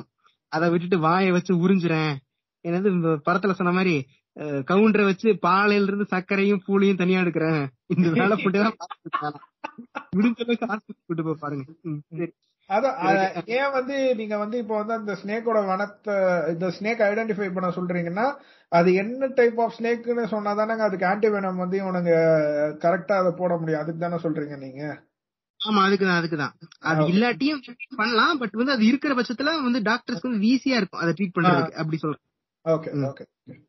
அதை விட்டுட்டு வாயை வச்சு உறிஞ்சுறேன் என்னது இந்த படத்துல சொன்ன மாதிரி கவுண்டரை வச்சு பாலையில இருந்து சர்க்கரையும் பூளையும் தனியா எடுக்கிறேன் இந்த வேலை போட்டு தான் முடிஞ்ச அளவுக்கு ஹாஸ்பிட்டல் கூட்டு போய் பாருங்க ம், சரி அதான் அத- ஏன் வந்து நீங்க வந்து இப்போ வந்து அந்த ஸ்னேக்கோட வனத்தை இந்த ஸ்னேக் ஐடென்டிஃபை பண்ண சொல்றீங்கன்னா அது என்ன டைப் ஆஃப் ஸ்னேக்னு சொன்னாதானங்க அதுக்கு ஆன்டிவெனம் வந்து இவனுங்க கரெக்டா அதை போட முடியும் அதுக்கு தானே சொல்றீங்க நீங்க ஆமா அதுக்குதான் அதுக்குதான் அது இல்லாட்டியும் treat பண்ணலாம் பட் வந்து அது இருக்கிற பட்சத்துல வந்து டாக்டர்ஸ்க்கு வந்து ஈஸியா இருக்கும் அதை ட்ரீட் பண்றதுக்கு அப்படி சொல்றேன் ஓகே ம். ஓகே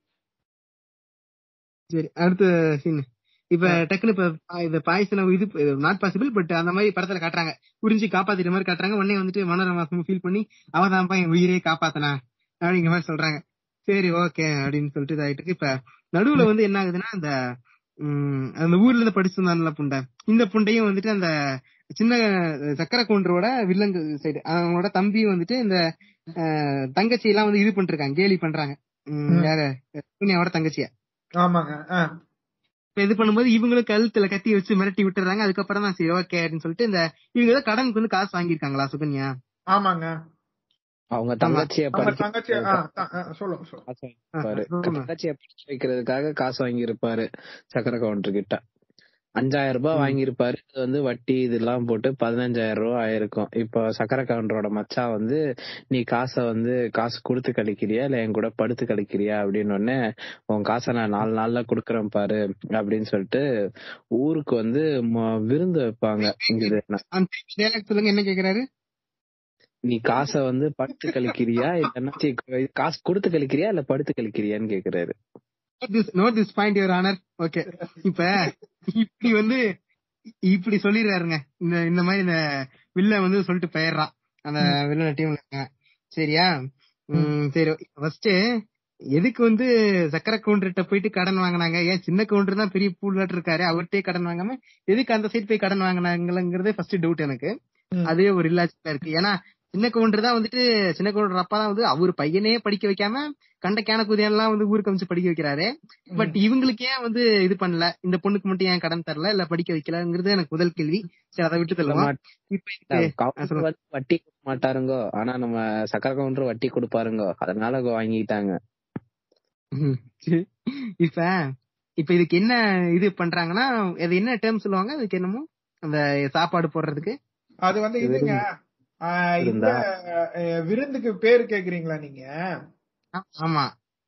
சரி அடுத்த சீன் இப்ப டக்குனு இப்ப பா- இந்த பாய்சன் இது நாட் பாசிபிள் பட் அந்த மாதிரி படத்துல காட்டுறாங்க புரிஞ்சு காப்பாத்திட்ட மாதிரி காட்டுறாங்க உடனே வந்துட்டு மனோரமா ஃபீல் பண்ணி அவன் தான் என் உயிரே காப்பாத்தனா அப்படிங்கிற மாதிரி சொல்றாங்க சரி ஓகே அப்படின்னு சொல்லிட்டு இதாயிட்டு இருக்கு. இப்ப நடுவுல வந்து என்ன ஆகுதுன்னா அந்த உம், அந்த ஊர்ல இருந்து படிச்சிருந்தான்ல புண்டை இந்த புண்டையும் வந்துட்டு அந்த சின்ன சக்கரை கவுண்டரோட வில்லங்க சைடு அவங்களோட தம்பியும் வந்துட்டு இந்த அஹ், தங்கச்சி எல்லாம் வந்து இது பண்ணிருக்காங்க கேலி பண்றாங்க உம், ம். யார சூனியாவோட தங்கச்சிய ஆமாங்க ஆ. இப்ப இது பண்ணும்போது இவங்களும் கழுத்துல கத்தி வச்சு மிரட்டி விட்டுறாங்க அதுக்கப்புறம் தான் சரி ஓகே அப்படின்னு சொல்லிட்டு இந்த இவங்க ஏதோ கடனுக்கு வந்து காசு வாங்கியிருக்காங்களா சுகன்யா ஆமாங்க அவங்க தங்கச்சிய அவங்க படிக்க தங்கச்சி ஆ, த- ஆ, சொல்லுங்க சொல்லுங்க காசு வாங்கியிருப்பாரு சொல்லுங்க. தங்கச்சிய படிக்க வைக்கிறதுக்காக காசு வாங்கியிருப்பாரு சக்கரை கவுண்டர் கிட்ட அஞ்சாயிரம் ரூபாய் வாங்கியிருப்பாரு இது வந்து வட்டி இதெல்லாம் போட்டு பதினஞ்சாயிரம் ரூபாய் ஆயிருக்கும் இப்போ சக்கரை கவுண்டரோட மச்சான் வந்து நீ காசை வந்து காசு கொடுத்து கழிக்கிறியா இல்ல என் கூட படுத்து கழிக்கிறியா அப்படின்னு உடனே உன் காசை நான் நாலு நாள்ல குடுக்கறேன் பாரு அப்படின்னு சொல்லிட்டு ஊருக்கு வந்து ம- விருந்து வைப்பாங்க இங்க இது என்ன, அந்த dialogue சொல்லுங்க என்ன கேக்குறாரு நீ காசை வந்து படுத்து கழிக்கிறியா இல்லைன்னா சீ, காசு கொடுத்து கழிக்கிறியா இல்ல படுத்து கழிக்கிறியான்னு கேக்குறாரு note this point your honour okay இப்ப இப்படி வந்து இப்படி சொல்லிடுறாருங்க இந்த இந்த மாதிரி இந்த வில்ல வந்து சொல்லிட்டு போயிடுறான் அந்த வில்ல டீம்ல இருக்காங்க சரியா உம் சரி ஃபர்ஸ்ட் எதுக்கு வந்து சக்கரை கவுண்டர்கிட்ட போயிட்டு கடன் வாங்குனாங்க ஏன் சின்ன கவுண்டர் தான் பெரிய பூலாட்டு இருக்காரு அவர்கிட்டயே கடன் வாங்காம எதுக்கு அந்த சைடு போய் கடன் வாங்கினாங்கிறதே ஃபர்ஸ்ட் டவுட் எனக்கு ம். அதே ஒரு இல்லாச்சில இருக்கு ஏன்னா சின்ன கவுண்டர் தான் வந்துட்டு சின்ன கவுண்டர் அப்பா தான் வந்து அவர் பையனே படிக்க வைக்காம கண்ட கேன குதியெல்லாம் வந்து ஊருக்கு அமைச்சு படிக்க வைக்கிறாரு பட் இவங்களுக்கு ஏன் வந்து இது பண்ணல இந்த பொண்ணுக்கு மட்டும் ஏன் கடன் தரல இல்ல படிக்க வைக்கலங்கிறது எனக்கு முதல் கேள்வி சரி அதை விட்டு தள்ளுவோம் இப்ப இதுக்கு- ஆ, கவுண்டர் சொல்லுங்க. வந்து வட்டி கொடுக்க மாட்டாருங்கோ ஆனா நம்ம சக்கரை கவுண்டர் வட்டி கொடுப்பாருங்கோ அதனால வாங்கிட்டாங்க ம், சரி. இப்ப இப்ப இதுக்கு என்ன இது பண்றாங்கன்னா அது என்ன டேர்ம் சொல்லுவாங்க அதுக்கு என்னமோ அந்த சாப்பாடு போடுறதுக்கு அது வந்து இதுங்க ஆ, இந்த அஹ், விருந்துக்கு பேரு கேக்குறீங்களா நீங்க ஆ- ஆமா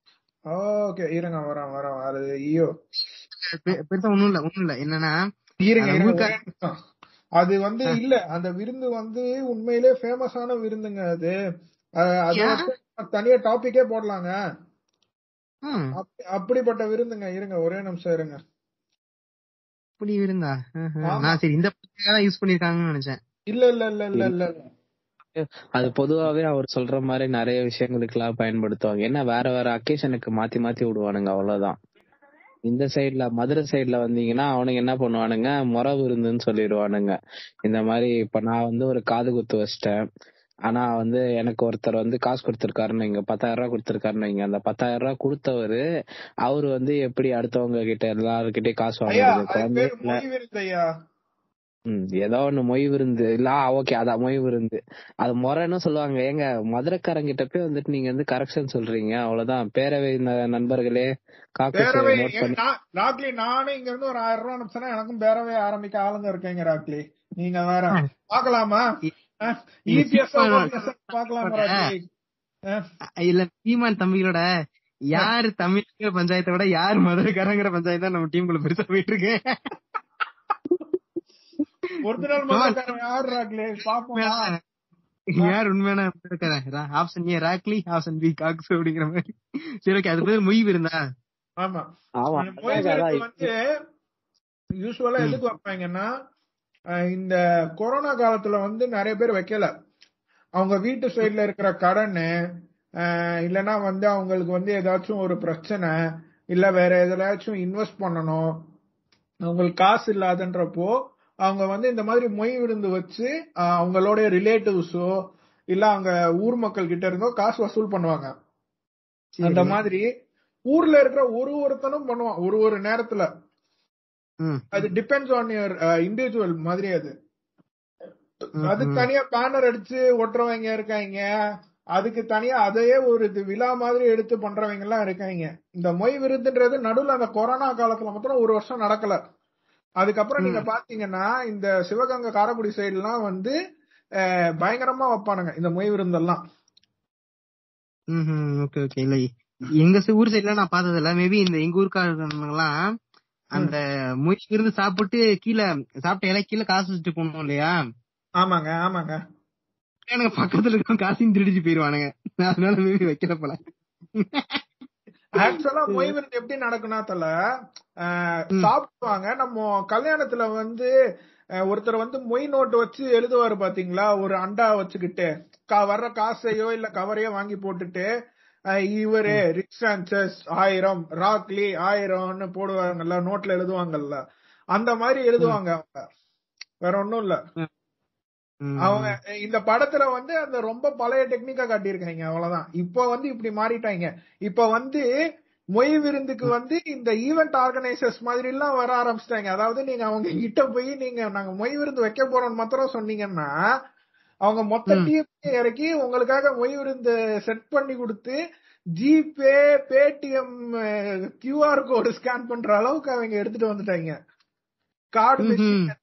ஓகே இருங்க வரேன் வரேன் அது ஐயோ பெ- பெருசா ஒண்ணும் இல்ல ஒண்ணும் இல்ல என்னன்னா இருங்க அந்த இருங்க, ஊர்க்கா- ஒரே நிமிஷம். அது வந்து இல்ல அந்த விருந்து வந்து உண்மையிலே ஃபேமஸான விருந்துங்க அது அஹ், அது ஏன்? வந்து தனியா டாபிக்கே போடலாங்க ம், அப்படி- அப்படிப்பட்ட விருந்துங்க இருங்க ஒரே நிமிஷம் இருங்க இப்படி இருந்தா ஆஹா. ஆமா. நான் சரி இந்த தான் யூஸ் பண்ணிருக்காங்கன்னு நினைச்சேன் இல்ல இல்ல இல்ல இல்ல இல்ல இல்ல. அது பொதுவாவே அவர் சொல்ற மாதிரி நிறைய விஷயங்களுக்கு எல்லாம் பயன்படுத்துவாங்க ஏன்னா வேற வேற அக்கேஷனுக்கு மாத்தி மாத்தி விடுவானுங்க அவ்வளவுதான் இந்த சைடுல மதுரை சைடுல வந்தீங்கன்னா அவனுங்க என்ன பண்ணுவானுங்க முறை விருந்துன்னு சொல்லிடுவானுங்க இந்த மாதிரி இப்ப நான் வந்து ஒரு காது குத்து வச்சிட்டேன் ஆனா வந்து எனக்கு ஒருத்தர் வந்து காசு கொடுத்திருக்காருன்னு இங்க பத்தாயிரம் ரூபாய் கொடுத்திருக்காருன்னு வைங்க அந்த பத்தாயிரம் ரூபாய் கொடுத்தவரு அவரு வந்து எப்படி அடுத்தவங்க கிட்ட எல்லாருக்கிட்டயும் காசு ஐயா வாங்குறது அது குழந்தை பேரு மொய் விருந்து ஐயா ம், ஏதோ ஒண்ணு மொய் விருந்து இல்ல ஓகே அதான் மொய் விருந்து அது முறைன்னு சொல்லுவாங்க ஏங்க மதுரைக்காரங்கிட்ட போய் வந்துட்டு நீங்க வந்து கரெக்ஷன் சொல்றீங்க அவ்வளவுதான் பேரவை ந- நண்பர்களே காக்கஸ் பேரவை நோட் பண்ணி நான்- ராக்லி நானே இங்க இருந்து ஒரு ஆயிரம் ரூபாய் அனுப்பிச்சேன்னா எனக்கும் பேரவை ஆரம்பிக்க ஆளுங்க இருக்கீங்க ராக்லி நீங்க வேற பாக்கலாமா நீங்க இபிஎஸ் சீமான் பாக்கலாமா ராக்லி அஹ், இல்ல சீமான் தம்பிகளோட யாரு தமிழக பஞ்சாயத்தை விட யார் மதுரைக்காரங்கிற பஞ்சாயத்து தான் நம்ம டீமுக்குள்ள பெருசா போயிட்டு இருக்கு ஒரிஜினல் மதுரைக்காரன் யாரு ராக்லி பாப்போமா யார் உண்மையான மதுரைக்காரன் ஆப்ஷன் ஏ ராக்லி ஆப்ஷன் பி காக்ஸ் அப்படிங்கிற மாதிரி சரி ஓகே அது பேர் மொய் இருந்தா ஆமா ஆமா அந்த மொய் அதான் விருந்து அதான் வந்து யூஸ்வலா ம். எதுக்கு வைப்பாங்கன்னா அஹ், இந்த கொரோனா காலத்துல வந்து நிறைய பேர் வைக்கல அவங்க வீட்டு சைடுல இருக்கிற கடன் இல்லனா வந்து அவங்களுக்கு வந்து ஏதாச்சும் ஒரு பிரச்சனை இல்ல வேற எதுலயாச்சும் இன்வெஸ்ட் பண்ணணும் அவங்களுக்கு காசு இல்லாதன்றப்போ அவங்க வந்து இந்த மாதிரி மொய் விருந்து வச்சு அஹ், அவங்களுடைய ரிலேட்டிவ்ஸோ இல்ல அவங்க ஊர் மக்கள் கிட்ட இருந்தோ காசு வசூல் பண்ணுவாங்க அந்த மாதிரி ஊர்ல இருக்கிற ஒரு ஒருத்தனும் பண்ணுவான் ஒரு ஒரு நேரத்துல ம், அது டிபெண்ட்ஸ் ஆன் யுவர் இண்டிவிஜுவல் மாதிரி அது ம், அது ம். தனியா பேனர் அடிச்சு ஒட்டுறவங்க இருக்காங்க அதுக்கு தனியா அதையே ஒரு இது விழா மாதிரி எடுத்து பண்றவங்க எல்லாம் இருக்காங்க இந்த மொய் விருதுன்றது நடுவுல அந்த கொரோனா காலத்துல மாத்திரம் ஒரு வருஷம் நடக்கல அதுக்கப்புறம் நீங்க பாத்தீங்கன்னா இந்த சிவகங்கை காரைக்குடி சைடு எல்லாம் வந்து அஹ், பயங்கரமா வைப்பானுங்க இந்த மொய் விருந்தெல்லாம் ஓகே ஓகே இல்ல எங்க சி- ஊர் சைடுல நான் பார்த்தது இல்ல மேபி இந்த எங்க ஊருக்காரங்கலாம் அந்த முயற்சி இருந்து சாப்பிட்டு கீழே சாப்பிட்ட இலை கீழே காசு வச்சுட்டு போகணும் இல்லையா ஆமாங்க ஆமாங்க எனக்கு பக்கத்துல இருக்க காசையும் திருடிச்சு போயிருவானுங்க அதனால மேபி வைக்கல போல ஆக்சுவலா மொய் விருந்து எப்படி நடக்கும்னா தல அஹ், சாப்பிடுவாங்க நம்ம கல்யாணத்துல வந்து அஹ், ஒருத்தர் வந்து மொய் நோட்டு வச்சு எழுதுவாரு பாத்தீங்களா ஒரு அண்டா வச்சுக்கிட்டு கா- வர்ற காசையோ இல்ல கவரையோ வாங்கி போட்டுட்டு அஹ், இவரு ரிக் சான்சஸ் ஆயிரம் ராக்லி ஆயிரம்னு போடுவாங்கல்ல நோட்ல எழுதுவாங்கல்ல அந்த மாதிரி எழுதுவாங்க அவங்க வேற ஒண்ணும் இல்ல அவங்க இந்த படத்துல வந்து அந்த ரொம்ப பழைய டெக்னிக்கா காட்டியிருக்காங்க அவ்வளவுதான் இப்ப வந்து இப்படி மாறிட்டாங்க இப்ப வந்து மொய் விருந்துக்கு வந்து இந்த ஈவென்ட் ஆர்கனைசர்ஸ் மாதிரி எல்லாம் வர ஆரம்பிச்சிட்டாங்க அதாவது நீங்க அவங்க கிட்ட போய் நீங்க நாங்க மொய் விருந்து வைக்க போறோம் மாத்திரம் சொன்னீங்கன்னா அவங்க மொத்த டீம் இறக்கி உங்களுக்காக மொய் விருந்து செட் பண்ணி கொடுத்து GPay Paytm QR code scan பண்ற அளவுக்கு அவங்க எடுத்துட்டு வந்துட்டாங்க கார்டு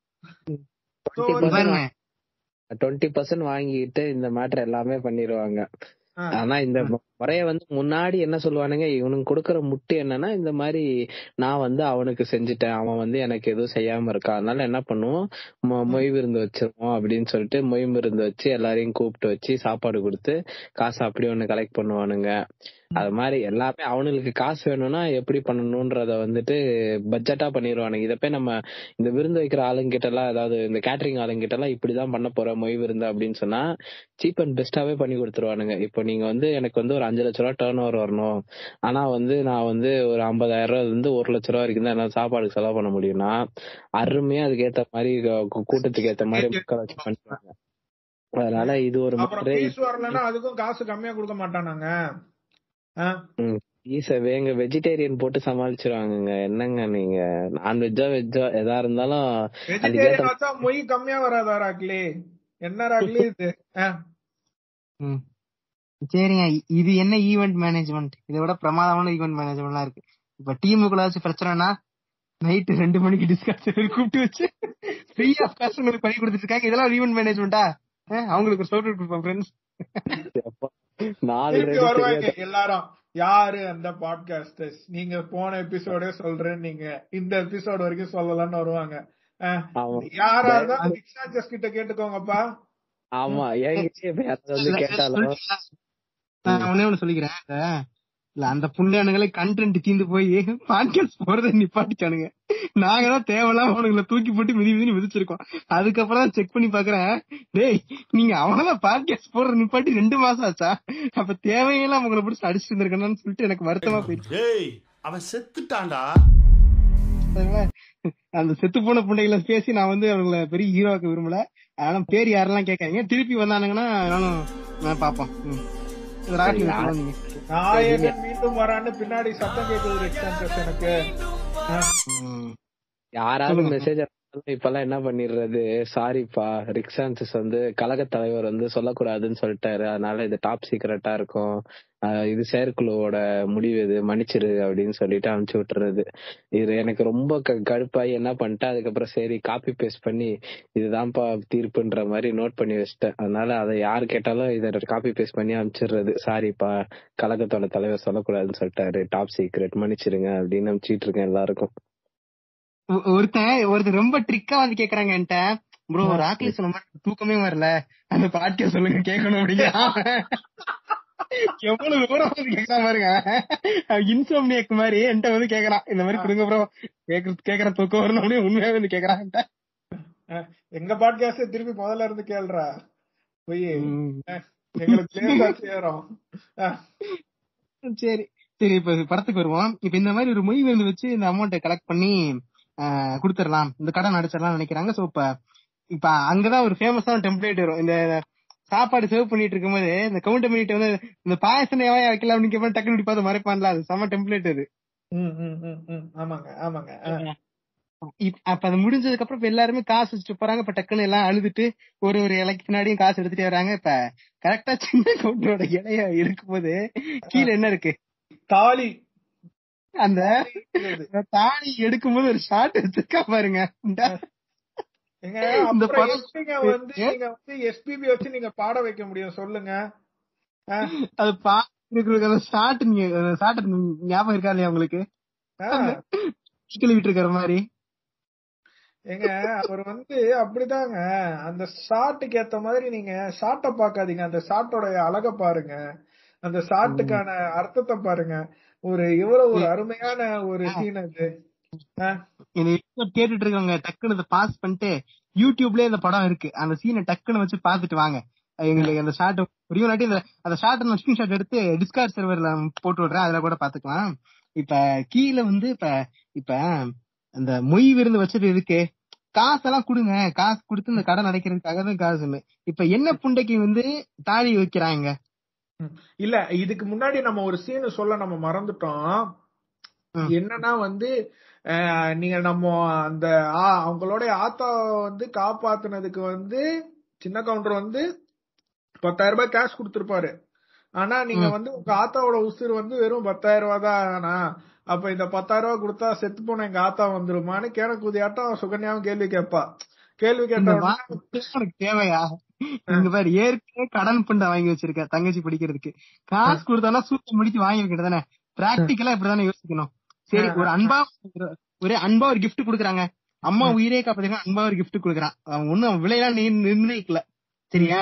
பாருங்க டுவெண்ட்டி பர்சன்ட் வாங்கிட்டு இந்த மேட்டர் எல்லாமே பண்ணிடுவாங்க ஆனா இந்த முறைய வந்து முன்னாடி என்ன சொல்லுவானுங்க இவனுக்கு கொடுக்கற முட்டு என்னன்னா இந்த மாதிரி நான் வந்து அவனுக்கு செஞ்சுட்டேன் அவன் வந்து எனக்கு எதுவும் செய்யாம இருக்கான் அதனால என்ன பண்ணுவோம் மொ- மொய் விருந்து வச்சிருவோம் அப்படின்னு சொல்லிட்டு மொய் விருந்து வச்சு எல்லாரையும் கூப்பிட்டு வச்சு சாப்பாடு கொடுத்து காசு அப்படி ஒண்ணு கலெக்ட் பண்ணுவானுங்க அது மாதிரி எல்லாமே அவனுங்களுக்கு காசு வேணும்னா எப்படி பண்ணணும்ன்றத வந்துட்டு பட்ஜெட்டா பண்ணிடுவானுங்க இத போய் நம்ம இந்த விருந்து வைக்கிற ஆளுங்கிட்ட எல்லாம் அதாவது இந்த கேட்டரிங் ஆளுங்கிட்ட எல்லாம் இப்படிதான் பண்ண போற மொய் விருந்து அப்படின்னு சொன்னா சீப் அண்ட் பெஸ்டாவே பண்ணி கொடுத்துருவானுங்க இப்போ நீங்க வந்து எனக்கு வந்து ஒரு அஞ்சு லட்ச ரூபா டேர்ன் ஓவர் வரணும் ஆனா வந்து நான் வந்து ஒரு ஐம்பதாயிரம் ரூபாய் இருந்து ஒரு லட்ச ரூபா வரைக்கும் தான் என்னால சாப்பாடுக்கு செலவு பண்ண முடியும்னா அருமையா அதுக்கு ஏத்த மாதிரி கூ- கூட்டத்துக்கு ஏத்த மாதிரி மக்களை வச்சு பண்ணுவாங்க அதனால இது ஒரு அப்புறம் முறை பீஸ் வரலன்னா அதுக்கும் காசு கம்மியா கொடுக்க மாட்டானாங்க ஆ? ஈச வேங்க வெஜிடேரியன் போட்டு சமாளிச்சிருவாங்கங்க என்னங்க நீங்க நான்வெஜ்ஜா வெஜ்ஜா எதா இருந்தாலும் வெஜிடேரியன் அதுக்கேத்த வச்சா மொய் கம்மியா வராதா ராக்லி என்ன ராக்லி இது ஆ. ம். சரிங்க இது என்ன ஈவென்ட் மேனேஜ்மெண்ட் இதை விட பிரமாதமான ஈவென்ட் மேனேஜ்மெண்ட்லாம் இருக்கு இப்ப டீமுக்குள்ள வச்சு பிரச்சனைனா நைட்டு ரெண்டு மணிக்கு டிஸ்கஷன் கூப்பிட்டு வச்சு ஃப்ரீ ஆஃப் காஸ்ட் உங்களுக்கு பண்ணி கொடுத்துட்டு இருக்காங்க இதெல்லாம் ஈவென்ட் மேனேஜ்மெண்டா அவங்களுக்கு ஒரு சோட்டு கொடுப்போம் ஃப்ரெண்ட்ஸ் நாலு திருப்பி ரெடி வருவாங்க தெரியாத எல்லாரும் யாரு அந்த பாட்காஸ்டர்ஸ் நீங்க போன எபிசோடே சொல்றேன் நீங்க இந்த எபிசோட் வரைக்கும் சொல்லலாம்னு வருவாங்க ஆ. ஆமா யாரா இருந்தாலும் டிக்ஸாச்சஸ் கிட்ட கேட்டுக்கோங்கப்பா ஆமா என்கிட்ட இப்ப யாராவது வந்து கேட்டாலும் நான் ஒண்ணே ஒண்ணு சொல்லிக்கிறேன் இந்த- இல்ல அந்த புண்ணியானுங்களே கண்டென்ட் தீந்து போய் பாட்காஸ்ட் போறதை நிப்பாட்டிச்சானுங்க நாங்க தான் தேவையில்லாம அவனுங்களை தூக்கி போட்டு மிதி மிதி மிதிச்சிருக்கோம் அதுக்கப்புறம் செக் பண்ணி பாக்குறேன் டேய் நீங்க அவனதான் பாட்காஸ்ட் போடுற நிப்பாட்டி ரெண்டு மாசம் ஆச்சா அப்ப தேவையெல்லாம் உங்களை பிடிச்சி அடிச்சுட்டு இருந்திருக்கணும்னு சொல்லிட்டு எனக்கு வருத்தமா போயிடுச்சு டேய் அவன் செத்துட்டான்டா சரிங்களா? அந்த செத்து போன புண்டைகளை பேசி நான் வந்து அவங்கள பெரிய ஹீரோவாக்க விரும்பல அதனால பேர் யாரெல்லாம் கேட்காதீங்க திருப்பி வந்தானுங்கன்னா நானும் நான் பாப்போம் ம். இது ராட்டி வந்தீங்க நாயகன் மீண்டும் வரான்னு பின்னாடி சத்தம் கேட்குது டிக்ஸாச்சஸ் எனக்கு ஆ. யாராவது மெசேஜ் இப்பெல்லாம் என்ன பண்ணிடுறது சாரிப்பா ரிக்ஸான்சஸ் வந்து கழக தலைவர் வந்து சொல்லக்கூடாதுன்னு சொல்லிட்டாரு அதனால இது டாப் சீக்ரெட்டா இருக்கும் ஆஹ் இது செயற்குழுவோட முடிவு இது மன்னிச்சிரு அப்படின்னு சொல்லிட்டு அனுப்பிச்சு விட்டுறது இது எனக்கு ரொம்ப க- கடுப்பாயி என்ன பண்ணிட்டேன் அதுக்கப்புறம் சரி காப்பி பேஸ்ட் பண்ணி இதுதான்ப்பா தீர்ப்புன்ற மாதிரி நோட் பண்ணி வச்சிட்டேன் அதனால அதை யார் கேட்டாலும் இதை காப்பி பேஸ்ட் பண்ணி அனுப்பிச்சிடுறது சாரிப்பா கழகத்தோட தலைவர் சொல்லக்கூடாதுன்னு சொல்லிட்டாரு டாப் சீக்ரெட் மன்னிச்சிருங்க அப்படின்னு அனுப்பிச்சிட்டு இருக்கேன் எல்லாருக்கும் ஒ- ஒருத்தன் ஒருத்தன் ரொம்ப ட்ரிக்கா வந்து கேக்குறாங்க என்கிட்ட ப்ரோ ராக்லி சொன்ன மாதிரி தூக்கமே வரல அந்த பாட்டிய சொல்லுங்க கேட்கணும் அப்படிங்கிறான் எவ்வளவு தூரம் வந்து கேக்குறான் பாருங்க இன்சோம்னியக் மாதிரி என்கிட்ட வந்து கேக்குறான் இந்த மாதிரி கொடுங்க ப்ரோ கேக்குறது கேக்குற தூக்கம் வரணும் அப்படின்னு உண்மையாவே வந்து கேக்குறான் என்கிட்ட. எங்க பாட்காஸ்ட் திருப்பி முதல்ல இருந்து கேளுடா போய் எங்களுக்கு லேசா சேரும் ஆ. சரி சரி இப்ப படத்துக்கு வருவோம் இப்ப இந்த மாதிரி ஒரு மொய் விருந்து வச்சு இந்த அமௌண்ட்டை கலெக்ட் பண்ணி ஆஹ், கொடுத்துடலாம் இந்த கடன் அடிச்சிடலாம் நினைக்கிறாங்க சோ இப்ப இப்ப அங்கதான் ஒரு ஃபேமஸான டெம்ப்ளேட் வரும் இந்த சாப்பாடு சர்வ் பண்ணிட்டு இருக்கும்போது இந்த கவுண்டர் பண்ணிட்டு வந்து இந்த பாயசம் எவன் வைக்கலாம் அப்படின்னு கேட்பான் டக்குனு இப்படி பார்த்து மறைப்பான்ல அது செம டெம்ப்ளேட் அது ம், ம், ம், ம். ஆமாங்க ஆமாங்க ஆ. இப்- அப்ப அது முடிஞ்சதுக்கு அப்புறம் இப்ப எல்லாருமே காசு வச்சுட்டு போறாங்க இப்ப டக்குன்னு எல்லாம் அழுதுட்டு ஒரு ஒரு இலைக்கு பின்னாடியும் காசு எடுத்துட்டே வராங்க இப்ப கரெக்டா சின்ன கவுண்டரோட இலைய எடுக்கும்போது கீழே என்ன இருக்கு தாலி அந்த தாலி எடுக்கும்போது ஒரு ஷாட் எடுத்துருக்கா பாருங்க இந்தா. ஏங்க, இந்த அப்புறம் படம் எப்படிங்க வந்து நீங்க வந்து எஸ்பிபி வச்சு நீங்க பாட வைக்க முடியும் சொல்லுங்க ஆ? அது பாக்குறதுக்கு அந்த ஷாட் நீங்க ஷாட் ஞாபகம் இருக்கா இல்லையா உங்களுக்கு ஆ. கிளவிட்டு இருக்கிற மாதிரி ஏங்க அவர் வந்து அப்படிதாங்க அந்த ஷாட்டுக்கு ஏத்த மாதிரி நீங்க ஷாட்டை பாக்காதீங்க அந்த ஷாட்டோட அழக பாருங்க அந்த ஷாட்டுக்கான அர்த்தத்தை பாருங்க ஒரு இவ்வளவு ஒரு அருமையான ஒரு சீன் அது ஆ? என்னை இப்ப கேட்டுட்டு இருக்கவங்க டக்குன்னு இதை பாஸ் பண்ணிட்டு யூடியூப்லயே இந்த படம் இருக்கு அந்த சீனை டக்குன்னு வச்சு பாத்துட்டு வாங்க எங்களுக்கு அந்த ஷாட் புரியும் இல்லாட்டி இந்த அந்த ஷாட் நான் ஸ்கிரீன்ஷாட் எடுத்து டிஸ்கார்ட் சர்வர்ல போட்டு விடுறேன் அதுல கூட பாத்துக்கலாம் இப்ப கீழே வந்து இப்ப இப்ப அந்த மொய் விருந்து வச்சது எதுக்கு காசெல்லாம் கொடுங்க காசு கொடுத்து இந்த கடன் அடைக்கிறதுக்காக தான் காசுன்னு இப்ப என்ன புண்டைக்கு வந்து தாலி வைக்கிறாங்க ம். இல்ல இதுக்கு முன்னாடி நம்ம ஒரு சீன் சொல்ல நம்ம மறந்துட்டோம் என்னன்னா வந்து அஹ், நீங்க நம்ம அந்த ஆ- அவங்களுடைய ஆத்தாவை வந்து காப்பாத்துனதுக்கு வந்து சின்ன கவுண்டர் வந்து பத்தாயிரம் ரூபாய் கேஷ் கொடுத்திருப்பாரு ஆனா நீங்க வந்து உங்க ஆத்தாவோட உசுறு வந்து வெறும் பத்தாயிரம் ரூபாய் தான் ஆனா அப்ப இந்த பத்தாயிரம் ரூபாய் கொடுத்தா செத்து போன எங்க ஆத்தா வந்துருமான்னு கேனக்குதியாட்டம் சுகன்யாவும் கேள்வி கேட்பா கேள்வி கேட்ட இந்த உடனே வார்த்தை உனக்கு தேவையா இங்க பாரு ஏற்கனவே கடன் பண்ட வாங்கி வச்சிருக்க தங்கச்சி படிக்கிறதுக்கு காசு கொடுத்தானா சூத்த முடிச்சு வாங்கி வைக்கிட்டு தானே பிராக்டிக்கலா இப்படிதானே யோசிக்கணும் சரி ஒரு அன்பா ஒரு அன்பா ஒரு gift குடுக்குறாங்க அம்மா உயிரே காப்பாத்துங்க அன்பா ஒரு gift குடுக்குறான் அவன் ஒண்ணும் அவன் விலையெல்லாம் நீ நிர்ணயிக்கல சரியா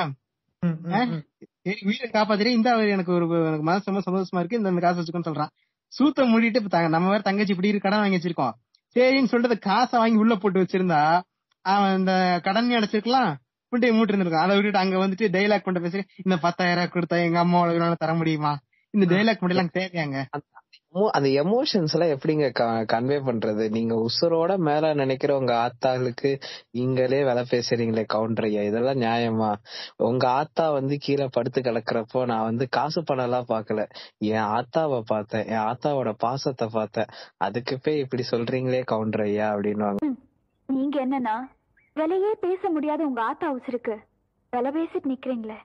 ஆ? சரி உயிரை காப்பாத்துறேன் இந்த எனக்கு ஒரு எனக்கு மனசு ரொம்ப சந்தோஷமா இருக்கு இந்த இந்த காசு வச்சுக்கோன்னு சொல்றான் சூத்த மூடிட்டு இப்ப தங்க- நம்ம வேற தங்கச்சி இப்படி இரு கடன் வாங்கி வச்சிருக்கோம் சரின்னு சொல்லிட்டு அந்த காசை வாங்கி உள்ள போட்டு வச்சிருந்தா அவன் இந்த கடன் அடைச்சிருக்கலாம் முட்டையை மூட்டு இருந்திருக்கான் அதை விட்டுட்டு அங்க வந்துட்டு டைலாக் பண்ணிட்டு பேசுறேன் இந்த பத்தாயிரம் ரூபாய் கொடுத்தா எங்க அம்மாவோட வேணாலும் தர முடியுமா இந்த டைலாக் மட்டும் எல்லாம் தேவையாங்க எமோ- அந்த எமோஷன்ஸ் எல்லாம் எப்படிங்க கன்வே பண்றது நீங்க உசுரோட மேல நினைக்கிற உங்க ஆத்தாளுக்கு நீங்களே விலை பேசுறீங்களே கவுண்டர் ஐயா இதெல்லாம் நியாயமா உங்க ஆத்தா வந்து கீழே படுத்து கிடக்குறப்போ நான் வந்து காசு பணம் எல்லாம் பாக்கல என் ஆத்தாவை பார்த்தேன் என் ஆத்தாவோட பாசத்தை பார்த்தேன் அதுக்கு போய் இப்படி சொல்றீங்களே கவுண்டர் ஐயா அப்படின்னுவாங்க நீங்க என்னன்னா விலையே பேச முடியாத உங்க ஆத்தா உசுருக்கு விலை பேசிட்டு நிக்கிறீங்களே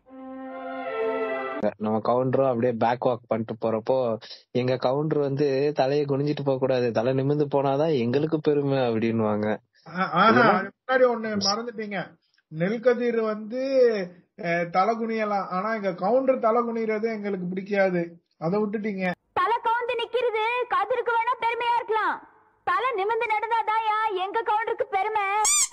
நம்ம கவுண்டரும் அப்படியே பேக் வாக் பண்ணிட்டு போறப்போ எங்க கவுண்டர் வந்து தலையை குனிஞ்சிட்டு போக கூடாது தலை நிமிர்ந்து போனாதான் எங்களுக்கு பெருமை அப்படின்னுவாங்க ஆ- ஆஹா அதுக்கு முன்னாடி ஒண்ணு மறந்துட்டீங்க நெல்கதிர் வந்து அஹ், தலை குனியலாம் ஆனா எங்க கவுண்டர் தலை குனிறது எங்களுக்கு பிடிக்காது அதை விட்டுட்டீங்க தலை கவுந்து நிக்கிறது கதிருக்கு வேணா பெருமையா இருக்கலாம் தலை நிமிர்ந்து நடந்தாதாயா எங்க கவுண்டருக்கு பெருமை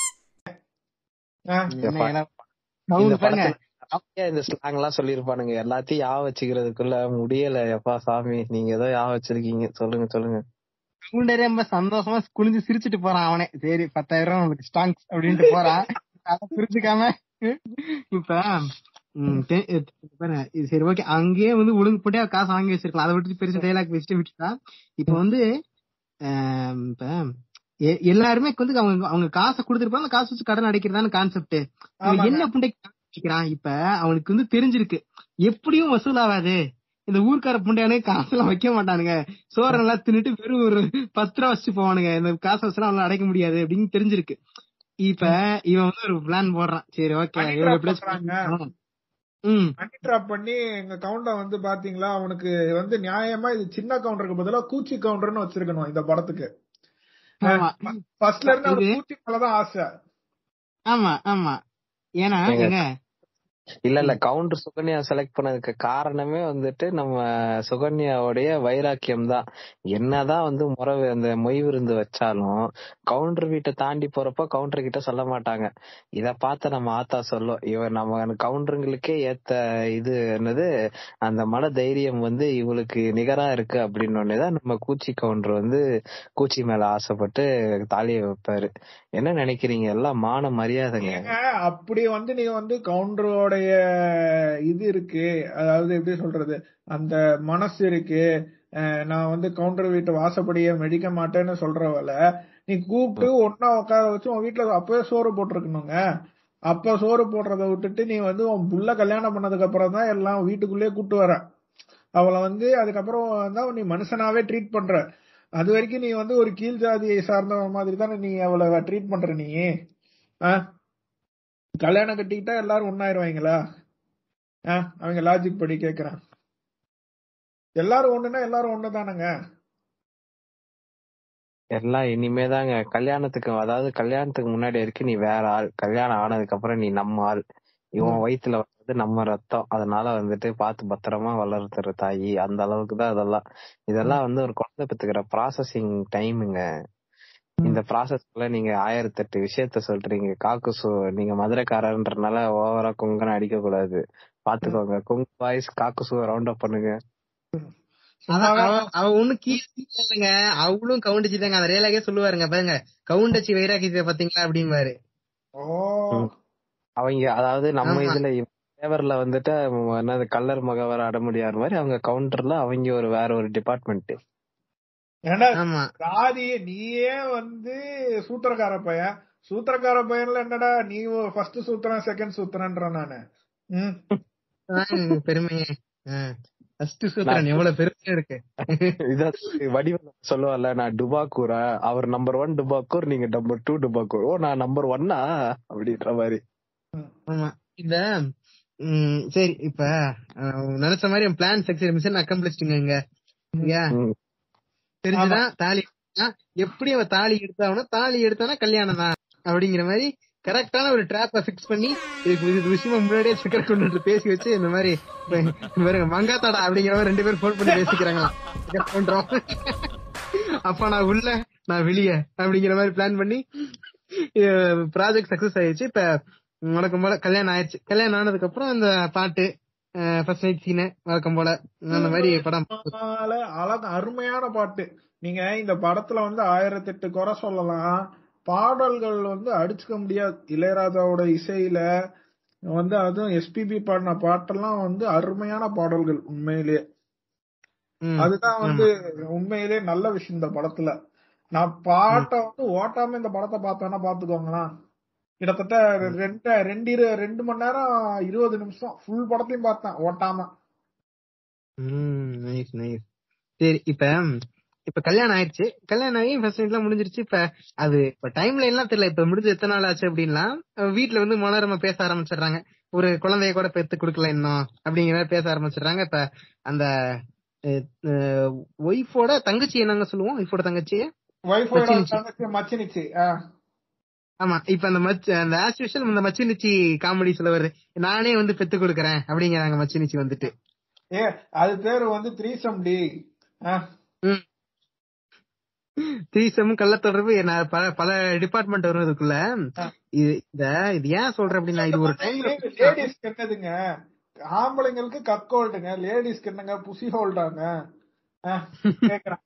ஆ, எப்பா, என்ன இந்த சவுண்ட் பாருங்க படத்துல அப்படியே இந்த ஸ்லாங் எல்லாம் சொல்லிருப்பானுங்க எல்லாத்தையும் யா வச்சுக்கிறதுக்குள்ள முடியல எப்பா சாமி நீங்க ஏதோ யா வச்சிருக்கீங்க சொல்லுங்க சொல்லுங்க கவுண்டரே ரொம்ப சந்தோஷமா குனிஞ்சு சிரிச்சிட்டு போறான் அவனே சரி பத்தாயிரம் ரூபாய் நமக்கு ஸ்டாங்ஸ் அப்படின்ட்டு போறான் அதை புரிஞ்சுக்காம இப்ப ம், தெ- எ- பாருங்க, இது சரி ஓகே அங்கேயே வந்து ஒழுங்கு போட்டு காசு வாங்கி வச்சிருக்கலாம் அதை விட்டு பெருசு டைலாக் வச்சுட்டு விட்டுட்டா இப்ப வந்து ஆம், இப்ப எ- எல்லாருமே வந்து அவங்க அவங்க காசை கொடுத்துருப்பாங்க காசு வச்சு கடன் அடைக்கிறதான கான்செப்ட் ஆமாங்க. என்ன புண்டைக்கு வச்சுக்கிறான் இப்ப அவனுக்கு வந்து தெரிஞ்சிருக்கு எப்படியும் வசூல் ஆகாது இந்த ஊர்க்கார புண்டையானு காசெல்லாம் வைக்க மாட்டானுங்க சோறு எல்லாம் தின்னுட்டு வெறும் ஒரு பத்து ரூபா வச்சுட்டு போவானுங்க இந்த காசு வச்சுலாம் அவனால அடைக்க முடியாது அப்படின்னு தெரிஞ்சிருக்கு இப்ப இவன் வந்து ஒரு பிளான் போடுறான் சரி ஓகே Money இவன் trap எப்படியாச்சும் பண்றாங்க. ம் மணி ட்ராப் பண்ணி எங்க கவுண்டர் வந்து பாத்தீங்களா அவனுக்கு வந்து நியாயமா இது சின்ன கவுண்டருக்கு பதிலா கூச்சி கவுண்டர்னு வச்சிருக்கணும் இந்த படத்துக்கு ஆமா ஃபர்ஸ்ட்ல இருந்து இது- அவனுக்கு கூச்சி மேலதான் ஆசை ஆமா ஆமா ஏன்னா ஏங்க, ஏங்க இல்ல இல்ல கவுண்டர் சுகன்யா செலக்ட் பண்ணதுக்கு காரணமே வந்துட்டு நம்ம சுகன்யாவுடைய வைராக்கியம் தான் என்னதான் வந்து முறை அந்த மொய் விருந்து வச்சாலும் கவுண்டர் வீட்டை தாண்டி போறப்போ கவுண்டர் கிட்ட சொல்ல மாட்டாங்க இத பார்த்து நம்ம ஆத்தா சொல்லும் இவன் நம்ம கவுண்டருங்களுக்கே ஏத்த இது என்னது அந்த மன தைரியம் வந்து இவளுக்கு நிகரா இருக்கு அப்படின்னு தான் நம்ம கூச்சி கவுண்டர் வந்து கூச்சி மேல ஆசைப்பட்டு தாலியை வைப்பாரு என்ன நினைக்கிறீங்க எல்லாம் மான மரியாதைங்க ஏங்க, அப்படி வந்து நீங்க வந்து கவுண்டரோடைய இது இருக்கு அதாவது எப்படி சொல்றது அந்த மனசு இருக்கு அஹ் நான் வந்து கவுண்டர் வீட்டு வாசப்படியே மெடிக்க மாட்டேன்னு சொல்றவள நீ கூப்பிட்டு ஒன்னா உட்கார வச்சு உன் வீட்டுல அப்பவே சோறு போட்டிருக்கணுங்க அப்ப சோறு போடுறத விட்டுட்டு நீ வந்து உன் புள்ள கல்யாணம் பண்ணதுக்கு அப்புறம் தான் எல்லாம் வீட்டுக்குள்ளேயே கூட்டு வர அவளை வந்து அதுக்கப்புறம் தான் நீ மனுஷனாவே ட்ரீட் பண்ற அது வரைக்கும் நீ வந்து ஒரு கீழ் ஜாதியை சார்ந்தவன் மாதிரி தானே நீ அவளை ட்ரீட் பண்ற நீ ஆ? கல்யாணம் கட்டிக்கிட்டா எல்லாரும் ஒன்னாயிருவாங்களா ஆ? அவங்க லாஜிக் படி கேக்குறேன் எல்லாரும் ஒண்ணுன்னா எல்லாரும் ஒண்ணு தானங்க எல்லாம் இனிமேதாங்க கல்யாணத்துக்கு அதாவது கல்யாணத்துக்கு முன்னாடி வரைக்கும் நீ வேற ஆள் கல்யாணம் ஆனதுக்கு அப்புறம் நீ நம்ம ஆள் இவன் வயித்துல வந்து நம்ம ரத்தம் அதனால வந்துட்டு பார்த்து பத்திரமா வளர்த்துற தாயி அந்த அளவுக்கு தான் அதெல்லாம் இதெல்லாம் வந்து ஒரு குழந்தை பெத்துக்கிற ப்ராசஸிங் டைமுங்க இந்த ப்ராசஸ்ல நீங்க ஆயிரத்தெட்டு விஷயத்த சொல்றீங்க காக்கு சு நீங்க மதுரைக்காரன்றனால ஓவரா குங்கன்னு அடிக்க கூடாது பாத்துக்கோங்க குங்கு வாய்ஸ் காக்கு சு ரவுண்ட் அப் பண்ணுங்க அதான் அவ அவ ஒண்ணும் கீழே இல்லைங்க அவளும் கவுண்டச்சி தாங்க அந்த ரேலாகே சொல்லுவாருங்க பாருங்க கவுண்டச்சி வைராக்கியத்தை பாத்தீங்களா அப்படிம்பாரு ஓ அவங்க அதாவது நம்ம ஆமா. இதுல பேவர்ல வந்துட்டு ம- என்னது கல்லர் மகவர் அடமுடியார் மாதிரி அவங்க கவுண்டர்ல அவங்க ஒரு வேற ஒரு டிபார்ட்மெண்ட் ஏன்னா ஆமா ஜாதி நீயே வந்து சூத்திரக்கார பையன் சூத்திரக்கார பையன்ல என்னடா நீ ஃபர்ஸ்ட் சூத்திரன் செகண்ட் சூத்திரன்ற நானு ம். அதான் பெருமையே ஃபர்ஸ்ட் சூத்திரன் எவ்வளவு பெருமையா இருக்கு இதான் வடிவம் சொல்லுவார்ல நான் டுபாக்கூரா அவர் நம்பர் ஒன் டுபாக்கூர் நீங்க நம்பர் டூ டுபாக்கூர் ஓ நான் நம்பர் ஒன்னா அப்படின்ற மாதிரி ஆமா இந்த ம், சரி இப்ப அஹ், நினைச்ச மாதிரி பிளான் செக்ஷன் மிஷன் அக்கம்ப்ளிச்சிட்டுங்க இங்க ஐயா, ம். தெரிஞ்சுதான் தாலி ஆ, எப்படி அவ தாலி எடுத்தாவனா தாலி எடுத்தானா கல்யாணம் தான் அப்படிங்கிற மாதிரி கரெக்டான ஒரு ட்ராப்ப ஃபிக்ஸ் பண்ணி இதுக்கு இது விஷயமா முன்னாடியே சக்கர கொண்டு பேசி வச்சு இந்த மாதிரி இந்த மாதிரி மங்காத்தாடா அப்படிங்கிற மாதிரி ரெண்டு பேரும் ஃபோன் பண்ணி பேசிக்கிறாங்களாம் சக்கரை பண்றோம் அப்ப நான் உள்ள நான் வெளிய அப்படிங்கிற மாதிரி பிளான் பண்ணி ப்ராஜெக்ட் சக்சஸ் ஆயிடுச்சு இப்ப வழக்கம் போல கல்யாணம் ஆயிடுச்சு கல்யாணம் ஆனதுக்கு அப்புறம் இந்த பாட்டு ஃபர்ஸ்ட் நைட் சீனு வழக்கம் போல அந்த மாதிரி படம் அதனால அழகு அருமையான பாட்டு நீங்க இந்த படத்துல வந்து ஆயிரத்தெட்டு குறை சொல்லலாம் பாடல்கள் வந்து அடிச்சுக்க முடியாது இளையராஜாவோட இசையில வந்து அதுவும் எஸ்பிபி பாடின பாட்டெல்லாம் வந்து அருமையான பாடல்கள் உண்மையிலேயே ம், அதுதான் ஆமா. வந்து உண்மையிலேயே நல்ல விஷயம் இந்த படத்துல நான் பாட்டை வந்து ஓட்டாம இந்த படத்தை பார்த்தேன்னா பாத்துக்கோங்களேன் கிட்டத்தட்ட ரெண்டு ரெண்டு இரு- ரெண்டு மணி நேரம் இருபது நிமிஷம் ஃபுல் படத்தையும் பார்த்தேன் ஓட்டாம நைஸ் நைஸ் சரி இப்ப இப்ப கல்யாணம் ஆயிடுச்சு கல்யாணம் ஆகி ஃபர்ஸ்ட் நைட்லாம் முடிஞ்சிருச்சு இப்ப அது இப்ப டைம் லைன்லாம் தெரியல இப்ப முடிஞ்சு எத்தனை நாள் ஆச்சு அப்படின்லாம் அஹ் வீட்ல வந்து மனோரமா பேச ஆரம்பிச்சிடுறாங்க ஒரு குழந்தைய கூட பெத்து கொடுக்கல இன்னும் அப்படிங்கிற மாதிரி பேச ஆரம்பிச்சிடுறாங்க இப்ப அந்த ஒய்ஃபோட தங்கச்சி என்னங்க சொல்லுவோம் ஒய்ஃபோட தங்கச்சி ஒய்ஃபோட மச்சினிச்சி. தங்கச்சி மச்சினிச்சு ஆ. ஆமா இப்ப அந்த மச் அந்த ஆஸ் யூஷுவல் இந்த மச்சினிச்சி காமெடி சொல்லுவாரு நானே வந்து பெத்து கொடுக்கறேன் அப்படிங்கிறாங்க மச்சினிச்சி வந்துட்டு ஏ அது பேரு வந்து த்ரீசம் டி ஆ. ம் தீசமும் கள்ளத்தொடர்பு நான் பல பல டிபார்ட்மெண்ட் வரும் இதுக்குள்ள இது இந்த இது ஏன் சொல்றேன் அப்படின்னா இது ஒரு டைம்ல லேடிஸ்க்கு என்னதுங்க ஆம்பளைங்களுக்கு கக்கோல்டுங்க லேடிஸ்க்கு என்னங்க புசி ஹோல்டாங்க ஆ, கேக்குறேன்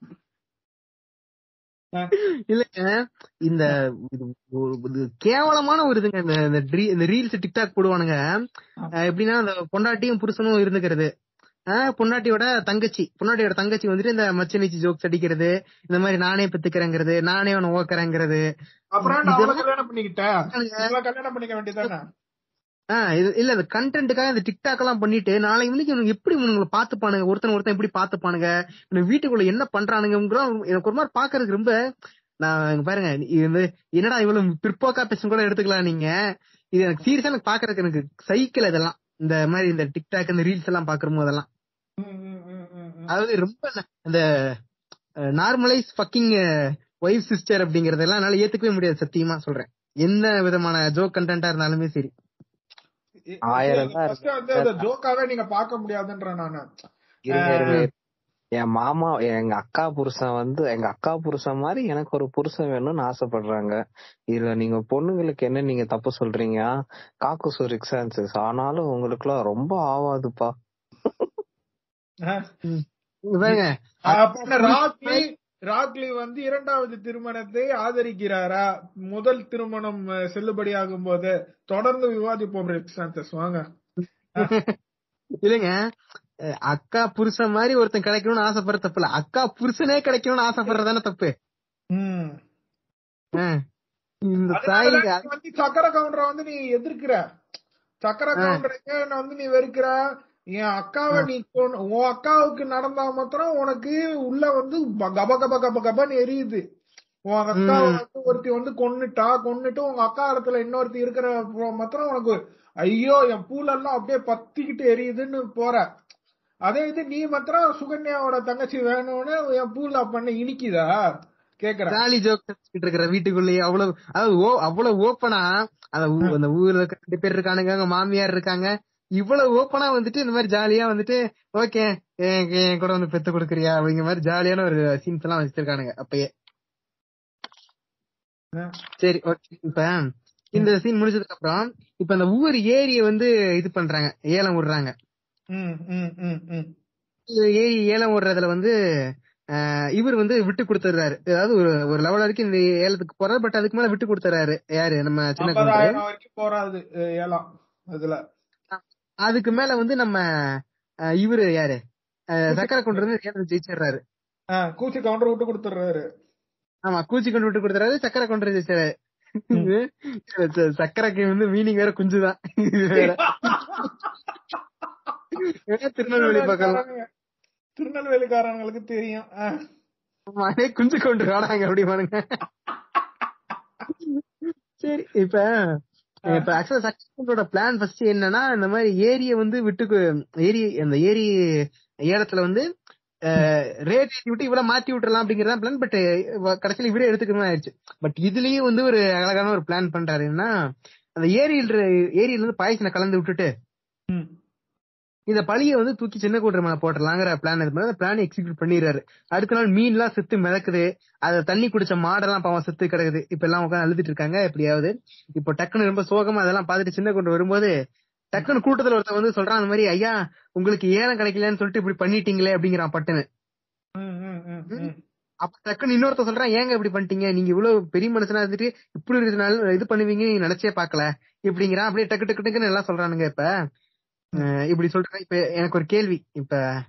ஆ. இல்லங்க இந்த இது ஒரு- இது கேவலமான ஒரு இதுங்க இந்த இந்த ட்ரீ- இந்த ரீல்ஸ் டிக்டாக் போடுவானுங்க அஹ் எப்படின்னா அந்த பொண்டாட்டியும் புருஷனும் இருந்துக்கிறது ஆஹ் பொண்டாட்டியோட தங்கச்சி பொண்டாட்டியோட தங்கச்சி வந்துட்டு இந்த மச்சனிச்சி ஜோக்ஸ் அடிக்கிறது இந்த மாதிரி நானே பெத்துக்கிறேங்கிறது நானே அவனை ஓக்கறேங்கிறது அப்புறம் நான் அவளை இதெல்லாம் கல்யாணம் பண்ணிக்கிட்டேன் இவளை கல்யாணம் பண்ணிக்க வேண்டியதானே ஆஹ் இது இல்ல இந்த கண்டென்ட்டுக்காக இந்த டிக்டாக் எல்லாம் பண்ணிட்டு நாளைக்கு வந்து இவனுக்கு எப்படி இவனுங்களை பாத்துப்பானுங்க ஒருத்தன் ஒருத்தன் எப்படி பாத்துப்பானுங்க இவனுக்கு வீட்டுக்குள்ள என்ன பண்றானுங்க எனக்கு ஒரு மாதிரி பாக்குறதுக்கு ரொம்ப நான் இங்க பாருங்க இது வந்து என்னடா இவ்வளவு பிற்போக்கா பேசும் கூட எடுத்துக்கலாம் நீங்க இது எனக்கு சீரியஸா எனக்கு பாக்குறதுக்கு எனக்கு சைக்கிள் இதெல்லாம் இந்த மாதிரி இந்த டிக்டாக் இந்த ரீல்ஸ் எல்லாம் பாக்குற போதெல்லாம் அதாவது ரொம்ப ந- இந்த நார்மலைஸ் ஃபக்கிங் ஒய்ஃப் சிஸ்டர் அப்படிங்கறதெல்லாம் என்னால ஏத்துக்கவே முடியாது சத்தியமா சொல்றேன் என்ன விதமான ஜோக் கண்டென்ட்டா இருந்தாலுமே சரி ஆயிரம் தான் ஃபர்ஸ்ட் வந்து அந்த ஜோக்காவே நீங்க பார்க்க முடியாதுன்ற நானு இருங்க, இருங்க. என் மாமா எங்க அக்கா புருஷன் வந்து எங்க அக்கா புருஷன் மாதிரி எனக்கு ஒரு புருஷன் வேணும்னு ஆசைப்படுறாங்க இதுல நீங்க பொண்ணுங்களுக்கு என்ன நீங்க தப்பு சொல்றீங்க காக்குசு ரிக்ஸான்சஸ் ஆனாலும் உங்களுக்குலாம் ரொம்ப ஆவாதுப்பா இங்க பாருங்க அப்ப என்ன ராக்லி ராக்லி வந்து இரண்டாவது திருமணத்தை ஆதரிக்கிறாரா முதல் திருமணம் அஹ், செல்லுபடியாகும் போது தொடர்ந்து விவாதிப்போம் ரெக்ஸாந்தஸ் வாங்க இல்லைங்க அஹ் அக்கா புருஷன் மாதிரி ஒருத்தன் கிடைக்கணும்னு ஆசைப்படுற தப்பு இல்ல அக்கா புருஷனே கிடைக்கணும்னு ஆசைப்படுறதானே தப்பு ம். அஹ் இந்த அதனால தாய்ங்க நீ வந்து சக்கர கவுண்டரை வந்து நீ எதிர்க்கிற சக்கர கவுண்டரை வந்து நீ வெறுக்கிற என் அக்காவை நீ கொன்னு- உன் அக்காவுக்கு நடந்தா மாத்திரம் உனக்கு உள்ள வந்து ப- கப கப கப கபன்னு எரியுது உன் அக்காவை வந்து ஒருத்தி வந்து கொன்னுட்டா கொன்னுட்டு உங்க அக்கா இடத்துல இன்னொருத்தி இருக்கிற மாத்திரம் உனக்கு ஐயோ என் பூலெல்லாம் அப்படியே பத்திக்கிட்டு எரியுதுன்னு போற அதே இது நீ மாத்திரம் சுகன்யாவோட தங்கச்சி வேணும்னு என் பூல பண்ண இனிக்குதா கேக்குறேன் ஜாலி ஜோக் இருக்கிற வீட்டுக்குள்ளேயே அவ்வளவு அதாவது ஓ- அவ்வளவு ஓப்பனா அந்த ஊ- அந்த ஊர்ல இருக்க ரெண்டு பேர் இருக்கானுங்க அவங்க மாமியார் இருக்காங்க இவ்வளவு ஓப்பனா வந்துட்டு இந்த மாதிரி ஜாலியா வந்துட்டு ஓகே என் கூட வந்து பெத்து கொடுக்குறியா அப்படிங்கிற மாதிரி ஜாலியான ஒரு சீன்ஸ் எல்லாம் வச்சிருக்கானுங்க அப்பயே சரி ஓகே இப்ப இந்த சீன் முடிச்சதுக்கு அப்புறம் இப்ப அந்த ஊர் ஏரிய வந்து இது பண்றாங்க ஏலம் விடுறாங்க ம் ம் ம் ம் ஏரி ஏலம் விடுறதுல வந்து ஆஹ் இவர் வந்து விட்டு கொடுத்துறாரு அதாவது ஒரு ஒரு லெவல் வரைக்கும் இந்த ஏலத்துக்கு போறாரு பட் அதுக்கு மேல விட்டு கொடுத்துறாரு யாரு நம்ம சின்ன குமரன் ஐம்பதாயிரம் வரைக்கும் போறாது அஹ் ஏலம் இதுல அதுக்கு மேல வந்து நம்ம ஆஹ் இவரு யாரு ஆஹ் சக்கரை கொண்டு வந்து ஏலத்தை ஜெயிச்சிடுறாரு அஹ் கூச்சி கவுண்டர் விட்டு கொடுத்துறாரு ஆமா கூச்சி கொண்டு விட்டு கொடுத்துறாரு சக்கரை கொண்டு வந்து ஜெயிச்சாரு சக்கரைக்கு வந்து மீனிங் வேற குஞ்சுதான் இது வேற வேற திருநெல்வேலி பக்கம் திருநெல்வேலிக்காரங்களுக்கு தெரியும் அஹ். ஆமா, அதே குஞ்சு கொண்டு வாடாங்க அப்படி பாருங்க சரி இப்ப இப்ப ஆக்சுவலா சக்சஸ்ஃபுல்லோட பிளான் ஃபர்ஸ்ட் என்னன்னா இந்த மாதிரி ஏரிய வந்து விட்டு ஏரி அந்த ஏரி ஏலத்துல வந்து ரேட் ஏற்றி விட்டு இவ்வளவு மாத்தி விட்டுறலாம் அப்படிங்கறத பிளான் பட் கடைசியில இவரே எடுத்துக்கணும் ஆயிடுச்சு பட் இதுலயும் வந்து ஒரு அழகான ஒரு பிளான் பண்றாரு என்ன அந்த ஏரியில ஏரியில இருந்து பாயசனை கலந்து விட்டுட்டு ம். இந்த பழிய வந்து தூக்கி சின்ன கூட்டுற மேல போட்டுடலாங்கிற பிளான் இது பண்ணி அந்த பிளான் எக்ஸிக்யூட் பண்ணிடுறாரு அடுத்த நாள் மீன் எல்லாம் செத்து மிதக்குது அத தண்ணி குடிச்ச மாடெல்லாம் பாவம் செத்து கிடக்குது இப்ப எல்லாம் உட்காந்து அழுதுட்டு இருக்காங்க எப்படியாவது இப்போ டக்குன்னு ரொம்ப சோகமா அதெல்லாம் பார்த்துட்டு சின்ன கொண்டு வரும்போது டக்குன்னு கூட்டத்துல ஒருத்தன் வந்து சொல்றான் அந்த மாதிரி ஐயா உங்களுக்கு ஏலம் கிடைக்கலன்னு சொல்லிட்டு இப்படி பண்ணிட்டீங்களே அப்படிங்கிறான் பட்டுன்னு ம், ம், ம், ம். அப்ப டக்குன்னு இன்னொருத்த சொல்றான் ஏங்க இப்படி பண்ணிட்டீங்க நீங்க இவ்வளவு பெரிய மனுஷனா இருந்துட்டு இப்படி ஒரு நாள் இது பண்ணுவீங்க நீங்க நினைச்சே பாக்கல இப்படிங்கிறான் அப்படியே டக்கு டக்கு டக்குன்னு எல்லாம் சொல்றானுங்க இப்ப அஹ் இப்படி சொல்றேன் இப்ப எனக்கு ஒரு கேள்வி இப்ப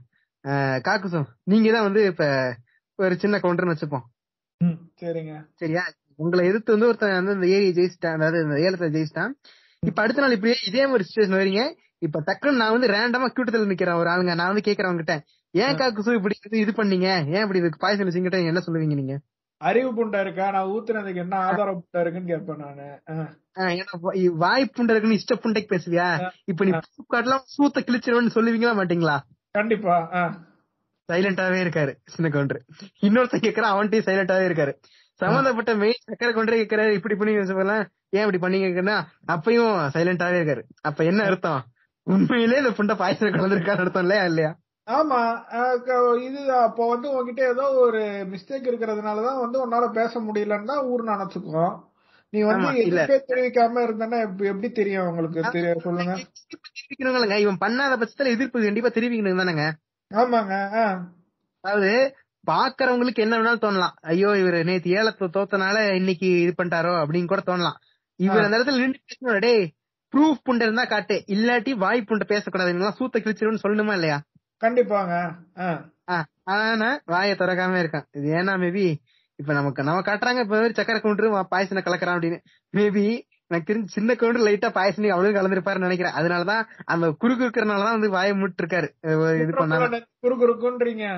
அஹ் காக்குசம் நீங்க தான் வந்து இப்ப ஒரு சின்ன கவுண்டர்னு வச்சுப்போம் ம், சரிங்க சரியா உங்களை எதிர்த்து வந்து ஒருத்தன் வந்து இந்த ஏரியை ஜெயிச்சிட்டான் அதாவது இந்த ஏலத்தை ஜெயிச்சிட்டான் இப்ப அடுத்த நாள் இப்படியே இதே மாதிரி சுச்சுவேஷன் வரீங்க இப்ப டக்குன்னு நான் வந்து ரேண்டமா கூட்டத்துல நிக்கிறேன் ஒரு ஆளுங்க நான் வந்து கேக்குறவங்க கிட்ட ஏன் காக்குசு இப்படி இது- இது பண்ணீங்க ஏன் இப்படி இதுக்கு பாயசம் வச்சுக்கிட்ட என்ன சொல்லுவீங்க நீங்க அறிவு புண்டா இருக்கா நான் ஊத்துனதுக்கு என்ன ஆதாரம் புண்டா இருக்குன்னு கேட்பேன் நானு அஹ். ஆஹ் ஏன்னா வா- வாய் புண்டை இருக்குன்னு இஷ்ட புண்டைக்கு பேசுவியா இப்ப நீ காட்டலாம் சூத்த கிழிச்சிருவேன்னு சொல்லுவீங்களா மாட்டீங்களா கண்டிப்பா அஹ். சைலண்டாவே இருக்காரு சின்ன கவுண்டர் இன்னொருத்தன் கேக்குறான் அவன்கிட்டயும் சைலண்டாவே இருக்காரு சம்பந்தப்பட்ட மெயின் சக்கரை கொண்டே கேக்குறாரு இப்படி பண்ணி சொல்லலாம் ஏன் இப்படி பண்ணீங்கன்னா அப்பயும் சைலண்டாவே இருக்காரு அப்ப என்ன அர்த்தம் உண்மையிலே இந்த புண்டை பாயசம் கலந்துருக்காரு அர்த்தம் இல்லையா இல்லையா ஆமா அஹ் க- இது அப்போ வந்து உன்கிட்ட ஏதோ ஒரு மிஸ்டேக் இருக்கிறதுனாலதான் வந்து உன்னால பேச முடியலன்னு தான் ஊர் நினைச்சுக்கோ நீ வந்து ஆமா, இல்ல. எதுவுமே தெரிவிக்காம இருந்தேன்னா எப்படி எப்படி தெரியும் உங்களுக்கு தெரிய சொல்லுங்க தெரிவிக்கணுங்களங்க இவன் பண்ணாத பட்சத்துல எதிர்ப்பு கண்டிப்பா தெரிவிக்கணும் தானேங்க ஆமாங்க அஹ். அதாவது பாக்குறவங்களுக்கு என்ன வேணாலும் தோணலாம் ஐயோ இவர் நேத்து ஏலத்தை தோத்தனால இன்னைக்கு இது பண்ணிட்டாரோ அப்படின்னு கூட தோணலாம் இவர் அந்த இடத்துல நின்று பேசணும் டேய் ப்ரூஃப் புண்டை இருந்தா காட்டு இல்லாட்டி வாய் புண்டை பேசக்கூடாது இவங்கெல்லாம் சூத்த கிழிச்சிருன்னு சொல்லணுமா இல்லையா கண்டிப்பாங்க அஹ். ஆஹ் ஆனா வாயை திறக்காம இருக்கான் இது ஏன்னா மேபி இப்ப நமக்கு நம்ம காட்டுறாங்க இப்ப மாதிரி சக்கரை கவுண்டர் பாயசனை கலக்குறான் அப்படின்னு மேபி எனக்கு தெரிஞ்சு சின்ன கவுண்டர் லைட்டா பாயசனி அவ்வளவு கலந்துருப்பாருன்னு நினைக்கிறேன் அதனாலதான் அந்த குறுக்கு இருக்கிறனாலதான் வந்து வாயை மூட்டு இருக்காரு இது பண்ணாம குறுகுறுக்குன்றீங்க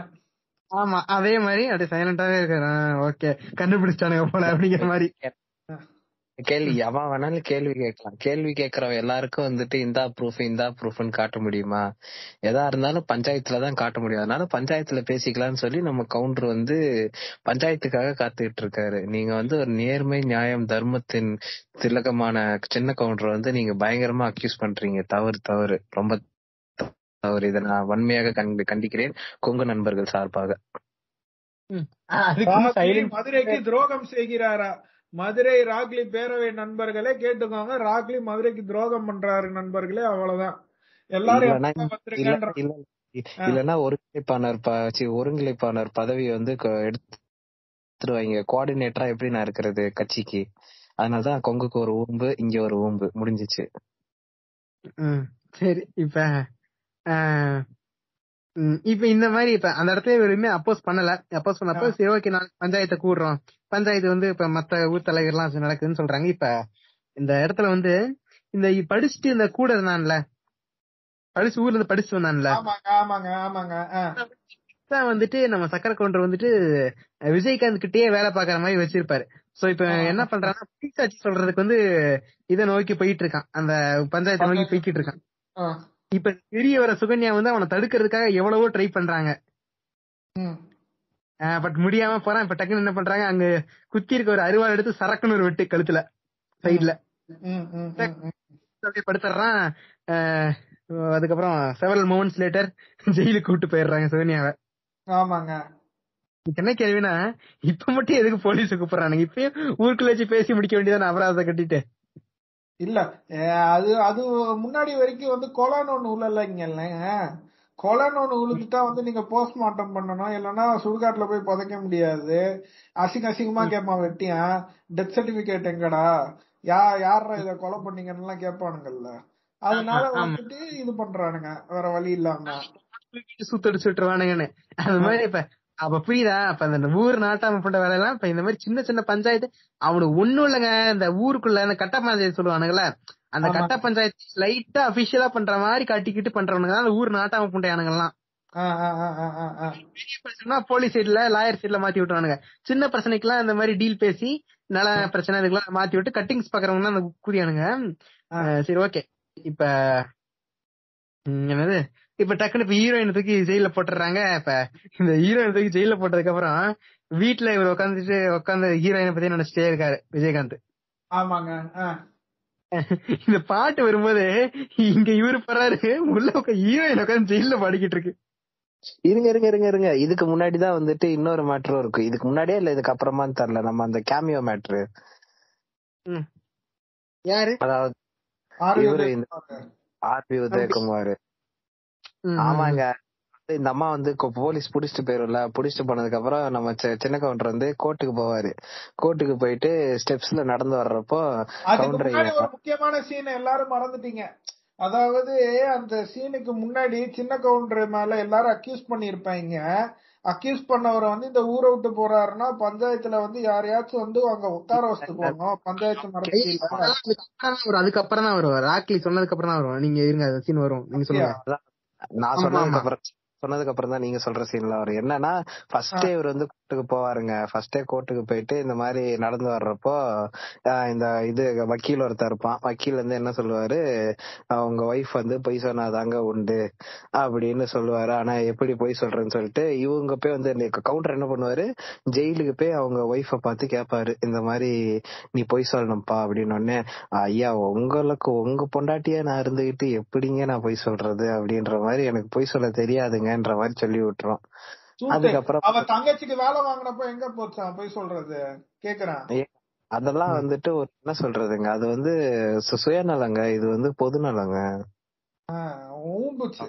ஆமா அதே மாதிரி அப்படியே சைலண்டாவே இருக்காரு ஓகே கண்டுபிடிச்சானுங்க போல அப்படிங்கிற மாதிரி கேள்வி அவன் வேணாலும் கேள்வி கேட்கலாம் கேள்வி கேட்கறவன் எல்லாருக்கும் வந்துட்டு இந்தா ப்ரூஃப் இந்தா ப்ரூஃப்னு காட்ட முடியுமா எதா இருந்தாலும் பஞ்சாயத்துல தான் காட்ட முடியும் அதனால பஞ்சாயத்துல பேசிக்கலாம்னு சொல்லி நம்ம கவுண்டர் வந்து பஞ்சாயத்துக்காக காத்துக்கிட்டு இருக்காரு நீங்க வந்து ஒரு நேர்மை நியாயம் தர்மத்தின் திலகமான சின்ன கவுண்டர் வந்து நீங்க பயங்கரமா அக்யூஸ் பண்றீங்க தவறு தவறு ரொம்ப தவறு இதை நான் வன்மையாக கண்டி- கண்டிக்கிறேன் கொங்கு நண்பர்கள் சார்பாக ராக்லி மதுரைக்கு துரோகம் செய்கிறாரா மதுரை ராக்லி பேரவை நண்பர்களே கேட்டுக்கோங்க ராக்லி மதுரைக்கு துரோகம் பண்றாரு நண்பர்களே அவ்வளவுதான் எல்லாரும் இல்லைன்னா எப்ப வந்துருங்கன்ற இல்ல- இல்ல- இல்லைன்னா ஒருங்கிணைப்பாளர் ப- சி, ஒருங்கிணைப்பாளர் பதவியை வந்து கொ- எடுத்துருவாங்க கோஆர்டினேட்டரா எப்படி நான் இருக்கிறது கட்சிக்கு அதனாலதான் கொங்குக்கு ஒரு ஊம்பு இங்க ஒரு ஊம்பு முடிஞ்சிச்சு ம், சரி இப்ப ஆஹ், ம், இப்ப இந்த மாதிரி இப்ப அந்த இடத்துல எதுவுமே அப்போஸ் பண்ணல அப்போஸ் பண்ணப்ப சரி ஓகே நான் பஞ்சாயத்தை கூடுறோம் பஞ்சாயத்து வந்து இப்ப மத்த ஊர் தலைவர்லாம் நடக்குதுன்னு சொல்றாங்க இப்ப இந்த இடத்துல வந்து இந்த படிச்சுட்டு இந்த கூட இருந்தான்ல படிச்சு ஊர்ல இருந்து படிச்சு வந்தான்ல ஆமாங்க ஆமாங்க ஆமாங்க ஆ. தான் வந்துட்டு நம்ம சக்கர கவுண்டர் வந்துட்டு அஹ், விஜயகாந்த் கிட்டயே வேலை பாக்குற மாதிரி வச்சிருப்பாரு சோ இப்ப என்ன பண்றான்னா பீசாச்சி சொல்றதுக்கு வந்து இதை நோக்கி போயிட்டு இருக்கான் அந்த பஞ்சாயத்தை நோக்கி போய்கிட்டு இருக்கான் ஆ. இப்ப தெரிய வர சுகன்யா வந்து அவனை தடுக்கிறதுக்காக எவ்வளவோ ட்ரை பண்றாங்க ம். பட் முடியாம போறான் இப்ப டக்குன்னு என்ன பண்றாங்க அங்க குத்தி இருக்க ஒரு அருவாள் எடுத்து சரக்குன்னு ஒரு வெட்டு கழுத்துல சைடுல ம், ம், ம், ம். அப்படியே படுத்துறான் அஹ், அதுக்கப்புறம் செவரல் மூமெண்ட்ஸ் லேட்டர் ஜெயிலுக்கு கூட்டு போயிடுறாங்க சுகன்யாவை ஆமாங்க இதுக்கு என்ன கேள்வினா இப்ப மட்டும் எதுக்கு போலீஸ் கூப்பிடுறானுங்க இப்பயும் ஊருக்குள்ள வச்சு பேசி முடிக்க வேண்டியதான அபராதத்தை கட்டிட்டு இல்ல அஹ் அது அது முன்னாடி வரைக்கும் வந்து கொலைன்னு ஒண்ணு உள்ளலைங்க கொலைன்னு ஒண்ணு உழுதுட்டா வந்து நீங்க போஸ்ட்மார்ட்டம் பண்ணணும் இல்லைன்னா சுடுகாட்டுல போய் புதைக்க முடியாது அசிங்க அசிங்கமா கேட்பான் வெட்டியான் டெத் சர்டிபிகேட் எங்கடா யா யாரா இத கொலை பண்ணீங்கன்னு எல்லாம் கேட்பானுங்கல்ல அதனால ஆமா. வந்துட்டு இது பண்றானுங்க வேற வழி இல்லாம சுத்தடிச்சு விட்டுருவானுங்கன்னு அது மாதிரி இப்ப அப்ப புரியுதா அப்ப அந்த ஊர் நாட்டாம பண்ற வேலையெல்லாம் இப்ப இந்த மாதிரி சின்ன சின்ன பஞ்சாயத்து அவனுக்கு ஒண்ணும் இல்லைங்க இந்த ஊருக்குள்ள அந்த கட்ட பஞ்சாயத்து சொல்லுவானுங்கல்ல அந்த ஆமா. கட்ட பஞ்சாயத்து லைட்டா அபிஷியலா பண்ற மாதிரி காட்டிக்கிட்டு பண்றவனுங்க தான் அந்த ஊர் நாட்டாம புண்டையானுங்கெல்லாம் ஆ, ஆ, ஆ, ஆ, ஆ, ஆ. பிரச்சனைனா போலீஸ் சைடுல லாயர் சைடுல மாத்தி விட்டுறானுங்க சின்ன பிரச்சனைக்கெல்லாம் இந்த மாதிரி டீல் பேசி நல பிரச்சனை இதுக்கெல்லாம் மாத்தி விட்டு கட்டிங்ஸ் பாக்குறவங்க அந்த கூதியானுங்க அஹ் சரி ஓகே இப்ப ம், என்னது இப்ப டக்குனு இப்ப ஹீரோயின் தூக்கி ஜெயில போட்டுறாங்க இப்ப இந்த ஹீரோயின் தூக்கி ஜெயில போட்டதுக்கு அப்புறம் வீட்டுல இவர் உட்காந்துட்டு உட்காந்து ஹீரோயினை பத்தி நினைச்சிட்டே இருக்காரு விஜயகாந்த் ஆமாங்க ஆ. இந்த பாட்டு வரும்போது இங்க இவரு போறாரு உள்ள ஹீரோயின் உட்காந்து ஜெயில பாடிக்கிட்டு இருக்கு இருங்க இருங்க இருங்க இருங்க இதுக்கு முன்னாடிதான் வந்துட்டு இன்னொரு மேட்டரும் இருக்கு இதுக்கு முன்னாடியே இல்ல இதுக்கு அப்புறமான்னு தெரியல நம்ம அந்த கேமியோ மேட்ரு யாரு அதாவது ஆர்வி இவரு இந்த உதயகுமார். ஆர்பி உதயகுமார் ம், ஆமாங்க இந்த அம்மா வந்து கொ- போலீஸ் புடிச்சிட்டு போயிரும்ல புடிச்சிட்டு போனதுக்கு அப்புறம் நம்ம சி- சின்ன கவுண்டர் வந்து கோர்ட்டுக்கு போவாரு கோர்ட்டுக்கு போயிட்டு ஸ்டெப்ஸ்ல நடந்து வர்றப்போ அதுக்கு கவுண்டர் முன்னாடி ஒரு முக்கியமான சீன் எல்லாரும் மறந்துட்டீங்க அதாவது அந்த சீனுக்கு முன்னாடி சின்ன கவுண்டர் மேல எல்லாரும் அக்யூஸ் பண்ணிருப்பாங்க அக்யூஸ் பண்ணவரை வந்து இந்த ஊரை விட்டு போறாருன்னா பஞ்சாயத்துல வந்து யாரையாச்சும் வந்து அங்க உட்கார வச்சுக்குவாங்க பஞ்சாயத்து மரத்தில அதுக்கப்புறம் தான் வரும் அதுக்கப்புறம் தான் வரும் ராக்லி சொன்னதுக்கு அப்புறம் தான் வரும் நீங்க இருங்க சீன் வரும் நீங்க சொல்லுங்க அதான் நான் ஆமா, சொன்னதுக்கு ஆமா. அப்புறம் சொன்னதுக்கு அப்புறம் தான் நீங்க சொல்ற சீன்ல வரும் என்னன்னா ஃபர்ஸ்டே இவர் வந்து கோர்ட்டுக்கு போவாருங்க ஃபர்ஸ்டே கோர்ட்டுக்கு போயிட்டு இந்த மாதிரி நடந்து வர்றப்போ ஆஹ் இந்த இது வக்கீல் ஒருத்தர் இருப்பான் வக்கீல் வந்து என்ன சொல்லுவாரு அவங்க ஒய்ஃப் வந்து பொய் சொன்னாதாங்க உண்டு அப்படின்னு சொல்லுவாரு ஆனா எப்படி பொய் சொல்றேன்னு சொல்லிட்டு இவங்க போய் வந்து கவுண்டர் என்ன பண்ணுவாரு ஜெயிலுக்கு போய் அவங்க ஒய்ஃப பார்த்து கேட்பாரு இந்த மாதிரி நீ பொய் சொல்லணும்ப்பா அப்படின்னு உடனே ஐயா உங்களுக்கு உங்க பொண்டாட்டியா நான் இருந்துகிட்டு எப்படிங்க நான் பொய் சொல்றது அப்படின்ற மாதிரி எனக்கு பொய் சொல்ல தெரியாதுங்கன்ற மாதிரி சொல்லி விட்டுரும் சூத்து. அதுக்கப்புறம் அவ தங்கச்சிக்கு வேலை வாங்கினப்ப எங்க போச்சான் போய் சொல்றது கேக்குறேன் அதெல்லாம் வந்துட்டு ஒரு என்ன சொல்றதுங்க அது வந்து சு- சுயநலங்க இது வந்து பொதுநலங்க ஊம்புச்சு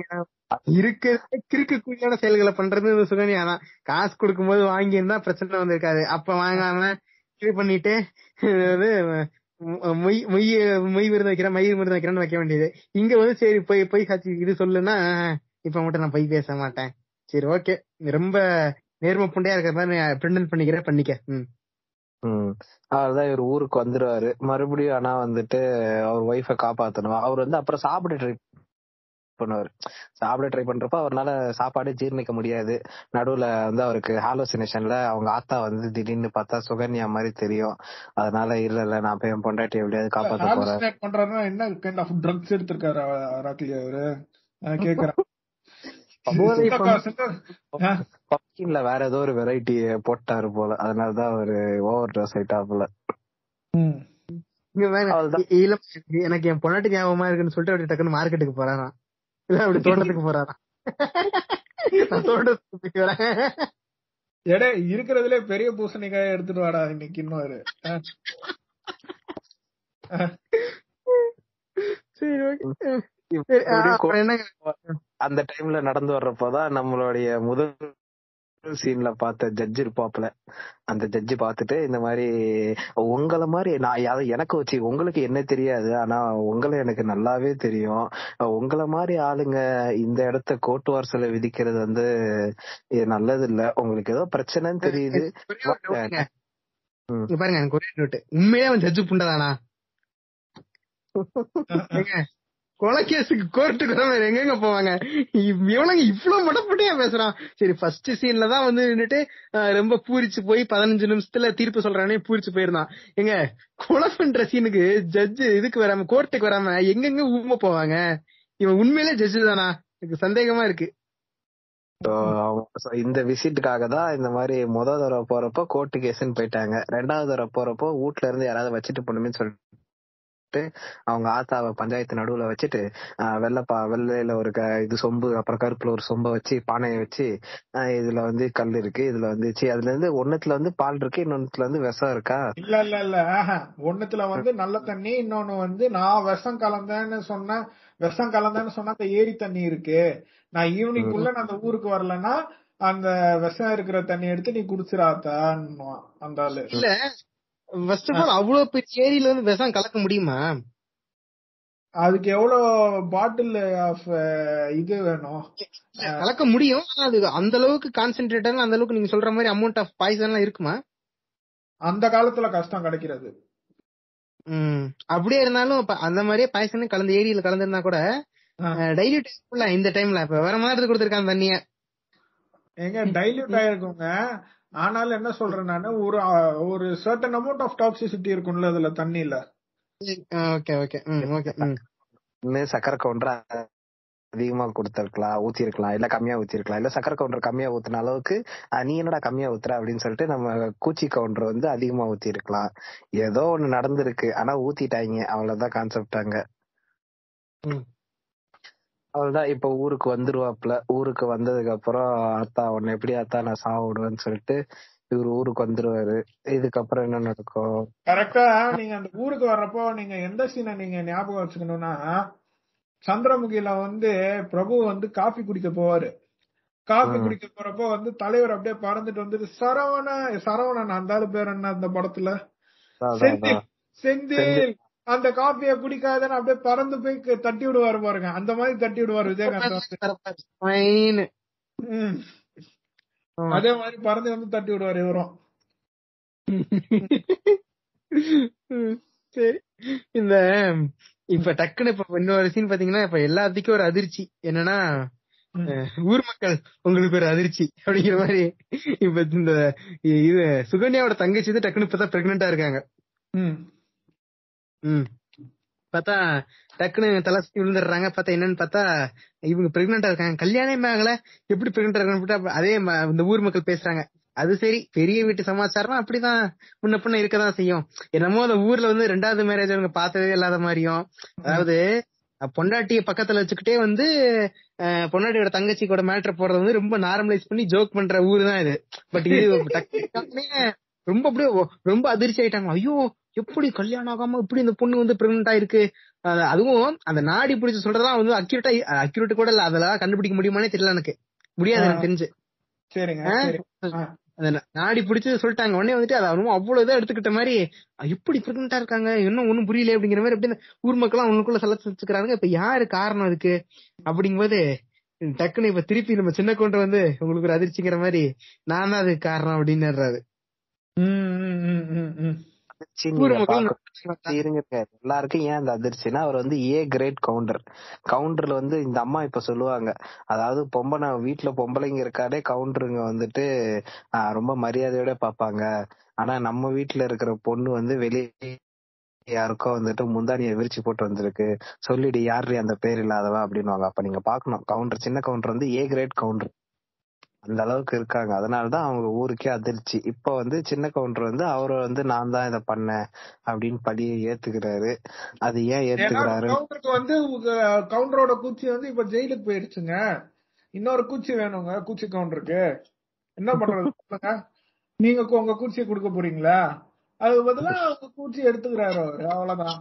இருக்க கிறுக்கு கூலியான செயல்களை பண்றது இந்த சுகன்யா தான் காசு கொடுக்கும்போது வாங்கி இருந்தா பிரச்சனை வந்திருக்காது அப்ப வாங்காம இது பண்ணிட்டு இது மொ- மொய் மொய் மொய் விருது வைக்கிறேன் மயிர் விருது வைக்கிறேன்னு வைக்க வேண்டியது இங்க வந்து சரி போய் போய் சாட்சி இது சொல்லுன்னா இப்ப மட்டும் நான் பொய் பேச மாட்டேன் சரி ஓகே ரொம்ப நேர்ம புண்டையா இருக்கிற மாதிரி பிரிண்டல் பண்ணிக்கிறேன் பண்ணிக்க ம் ம் அவர்தான் இவர் ஊருக்கு வந்துருவாரு மறுபடியும் ஆனா வந்துட்டு அவர் ஒய்ஃபை காப்பாத்தணும் அவர் வந்து அப்புறம் சாப்பிட ட்ரை பண்ணுவாரு சாப்பிட ட்ரை பண்றப்ப அவரால சாப்பாடே ஜீரணிக்க முடியாது நடுவுல வந்து அவருக்கு ஹாலோசினேஷன்ல அவங்க ஆத்தா வந்து திடீர்னு பார்த்தா சுகன்யா மாதிரி தெரியும் அதனால இல்ல இல்ல நான் போய் என் பொண்டாட்டி எப்படியாவது காப்பாத்த போறேன் ஹாலுசினேட் பண்றாருன்னா என்ன கைண்ட் ஆஃப் ட்ரக்ஸ் எடுத்திருக்காரு அஹ் ராக்லி அவரு நான் கேக்குறேன் போதை சித்தக்கா, சித்த- பம்கின்ல வேற ஏதோ ஒரு வெரைட்டி போட்டாரு போல அதனாலதான் அவரு ஓவர் ட்ரெஸ் ஆயிட்டாப்புல ம். இங்க வேற இல்ல எனக்கு என் பொண்டாட்டி ஞாபகமா இருக்குன்னு சொல்லிட்டு அப்படி டக்குன்னு மார்க்கெட்டுக்கு போறாராம் இல்ல அப்படி தோட்டத்துக்கு போறாராம் நான் தோட்டத்துக்கு போய் வரேன் எடே இருக்கிறதுலே பெரிய பூசணிக்காய எடுத்துட்டு வாடா இன்னைக்கு இன்னொரு அஹ். அஹ். சரி ஓகே சரி ஆ, அப்புறம் என்னங்க அந்த டைம்ல நடந்து வர்றப்போதான் நம்மளுடைய முதல் சீன்ல பார்த்த ஜட்ஜ் இருப்பாப்ல அந்த ஜட்ஜி பார்த்துட்டு இந்த மாதிரி உங்களை மாதிரி நான் யா- எனக்கு வச்சு உங்களுக்கு என்ன தெரியாது ஆனா உங்களை எனக்கு நல்லாவே தெரியும் உங்களை மாதிரி ஆளுங்க இந்த இடத்த கோர்ட் வாரசுல விதிக்கிறது வந்து இது நல்லது இல்ல உங்களுக்கு ஏதோ பிரச்சனைன்னு தெரியுது ஒரே ஒரு டவுட்டுங்க. இங்க பாருங்க எனக்கு ஒரே டவுட் உண்மையே அவன் ஜட்ஜு புண்டதானா ஏங்க, கொலைகேஸுக்கு கோர்ட்டுக்கு வர எங்கெங்க போவாங்க இவ்- இவனுங்க இவ்வளவு மடப்பட்டியா பேசுறான் சரி ஃபர்ஸ்ட் சீன்ல தான் வந்து நின்னுட்டு அஹ், ரொம்ப பூரிச்சு போய் பதினஞ்சு நிமிஷத்துல தீர்ப்பு சொல்றானே பூரிச்சு போயிருந்தான் எங்க கொலை பண்ற சீனுக்கு ஜட்ஜ் இதுக்கு வராம கோர்ட்டுக்கு வராம எங்கெங்க ஊம போவாங்க இவன் உண்மையிலே ஜட்ஜ் தானா எனக்கு சந்தேகமா இருக்கு So, அவங்க- so இந்த விசிட்டுக்காக தான் இந்த மாதிரி முத தடவை போறப்போ கோர்ட்டு கேஸ்ன்னு போயிட்டாங்க ரெண்டாவது தடவை போறப்போ வீட்ல இருந்து யாராவது வச்சுட்டு போகணுமே சொல்லிட்டு அவங்க ஆத்தாவை பஞ்சாயத்து நடுவுல வச்சுட்டு ஆஹ் வெள்ளைப்பா வெள்ளையில ஒரு க- இது சொம்பு அப்புறம் கருப்புல ஒரு சொம்ப வச்சு பானையை வச்சு ஆஹ் இதுல வந்து கல் இருக்கு இதுல வந்து சி அதுல இருந்து ஒண்ணுத்துல வந்து பால் இருக்கு இன்னொன்னுல வந்து விஷம் இருக்கா இல்ல இல்ல இல்ல ஆஹா. ஒண்ணுத்துல வந்து நல்ல தண்ணி இன்னொன்னு வந்து நான் விஷம் கலந்தேன்னு சொன்ன விஷம் கலந்தேன்னு சொன்னா அந்த ஏரி தண்ணி இருக்கு நான் ஈவினிங் குள்ள நான் அந்த ஊருக்கு வரலன்னா அந்த விஷம் இருக்கிற தண்ணி எடுத்து நீ குடிச்சிடாத்தான்னு அந்த ஆளு இல்ல ஃபர்ஸ்ட் ஆஃப் ஆல் அவ்வளவு பெரிய ஏரியில வந்து விஷம் கலக்க முடியுமா அதுக்கு எவ்வளவு பாட்டில் ஆஃப் இது வேணும் கலக்க முடியும் ஆனா அது அந்த அளவுக்கு கான்சென்ட்ரேட்டட் அந்த அளவுக்கு நீங்க சொல்ற மாதிரி அமௌண்ட் ஆஃப் பாய்சன் எல்லாம் இருக்குமா அந்த காலத்துல கஷ்டம் கிடைக்கிறது ம் அப்படியே இருந்தாலும் இப்ப அந்த மாதிரியே பாய்சன் கலந்த ஏரியில கலந்திருந்தா கூட டெய்லி டைம்ல இந்த டைம்ல இப்ப வேற மாதிரி கொடுத்திருக்காங்க தண்ணிய எங்க டைல்யூட் ஆயிருக்குங்க ஆனாலும் என்ன சொல்றேன் நானு ஒரு அஹ், ஒரு சர்டன் அமௌண்ட் ஆஃப் டாக்ஸிசிட்டி இருக்கும்ல அதுல தண்ணியில ஓகே ஓகே ம் ஓகே ம் இன்னும் சக்கரை கவுண்டர் அதிகமா கொடுத்திருக்கலாம் ஊத்தி இருக்கலாம் இல்ல கம்மியா ஊத்தி இருக்கலாம் இல்ல சக்கரை கவுண்டர் கம்மியா ஊத்துன அளவுக்கு அஹ், நீ என்னடா கம்மியா ஊத்துற அப்படின்னு சொல்லிட்டு நம்ம கூச்சி கவுண்டர் வந்து அதிகமா ஊத்தி இருக்கலாம் ஏதோ ஒண்ணு நடந்திருக்கு ஆனா ஊத்திட்டாங்க அவ்வளவுதான் கான்செப்ட் அங்க ம். அவ்வளவுதான் இப்ப ஊருக்கு வந்துருவாப்ல ஊருக்கு வந்ததுக்கு அப்புறம் அத்தா உன்னை எப்படி அத்தா நான் சாவ விடுவேன்னு சொல்லிட்டு இவர் ஊருக்கு வந்துருவாரு இதுக்கப்புறம் என்ன நடக்கும் கரெக்டா நீங்க அந்த ஊருக்கு வர்றப்போ நீங்க எந்த சீனை நீங்க ஞாபகம் வச்சுக்கணும்னா சந்திரமுகில வந்து பிரபு வந்து காஃபி குடிக்க போவாரு காஃபி ம். குடிக்க போறப்போ வந்து தலைவர் அப்படியே பறந்துட்டு வந்துட்டு சரவண சரவணன் அந்த ஆளு பேர் என்ன அந்த படத்துல அதான், செந்தில் அதான். செந்தில் அந்த காஃபிய குடிக்காதன்னு அப்படியே பறந்து போய் க- தட்டி விடுவாரு பாருங்க அந்த மாதிரி தட்டி விடுவாரு விஜயகாந்த் வந்து Fine. ம். ஆ. அதே மாதிரி பறந்து வந்து தட்டி விடுவாரு இவரும் ம், சரி இந்த இப்ப டக்குன்னு இப்ப இன்னொரு சீன் பாத்தீங்கன்னா இப்ப எல்லாத்துக்கும் ஒரு அதிர்ச்சி என்னன்னா அஹ், ஊர் மக்கள் உங்களுக்கு ஒரு அதிர்ச்சி அப்படிங்கிற மாதிரி இப்ப இந்த இது சுகன்யாவோட தங்கச்சி வந்து டக்குன்னு இப்பதான் பிரெக்னெண்டா இருக்காங்க ம். ம் பார்த்தா டக்குன்னு தலை சுத்தி விழுந்துடுறாங்க பார்த்தா என்னன்னு பார்த்தா இவங்க பிரெக்னெண்டா இருக்காங்க கல்யாணமே ஆகல எப்படி பிரெக்னெண்டா இருக்கான்னு அதே ம- இந்த ஊர் மக்கள் பேசுறாங்க அது சரி பெரிய வீட்டு சமாச்சாரம் அப்படிதான் முன்ன பின்ன இருக்கதான் செய்யும் என்னமோ அந்த ஊர்ல வந்து ரெண்டாவது மேரேஜ் அவங்க பார்த்ததே இல்லாத மாதிரியும் அதாவது அஹ், பொண்டாட்டிய பக்கத்துல வச்சுக்கிட்டே வந்து அஹ், பொண்டாட்டியோட தங்கச்சி கூட மேட்டர் போடுறது வந்து ரொம்ப நார்மலைஸ் பண்ணி ஜோக் பண்ற ஊர் தான் இது பட் இது டக்குனு ரொம்ப அப்படியே ஒ- ரொம்ப அதிர்ச்சி ஆயிட்டாங்க ஐயோ எப்படி கல்யாணம் ஆகாம இப்படி இந்த பொண்ணு வந்து பிரெக்னென்ட் ஆயிருக்கு அஹ் அதுவும் அந்த நாடி பிடிச்சு சொல்றதெல்லாம் வந்து அக்யூரேட்டா அக்யூரேட் கூட இல்ல அதெல்லாம் கண்டுபிடிக்க முடியுமானே தெரியல எனக்கு முடியாது எனக்கு தெரிஞ்சு சரிங்க ஆ? சரி ஆ. அந்த நா- நாடி பிடிச்சு சொல்லிட்டாங்க உடனே வந்துட்டு அதை அவனும் அவ்வளவு இதா எடுத்துக்கிட்ட மாதிரி அஹ் எப்படி பிரெக்னெண்டா இருக்காங்க இன்னும் ஒண்ணும் புரியல அப்படிங்கிற மாதிரி அப்படியே இந்த ஊர் மக்கள் அவனுக்குள்ள செலக்ட் வச்சுக்கிறாங்க இப்ப யாரு காரணம் அதுக்கு அப்படிங்கும்போது டக்குன்னு இப்ப திருப்பி நம்ம சின்ன கொண்டு வந்து உங்களுக்கு ஒரு அதிர்ச்சிங்கிற மாதிரி நான் தான் அதுக்கு காரணம் அப்படின்னு ம், ம், ம், ம், ம். அதிர்ச்சி ஊர் நீங்க மக்கள் பார்க்க- இருங்க எல்லாருக்கும் ஏன் அந்த அதிர்ச்சினா அவர் வந்து ஏ கிரேட் கவுண்டர் கவுண்டர்ல வந்து இந்த அம்மா இப்ப சொல்லுவாங்க அதாவது பொம்பளை வீட்டுல பொம்பளைங்க இருக்காதே கவுண்டருங்க வந்துட்டு ஆஹ், ரொம்ப மரியாதையோட பாப்பாங்க ஆனா நம்ம வீட்டுல இருக்கிற பொண்ணு வந்து வெளியே யாருக்கோ வந்துட்டு முந்தானிய விரிச்சு போட்டு வந்திருக்கு சொல்லிடு யாரு அந்த பேர் இல்லாதவ அப்படின்னுவாங்க அப்ப நீங்க பாக்கணும் கவுண்டர் சின்ன கவுண்டர் வந்து ஏ கிரேட் கவுண்டர் அந்த அளவுக்கு இருக்காங்க அதனாலதான் அவங்க ஊருக்கே அதிர்ச்சி இப்ப வந்து சின்ன கவுண்டர் வந்து அவரை வந்து நான் தான் இதை பண்ணேன் அப்படின்னு பழியை ஏத்துக்கிறாரு அது ஏன் ஏன்னா ஏத்துக்கிறாரு கவுண்டருக்கு வந்து உங்க கவுண்டரோட கூச்சி வந்து இப்ப ஜெயிலுக்கு போயிடுச்சுங்க இன்னொரு கூச்சி வேணுங்க கூச்சி கவுண்டருக்கு என்ன பண்றது சொல்லுங்க நீங்க கு- உங்க கூச்சியை கொடுக்க போறீங்களா அதுக்கு பதிலா உங்க கூச்சி எடுத்துக்கிறாரு அவரு அவ்வளவுதான்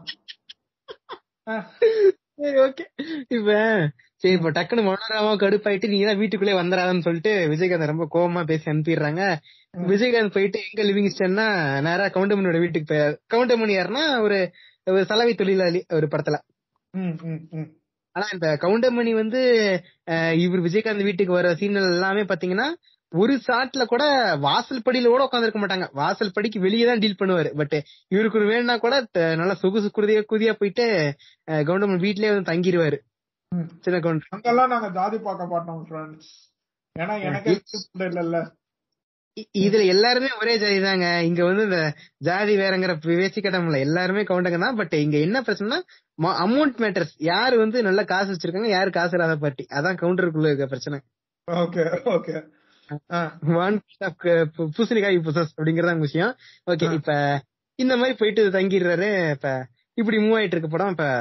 சரி ஓகே இப்ப சரி இப்ப டக்குனு மனோரமா கடுப்பாயிட்டு நீங்க தான் வீட்டுக்குள்ளே வந்துடாதன்னு சொல்லிட்டு விஜயகாந்த் ரொம்ப கோவமா பேசி அனுப்பிடுறாங்க விஜயகாந்த் போயிட்டு எங்க லிவிங் ஸ்டேன்னா நேரா கவுண்டமணியோட வீட்டுக்கு போய் கவுண்டமணி யாருன்னா ஒரு ஒரு சலவை தொழிலாளி ஒரு படத்துல ம், ம், ம். ஆனா இந்த கவுண்டமணி வந்து அஹ், இவர் விஜயகாந்த் வீட்டுக்கு வர சீன்கள் எல்லாமே பாத்தீங்கன்னா ஒரு ஷாட்ல கூட வாசல் படியில கூட உட்காந்துருக்க மாட்டாங்க வாசல் படிக்கு வெளியே தான் டீல் பண்ணுவாரு பட் இவருக்கு ஒரு வேணும்னா கூட த- நல்லா சொகுசு குருதியா குதியா போயிட்டு கவுண்டமன் வீட்லயே வந்து தங்கிடுவாரு சின்ன கவுண்டர் அங்கெல்லாம் நாங்க ஜாதி பார்க்க மாட்டோம் ஃப்ரெண்ட்ஸ் ஏன்னா எனக்கு இல்லல்ல இ- இதுல எல்லாருமே ஒரே ஜாதி தாங்க இங்க வந்து இந்த ஜாதி வேறங்கிற பேசிக்கட்டம் இல்ல எல்லாருமே கவுண்டங்க தான் பட் இங்க என்ன பிரச்சனைனா அமௌண்ட் மேட்டர்ஸ் யாரு வந்து நல்ல காசு வச்சிருக்காங்க யாரு காசு இல்லாத பார்ட்டி அதான் கவுண்டருக்குள்ள இருக்க பிரச்சனை ஓகே ஓகே ஒன் பூசணிக்காய் புசஸ் அப்படிங்கறதான் விஷயம் ஓகே இப்ப இந்த மாதிரி போயிட்டு தங்கிடுறாரு இப்ப இப்படி மூவ் ஆயிட்டு இருக்க படம் இப்ப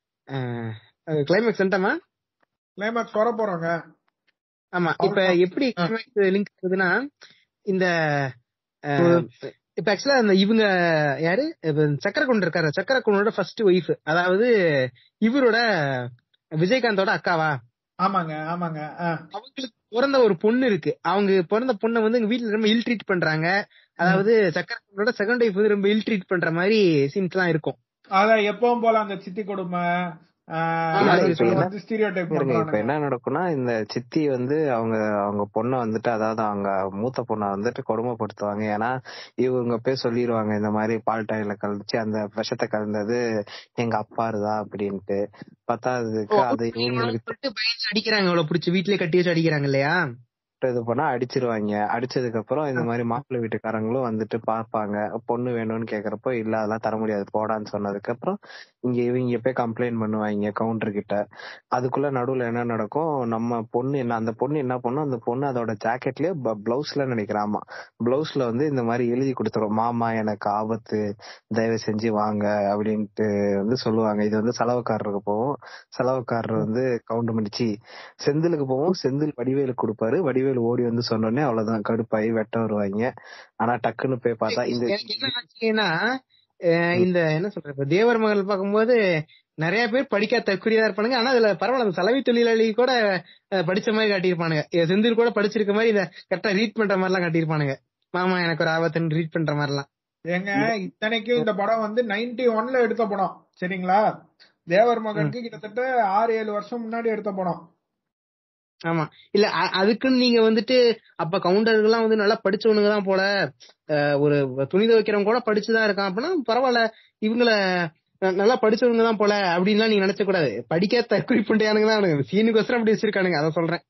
கிளைமேக்ஸ் வந்துட்டமா கிளைமேக்ஸ் வர போறோங்க ஆமா இப்ப எப்படி கிளைமேக்ஸ் லிங்க் ஆகுதுன்னா இந்த அஹ், இப்ப ஆக்சுவலா இந்த இவங்க யாரு இப்ப சக்கர கொண்டு இருக்காரு சக்கர கொண்டோட ஃபர்ஸ்ட் ஒய்ஃப் அதாவது இவரோட விஜயகாந்தோட அக்காவா ஆமாங்க ஆமாங்க ஆ. அவங்களுக்கு பிறந்த ஒரு பொண்ணு இருக்கு அவங்க பிறந்த பொண்ணை வந்து எங்க வீட்டுல ரொம்ப இல் ட்ரீட் பண்றாங்க அதாவது சக்கரவர்த்தியோட செகண்ட் ஒய்ஃப் வந்து ரொம்ப இல் ட்ரீட் பண்ற மாதிரி சீன்ஸ் எல்லாம் இருக்கும் அதான் எப்பவும் போல அந்த சித்தி கொடுமை ஆமா, ஆஹ் இப்ப என்ன- வந்து ஸ்டீரியோ டைப் இருங்க இப்ப பண்றானுங்க என்ன நடக்கும்னா இந்த சித்தி வந்து அவங்க அவங்க பொண்ணை வந்துட்டு அதாவது அவங்க மூத்த பொண்ணை வந்துட்டு கொடுமைப்படுத்துவாங்க ஏன்னா இவங்க போய் சொல்லிடுவாங்க இந்த மாதிரி பால் டாயில கலந்துச்சு அந்த விஷத்தை கலந்தது எங்க அப்பாருதா அப்படின்ட்டு பத்தாததுக்கு அது இவங்களுக்கு சொல்லிட்டு பயந்து அடிக்கிறாங்க அவ்வளவு பிடிச்சி வீட்லயே கட்டி வச்சு அடிக்கிறாங்க இல்லையா இது பண்ணா அடிச்சிருவாங்க அடிச்சதுக்கு அப்புறம் இந்த மாதிரி மாப்பிள்ளை வீட்டுக்காரங்களும் வந்துட்டு பார்ப்பாங்க பொண்ணு வேணும்னு கேக்குறப்போ இல்ல அதெல்லாம் தர முடியாது போடான்னு சொன்னதுக்கு அப்புறம் இங்க இவங்க போய் கம்ப்ளைண்ட் பண்ணுவாங்க கவுண்டர் கிட்ட அதுக்குள்ள நடுவுல என்ன நடக்கும் நம்ம பொண்ணு என்ன அந்த பொண்ணு என்ன பண்ணும் அந்த பொண்ணு அதோட ஜாக்கெட்லயே பிளவுஸ்ல நினைக்கிறாமா பிளவுஸ்ல வந்து இந்த மாதிரி எழுதி கொடுத்துரும் மாமா எனக்கு ஆபத்து தயவு செஞ்சு வாங்க அப்படின்ட்டு வந்து சொல்லுவாங்க இது வந்து செலவுக்காரருக்கு போவோம் செலவுக்காரர் வந்து கவுண்டர் பண்ணிச்சு செந்திலுக்கு போவோம் செந்தில் வடிவேலுக்கு கொடுப்பாரு வடிவேலு ஓடி வந்து சொன்னோடனே அவ்வளவுதான் கடுப்பாயி வெட்ட வருவாங்க ஆனா டக்குன்னு போய் பார்த்தா இந்த எனக்கு என்ன ஆச்சுன்னா அஹ் இந்த என்ன சொல்ற இப்ப தேவர் மகள் பார்க்கும்போது நிறைய பேர் படிக்காத தற்கொலையா இருப்பானுங்க ஆனா அதுல பரவாயில்ல அந்த சலவை தொழிலாளி கூட அஹ், படிச்ச மாதிரி காட்டியிருப்பானுங்க இத செந்தில் கூட படிச்சிருக்க மாதிரி இத கரெக்டா ரீட் பண்ற மாதிரி எல்லாம் காட்டியிருப்பானுங்க மாமா எனக்கு ஒரு ஆபத்துன்னு ரீட் பண்ற மாதிரி எல்லாம் ஏங்க இத்தனைக்கும் இந்த படம் வந்து நைன்டி ஒன்ல எடுத்த படம் சரிங்களா தேவர் மகனுக்கு கிட்டத்தட்ட ஆறு ஏழு வருஷம் முன்னாடி எடுத்த படம் ஆமா இல்ல அ- அதுக்குன்னு நீங்க வந்துட்டு அப்ப கவுண்டர்கள்லாம் வந்து நல்லா படிச்சவனுங்க தான் போல அஹ், ஒரு துணி துவைக்கிறவங்க கூட படிச்சுதான் இருக்கான் அப்படின்னா பரவாயில்ல இவங்கள ந- நல்லா படிச்சவங்க தான் போல அப்படின்லாம் நீங்க நினைச்ச கூடாது படிக்க தற்கொலை பண்ணியானுங்க தான் அவனுங்க சீனுக்கோசரம் அப்படி வச்சிருக்கானுங்க அதை சொல்றேன்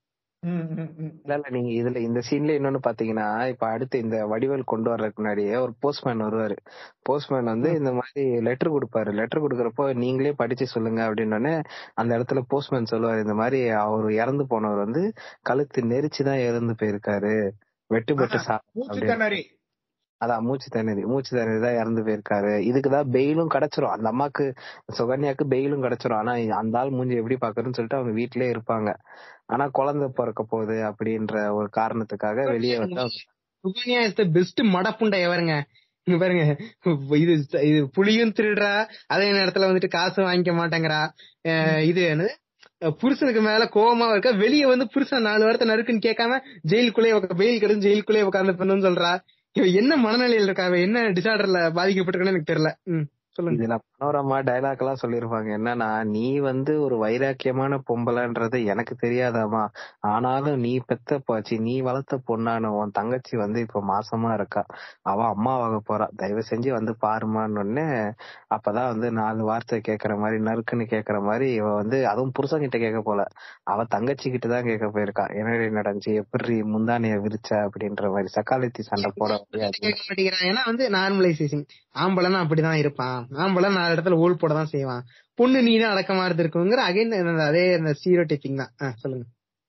இல்ல இல்ல நீங்க இதுல இந்த சீன்ல இன்னொன்னு பாத்தீங்கன்னா இப்ப அடுத்து இந்த வடிவேல் கொண்டு வர்றதுக்கு முன்னாடியே ஒரு போஸ்ட்மேன் வருவாரு போஸ்ட்மேன் வந்து இந்த மாதிரி லெட்டர் கொடுப்பாரு லெட்டர் கொடுக்கறப்போ நீங்களே படிச்சு சொல்லுங்க அப்படின்னு அந்த இடத்துல போஸ்ட்மேன் சொல்லுவாரு இந்த மாதிரி அவர் இறந்து போனவர் வந்து கழுத்து நெரிச்சுதான் இறந்து போயிருக்காரு வெட்டுப்பட்டு சா மூச்சு அப்படின்னு. திணறி அதான் மூச்சு திணறி மூச்சு திணறி தான் இறந்து போயிருக்காரு இதுக்குதான் பெயிலும் கிடைச்சிரும் அந்த அம்மாக்கு சுகன்யாக்கு பெயிலும் கிடைச்சிரும் ஆனா அந்த ஆள் மூஞ்சி எப்படி பாக்குறதுன்னு சொல்லிட்டு அவங்க வீட்லயே இருப்பாங்க ஆனா குழந்தை பிறக்க போகுது அப்படின்ற ஒரு காரணத்துக்காக வெளியே வந்து அவங்க சுகன்யா இஸ் த பெஸ்ட் மடப்புண்டை எவருங்க இங்க பாருங்க இது இது புளியும் திருடுறா அதே நேரத்துல வந்துட்டு காசு வாங்கிக்க மாட்டேங்கிறா அஹ் இது என்னது அஹ் புருஷனுக்கு மேல கோவமா இருக்கா வெளிய வந்து புருஷன் நாலு வாரத்தை நறுக்குன்னு கேட்காம ஜெயிலுக்குள்ளே வெயில் கிடைச்சு ஜெயிலுக்குள்ளே உட்கார்ந்து பண்ணுன்னு சொல்றா இவ என்ன மனநிலையில இருக்கா அவ என்ன டிசார்டர்ல பாதிக்கப்பட்டிருக்கான்னு எனக்கு தெரியல ம் சொல்லுங்க இதுல மனோரமா டைலாக் எல்லாம் சொல்லிருப்பாங்க என்னன்னா நீ வந்து ஒரு வைராக்கியமான பொம்பளைன்றது எனக்கு தெரியாதாமா ஆனாலும் நீ பெத்த போச்சு நீ வளர்த்த பொண்ணான உன் தங்கச்சி வந்து இப்ப மாசமா இருக்கா அவ அம்மாவாக போறா தயவு செஞ்சு வந்து பாருமான்னு உடனே அப்பதான் வந்து நாலு வார்த்தை கேக்குற மாதிரி நறுக்குன்னு கேக்குற மாதிரி இவ வந்து அதுவும் புருஷன் கிட்ட கேட்க போல அவ தங்கச்சி கிட்ட தான் கேட்க போயிருக்கா என்னடி நடந்துச்சு எப்படி முந்தானைய விரிச்ச அப்படின்ற மாதிரி சக்காலத்தி சண்டை போட முடியாது கேட்க மாட்டேங்கிறான் ஏன்னா வந்து நார்மலைசேஷன் ஆம்பளைன்னா அப்படிதான் இருப்பான் ஆம்பளை நாலு இடத்துல ஓல் போட தான் செய்வான் பொண்ணு நீ தான் அடக்கமா இருந்திருக்குங்கிற அகைன் அதே அந்த ஸ்டீரியோ டைப்பிங் தான் ஆ, சொல்லுங்க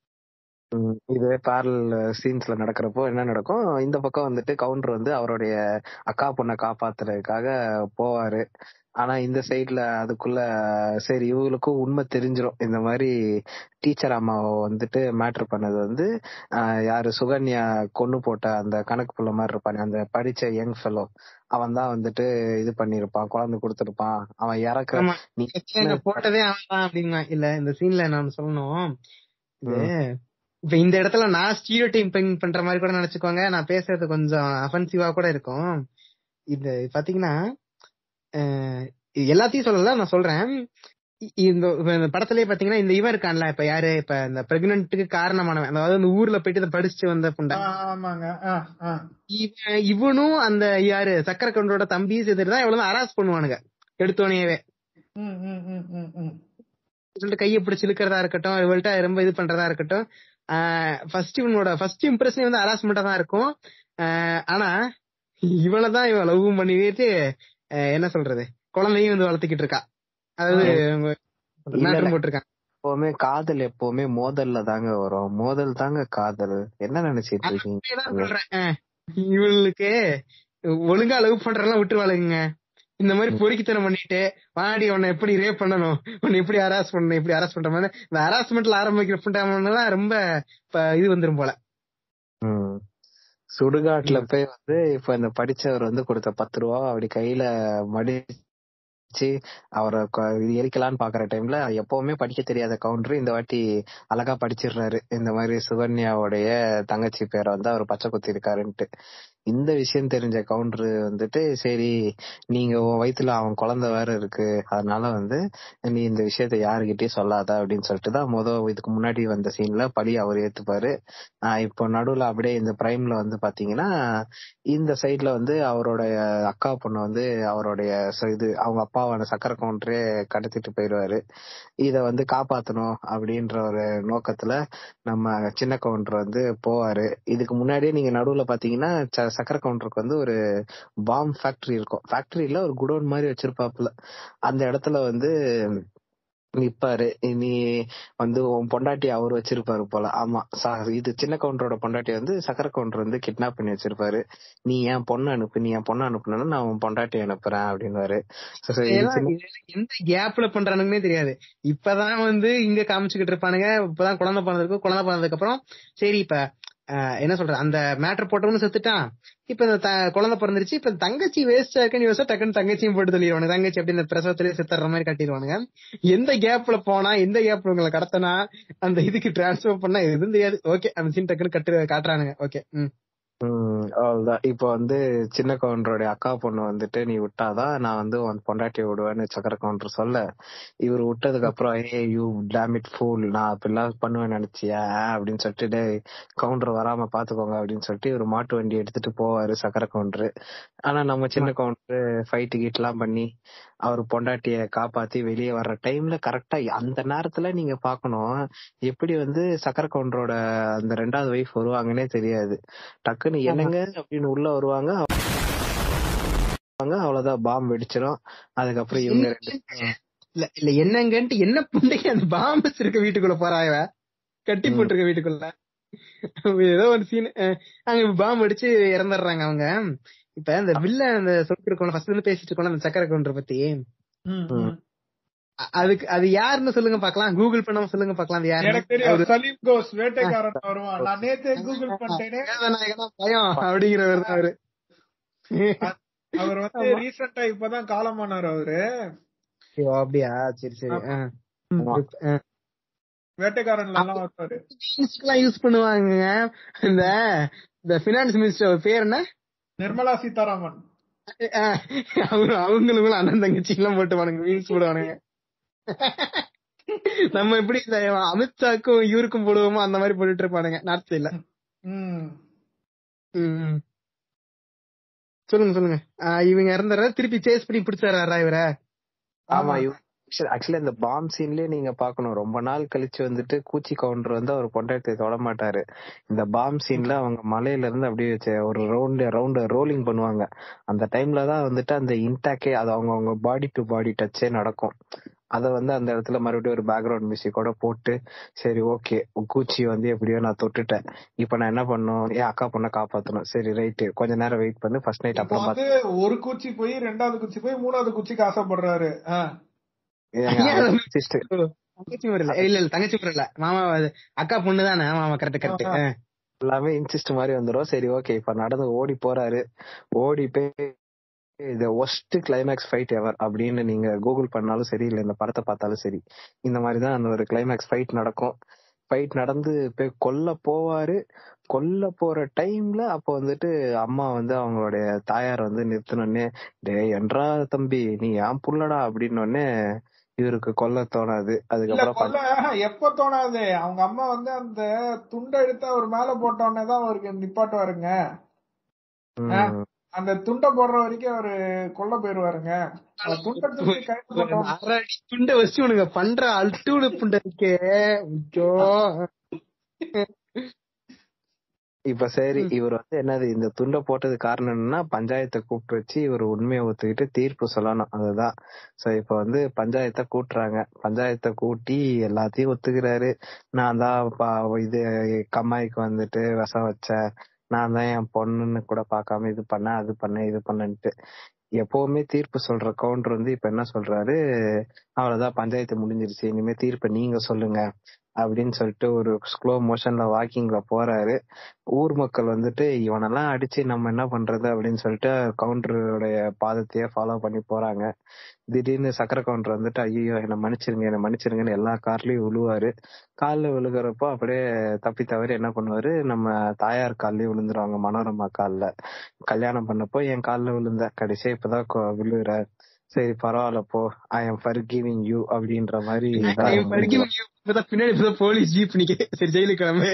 ம், இதுவே பேரல் சீன்ஸ்ல நடக்கிறப்போ என்ன நடக்கும் இந்த பக்கம் வந்துட்டு கவுண்டர் வந்து அவருடைய அக்கா பொண்ணை காப்பாத்துறதுக்காக போவாரு ஆனா இந்த சைடுல அதுக்குள்ள சரி இவங்களுக்கும் உண்மை தெரிஞ்சிரும் இந்த மாதிரி டீச்சர் அம்மாவை வந்துட்டு மேட்ரு பண்ணது வந்து ஆஹ், யாரு சுகன்யா கொன்னு போட்ட அந்த கணக்கு புள்ள மாதிரி இருப்பானே அந்த படிச்ச யங் ஃபெலோ அவன் தான் வந்துட்டு இது பண்ணிருப்பான் குழந்தை கொடுத்திருப்பான் அவன் இறக்க ஆமா நீ எங்க போட்டதே அவன் தான் அப்படிங்க இல்ல இந்த சீன்ல நான் சொல்லணும் இது இப்ப இந்த இடத்துல நான் ஸ்டீரியோ டைப்பிங் பண்ற மாதிரி கூட நினைச்சுக்கோங்க நான் பேசுறது கொஞ்சம் அஃபென்சிவா கூட இருக்கும் இது பாத்தீங்கன்னா அஹ், இது எல்லாத்தையும் சொல்லல நான் சொல்றேன் இ- இந்த இப்ப இந்த படத்திலேயே பாத்தீங்கன்னா இந்த இவன் இருக்கான்ல இப்ப யாரு இப்ப இந்த பிரெக்னன்ட்டுக்கு காரணமானவன் அதாவது அந்த ஊர்ல போயிட்டு இதை படிச்சுட்டு வந்த புண்டை ஆ, ஆமாங்க ஆ, ஆ. இவன் இவனும் அந்த யாரு சக்கர கவுண்டரோட தம்பி சேர்த்துட்டு இவ்வளவு அராஸ் பண்ணுவானுங்க எடுத்தோடனேவே ம், ம், ம், ம், ம். சொல்லிட்டு கையை பிடிச்சு இழுக்கிறதா இருக்கட்டும் இவள்கிட்ட ரொம்ப இது பண்றதா இருக்கட்டும் ஃபர்ஸ்ட் இவனோட ஃபர்ஸ்ட் இம்ப்ரெஷன் வந்து ஹராஸ்மெண்டா தான் இருக்கும் ஆஹ் ஆனா இவனை தான் இவன் லவ் பண்ணிட்டு ஆஹ் என்ன சொல்றது குழந்தையும் வந்து வளர்த்துக்கிட்டு இருக்கா அதாவது இல்ல, மேட்ரு இல்ல. போட்டிருக்கான் எப்பவுமே காதல் எப்பவுமே மோதல்ல தாங்க வரும் மோதல் தாங்க காதல் என்ன நினைச்சிட்டு அப்படியே தான் இருக்கீங்க சொல்றேன் ஆஹ் இவளுக்கு ஒழுங்கா லவ் பண்றதெல்லாம் விட்டுருவாளுங்க இந்த மாதிரி பொறுக்கித்தனம் பண்ணிட்டு வாடி உன்னை எப்படி ரேப் பண்ணணும் உன்னை எப்படி ஹராஸ் பண்ணணும் எப்படி ஹராஸ் பண்ற மாதிரி இந்த ஹராஸ்மெண்ட்ல ஆரம்பிக்கிற புண்டாமலாம் ரொம்ப இப்ப இது வந்துரும் போல ம். சுடுகாட்டுல போய் வந்து இப்ப இந்த படிச்சவர் வந்து கொடுத்த பத்து ரூபா அப்படி கையில மடிச்சு அவரை கொ- இது எரிக்கலான்னு பாக்குற டைம்ல எப்பவுமே படிக்க தெரியாத கவுண்டர் இந்த வாட்டி அழகா படிச்சிடுறாரு இந்த மாதிரி சுகன்யாவுடைய தங்கச்சி பேரை வந்து அவர் பச்சை குத்தி இருக்காருன்ட்டு இந்த விஷயம் தெரிஞ்ச கவுண்டர் வந்துட்டு சரி நீங்க உன் வயித்துல அவன் குழந்தை வேற இருக்கு அதனால வந்து நீ இந்த விஷயத்த யாருகிட்டயும் சொல்லாத அப்படின்னு சொல்லிட்டு தான் முத இதுக்கு முன்னாடி வந்த சீன்ல பழி அவர் ஏத்துப்பாரு ஆஹ் இப்போ நடுவுல அப்படியே இந்த பிரைம்ல வந்து பாத்தீங்கன்னா இந்த சைடுல வந்து அவருடைய அக்கா பொண்ணு வந்து அவருடைய ச- இது அவங்க அப்பாவான சக்கரை கவுண்டரே கடத்திட்டு போயிடுவாரு இத வந்து காப்பாத்தணும் அப்படின்ற ஒரு நோக்கத்துல நம்ம சின்ன கவுண்டர் வந்து போவாரு இதுக்கு முன்னாடியே நீங்க நடுவுல பாத்தீங்கன்னா ச- சக்கரை கவுண்டருக்கு வந்து ஒரு பாம் ஃபேக்டரி இருக்கும் ஃபேக்டரியில ஒரு குடோன் மாதிரி வச்சிருப்பாப்புல அந்த இடத்துல வந்து நிப்பாரு நீ வந்து உன் பொண்டாட்டி அவர் வச்சிருப்பாரு போல ஆமா ச- இது சின்ன கவுண்டரோட பொண்டாட்டி வந்து சக்கர கவுண்டர் வந்து கிட்னாப் பண்ணி வச்சிருப்பாரு நீ என் பொண்ணு அனுப்பு நீ என் பொண்ணு அனுப்புனா நான் உன் பொண்டாட்டி அனுப்புறேன் அப்படின்னுவாரு So, so இது ஏன்னா சின்ன- இதுல எந்த கேப்ல பண்றானுங்கன்னே தெரியாது இப்பதான் வந்து இங்க காமிச்சுக்கிட்டு இருப்பானுங்க இப்பதான் குழந்தை பிறந்திருக்கு குழந்தை பிறந்ததுக்கு அப்புறம் சரி இப்ப ஆஹ், என்ன சொல்றது அந்த மேட்டர் போட்டவனு செத்துட்டான் இப்ப இந்த த- குழந்தை பிறந்துருச்சு இப்ப தங்கச்சி வேஸ்ட் இருக்குன்னு யோசிச்சா டக்குன்னு தங்கச்சியும் போட்டு தள்ளிடுவானுங்க தங்கச்சி அப்படி இந்த பிரசவத்திலேயே செத்துற மாதிரி கட்டிடுவானுங்க எந்த கேப்ல போனா எந்த கேப்ல உங்களை கடத்தினா அந்த இதுக்கு டிரான்ஸ்பர் பண்ணா எதுவும் தெரியாது ஓகே அந்த சீன் டக்குன்னு கட்டு காட்டுறானுங்க ஓகே ம் ம், அவ்வளவுதான் இப்போ வந்து சின்ன கவுண்டருடைய அக்கா பொண்ணு வந்துட்டு நீ விட்டாதான் நான் வந்து உன் பொண்டாட்டியை விடுவேன்னு சக்கர கவுண்டர் சொல்ல இவர் விட்டதுக்கு அப்புறம் hey you damn it fool நான் அப்படிலாம் பண்ணுவேன் நினைச்சியா அப்படின்னு சொல்லிட்டு டேய் கவுண்டர் வராம பாத்துக்கோங்க அப்படின்னு சொல்லிட்டு இவர் மாட்டு வண்டி எடுத்துட்டு போவாரு சக்கர கவுண்டர் ஆனா நம்ம சின்ன கவுண்டர் ஃபைட் கீட் எல்லாம் பண்ணி அவர் பொண்டாட்டிய காப்பாத்தி வெளியே வர்ற டைம்ல கரெக்டா அந்த நேரத்துல நீங்க பாக்கணும் எப்படி வந்து சக்கர கவுண்டரோட அந்த ரெண்டாவது ஒய்ஃப் வருவாங்கன்னே தெரியாது டக்குன்னு என்னங்க அப்படின்னு உள்ள வருவாங்க அவங்க அவ்வளவுதான் பாம் வெடிச்சிடும் அதுக்கப்புறம் இவங்க ரெண்டு இல்ல இல்ல என்னங்கன்ட்டு என்ன புண்டைக்கு அந்த பாம்பஸ் இருக்க வீட்டுக்குள்ள போறாங்க கட்டி போட்டிருக்க வீட்டுக்குள்ள ஏதோ ஒரு சீன் அங்க பாம்பு அடிச்சு இறந்துடுறாங்க அவங்க இப்ப இந்த வில்ல அந்த சொல்லிட்டு இருக்கோம் ஃபர்ஸ்ட் இருந்து பேசிட்டு இருக்கோம் அந்த சக்கர கவுண்டர் பத்தி அ- அதுக்கு அது யாருன்னு சொல்லுங்க பாக்கலாம் கூகுள் பண்ணாம சொல்லுங்க பாக்கலாம் அது யாரு எனக்கு தெரியும் சலீம் கோஸ் வேட்டைக்காரன் வருவான் நான் நேத்தே கூகுள் பண்ணிட்டேனே பயம் அப்படிங்கிறவர் தான் அவரு அவர் வந்து ரீசெண்டா இப்பதான் காலமானார் அவரு ஐயோ, அப்படியா சரி சரி ஆ. ஆ. வேட்டைக்காரன்ல எல்லாம் வருவாரு எல்லாம் யூஸ் பண்ணுவாங்க இந்த இந்த பினான்ஸ் மினிஸ்டர் பேர் என்ன நிர்மலா சீதாராமன் அஹ் அவரு அவங்களும் அண்ணன் தங்கச்சி எல்லாம் போட்டுவானுங்க மீன்ஸ் போடுவானுங்க நம்ம எப்படி இந்த அமித்ஷாக்கும் இவருக்கும் போடுவோமோ அந்த மாதிரி போட்டுட்டு இருப்பானுங்க நார்த் சைட்ல ம் சொல்லுங்க சொல்லுங்க ஆஹ் இவங்க இறந்துற திருப்பி சேஸ் பண்ணி பிடிச்சாரா இவரை ஆமா ஆக்சுவலி அந்த பாம் சீன்லயே நீங்க பாக்கணும் ரொம்ப நாள் கழிச்சு வந்துட்டு கூச்சி கவுண்டர் வந்து அவர் பொண்டாட்டியை தொட மாட்டாரு இந்த பாம் சீன்ல அவங்க மலையில இருந்து அப்படியே வச்ச ஒரு ரவுண்ட் ரவுண்ட் ரோலிங் பண்ணுவாங்க அந்த டைம்ல தான் வந்துட்டு அந்த இன்டாக்கே அது அவங்க அவங்க பாடி டு பாடி டச்சே நடக்கும் அத வந்து அந்த இடத்துல மறுபடியும் ஒரு பேக்ரவுண்ட் மியூசிக்கோட போட்டு சரி ஓகே கூச்சி வந்து எப்படியோ நான் தொட்டுட்டேன் இப்ப நான் என்ன பண்ணும் என் அக்கா பொண்ணை காப்பாத்தணும் சரி ரைட்டு கொஞ்ச நேரம் வெயிட் பண்ணு ஃபர்ஸ்ட் நைட் இப்ப அப்புறம் வந்து ஒரு குச்சி போய் ரெண்டாவது குச்சி போய் மூணாவது குச்சிக்கு ஆசைப்படுறாரு ஆ. சிஸ்டர் தங்கச்சி முறை இல்ல இல்ல இல்ல தங்கச்சி முறை இல்ல மாமா அது அக்கா பொண்ணு தானே மாமா கரெக்ட் கரெக்ட் எல்லாமே இன்சிஸ்ட் மாதிரி வந்துரும் சரி ஓகே இப்ப நடந்து ஓடி போறாரு ஓடி போய் இந்த ஒஸ்ட் கிளைமேக்ஸ் ஃபைட் எவர் அப்படின்னு நீங்க கூகுள் பண்ணாலும் சரி இல்ல இந்த படத்தை பார்த்தாலும் சரி இந்த மாதிரி தான் அந்த ஒரு கிளைமேக்ஸ் ஃபைட் நடக்கும் ஃபைட் நடந்து போய் கொல்ல போவாரு கொல்ல போற டைம்ல அப்போ வந்துட்டு அம்மா வந்து அவங்களுடைய தாயார் வந்து நிறுத்தினோடனே டே என்றா தம்பி நீ ஏன் புள்ளடா அப்படின்னு இவருக்கு கொல்ல தோணாது இல்ல அதுக்கப்புறம் கொல்ல பஞ்ச- எப்ப தோணாது அவங்க அம்மா வந்து அந்த துண்டை எடுத்து அவர் மேல போட்ட உடனே தான் அவருக்கு நிப்பாட்டுவாருங்க ஆ, ம். அந்த துண்டை போடுற வரைக்கும் அவரு கொல்ல போயிருவாருங்க அந்த துண்டை தூக்கி கையில போட்ட உடனே அரை அடி துண்டை வச்சு உனக்கு பண்ற அல்டூடு புண்டை இருக்கே ஐயோ இப்ப சரி இவர் வந்து என்னது இந்த துண்டை போட்டது காரணம் என்னன்னா பஞ்சாயத்தை கூப்பிட்டு வச்சு இவர் உண்மையை ஒத்துக்கிட்டு தீர்ப்பு சொல்லணும் அதுதான் சோ இப்ப வந்து பஞ்சாயத்தை கூட்டுறாங்க பஞ்சாயத்தை கூட்டி எல்லாத்தையும் ஒத்துக்கிறாரு நான் தான் பா- இது கம்மாய்க்கு வந்துட்டு விஷம் வச்சேன் நான் தான் என் பொண்ணுன்னு கூட பார்க்காம இது பண்ணேன் அது பண்ணேன் இது பண்ணேன்ட்டு எப்பவுமே தீர்ப்பு சொல்ற கவுண்டர் வந்து இப்ப என்ன சொல்றாரு அவ்வளவுதான் பஞ்சாயத்து முடிஞ்சிருச்சு இனிமே தீர்ப்பை நீங்க சொல்லுங்க அப்படின்னு சொல்லிட்டு ஒரு ஸ்லோ மோஷன்ல வாக்கிங்ல போறாரு ஊர் மக்கள் வந்துட்டு இவனெல்லாம் அடிச்சு நம்ம என்ன பண்றது அப்படின்னு சொல்லிட்டு கவுண்டருடைய பாதத்தையே ஃபாலோ பண்ணி போறாங்க திடீர்னு சக்கரை கவுண்டர் வந்துட்டு ஐயோ என்ன மன்னிச்சிருங்க என்ன மன்னிச்சிருங்கன்னு எல்லா கார்லயும் விழுவாரு கால்ல விழுகிறப்போ அப்படியே தப்பி தவறி என்ன பண்ணுவாரு நம்ம தாயார் கால்லயும் விழுந்துருவாங்க மனோரமா கால்ல கல்யாணம் பண்ணப்போ என் கால்ல விழுந்த கடைசியா இப்பதான் கொ- விழுகுற சரி பரவாயில்ல போ ஐ எம் ஃபர்கிவிங் யூ அப்படின்ற மாதிரி நான் வரைக்கும் இப்பதான் பின்னாடி இப்பதான் போலீஸ் ஜீப் நிக்க சரி ஜெயிலுக்கு கிளம்பு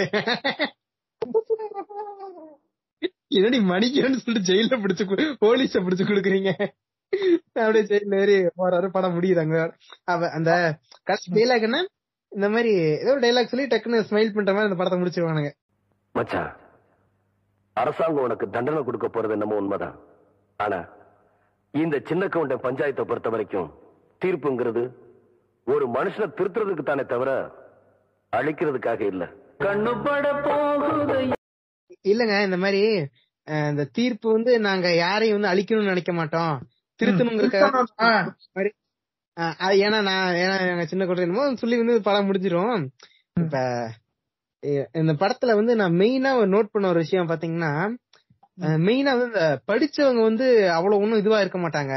என்னடி மணிக்கன்னு சொல்லிட்டு ஜெயில பிடிச்சு கு- போலீஸ பிடிச்சு கொடுக்குறீங்க அப்படியே ஜெயில ஏறி போறாரு படம் முடியுது அங்க அவ அந்த கடைசி டைலாக் என்ன இந்த மாதிரி ஏதோ ஒரு டைலாக் சொல்லி டக்குன்னு ஸ்மைல் பண்ற மாதிரி அந்த படத்தை முடிச்சிருவானுங்க மச்சான் அரசாங்கம் உனக்கு தண்டனை கொடுக்க போறது என்னமோ உண்மைதான் ஆனா இந்த சின்ன கவுண்டன் பஞ்சாயத்தை பொறுத்த வரைக்கும் தீர்ப்புங்கிறது ஒரு மனுஷனை திருத்துறதுக்கு தானே தவிர அழிக்கிறதுக்காக இல்ல கண்ணுபட போகுது இல்லங்க இந்த மாதிரி அஹ், இந்த தீர்ப்பு வந்து நாங்க யாரையும் வந்து அழிக்கணும்னு நினைக்க மாட்டோம் திருத்தணுங்கிறதுக்காக திருத்தணும், ஆ. மாதிரி அஹ், அது ஏன்னா நான் ஏன்னா எங்க சின்ன குழந்தை என்னமோ சொல்லி வந்து படம் முடிஞ்சிரும் இப்ப இ- இந்த படத்துல வந்து நான் மெயினா நோட் பண்ண ஒரு விஷயம் பாத்தீங்கன்னா மெயினா வந்து இந்த படிச்சவங்க வந்து அவ்வளவு ஒண்ணும் இதுவா இருக்க மாட்டாங்க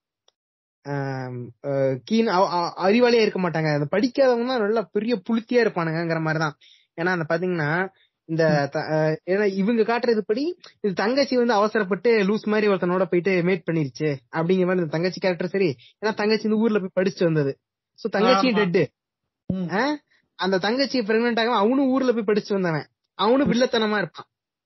ஆம், அஹ், கீன் அ- அ- அறிவாளியா இருக்க மாட்டாங்க அந்த படிக்காதவங்க தான் நல்லா பெரிய புளுத்தியா இருப்பானுங்கிற மாதிரிதான் ஏன்னா அந்த பாத்தீங்கன்னா இந்த த- அஹ், ஏன்னா இவங்க காட்டுறது படி இது தங்கச்சி வந்து அவசரப்பட்டு லூஸ் மாதிரி ஒருத்தனோட போயிட்டு மேட் பண்ணிருச்சு அப்படிங்கிற மாதிரி இந்த தங்கச்சி கேரக்டர் சரி ஏன்னா தங்கச்சி இந்த ஊர்ல போய் படிச்சுட்டு வந்தது சோ தங்கச்சியும் ஆமா. டெட்டு அந்த தங்கச்சி பிரெக்னென்ட் ஆகாம அவனும் ஊர்ல போய் படிச்சு வந்தவன் அவனும் வில்லத்தனமா இருப்பான்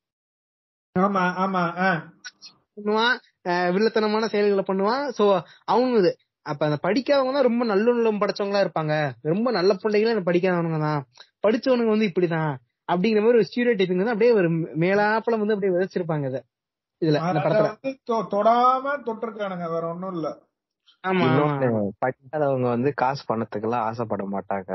ஆமா ஆமா ஆ. பண்ணுவான் அஹ் வில்லத்தனமான செயல்களை பண்ணுவான் சோ அவங்க இது அப்ப அந்த படிக்காதவங்க தான் ரொம்ப நல்லுள்ளம் படைச்சவங்களா இருப்பாங்க ரொம்ப நல்ல பிள்ளைகளும் படிக்காதவனுங்க தான் படிச்சவனுங்க வந்து இப்படிதான் அப்படிங்கிற மாதிரி ஒரு ஸ்டீரியோ டைப்பிங் வந்து அப்படியே ஒரு மேலாப்பல வந்து அப்படியே விதைச்சிருப்பாங்க இத இதுல இந்த அத படத்துல வந்து தொ- தொடாம தொட்டிருக்கானுங்க வேற ஒண்ணும் இல்ல ஆமா ஆமா இன்னொன்னு படிக்காதவங்க வந்து காசு பணத்துக்கு எல்லாம் ஆசைப்பட மாட்டாங்க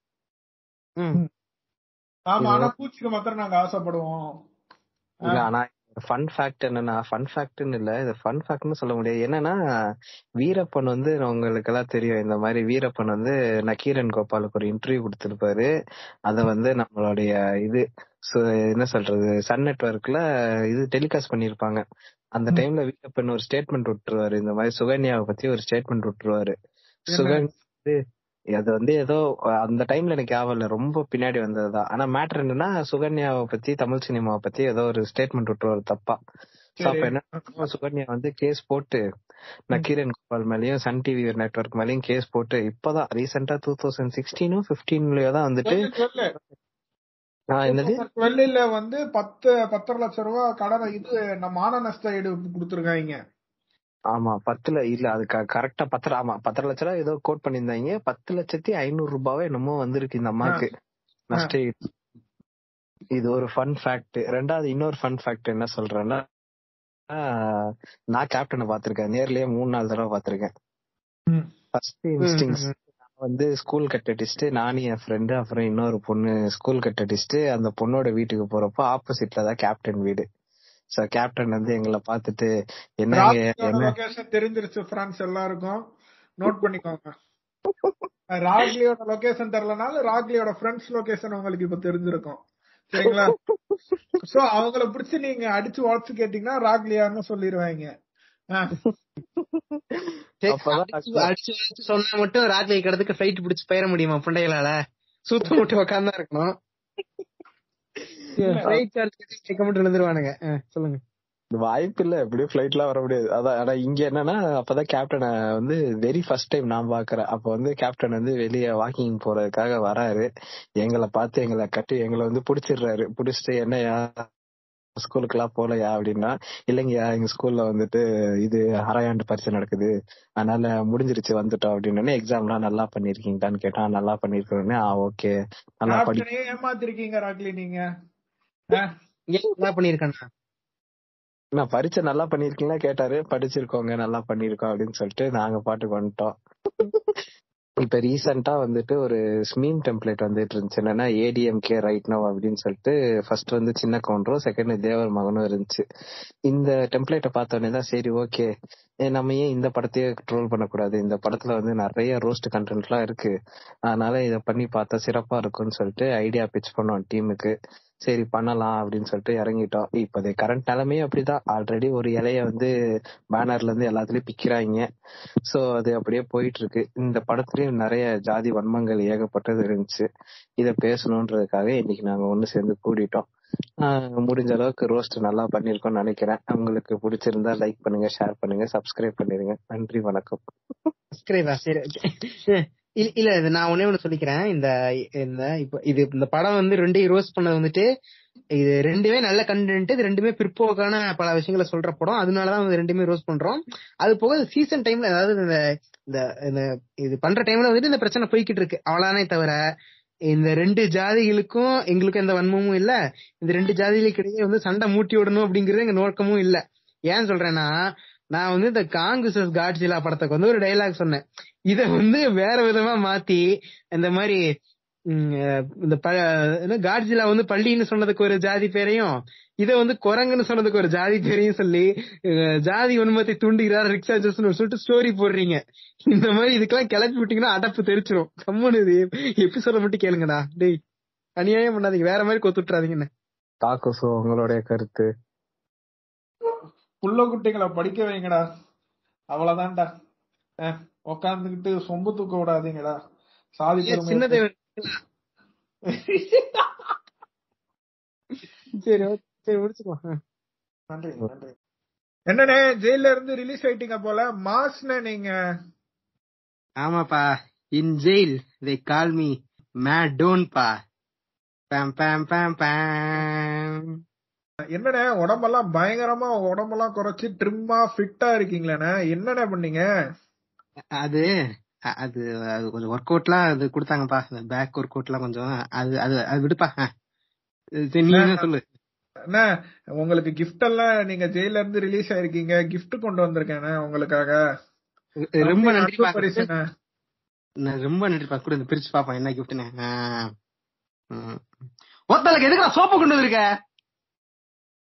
ம். ஆமா ஆனா பூச்சிக்கு மாத்திரம் நாங்க ஆசைப்படுவோம் இல்ல ஆனா ஃபன் ஃபேக்ட் என்னன்னா ஃபன் ஃபேக்ட்னு இல்ல இது ஃபன் ஃபேக்ட்னு சொல்ல முடியாது என்னன்னா வீரப்பன் வந்து உங்களுக்கு எல்லாம் தெரியும் இந்த மாதிரி வீரப்பன் வந்து நக்கீரன் கோபாலுக்கு ஒரு இன்டர்வியூ கொடுத்திருப்பாரு அத வந்து நம்மளுடைய இது சு- என்ன சொல்றது சன் நெட்வொர்க்ல இது டெலிகாஸ்ட் பண்ணிருப்பாங்க அந்த டைம்ல வீரப்பன் ஒரு ஸ்டேட்மெண்ட் விட்டுருவாரு இந்த மாதிரி சுகன்யாவை பத்தி ஒரு ஸ்டேட்மெண்ட் விட்டுருவாரு சுகன் வந்து அது வந்து ஏதோ அந்த டைம்ல எனக்கு ஞாபகம் இல்ல ரொம்ப பின்னாடி வந்ததுதான் ஆனா மேட்டர் என்னன்னா சுகன்யாவை பத்தி தமிழ் சினிமாவை பத்தி ஏதோ ஒரு ஸ்டேட்மெண்ட் விட்டுருவாரு தப்பா So அப்ப சரி. என்ன பண்ணுவோம், சுகன்யா வந்து கேஸ் போட்டு நக்கீரன் கோபால் மேலயும் சன் டிவி நெட்வொர்க் மேலயும் கேஸ் போட்டு இப்பதான் ரீசெண்டா டூ தௌசண்ட் சிக்ஸ்டீனும் பிப்டீன்லயோ தான் வந்துட்டு சொல்லு, சொல்லு. ஆஹ் என்னது வெள்ளில வந்து பத்து பத்தரை லட்சம் ரூபாய் கடனை இது நம்ம மான நஷ்ட ஈடு கொடுத்துருக்காங்க ஆமா பத்துல இல்ல அது கரெக்டா பத்தரை ஆமா பத்தரை லட்ச ரூபாய் ஏதோ கோட் பண்ணியிருந்தாங்க பத்து லட்சத்தி ஐநூறு ரூபாவோ என்னமோ வந்திருக்கு இந்த அம்மாக்கு நஷ்ட ஈடு. இது ஒரு ஃபன் ஃபேக்ட் ரெண்டாவது இன்னொரு ஃபன் ஃபேக்ட் என்ன சொல்றேன்னா ஆஹ், நான் கேப்டனை பாத்திருக்கேன் நேர்லயே மூணு நாலு தடவை பாத்திருக்கேன் ஃபர்ஸ்ட் இன்ஸ்டிங்ஸ் நான் வந்து ஸ்கூல் கட் அடிச்சுட்டு நானும் என் ஃப்ரெண்டு அப்புறம் இன்னொரு பொண்ணு ஸ்கூல் கட் அடிச்சுட்டு அந்த பொண்ணோட வீட்டுக்கு போறப்போ ஆப்போசிட்ல தான் கேப்டன் வீடு சோ கேப்டன் வந்து எங்களை பார்த்துட்டு என்னங்க என்ன லொகேஷன் தெரிஞ்சிருச்சு பிரான்ஸ் எல்லாருக்கும் நோட் பண்ணிக்கோங்க ராக்லியோட லொகேஷன் தெரியலனாலும் ராக்லியோட ஃப்ரெண்ட்ஸ் லொகேஷன் உங்களுக்கு இப்ப தெரிஞ்சிருக்கும் சரிங்களா சோ அவங்கள பிடிச்சு நீங்க அடிச்சு உடச்சு கேட்டீங்கன்னா ராக்லியான்னு சொல்லிடுவாங்க ஆ. சரி, அப்பதான் அடிச்சு அடிச்சு அடிச்சு சொன்னா மட்டும் ராத்திரி கிடத்துக்கு ஃபிளைட் பிடிச்சு போயிட முடியுமா புண்டைகளால சுத்த மட்டும் உட்கார்ந்தா இருக்கணும் ஃபிளைட் சார்ஜ் கேட்க மட்டும் எழுந்துருவானுங்க ஆ, சொல்லுங்க வாய்ப்பு இல்ல எப்படியும் ஃபிளைட்லாம் வர முடியாது அதான் ஆனா இங்க என்னன்னா அப்பதான் கேப்டனை வந்து வெரி ஃபர்ஸ்ட் டைம் நான் பாக்குறேன் அப்ப வந்து கேப்டன் வந்து வெளியே வாக்கிங் போறதுக்காக வராரு எங்களை பார்த்து எங்களை கட்டி எங்களை வந்து புடிச்சிடுறாரு புடிச்சிட்டு என்னையா ஸ்கூலுக்கு எல்லாம் போலையா அப்படின்னா இல்லைங்கய்யா எங்க ஸ்கூல்ல வந்துட்டு இது அரையாண்டு பரீட்சை நடக்குது அதனால முடிஞ்சிருச்சு வந்துட்டோம் அப்படின்னு எக்ஸாம் எல்லாம் நல்லா பண்ணிருக்கீங்களான்னு கேட்டா நல்லா பண்ணிருக்கோன்னு ஆ ஓகே நல்லா படி கேப்டனே ஏமாத்திருக்கீங்க ராக்லி நீங்க என்ன பண்ணிருக்கேன்னா நான் பரீட்சை நல்லா பண்ணிருக்கீங்களா கேட்டாரு படிச்சிருக்கோங்க நல்லா பண்ணிருக்கோம் அப்படின்னு சொல்லிட்டு நாங்க பாட்டுக்கு வந்துட்டோம் இப்ப ரீசெண்டா வந்துட்டு ஒரு ஸ்மீம் டெம்ப்ளேட் வந்துட்டு இருந்துச்சு என்னன்னா ஏடிஎம்கே ரைட் நோ அப்படின்னு சொல்லிட்டு ஃபர்ஸ்ட் வந்து சின்ன கவுண்டரும் செகண்ட் தேவர் மகனும் இருந்துச்சு இந்த டெம்ப்ளேட்டை பார்த்தோன்னே தான் சரி ஓகே நம்ம ஏன் இந்த படத்தையே ட்ரோல் பண்ணக்கூடாது இந்த படத்துல வந்து நிறைய ரோஸ்ட் கண்டென்ட்லாம் இருக்கு அதனால இதை பண்ணி பார்த்தா சிறப்பா இருக்கும்னு சொல்லிட்டு ஐடியா பிச் பண்ணோம் டீமுக்கு சரி பண்ணலாம் அப்படின்னு சொல்லிட்டு இறங்கிட்டோம் இப்போதைய கரண்ட் நிலைமையும் அப்படிதான் ஆல்ரெடி ஒரு இலைய வந்து பேனர்ல இருந்து எல்லாத்துலயும் பிக்கிறாங்க சோ அது அப்படியே போயிட்டு இருக்கு இந்த படத்துலயும் நிறைய ஜாதி வன்மங்கள் ஏகப்பட்டது இருந்துச்சு இத பேசணுன்றதுக்காக இன்னைக்கு நாங்க ஒண்ணு சேர்ந்து கூடிட்டோம் ஆஹ் முடிஞ்ச அளவுக்கு ரோஸ்ட் நல்லா பண்ணிருக்கோம்னு நினைக்கிறேன் உங்களுக்கு பிடிச்சிருந்தா லைக் பண்ணுங்க ஷேர் பண்ணுங்க சப்ஸ்கிரைப் பண்ணிருங்க நன்றி வணக்கம் சப்ஸ்கிரைபா சரி okay. இல்ல இல்ல இது நான் ஒன்னே ஒண்ணு சொல்லிக்கிறேன் இந்த இந்த இப்ப இது இந்த படம் வந்து ரெண்டையும் ரோஸ் பண்ணது வந்துட்டு இது ரெண்டுமே நல்ல கண்டென்ட் இது ரெண்டுமே பிற்போக்கான பல விஷயங்களை சொல்ற படம் அதனாலதான் வந்து ரெண்டுமே ரோஸ் பண்றோம் அது போக சீசன் டைம்ல அதாவது இந்த இந்த இந்த இது பண்ற டைம்ல வந்துட்டு இந்த பிரச்சனை போய்கிட்டு இருக்கு அவ்வளவுதானே தவிர இந்த ரெண்டு ஜாதிகளுக்கும் எங்களுக்கும் எந்த வன்மமும் இல்ல இந்த ரெண்டு ஜாதிகளுக்கு இடையே வந்து சண்டை மூட்டி விடணும் அப்படிங்கறது எங்க நோக்கமும் இல்ல ஏன் சொல்றேன்னா நான் வந்து இந்த காங்கிரஸ் காட்ஜிலா படத்துக்கு வந்து ஒரு டைலாக் சொன்னேன் இத வந்து வேற விதமா மாத்தி இந்த மாதிரி உம், இந்த காட்ஜிலா வந்து பள்ளின்னு சொன்னதுக்கு ஒரு ஜாதி பேரையும் இத வந்து குரங்குன்னு சொன்னதுக்கு ஒரு ஜாதி பேரையும் சொல்லி அஹ், ஜாதி உண்மத்தை தூண்டுகிறார் ரிக்ஷா ஜோஸ்னு சொல்லிட்டு ஸ்டோரி போடுறீங்க இந்த மாதிரி இதுக்கெல்லாம் கிளப்பி விட்டீங்கன்னா அடப்பு தெரிச்சிரும் கம்முன்னு இது எபிசோட மட்டும் கேளுங்கடா டேய் அநியாயம் பண்ணாதீங்க வேற மாதிரி கொத்து விட்டுறாதீங்கன்னு தாக்குசோ உங்களுடைய கருத்து புள்ள குட்டிகளை படிக்க வைங்கடா அவ்வளவுதான்டா அஹ், உக்காந்துக்கிட்டு சொம்பு தூக்க விடாதீங்கடா சாதி பெருமை சின்ன தேவன் சரி okay. சரி முடிச்சுக்கலாம் நன்றி நன்றி என்னண்ணே ஜெயில இருந்து ரிலீஸ் ஆயிட்டீங்க போல மாஸ்னே நீங்க ஆமாப்பா in jail they call me மேடோன் பா பேம் பேம் பேம் பேம் என்னண்ணே உடம்பெல்லாம் பயங்கரமா உடம்பெல்லாம் குறைச்சு ட்ரிம்மா ஃபிட்டா இருக்கீங்களேண்ணே என்னண்ணே பண்ணீங்க அது அ- அது அது கொஞ்சம் ஒர்க் அவுட்லாம் அது கொடுத்தாங்கப்பா பேக் ஒர்க் அவுட்லாம் கொஞ்சம் அது அது அது விடுப்பா ஆ. சரி, நீ என்ன சொல்லு அண்ணே உங்களுக்கு கிஃப்ட் எல்லாம் நீங்க ஜெயில இருந்து ரிலீஸ் ஆயிருக்கீங்க கிஃப்ட் கொண்டு வந்திருக்கேண்ணே உங்களுக்காக ரொம்ப அன்பு நன்றிப்பா பரிசுண்ணே நான் ரொம்ப நன்றிப்பா கூட இந்த பிரிச்சு பாப்பேன் என்ன கிஃப்ட்னு ஒத்தலுக்கு எதுக்கு சோப்பு கொண்டு வந்திருக்க